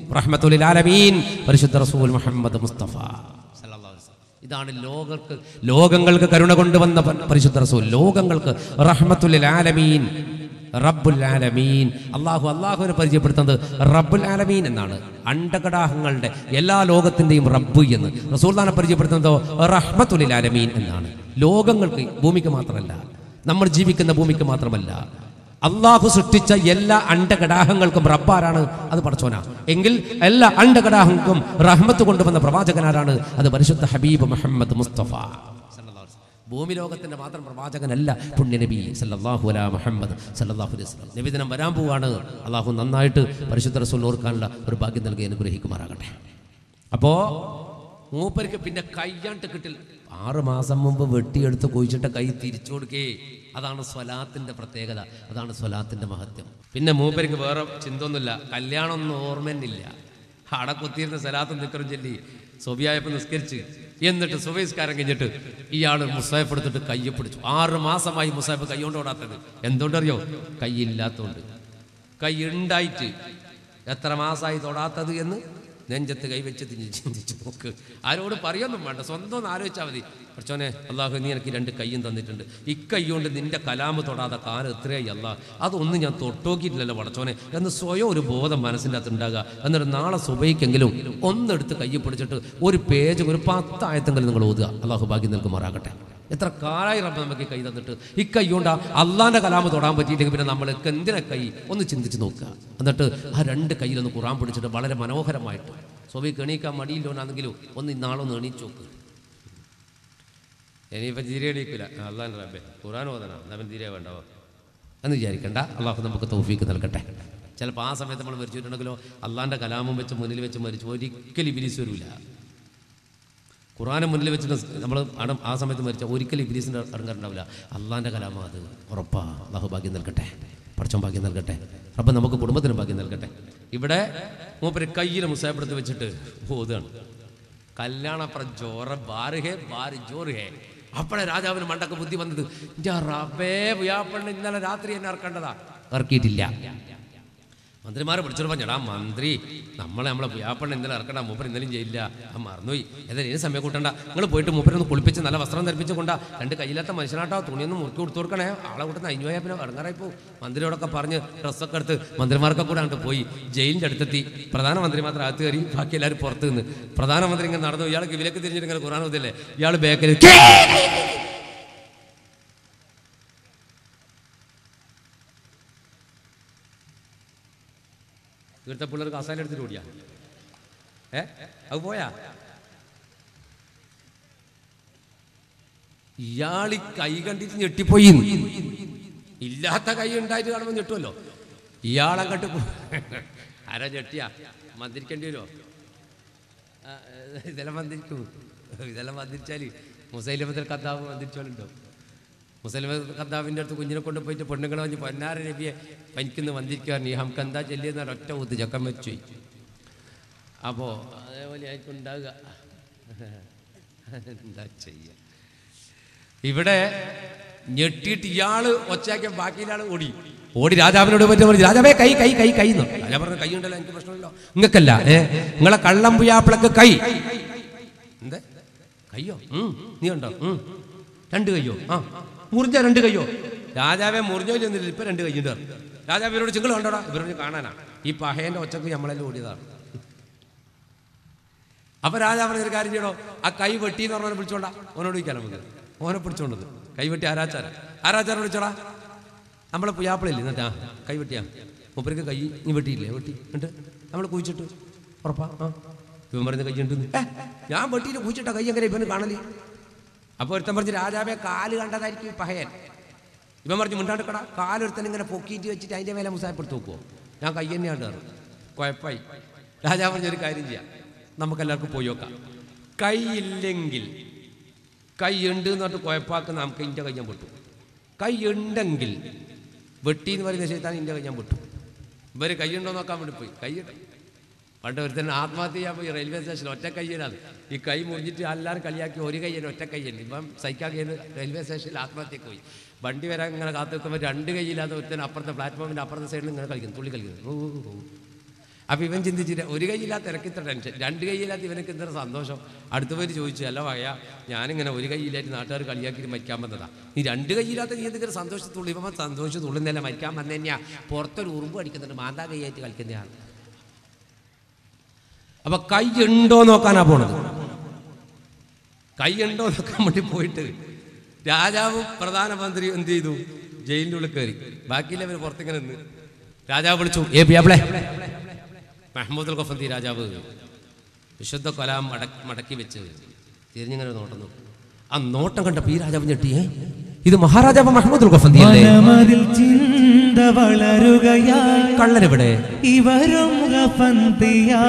റഹ്മത്തുലിൽ ആലമീൻ പരിശുദ്ധ റസൂൽ മുഹമ്മദ് മുസ്തഫ സല്ലല്ലാഹു അലൈഹി വസല്ലം. ഇതാണ് ലോകർക്ക് ലോകങ്ങൾക്ക് കരുണ കൊണ്ടുവന്ന പ- പരിശുദ്ധ റസൂൽ ലോകങ്ങൾക്ക് റഹ്മത്തുലിൽ ആലമീൻ റബ്ബുൽ ആലമീൻ അള്ളാഹു അള്ളാഹുവിനെ പരിചയപ്പെടുത്തുന്നത് റബ്ബുൽ ആലമീൻ എന്നാണ് അണ്ടകടാഹങ്ങളുടെ എല്ലാ ലോകത്തിൻ്റെയും റബ്ബ് എന്ന് റസൂൽദാനെ പരിചയപ്പെടുത്തുന്നതോ റഹ്മത്തുലിൽ ആലമീൻ എന്നാണ് ലോകങ്ങൾക്ക് ഭൂമിക്ക് മാത്രമല്ല നമ്മൾ ജീവിക്കുന്ന ഭൂമിക്ക് മാത്രമല്ല അള്ളാഹു സൃഷ്ടിച്ച എല്ലാ അണ്ടകടാഹങ്ങൾക്കും റബ്ബാരാണ് അത് പടച്ചോനാ എങ്കിൽ എല്ലാ അണ്ടകടാഹങ്ങൾക്കും റഹ്മത്ത് കൊണ്ടുവന്ന പ്രവാചകനാരാണ് അത് പരിശുദ്ധ ഹബീബ് മുഹമ്മദ് മുസ്തഫ സല്ലല്ലാഹു അലൈഹി വസല്ലം. ഭൂമി ലോകത്തിന്റെ മാത്രം പ്രവാചകനല്ല പുണ്യ നബി സല്ലല്ലാഹു അലാ മുഹമ്മദ് സല്ലല്ലാഹു അലൈഹി വസല്ലം നബിദിനം വരാൻ പോവാണ് അള്ളാഹു നന്നായിട്ട് പരിശുദ്ധ റസൂൽ ഓർക്കാനുള്ള ഒരു ഭാഗ്യം നൽകി അനുഗ്രഹിക്കുമാറാകട്ടെ അപ്പോ മൂപ്പർക്ക് പിന്നെ കയ്യാണ്ട് കിട്ടില്ല ആറ് മാസം മുമ്പ് വെട്ടിയെടുത്ത് കുഴിച്ചിട്ട കൈ തിരിച്ചു കൊടുക്കേ അതാണ് സ്വലാത്തിന്റെ പ്രത്യേകത അതാണ് സ്വലാത്തിന്റെ മഹത്വം പിന്നെ മൂപ്പർക്ക് വേറെ ചിന്തൊന്നുമില്ല കല്യാണമൊന്നും ഓർമ്മന്നില്ല അട കുത്തിയിരുന്ന സ്വലാത്തും നിക്കറും ചൊല്ലി സ്വബിയായപ്പോൾ നിസ്കരിച്ച് എന്നിട്ട് സുബൈസ്കാരം കഴിഞ്ഞിട്ട് ഇയാൾ മുസാഫ് എടുത്തിട്ട് കയ്യെ പിടിച്ചു ആറ് മാസമായി മുസാഫ് കൈ കൊണ്ട് ഓടാത്തത് എന്തുകൊണ്ടറിയോ കൈയില്ലാത്തതുകൊണ്ട് കൈ ഉണ്ടായിട്ട് എത്ര മാസമായി തൊടാത്തത് എന്ന് നെഞ്ചത്ത് കൈവച്ച് തിരിഞ്ഞ് ചിന്തിച്ച് നോക്ക് ആരോട് പറയൊന്നും വേണ്ട സ്വന്തം ഒന്ന് ആലോചിച്ചാൽ മതി കുറച്ചോനെ അള്ളാഹു നീ എനിക്ക് രണ്ട് കയ്യും തന്നിട്ടുണ്ട് ഇക്കൈ കൊണ്ട് നിന്റെ കലാമ് തൊടാതെ കാലം എത്രയായി അല്ല അതൊന്നും ഞാൻ തൊട്ടോക്കിയിട്ടില്ലല്ലോ പടച്ചോനെ എന്ന് സ്വയം ഒരു ബോധം മനസ്സിൻ്റെ അകത്ത് ഉണ്ടാകുക എന്നിട്ട് നാളെ സുബൈക്കെങ്കിലും ഒന്നെടുത്ത് കൈ പിടിച്ചിട്ട് ഒരു പേജ് ഒരു പത്തായത്തെങ്കിലും നിങ്ങൾ ഓതുക അള്ളാഹു ഭാഗ്യം നിൽക്കുമാറാകട്ടെ എത്ര കാലായി റബ്ബ് നമുക്ക് ഈ കൈ തന്നിട്ട് ഈ കൈ കൊണ്ട് അള്ളാന്റെ കലാമ് തൊടാൻ പറ്റിയില്ലെങ്കിൽ പിന്നെ നമ്മൾക്ക് എന്തിനെ കൈ ഒന്ന് ചിന്തിച്ച് നോക്കുക എന്നിട്ട് ആ രണ്ട് കയ്യിലൊന്ന് ഖുറാൻ പിടിച്ചിട്ട് വളരെ മനോഹരമായിട്ട് സ്വബി എണീക്കാൻ മടിയില്ലോന്നാണെങ്കിലും ഒന്ന് ഇന്നാളൊന്ന് എണീച്ച് നോക്ക് ഇനിയിപ്പോൾ തീരെ എണീക്കില്ല അള്ളാൻ റബ്ബെ ഖുറാൻ ഓതണം അവൻ തീരെ വേണ്ടാവോ എന്ന് വിചാരിക്കണ്ട അള്ളാഹു നമുക്ക് തൗഫീക്ക് നൽകട്ടെ ചിലപ്പോൾ ആ സമയത്ത് നമ്മൾ മരിച്ചിട്ടുണ്ടെങ്കിലോ അള്ളാന്റെ കലാമും വെച്ച് മുന്നിൽ വെച്ച് മരിച്ചു ഒരിക്കലും ഇബിലിസ് വരില്ല ഖുറാനെ മുന്നിൽ വെച്ചിട്ട് നമ്മൾ അടം ആ സമയത്ത് മരിച്ച ഒരിക്കലും ഇബ്ലീസിൻ്റെ അടങ്ങാറുണ്ടാവില്ല അള്ളാൻ്റെ കലാമ അത് ഉറപ്പാ അള്ളാഹു ഭാഗ്യം നൽകട്ടെ പഠിച്ചോൻ ഭാഗ്യം നൽകട്ടെ അപ്പം നമുക്ക് കുടുംബത്തിന് ഭാഗ്യം നൽകട്ടെ ഇവിടെ മൂപ്പര് കയ്യിൽ മുസാപ്പെടുത്ത് വെച്ചിട്ട് ഓതുകയാണ് കല്യാണപ്ര ജോറ ബാറ് ഹേ ബാറ് ജോറ് ഹേ അപ്പോഴേ രാജാവിന് മണ്ടക്ക് ബുദ്ധി വന്നത് "ഇന്റെ റബ്ബേ വ്യാപ്പണ്ണ ഇന്നലെ രാത്രി എന്നെ ഇറക്കേണ്ടതാ ഇറക്കിയിട്ടില്ല മന്ത്രിമാരെ വിളിച്ചോട് പറഞ്ഞടാ മന്ത്രി നമ്മളെ നമ്മളെ വ്യാപ്പണ്ണ ഇന്നലെ ഇറക്കണ്ട മൂപ്പർ ഇന്നലെയും ചെയ്യില്ല ആ മറന്നുപോയി ഏതായാലും ഇനി സമയം കൂട്ടണ്ട നിങ്ങൾ പോയിട്ട് മൂപ്പരൊന്ന് കുളിപ്പിച്ച് നല്ല വസ്ത്രം ധരിപ്പിച്ച് കൊണ്ടാ രണ്ട് കയ്യിലാത്ത മനുഷ്യനാട്ടോ തുണിയൊന്ന് മുറുക്കി കൊടുത്തു കൊടുക്കണേ ആളെ കൂട്ടുന്ന അഞ്ഞുപോയാ പിന്നെ ഇറങ്ങാറായി പോകും മന്ത്രിയോടൊക്കെ പറഞ്ഞ് ഡ്രസ്സൊക്കെ എടുത്ത് മന്ത്രിമാർക്കൊക്കെ കൂടെ അങ്ങോട്ട് പോയി ജയിലിൻ്റെ അടുത്തെത്തി പ്രധാനമന്ത്രി മാത്രം അകത്ത് കയറി ബാക്കി എല്ലാവരും പുറത്ത് നിന്ന് പ്രധാനമന്ത്രി ഇങ്ങനെ നടന്നു ഇയാൾക്ക് വിലക്ക് തിരിഞ്ഞിട്ട് ഇങ്ങനെ ഖുറാൻ ഓതില്ലേ ഇയാൾ ബേക്കറി ഇവിടുത്തെ പിള്ളേർ കസാല എടുത്തിട്ട് ഓടിയാ ഏ അത് പോയാ ഇയാളി കൈ കണ്ടിട്ട് ഞെട്ടിപ്പോയി ഇല്ലാത്ത കൈ ഉണ്ടായിട്ട് കാണുമ്പോൾ ഞെട്ടുമല്ലോ ഇയാളങ്ങോട്ട് പോ- ആരാ ഞെട്ടിയാ മന്ത്രിക്കേണ്ടി വരുമോ ആ, ഇതെല്ലാം മന്ത്രിക്കും ഇതെല്ലാം മന്ത്രിച്ചാൽ മുസൈലമത്തിൽ കത്താവ് മന്ത്രിച്ചോളുണ്ടോ മുസൈലമ കത്താവിൻ്റെ അടുത്ത് കുഞ്ഞിനെ കൊണ്ട് പോയിട്ട് പെണ്ണുങ്ങളെ വന്ന് പൊന്നാര നബിയെ പനിക്കുന്ന വന്നിരിക്കാൻ ഈ ഹംക്ക് എന്താ ചെല്ലിയെന്ന ഒറ്റ ഊത്ത് ചക്കം വെച്ചു അപ്പോൾ അതേപോലെ ആയിരിക്കും ഉണ്ടാകുക എന്താ ചെയ്യുക ഇവിടെ ഞെട്ടിയിട്ട് ഇയാള് ഒച്ചാക്കിയ ബാക്കിയിലാള് ഓടി ഓടി രാജാവിനോട് പറ്റി പറഞ്ഞു രാജാവേ കൈ കൈ കൈ കൈ എന്ന് രാജാവ് പറഞ്ഞു കൈ ഉണ്ടല്ലോ എനിക്ക് പ്രശ്നമില്ലല്ലോ നിങ്ങൾക്കല്ല ഏ നിങ്ങളെ കള്ളം പുയാപ്പിളക്ക് കൈ എന്താ കയ്യോ ഉം, നീ ഉണ്ടോ ഉം. രണ്ട് കയ്യോ ആ മുറിഞ്ഞ രണ്ട് കയ്യോ രാജാവെ മുറിഞ്ഞോ ചെന്നില്ല ഇപ്പൊ രണ്ട് കയ്യുണ്ട് രാജാവ് ഇവരോട് ചിങ്ങൾ കണ്ടോടാ ഇവരോട് കാണാനാ ഈ പഹയന്റെ ഒച്ചക്ക് നമ്മളെല്ലാം ഓടിയതാണ് അപ്പൊ രാജാവിന് ഒരു കാര്യം ചെയ്യണോ ആ കൈ വെട്ടി എന്ന് പറഞ്ഞവനെ വിളിച്ചോണ്ടാ ഓനോട് ചോദിക്കാൻ നമുക്ക് ഓനെ പിടിച്ചോണ്ടത് കൈ വെട്ടി ആരാച്ചാര ആരാച്ചാരം വിളിച്ചോടാ നമ്മളെ പുയാപ്പിളില്ലേ എന്നിട്ടാ കൈ വെട്ടിയാ മൂപ്പർക്ക് കൈ നീ വെട്ടിയില്ലേ വെട്ടി എന്നിട്ട് നമ്മൾ കുഴിച്ചിട്ട് ഉറപ്പാ ആ ഇവൻ പറയുന്ന കൈ ഉണ്ട് ഞാൻ വെട്ടിയിട്ട് കുഴിച്ചിട്ട കൈ എങ്ങനെ ഇവന് കാണല് അപ്പോൾ ഒരുത്തൻ പറഞ്ഞ് രാജാവെ കാല് കണ്ടതായിരിക്കും ഈ പഹയൻ ഇവൻ പറഞ്ഞു മുണ്ടാണ്ടിക്കട കാലൊരുത്തൻ ഇങ്ങനെ പൊക്കിയിട്ട് വെച്ചിട്ട് അതിൻ്റെ മേലെ മുസായപ്പെടുത്ത് നോക്കുമോ ഞാൻ കൈ തന്നെയാണ് കയറും കുഴപ്പമായി രാജാവ് പറഞ്ഞൊരു കാര്യം ചെയ്യാം നമുക്കെല്ലാവർക്കും പോയി നോക്കാം കൈ ഇല്ലെങ്കിൽ കൈ ഉണ്ട് എന്ന് പറഞ്ഞിട്ട് കുഴപ്പമാക്കുന്ന നമുക്ക് ഇൻ്റെ കൈ ഞാൻ പൊട്ടു കൈ ഉണ്ടെങ്കിൽ വെട്ടി എന്ന് പറയുന്ന ശൈത്താൻ ഇൻ്റെ കൈ ഞാൻ പൊട്ടു ഇവർ കൈയുണ്ടോ നോക്കാൻ വേണ്ടി പോയി കൈ പണ്ട് ഒരുത്തൻ ആത്മഹത്യ ചെയ്യാൻ പോയി റെയിൽവേ സ്റ്റേഷനിൽ ഒറ്റ കയ്യനാണ് ഈ കൈ മുറിഞ്ഞിട്ട് എല്ലാവരും കളിയാക്കി ഒരു കയ്യന് ഒറ്റ കയ്യന് ഇപ്പം സൈക്കാൻ കയ്യന് റെയിൽവേ സ്റ്റേഷനിൽ ആത്മഹത്യക്ക് പോയി വണ്ടി വരാൻ ഇങ്ങനെ കാത്തു നിൽക്കുമ്പോൾ രണ്ട് കൈയില്ലാത്ത ഒരുത്തൻ അപ്പുറത്തെ പ്ലാറ്റ്ഫോമിൻ്റെ അപ്പുറത്തെ സൈഡിൽ ഇങ്ങനെ കളിക്കുന്നു തുള്ളി കളിക്കുന്നു ഓ, ഓ, ഓ. അപ്പൊ ഇവൻ ചിന്തിച്ചിട്ട് ഒരു കൈയില്ലാത്ത ഇറക്കി ഇത്ര ടെൻഷൻ രണ്ട് കൈയില്ലാത്ത ഇവനക്ക് ഇത്ര സന്തോഷം അടുത്ത പേര് ചോദിച്ചു അല്ല വയ ഞാനിങ്ങനെ ഒരു കൈയില്ലായിട്ട് നാട്ടുകാർ കളിയാക്കി മരിക്കാൻ വന്നതാ നീ രണ്ട് കൈയില്ലാത്ത നീ എന്തെങ്കിലും സന്തോഷത്തുള്ളൂ ഇവൻ സന്തോഷത്തുള്ളുന്നല്ല മരിക്കാൻ വന്നു തന്നെയാ പുറത്തൊരു ഉറുമ്പ് അടിക്കുന്നുണ്ട് മാന്താ കൈയായിട്ട് കളിക്കുന്നതാണ് അപ്പൊ കൈ ഉണ്ടോ നോക്കാനാ പോണത് കൈ ഉണ്ടോ നോക്കാൻ വേണ്ടി പോയിട്ട് രാജാവും പ്രധാനമന്ത്രി എന്ത് ചെയ്തു ജയിലിൻ്റെ ഉള്ളിൽ കയറി ബാക്കിയുള്ളവർ പുറത്തിങ്ങനെ നിന്ന് രാജാവ് വിളിച്ചു ഏ ബിയാബ്ലെ മഹമ്മൂദ് ഖഫന്തി രാജാവ് വിശുദ്ധ കൊലാം മടക്കി മടക്കി വെച്ച് തിരിഞ്ഞിങ്ങനെ നോട്ടം നോക്കി ആ നോട്ടം കണ്ടപ്പോ ഈ രാജാവ് ഞെട്ടിയേ ഇത് മഹാരാജാവ് മഹമ്മൂദ് ഖഫന്തി അല്ലേ മനമതിൽ ചിന്ത വളരുകയായി കള്ളനെവിടെ ഇവരും ഗഫന്തിയാ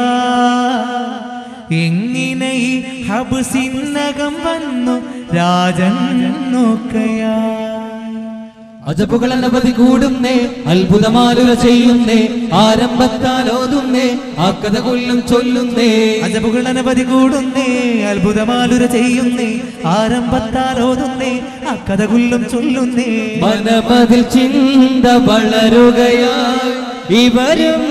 എങ്ങനെ ഈ ഹബുസിന്നകം വന്നു രാജൻ നോക്കയാ അജബുകൾ അനവധി കൂടുന്നേ അത്ഭുതമാലുര ചെയ്യുന്നേ ആരംഭത്താൽ ഓതുന്നേ ആ കഥ കൊല്ലും ചൊല്ലുന്നേ അജബുകൾ അനവധി കൂടുന്നേ അത്ഭുതമാലുര ചെയ്യുന്നേ ആരംഭത്താൽ ഓതുന്നേ ആ കഥകുല്ലും ചൊല്ലുന്നേ മനമതിൽ ചിന്ത വളരുകയായി ഇവരും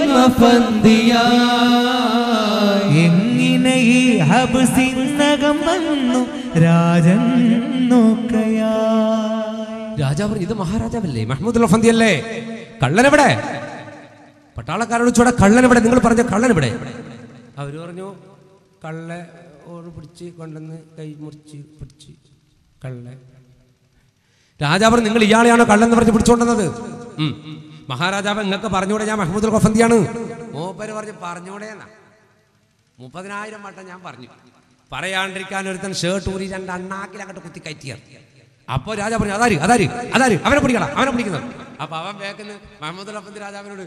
അഫന്തിയായി എങ്ങനെ ഈ ഹബുസിന്നകം വന്നു രാജൻ നോക്കയാ രാജാവ് ഇത് മഹാരാജാവല്ലേ മഹമ്മൂദ് ഖഫന്തി അല്ലേ കള്ളനെവിടെ പട്ടാളക്കാരോട് ചോടെ കള്ളനെവിടെ നിങ്ങൾ പറഞ്ഞ കള്ളനെവിടെ അവര് പറഞ്ഞു കള്ള ഓട് പിടിച്ച് കൊണ്ടുവന്ന് കൈ മുറിച്ച് പിടിച്ച് കള്ള രാജാവ് പറഞ്ഞു, നിങ്ങൾ ഇയാളെയാണോ കള്ളെന്ന് പറഞ്ഞ് പിടിച്ചോണ്ടുന്നത് ഉം. മഹാരാജാവ് നിങ്ങൾക്ക് പറഞ്ഞൂടെ ഞാൻ മഹമ്മൂദ് ഖഫന്തിയാണ് മൂപ്പര് പറഞ്ഞ് പറഞ്ഞൂടെ എന്നാ മുപ്പതിനായിരം വട്ടം ഞാൻ പറഞ്ഞു പറയാണ്ടിരിക്കാൻ ഒരുത്തൻ ഷർട്ട് ഊരി രണ്ട് അണ്ണാക്കിൽ അങ്ങോട്ട് കുത്തി കയറ്റിയ അപ്പോ രാജാ പറഞ്ഞു അതാര് അതാര് അതാര് അവനെ പിടിക്കടാ അവനെ പിടിക്കുന്നത് അപ്പൊ അവൻ വേക്കുന്ന മഹമ്മദ് അഫന്തി രാജാവിനോട്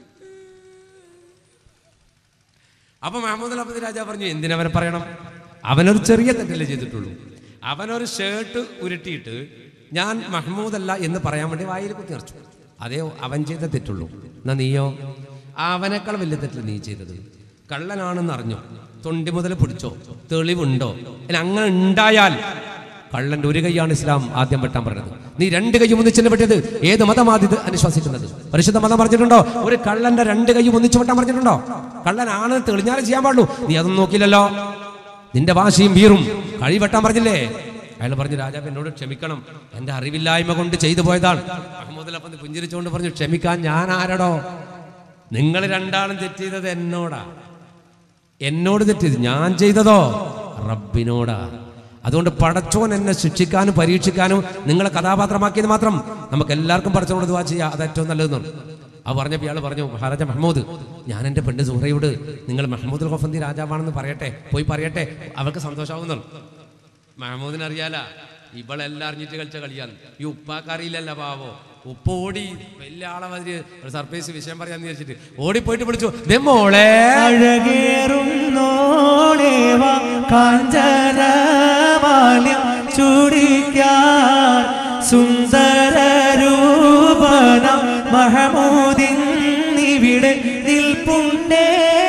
അപ്പൊ മഹമ്മദ് അഫന്തി രാജാവ് പറഞ്ഞു എന്തിനവനെ പറയണം അവനൊരു ചെറിയ തെറ്റല്ലേ ചെയ്തിട്ടുള്ളൂ അവനൊരു ഷർട്ട് ഉരുട്ടിയിട്ട് ഞാൻ മഹ്മൂദ് അല്ല എന്ന് പറയാൻ വേണ്ടി വായിൽ കുത്തി നിറച്ചു അതേ അവൻ ചെയ്ത തെറ്റുള്ളൂ എന്നാ നീയോ അവനേക്കാൾ വലിയ തെറ്റല്ല നീ ചെയ്തത് കള്ളനാണെന്ന് അറിഞ്ഞോ തൊണ്ടി മുതൽ പിടിച്ചോ തെളിവുണ്ടോ ഇനി അങ്ങനെ ഉണ്ടായാൽ കള്ളന്റെ ഒരു കൈയാണ് ഇസ്ലാം ആദ്യം വെട്ടാൻ പറഞ്ഞത് നീ രണ്ട് കൈ ഒന്നിച്ചെന്നെ വെട്ടിയത് ഏത് മതമാതിത് അനുശ്വസിക്കുന്നത് പരിശുദ്ധ മതം പറഞ്ഞിട്ടുണ്ടോ ഒരു കള്ളന്റെ രണ്ട് കൈ ഒന്നിച്ചു വെട്ടാൻ പറഞ്ഞിട്ടുണ്ടോ കള്ളനാണ് തെളിഞ്ഞാലും ചെയ്യാൻ പാടുള്ളൂ നീ അതൊന്നും നോക്കിയില്ലല്ലോ നിന്റെ വാശിയും വീറും കഴി വെട്ടാൻ പറഞ്ഞില്ലേ അയാൾ പറഞ്ഞു രാജാവ് എന്നോട് ക്ഷമിക്കണം എന്റെ അറിവില്ലായ്മ കൊണ്ട് ചെയ്തു പോയതാണ് അഹമ്മദ് അപ്പന്ത് പുഞ്ചിരിച്ചുകൊണ്ട് പറഞ്ഞു ക്ഷമിക്കാൻ ഞാൻ ആരടോ നിങ്ങൾ രണ്ടാളും തെറ്റ് ചെയ്തത് എന്നോടാ എന്നോട് തെറ്റിയത് ഞാൻ ചെയ്തതോ റബ്ബിനോടാ അതുകൊണ്ട് പടച്ചോൻ എന്നെ ശിക്ഷിക്കാനും പരീക്ഷിക്കാനും നിങ്ങളെ കഥാപാത്രമാക്കിയത് മാത്രം നമുക്ക് എല്ലാവർക്കും പടച്ചോനോട് ദുവാ ചെയ്യാം അത് ഏറ്റവും നല്ലതെന്നാണ് ആ പറഞ്ഞപ്പോൾ ഇയാൾ പറഞ്ഞു മഹാരാജ മഹമ്മൂദ് ഞാൻ എൻ്റെ പെണ്ണ് സുഹറയോട് നിങ്ങൾ മഹമ്മൂദ് ഖഫന്തി രാജാവാണെന്ന് പറയട്ടെ പോയി പറയട്ടെ അവൾക്ക് സന്തോഷമാവുന്നുള്ളു മഹമ്മൂദിന് അറിയാല ഇവളെല്ലാം അറിഞ്ഞിട്ട് കളിച്ച കളിയാന്ന് ഈ ഉപ്പാക്കറിയില്ലല്ല പാവോ ഉപ്പ ഓടി വലിയ ആളെ മാതിരി ഒരു സർപ്രൈസ് വിഷയം പറയാന്ന് വിചാരിച്ചിട്ട് ഓടിപ്പോയിട്ട് വിളിച്ചു ദേ മോളെ അഴകേറും നോളേവാ കാഞ്ചനമാല്യം ചൂടിക്കാൻ സുന്ദര രൂപന മഹമൂദിൻ ഇവിടെ നിൽപ്പുണ്ടേ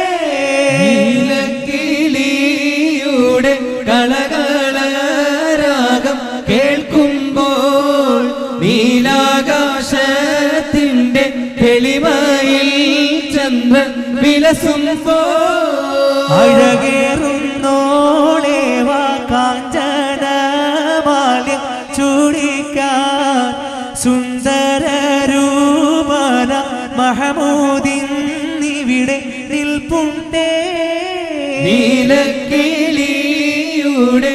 നീലക്കിളിയുടെ കളകളരാഗം കേൾക്കുമ്പോൾ നീലാകാശത്തിന്റെ തെളിമയിൽ ചന്ദ്രൻ വിലസുമ്പോൾ അഴകേറും നോളേവാ കാഞ്ചനമാല്യം ചൂടിക്കാൻ സുന്ദര രൂപന മഹമൂദിൻ ഇവിടെ നിൽപ്പുണ്ടേ നീലക്കിളിയുടെ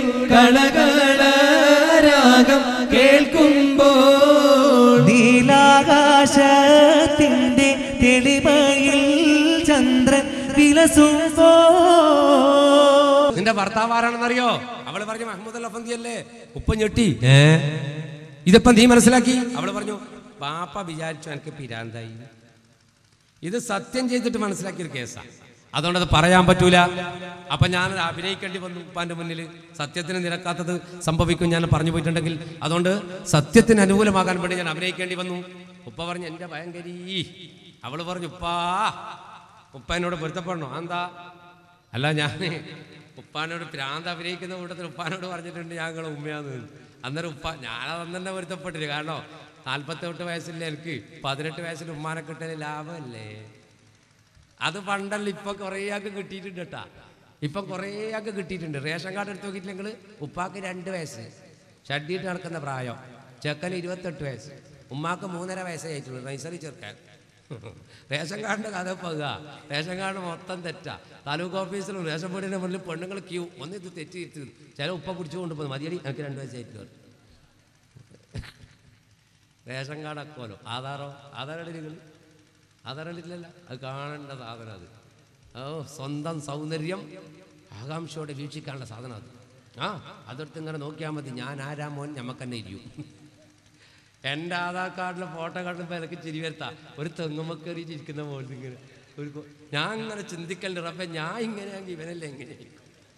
കളകളരാഗം കേൾക്കുമ്പോൾ നീലാകാശത്തിന്റെ തെളിമയിൽ ചന്ദ്രൻ വിലസുമ്പോ നിന്റെ ഭർത്താവ് ആരാണെന്നറിയോ അവള് പറഞ്ഞു മഹമ്മദ് അഫന്തി അല്ലേ ഉപ്പ ഞെട്ടി ഏ ഇതിപ്പം നീ മനസ്സിലാക്കി അവള് പറഞ്ഞു പാപ്പ വിചാരിച്ചു എനിക്ക് പിരാന്തായി ഇത് സത്യം ചെയ്തിട്ട് മനസ്സിലാക്കിയൊരു കേസാ അതുകൊണ്ട് അത് പറയാൻ പറ്റൂല അപ്പൊ ഞാൻ അഭിനയിക്കേണ്ടി വന്നു ഉപ്പാന്റെ മുന്നിൽ സത്യത്തിന് നിരക്കാത്തത് സംഭവിക്കും ഞാൻ പറഞ്ഞു പോയിട്ടുണ്ടെങ്കിൽ അതുകൊണ്ട് സത്യത്തിന് അനുകൂലമാകാൻ വേണ്ടി ഞാൻ അഭിനയിക്കേണ്ടി വന്നു ഉപ്പ പറഞ്ഞു എന്റെ ഭയങ്കരീ അവള് പറഞ്ഞു ഉപ്പാ ഉപ്പ എന്നോട് പൊരുത്തപ്പെടണോ എന്താ അല്ല ഞാൻ ഉപ്പാനോട് പ്രാന്ത് അഭിനയിക്കുന്ന കൂട്ടത്തിൽ ഉപ്പാനോട് പറഞ്ഞിട്ടുണ്ട് ഞങ്ങൾ ഉമ്മയാന്ന് അന്നേരം ഉപ്പ ഞാനത് അന്ന് തന്നെ പൊരുത്തപ്പെട്ടില്ല കാരണം നാൽപ്പത്തെട്ട് വയസ്സില്ല എനിക്ക് പതിനെട്ട് വയസ്സിൽ ഉമ്മാനെ കിട്ടിയ ലാഭമല്ലേ അത് പണ്ടല്ല ഇപ്പൊ കുറേ ആൾക്ക് കിട്ടിയിട്ടുണ്ട് കേട്ടാ ഇപ്പൊ കുറേ ആൾക്ക് കിട്ടിയിട്ടുണ്ട് റേഷൻ കാർഡ് എടുത്ത് നോക്കിയിട്ടില്ലെങ്കിൽ ഉപ്പാക്ക് രണ്ട് വയസ്സ് ഷഡ്ഡിയിട്ട് നടക്കുന്ന പ്രായം ചെക്കന് ഇരുപത്തെട്ട് വയസ്സ് ഉമ്മാക്ക് മൂന്നര വയസ്സേ ആയിട്ടുള്ളൂ നൈസറി ചെറുക്കാൻ റേഷൻ കാർഡിന്റെ കഥ പോകുക റേഷൻ കാർഡ് മൊത്തം തെറ്റാ താലൂക്ക് ഓഫീസിലും റേഷൻ ബോർഡിന്റെ മുന്നിൽ പെണ്ണുങ്ങൾ ക്യൂ ഒന്ന് ഇത് തെറ്റി ഇരുത്തി ചില ഉപ്പ പിടിച്ചു കൊണ്ടുപോകും മതിയടി എനിക്ക് രണ്ട് വയസ്സായിട്ടുള്ളൂ റേഷൻ കാർഡ് അക്കോലോ ആധാറോ ആധാർ നിങ്ങൾ ആധാർ എടുക്കില്ലല്ല അത് കാണേണ്ട സാധനം അത് ഓ സ്വന്തം സൗന്ദര്യം ആകാംക്ഷയോടെ വീക്ഷിക്കാനുള്ള സാധനം അത് ആ അതെടുത്ത് ഇങ്ങനെ നോക്കിയാൽ മതി ഞാൻ ആരാ മോൻ ഞമ്മക്ക് തന്നെ ഇരിക്കും എൻ്റെ ആധാർ കാർഡിലെ ഫോട്ടോ കണ്ടപ്പോൾ എനിക്ക് ചിരി വരുത്താം ഒരു തെങ്ങുമക്കേറി ചിരിക്കുന്ന പോലെ ഇങ്ങനെ ഒരു കൊ- ഞാൻ ഇങ്ങനെ ചിന്തിക്കലുണ്ട് റബ്ബെ ഞാൻ ഇങ്ങനെയാണെങ്കിൽ ഇവനല്ലേ എങ്ങനെയായിരിക്കും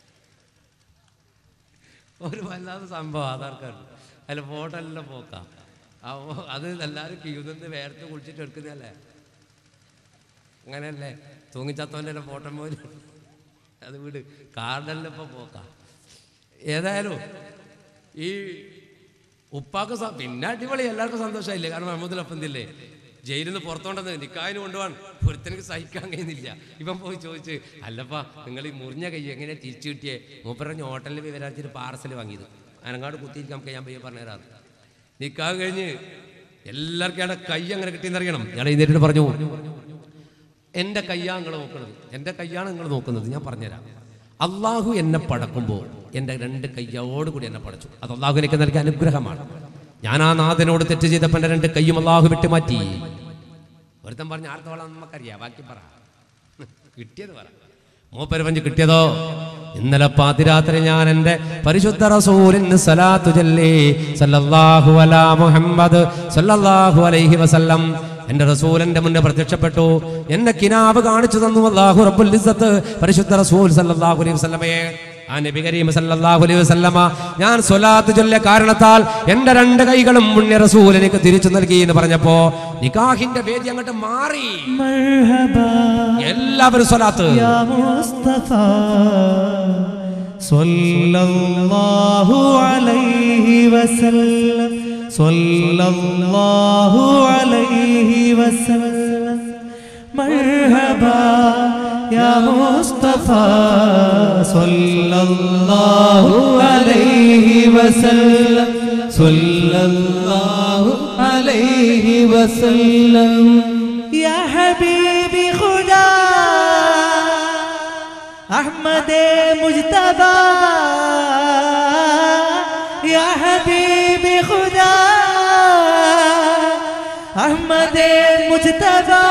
ഒരു വല്ലാത്ത സംഭവം ആധാർ കാർഡ് അതിൽ ഫോട്ടോ എല്ലാം പോക്കാം അപ്പോൾ അത് എല്ലാവരും ക്യൂ നിന്ന് വേർത്ത് കുളിച്ചിട്ട് എടുക്കുന്നതല്ലേ അങ്ങനെയല്ലേ തൂങ്ങിച്ചത്തോൻ്റെ ഫോട്ടോ പോലും അത് വിട് കാർഡെല്ലാം ഇപ്പോൾ പോക്കാം ഏതായാലും ഈ ഉപ്പാക്ക് സ- പിന്നെ അടിപൊളി എല്ലാവർക്കും സന്തോഷമായില്ലേ കാരണം മഹമ്മദിലപ്പം എന്തില്ലേ ജയിലിൽ നിന്ന് പുറത്തോണ്ടെന്ന് നിക്കാവിന് കൊണ്ടുപോകാൻ ഒരുത്തനക്ക് സഹിക്കാൻ കഴിയുന്നില്ല ഇവൻ പോയി ചോദിച്ച് അല്ലപ്പാ നിങ്ങൾ ഈ മുറിഞ്ഞ കൈ എങ്ങനെ തിരിച്ചു കിട്ടിയേ മൂപ്പറഞ്ഞ ഹോട്ടലിൽ വിവരാച്ചിട്ട് പാർസൽ വാങ്ങിയത് അനങ്ങാട് കുത്തിയിരിക്കാൻ നമുക്ക് ഞാൻ പയ്യെ പറഞ്ഞുതരാറ് നിക്കാവ് കഴിഞ്ഞ് എല്ലാവർക്കും ഇയാളുടെ കൈ അങ്ങനെ കിട്ടിയെന്നറിയണം ഞാൻ എഴുന്നേറ്റ് പറഞ്ഞു എൻ്റെ കയ്യാണ് നിങ്ങൾ നോക്കുന്നത് എൻ്റെ കയ്യാണ് നിങ്ങൾ നോക്കുന്നത് ഞാൻ പറഞ്ഞുതരാം അള്ളാഹു എന്നെ പടക്കുമ്പോൾ എൻ്റെ രണ്ട് കയ്യോടുകൂടി എന്നെ പടച്ചു അത് അള്ളാഹു എനിക്ക് നൽകിയ അനുഗ്രഹമാണ് ഞാൻ ആ നാഥനോട് തെറ്റ് ചെയ്തപ്പോൾ എൻ്റെ രണ്ട് കയ്യും അള്ളാഹു വിട്ടുമാറ്റി ഒരുത്തൻ പറഞ്ഞ ആർത്തോളം നമുക്കറിയാം ബാക്കി പറ കിട്ടിയത് പറ മൂപ്പര് പഞ്ച് കിട്ടിയതോ ഇന്നലെ പാതിരാത്രി ഞാൻ എൻ്റെ പരിശുദ്ധ റസൂലിന് സലാത്തു ചൊല്ലി സല്ലല്ലാഹു അലാ മുഹമ്മദ് സല്ലല്ലാഹു അലൈഹി വസല്ലം എന്റെ റസൂലിന്റെ മുന്നേ പ്രത്യക്ഷപ്പെട്ടു എന്നെ കിനാവ് കാണിച്ചു തന്നു അല്ലാഹു റബ്ബുൽ ഇസ്സത്ത് പരിശുദ്ധ റസൂൽ സല്ലല്ലാഹു അലൈഹി വസല്ലമയെ ആ നബി കരീം സല്ലല്ലാഹു അലൈഹി വസല്ലമ ഞാൻ സ്വലാത്ത് ചൊല്ലിയ കാരണത്താൽ എന്റെ രണ്ട് കൈകളും പുണ്യ റസൂൽ എനിക്ക് തിരിച്ചു നൽകി എന്ന് പറഞ്ഞപ്പോ നിക്കാഹിന്റെ വേദി അങ്ങോട്ട് മാറി مرحبا എല്ലാവരും സ്വലാത്ത് يا مصطفى صلى الله عليه وسلم صلى الله عليه وسلم مرحبا يا مصطفى صلى الله عليه وسلم صلى الله عليه وسلم يا حبيبي خدا أحمد مجتبى يا حبيبي خدا أحمد مجتبى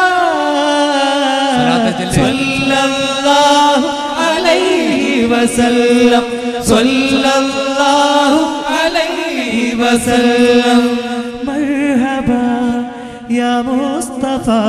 صلى الله عليه وسلم صلى الله عليه وسلم مرحبا يا مصطفى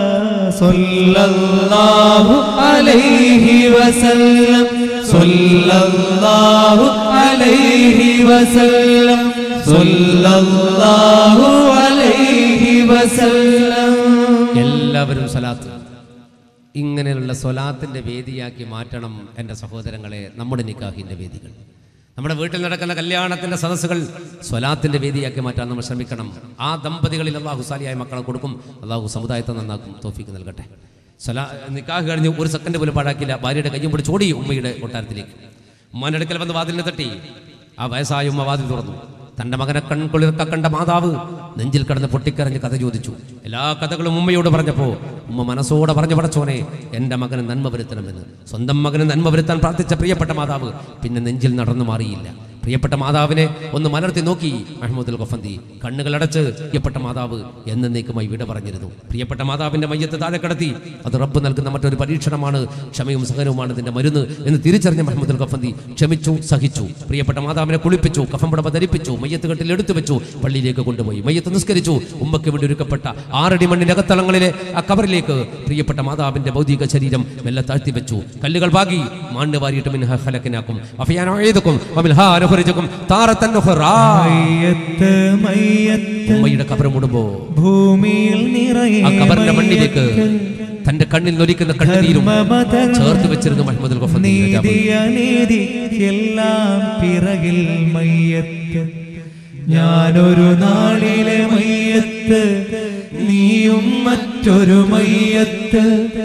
صلى الله عليه وسلم صلى الله عليه وسلم صلى الله عليه وسلم എല്ലാവരും സ്വലാത്ത് ഇങ്ങനെയുള്ള സ്വലാത്തിന്റെ വേദിയാക്കി മാറ്റണം എൻ്റെ സഹോദരങ്ങളെ നമ്മുടെ നിക്കാഹിന്റെ വേദികൾ നമ്മുടെ വീട്ടിൽ നടക്കുന്ന കല്യാണത്തിന്റെ സദസ്സുകൾ സ്വലാത്തിന്റെ വേദിയാക്കി മാറ്റാൻ നമ്മൾ ശ്രമിക്കണം ആ ദമ്പതികളിൽ അള്ളാഹു സാലിയായ മക്കളെ കൊടുക്കും അള്ളാഹു സമുദായത്തെ നന്നാക്കും തോഫിക്ക് നൽകട്ടെ സ്വലാ നിക്കാഹ് കഴിഞ്ഞ് ഒരു സെക്കൻഡ് പോലും പാഴാക്കില്ല ഭാര്യയുടെ കയ്യും പിടിച്ച് ഓടി ഉമ്മയുടെ കൊട്ടാരത്തിലേക്ക് ഉമ്മാൻ്റെ അടുക്കൽ വന്ന് വാതിലിനെ തട്ടി ആ വയസ്സായ ഉമ്മ വാതിൽ തുറന്നു തന്റെ മകനെ കൺകുളിർക്ക കണ്ട മാതാവ് നെഞ്ചിൽ കിടന്ന് പൊട്ടിക്കരഞ്ഞ് കഥ ചോദിച്ചു എല്ലാ കഥകളും ഉമ്മയോട് പറഞ്ഞപ്പോ ഉമ്മ മനസ്സോടെ പറഞ്ഞു പടച്ചോനെ എൻ്റെ മകന് നന്മ വരുത്തണമെന്ന് സ്വന്തം മകന് നന്മ വരുത്താൻ പ്രാർത്ഥിച്ച പ്രിയപ്പെട്ട മാതാവ് പിന്നെ നെഞ്ചിൽ നടന്നു മാറിയില്ല പ്രിയപ്പെട്ട മാതാവിനെ ഒന്ന് മലർത്തി നോക്കി മെഹമ്മൂദുൽ ഗഫന്തി കണ്ണുകളടച്ച് പ്രിയപ്പെട്ട മാതാവ് എന്നേക്കുമായി വിട പറഞ്ഞിരുന്നു പ്രിയപ്പെട്ട മാതാവിന്റെ മയ്യത്ത് താഴെ കിടത്തി അത് റബ്ബ് നൽകുന്ന മറ്റൊരു പരീക്ഷണമാണ് ക്ഷമയും സഹനവുമാണ് ഇതിന്റെ മരുന്ന് എന്ന് തിരിച്ചറിഞ്ഞ മുഹമ്മദ് ഗഫന്തി ക്ഷമിച്ചു സഹിച്ചു പ്രിയപ്പെട്ട മാതാവിനെ കുളിപ്പിച്ചു കഫംപടമ ധരിപ്പിച്ചു മയ്യത്ത് കെട്ടിൽ എടുത്തു വെച്ചു പള്ളിയിലേക്ക് കൊണ്ടുപോയി മയ്യത്ത് നിസ്കരിച്ചു ഉമ്മയ്ക്ക് വേണ്ടി ഒരുക്കപ്പെട്ട ആറടി മണ്ണിന്റെ അകത്തളങ്ങളിലെ ആ കബറിലേക്ക് പ്രിയപ്പെട്ട മാതാവിന്റെ ഭൗതിക ശരീരം മെല്ലെ താഴ്ത്തി വെച്ചു കല്ലുകൾ പാകി മാണ്ട് വാരിയിട്ട് മിൻഹ ഖലക്കിനാക്കും അഫയാനും വമിൽഹാനുഹരിജക്കും താറത്തൻ ഉഖ്റാ. മയ്യത്ത് മയ്യത്ത് ഉമ്മയുടെ കബർ മൂടുമ്പോ ഭൂമിയിൽ നിറയെ ആ കബറിന്റെ മണ്ണിലേക്ക് തന്റെ കണ്ണിൽ നൊലിക്കുന്ന കണ്ണുനീരും ചേർത്ത് വെച്ചിരുന്നു മുഹമ്മദ് ഗഫന്തി രാജാവ്. നീതിയ നീതി എല്ലാം പിറകിൽ മയ്യത്ത് ഞാനൊരു നാളിലെ മയ്യത്ത് നീയും മറ്റൊരു മയ്യത്ത്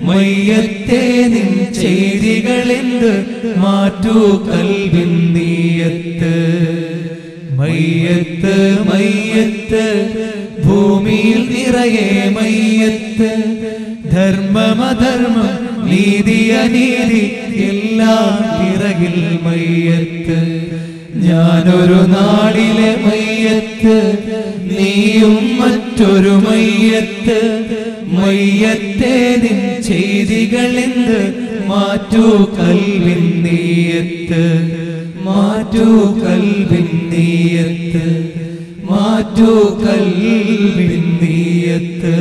മയ്യത്തെ നിൻ ചെയ്തികളെന്ത് മാറ്റൂ കൽവിൻ നീയത്ത് മയ്യത്ത് മയ്യത്ത് ഭൂമിയിൽ നിറയെ മയ്യത്ത് ധർമ്മമധർമ്മം നീതി അനീതി എല്ലാം പിറകിൽ മയ്യത്ത് ഞാനൊരു നാളിലെ മയ്യത്ത് നീയും മറ്റൊരു മയ്യത്ത് മയ്യത്തെ നിൻ ചെയ്തികളെന്ത് മാറ്റൂ കൽവിൻ നീയത്ത് മാറ്റൂ കൽവിൻ നീയത്ത് മാറ്റൂ കൽവിൻ നീയത്ത്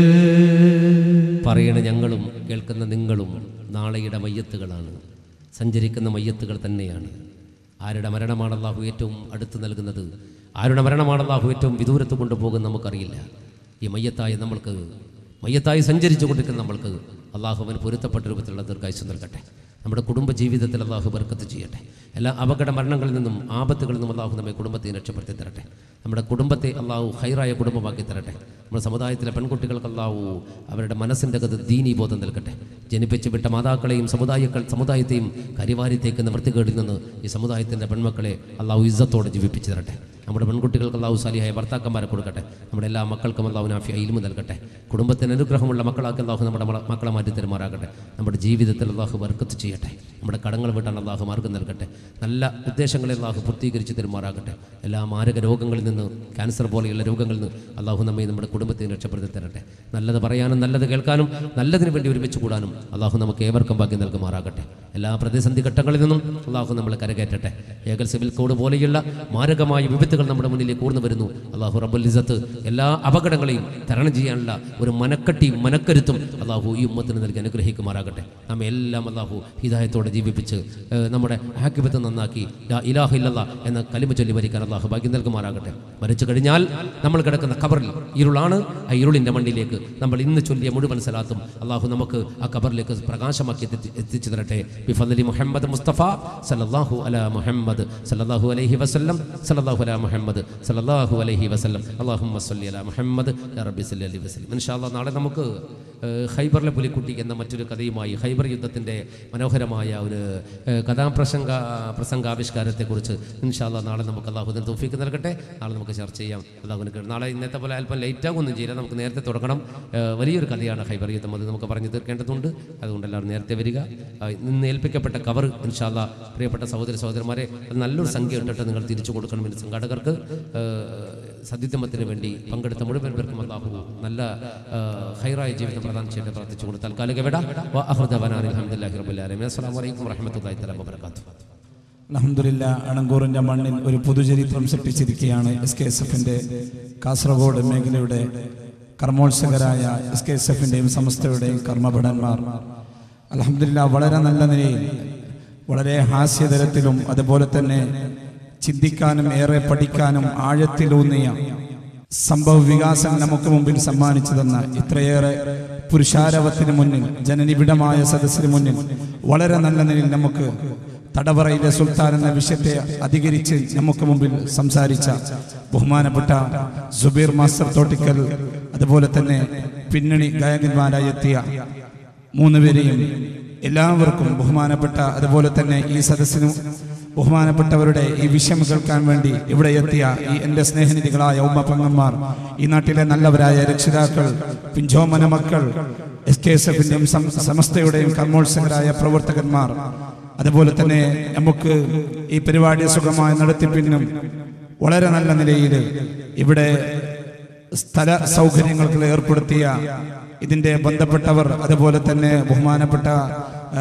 പറയണ ഞങ്ങളും കേൾക്കുന്ന നിങ്ങളും നാളെയുടെ മയ്യത്തുകളാണ് സഞ്ചരിക്കുന്ന മയ്യത്തുകൾ തന്നെയാണ് ആരുടെ മരണമാണ് അള്ളാഹു ഏറ്റവും അടുത്ത് നൽകുന്നത് ആരുടെ മരണമാണ് അള്ളാഹു ഏറ്റവും വിദൂരത്ത് കൊണ്ടുപോകുന്ന നമുക്കറിയില്ല ഈ മയ്യത്തായി നമ്മൾക്ക് മയ്യത്തായി സഞ്ചരിച്ചു കൊണ്ടിരിക്കുന്ന നമ്മൾക്ക് അള്ളാഹുവിന് പൊരുത്തപ്പെട്ട രൂപത്തിലുള്ള ദീർഘായുസ് നൽകട്ടെ നമ്മുടെ കുടുംബ ജീവിതത്തിൽ അള്ളാഹു ബർക്കത്ത് ചെയ്യട്ടെ എല്ലാ അപകട മരണങ്ങളിൽ നിന്നും ആപത്തുകളിൽ നിന്നും അള്ളാഹു നമ്മെ കുടുംബത്തെ രക്ഷപ്പെടുത്തി തരട്ടെ നമ്മുടെ കുടുംബത്തെ അള്ളാഹു ഹൈറായ കുടുംബമാക്കി തരട്ടെ നമ്മുടെ സമുദായത്തിലെ പെൺകുട്ടികൾക്ക് അള്ളാഹു അവരുടെ മനസ്സിൻ്റെ അകത്ത് ദീനീ ബോധം നൽകട്ടെ ജനിപ്പിച്ച് വിട്ട മാതാക്കളെയും സമുദായക്കൾ സമുദായത്തെയും കരിവാരിത്തേക്കുന്ന വൃത്തികേടിൽ നിന്ന് ഈ സമുദായത്തിൻ്റെ പെൺമക്കളെ അള്ളാഹു ഇസ്സത്തോടെ ജീവിപ്പിച്ചു തരട്ടെ നമ്മുടെ പെൺകുട്ടികൾക്ക് അള്ളാഹു സാലിയായ ഭർത്താക്കന്മാരെ കൊടുക്കട്ടെ നമ്മുടെ എല്ലാ മക്കൾക്കും അള്ളാഹു നാഫി ഇൽമു നൽകട്ടെ കുടുംബത്തിന് അനുഗ്രഹമുള്ള മക്കളാക്കി അള്ളാഹു നമ്മുടെ മള- മക്കളെ മാറ്റി തരുമാറാകട്ടെ നമ്മുടെ ജീവിതത്തിൽ അള്ളാഹു വർക്കത്ത് ചെയ്യട്ടെ നമ്മുടെ കടങ്ങൾ വിട്ടാൻ അള്ളാഹു മാർഗം നൽകട്ടെ നല്ല ഉദ്ദേശങ്ങളെ അള്ളാഹു പൂർത്തീകരിച്ച് തരുമാറാകട്ടെ എല്ലാ മാരക രോഗങ്ങളിൽ നിന്ന് ക്യാൻസർ പോലെയുള്ള രോഗങ്ങളിൽ നിന്ന് അള്ളാഹു നമ്മെ നമ്മുടെ കുടുംബത്തെ രക്ഷപ്പെടുത്തി തരട്ടെ നല്ലത് പറയാനും നല്ലത് കേൾക്കാനും നല്ലതിന് വേണ്ടി ഒരുമിച്ച് കൂടാനും അള്ളാഹു നമുക്ക് ഏവർക്കും ഭാഗ്യം നൽകുമാറാകട്ടെ എല്ലാ പ്രതിസന്ധി ഘട്ടങ്ങളിൽ നിന്നും അള്ളാഹു നമ്മളെ കരകയറ്റട്ടെ ഏകൽ സിവിൽ കോഡ് പോലെയുള്ള മാരകമായ വിപത്തുകൾ നമ്മുടെ മുന്നിലേക്ക് കൂർന്നു വരുന്നു അള്ളാഹു റബ്ബുൽ ഇസത്ത് എല്ലാ അപകടങ്ങളെയും തരണം ചെയ്യാനുള്ള ഒരു മനക്കട്ടിയും മനക്കരുത്തും അള്ളാഹു ഈ ഉമ്മത്തിന് നൽകി അനുഗ്രഹിക്കുമാറാകട്ടെ നമ്മെ എല്ലാം അള്ളാഹു ഹിദായത്തോടെ ജീവിപ്പിച്ച് ഏഹ്, നമ്മുടെ ആക്കിബത്ത് നന്നാക്കി ലാ ഇലാഹ ഇല്ലല്ലാ എന്ന കലിമ ചൊല്ലി മരിക്കാൻ അള്ളാഹു ഭാഗ്യം നൽകുമാറാകട്ടെ മരിച്ചു കഴിഞ്ഞാൽ നമ്മൾ കിടക്കുന്ന ഖബറിൽ ഇരുളാണ് ആ ഇരുളിൻ്റെ മണ്ണിലേക്ക് നമ്മൾ ഇന്ന് ചൊല്ലിയ മുഴുവൻ സലാത്തും അള്ളാഹു നമുക്ക് ആ ഖബറിലേക്ക് പ്രകാശമാക്കി എത്തി എത്തിച്ചു തരട്ടെ ബിഫദ്ലി മുഹമ്മദ് മുസ്തഫ സല്ലല്ലാഹു അലാ മുഹമ്മദ് സല്ലല്ലാഹു അലൈഹി വസല്ലം സല്ലല്ലാഹു അലാ മുഹമ്മദ് സല്ലല്ലാഹു അലൈഹി വസല്ലം അല്ലാഹുമ്മ സല്ലി അലാ മുഹമ്മദ് യാ റബ്ബി സല്ലി അലൈഹി വസല്ലം ഇൻഷാ അല്ലാഹ് നാളെ നമുക്ക് ഏഹ്, ഖൈബറിലെ പുലിക്കുട്ടി എന്ന മറ്റൊരു കഥയുമായി ഖൈബർ യുദ്ധത്തിൻ്റെ മനോഹരമായ ഒരു ഏഹ്, കഥാപ്രസംഗ പ്രസംഗാവിഷ്കാരത്തെക്കുറിച്ച് ഇൻഷാ അല്ലാഹ് നാളെ നമുക്ക് അള്ളാഹുദിന് തൗഫീക്ക് നൽകട്ടെ നാളെ നമുക്ക് ചർച്ച ചെയ്യാം അള്ളാഹുവിന് കീഴ് നാളെ ഇന്നത്തെ പോലെ അല്പം ലേറ്റ് ആകുമൊന്നും ചെയ്യില്ല നമുക്ക് നേരത്തെ തുടങ്ങണം ഏഹ്, വലിയൊരു കഥയാണ് ഖൈബർ യുദ്ധം അത് നമുക്ക് പറഞ്ഞു തീർക്കേണ്ടതുണ്ട് അതുകൊണ്ട് എല്ലാവരും നേരത്തെ വരിക ആ, ഇന്ന് ഏൽപ്പിക്കപ്പെട്ട കവർ ഇൻഷാല്ല പ്രിയപ്പെട്ട സഹോദര സഹോദരന്മാരെ അത് നല്ലൊരു സംഖ്യ ഇട്ടിട്ട് നിങ്ങൾ തിരിച്ചു കൊടുക്കണമെന്ന് സംഘാടകർക്ക് ഏഹ്, സദ്യത്തമ്മത്തിന് വേണ്ടി പങ്കെടുത്ത മുഴുവൻ പേർക്കും അള്ളാഹു നല്ല ഏഹ്, ഹൈറായ ജീവിതം പ്രദാനം ചെയ്യട്ടെ പ്രാർത്ഥിച്ചുകൊണ്ട് താൽക്കാലിക വിട അലഹമുല്ലാഹി റബുല്ലാലമി അസ്സാം വലൈക്കും വറഹമത്തല്ലാഹി തല വബർക്കാത്തു അലഹമില്ല അണങ്കൂറിന്റെ മണ്ണിൽ ഒരു പുതുചരിത്രം സൃഷ്ടിച്ചിരിക്കുകയാണ് എസ് കെ എസ് എഫിന്റെ കാസർഗോഡ് മേഖലയുടെ കർമ്മോത്സകരായ എസ് കെ എസ് എഫിന്റെയും സമസ്തയുടെയും കർമ്മഭടന്മാർ അലഹമില്ല വളരെ നല്ല നിലയിൽ വളരെ ഹാസ്യതരത്തിലും അതുപോലെ തന്നെ ചിന്തിക്കാനും ഏറെ പഠിക്കാനും ആഴത്തിലൂന്നിയ സംഭവ വികാസം നമുക്ക് മുമ്പിൽ സമ്മാനിച്ചു തന്ന ഇത്രയേറെ പുരുഷാരവത്തിന് മുന്നിൽ ജനനിബിഡമായ സദസ്സിന് മുന്നിൽ വളരെ നല്ല നിലയിൽ നമുക്ക് തടവറയിലെ സുൽത്താൻ എന്ന വിഷയത്തെ അധികരിച്ച് നമുക്ക് മുമ്പിൽ സംസാരിച്ച ബഹുമാനപ്പെട്ട സുബീർ മാസ്റ്റർ തോട്ടിക്കൽ അതുപോലെ തന്നെ പിന്നണി ഗായകന്മാരായി എത്തിയ മൂന്നുപേരെയും എല്ലാവർക്കും ബഹുമാനപ്പെട്ട അതുപോലെ തന്നെ ഈ സദസ്സിനും ബഹുമാനപ്പെട്ടവരുടെ ഈ വിഷയം കേൾക്കാൻ വേണ്ടി ഇവിടെ എത്തിയ ഈ എൻ്റെ സ്നേഹനിധികളായ ഉമ്മ പെങ്ങന്മാർ ഈ നാട്ടിലെ നല്ലവരായ രക്ഷിതാക്കൾ പിഞ്ചോമന മക്കൾ എസ് കെ എസ് എഫിന്റെയും സമസ്തയുടെയും കർമ്മോത്സകരായ പ്രവർത്തകന്മാർ അതുപോലെ തന്നെ നമുക്ക് ഈ പരിപാടി സുഖമായി നടത്തിപ്പിനും വളരെ നല്ല നിലയിൽ ഇവിടെ സ്ഥല സൗകര്യങ്ങൾക്ക് ഏർപ്പെടുത്തിയ ഇതിന്റെ ബന്ധപ്പെട്ടവർ അതുപോലെ തന്നെ ബഹുമാനപ്പെട്ട ആ,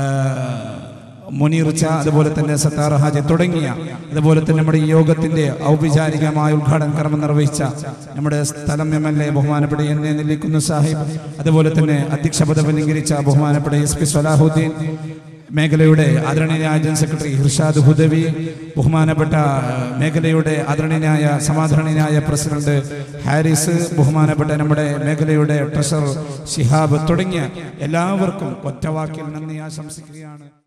മുനീർച്ച അതുപോലെ തന്നെ സത്താർ ഹാജി തുടങ്ങിയ അതുപോലെ തന്നെ നമ്മുടെ ഈ യോഗത്തിന്റെ ഔപചാരികമായ ഉദ്ഘാടന കർമ്മം നിർവഹിച്ച നമ്മുടെ സ്ഥലം എം എൽ എ ബഹുമാനപ്പെട്ട എൻ എ നെല്ലിക്കുന്ന് സാഹിബ് അതുപോലെ തന്നെ അധ്യക്ഷ പദവി അലങ്കരിച്ച ബഹുമാനപ്പെട്ട എസ് പി സലാഹുദ്ദീൻ മേഖലയുടെ ആദരണീയനായ ജനറൽ സെക്രട്ടറി ഹിർഷാദ് ഹുദവി ബഹുമാനപ്പെട്ട മേഖലയുടെ ആദരണീയനായ സമാധാരണീയനായ പ്രസിഡന്റ് ഹാരിസ് ബഹുമാനപ്പെട്ട നമ്മുടെ മേഖലയുടെ ട്രഷറർ ഷിഹാബ് തുടങ്ങിയ എല്ലാവർക്കും ഒറ്റവാക്കിൽ നന്ദി ആശംസിക്കുകയാണ്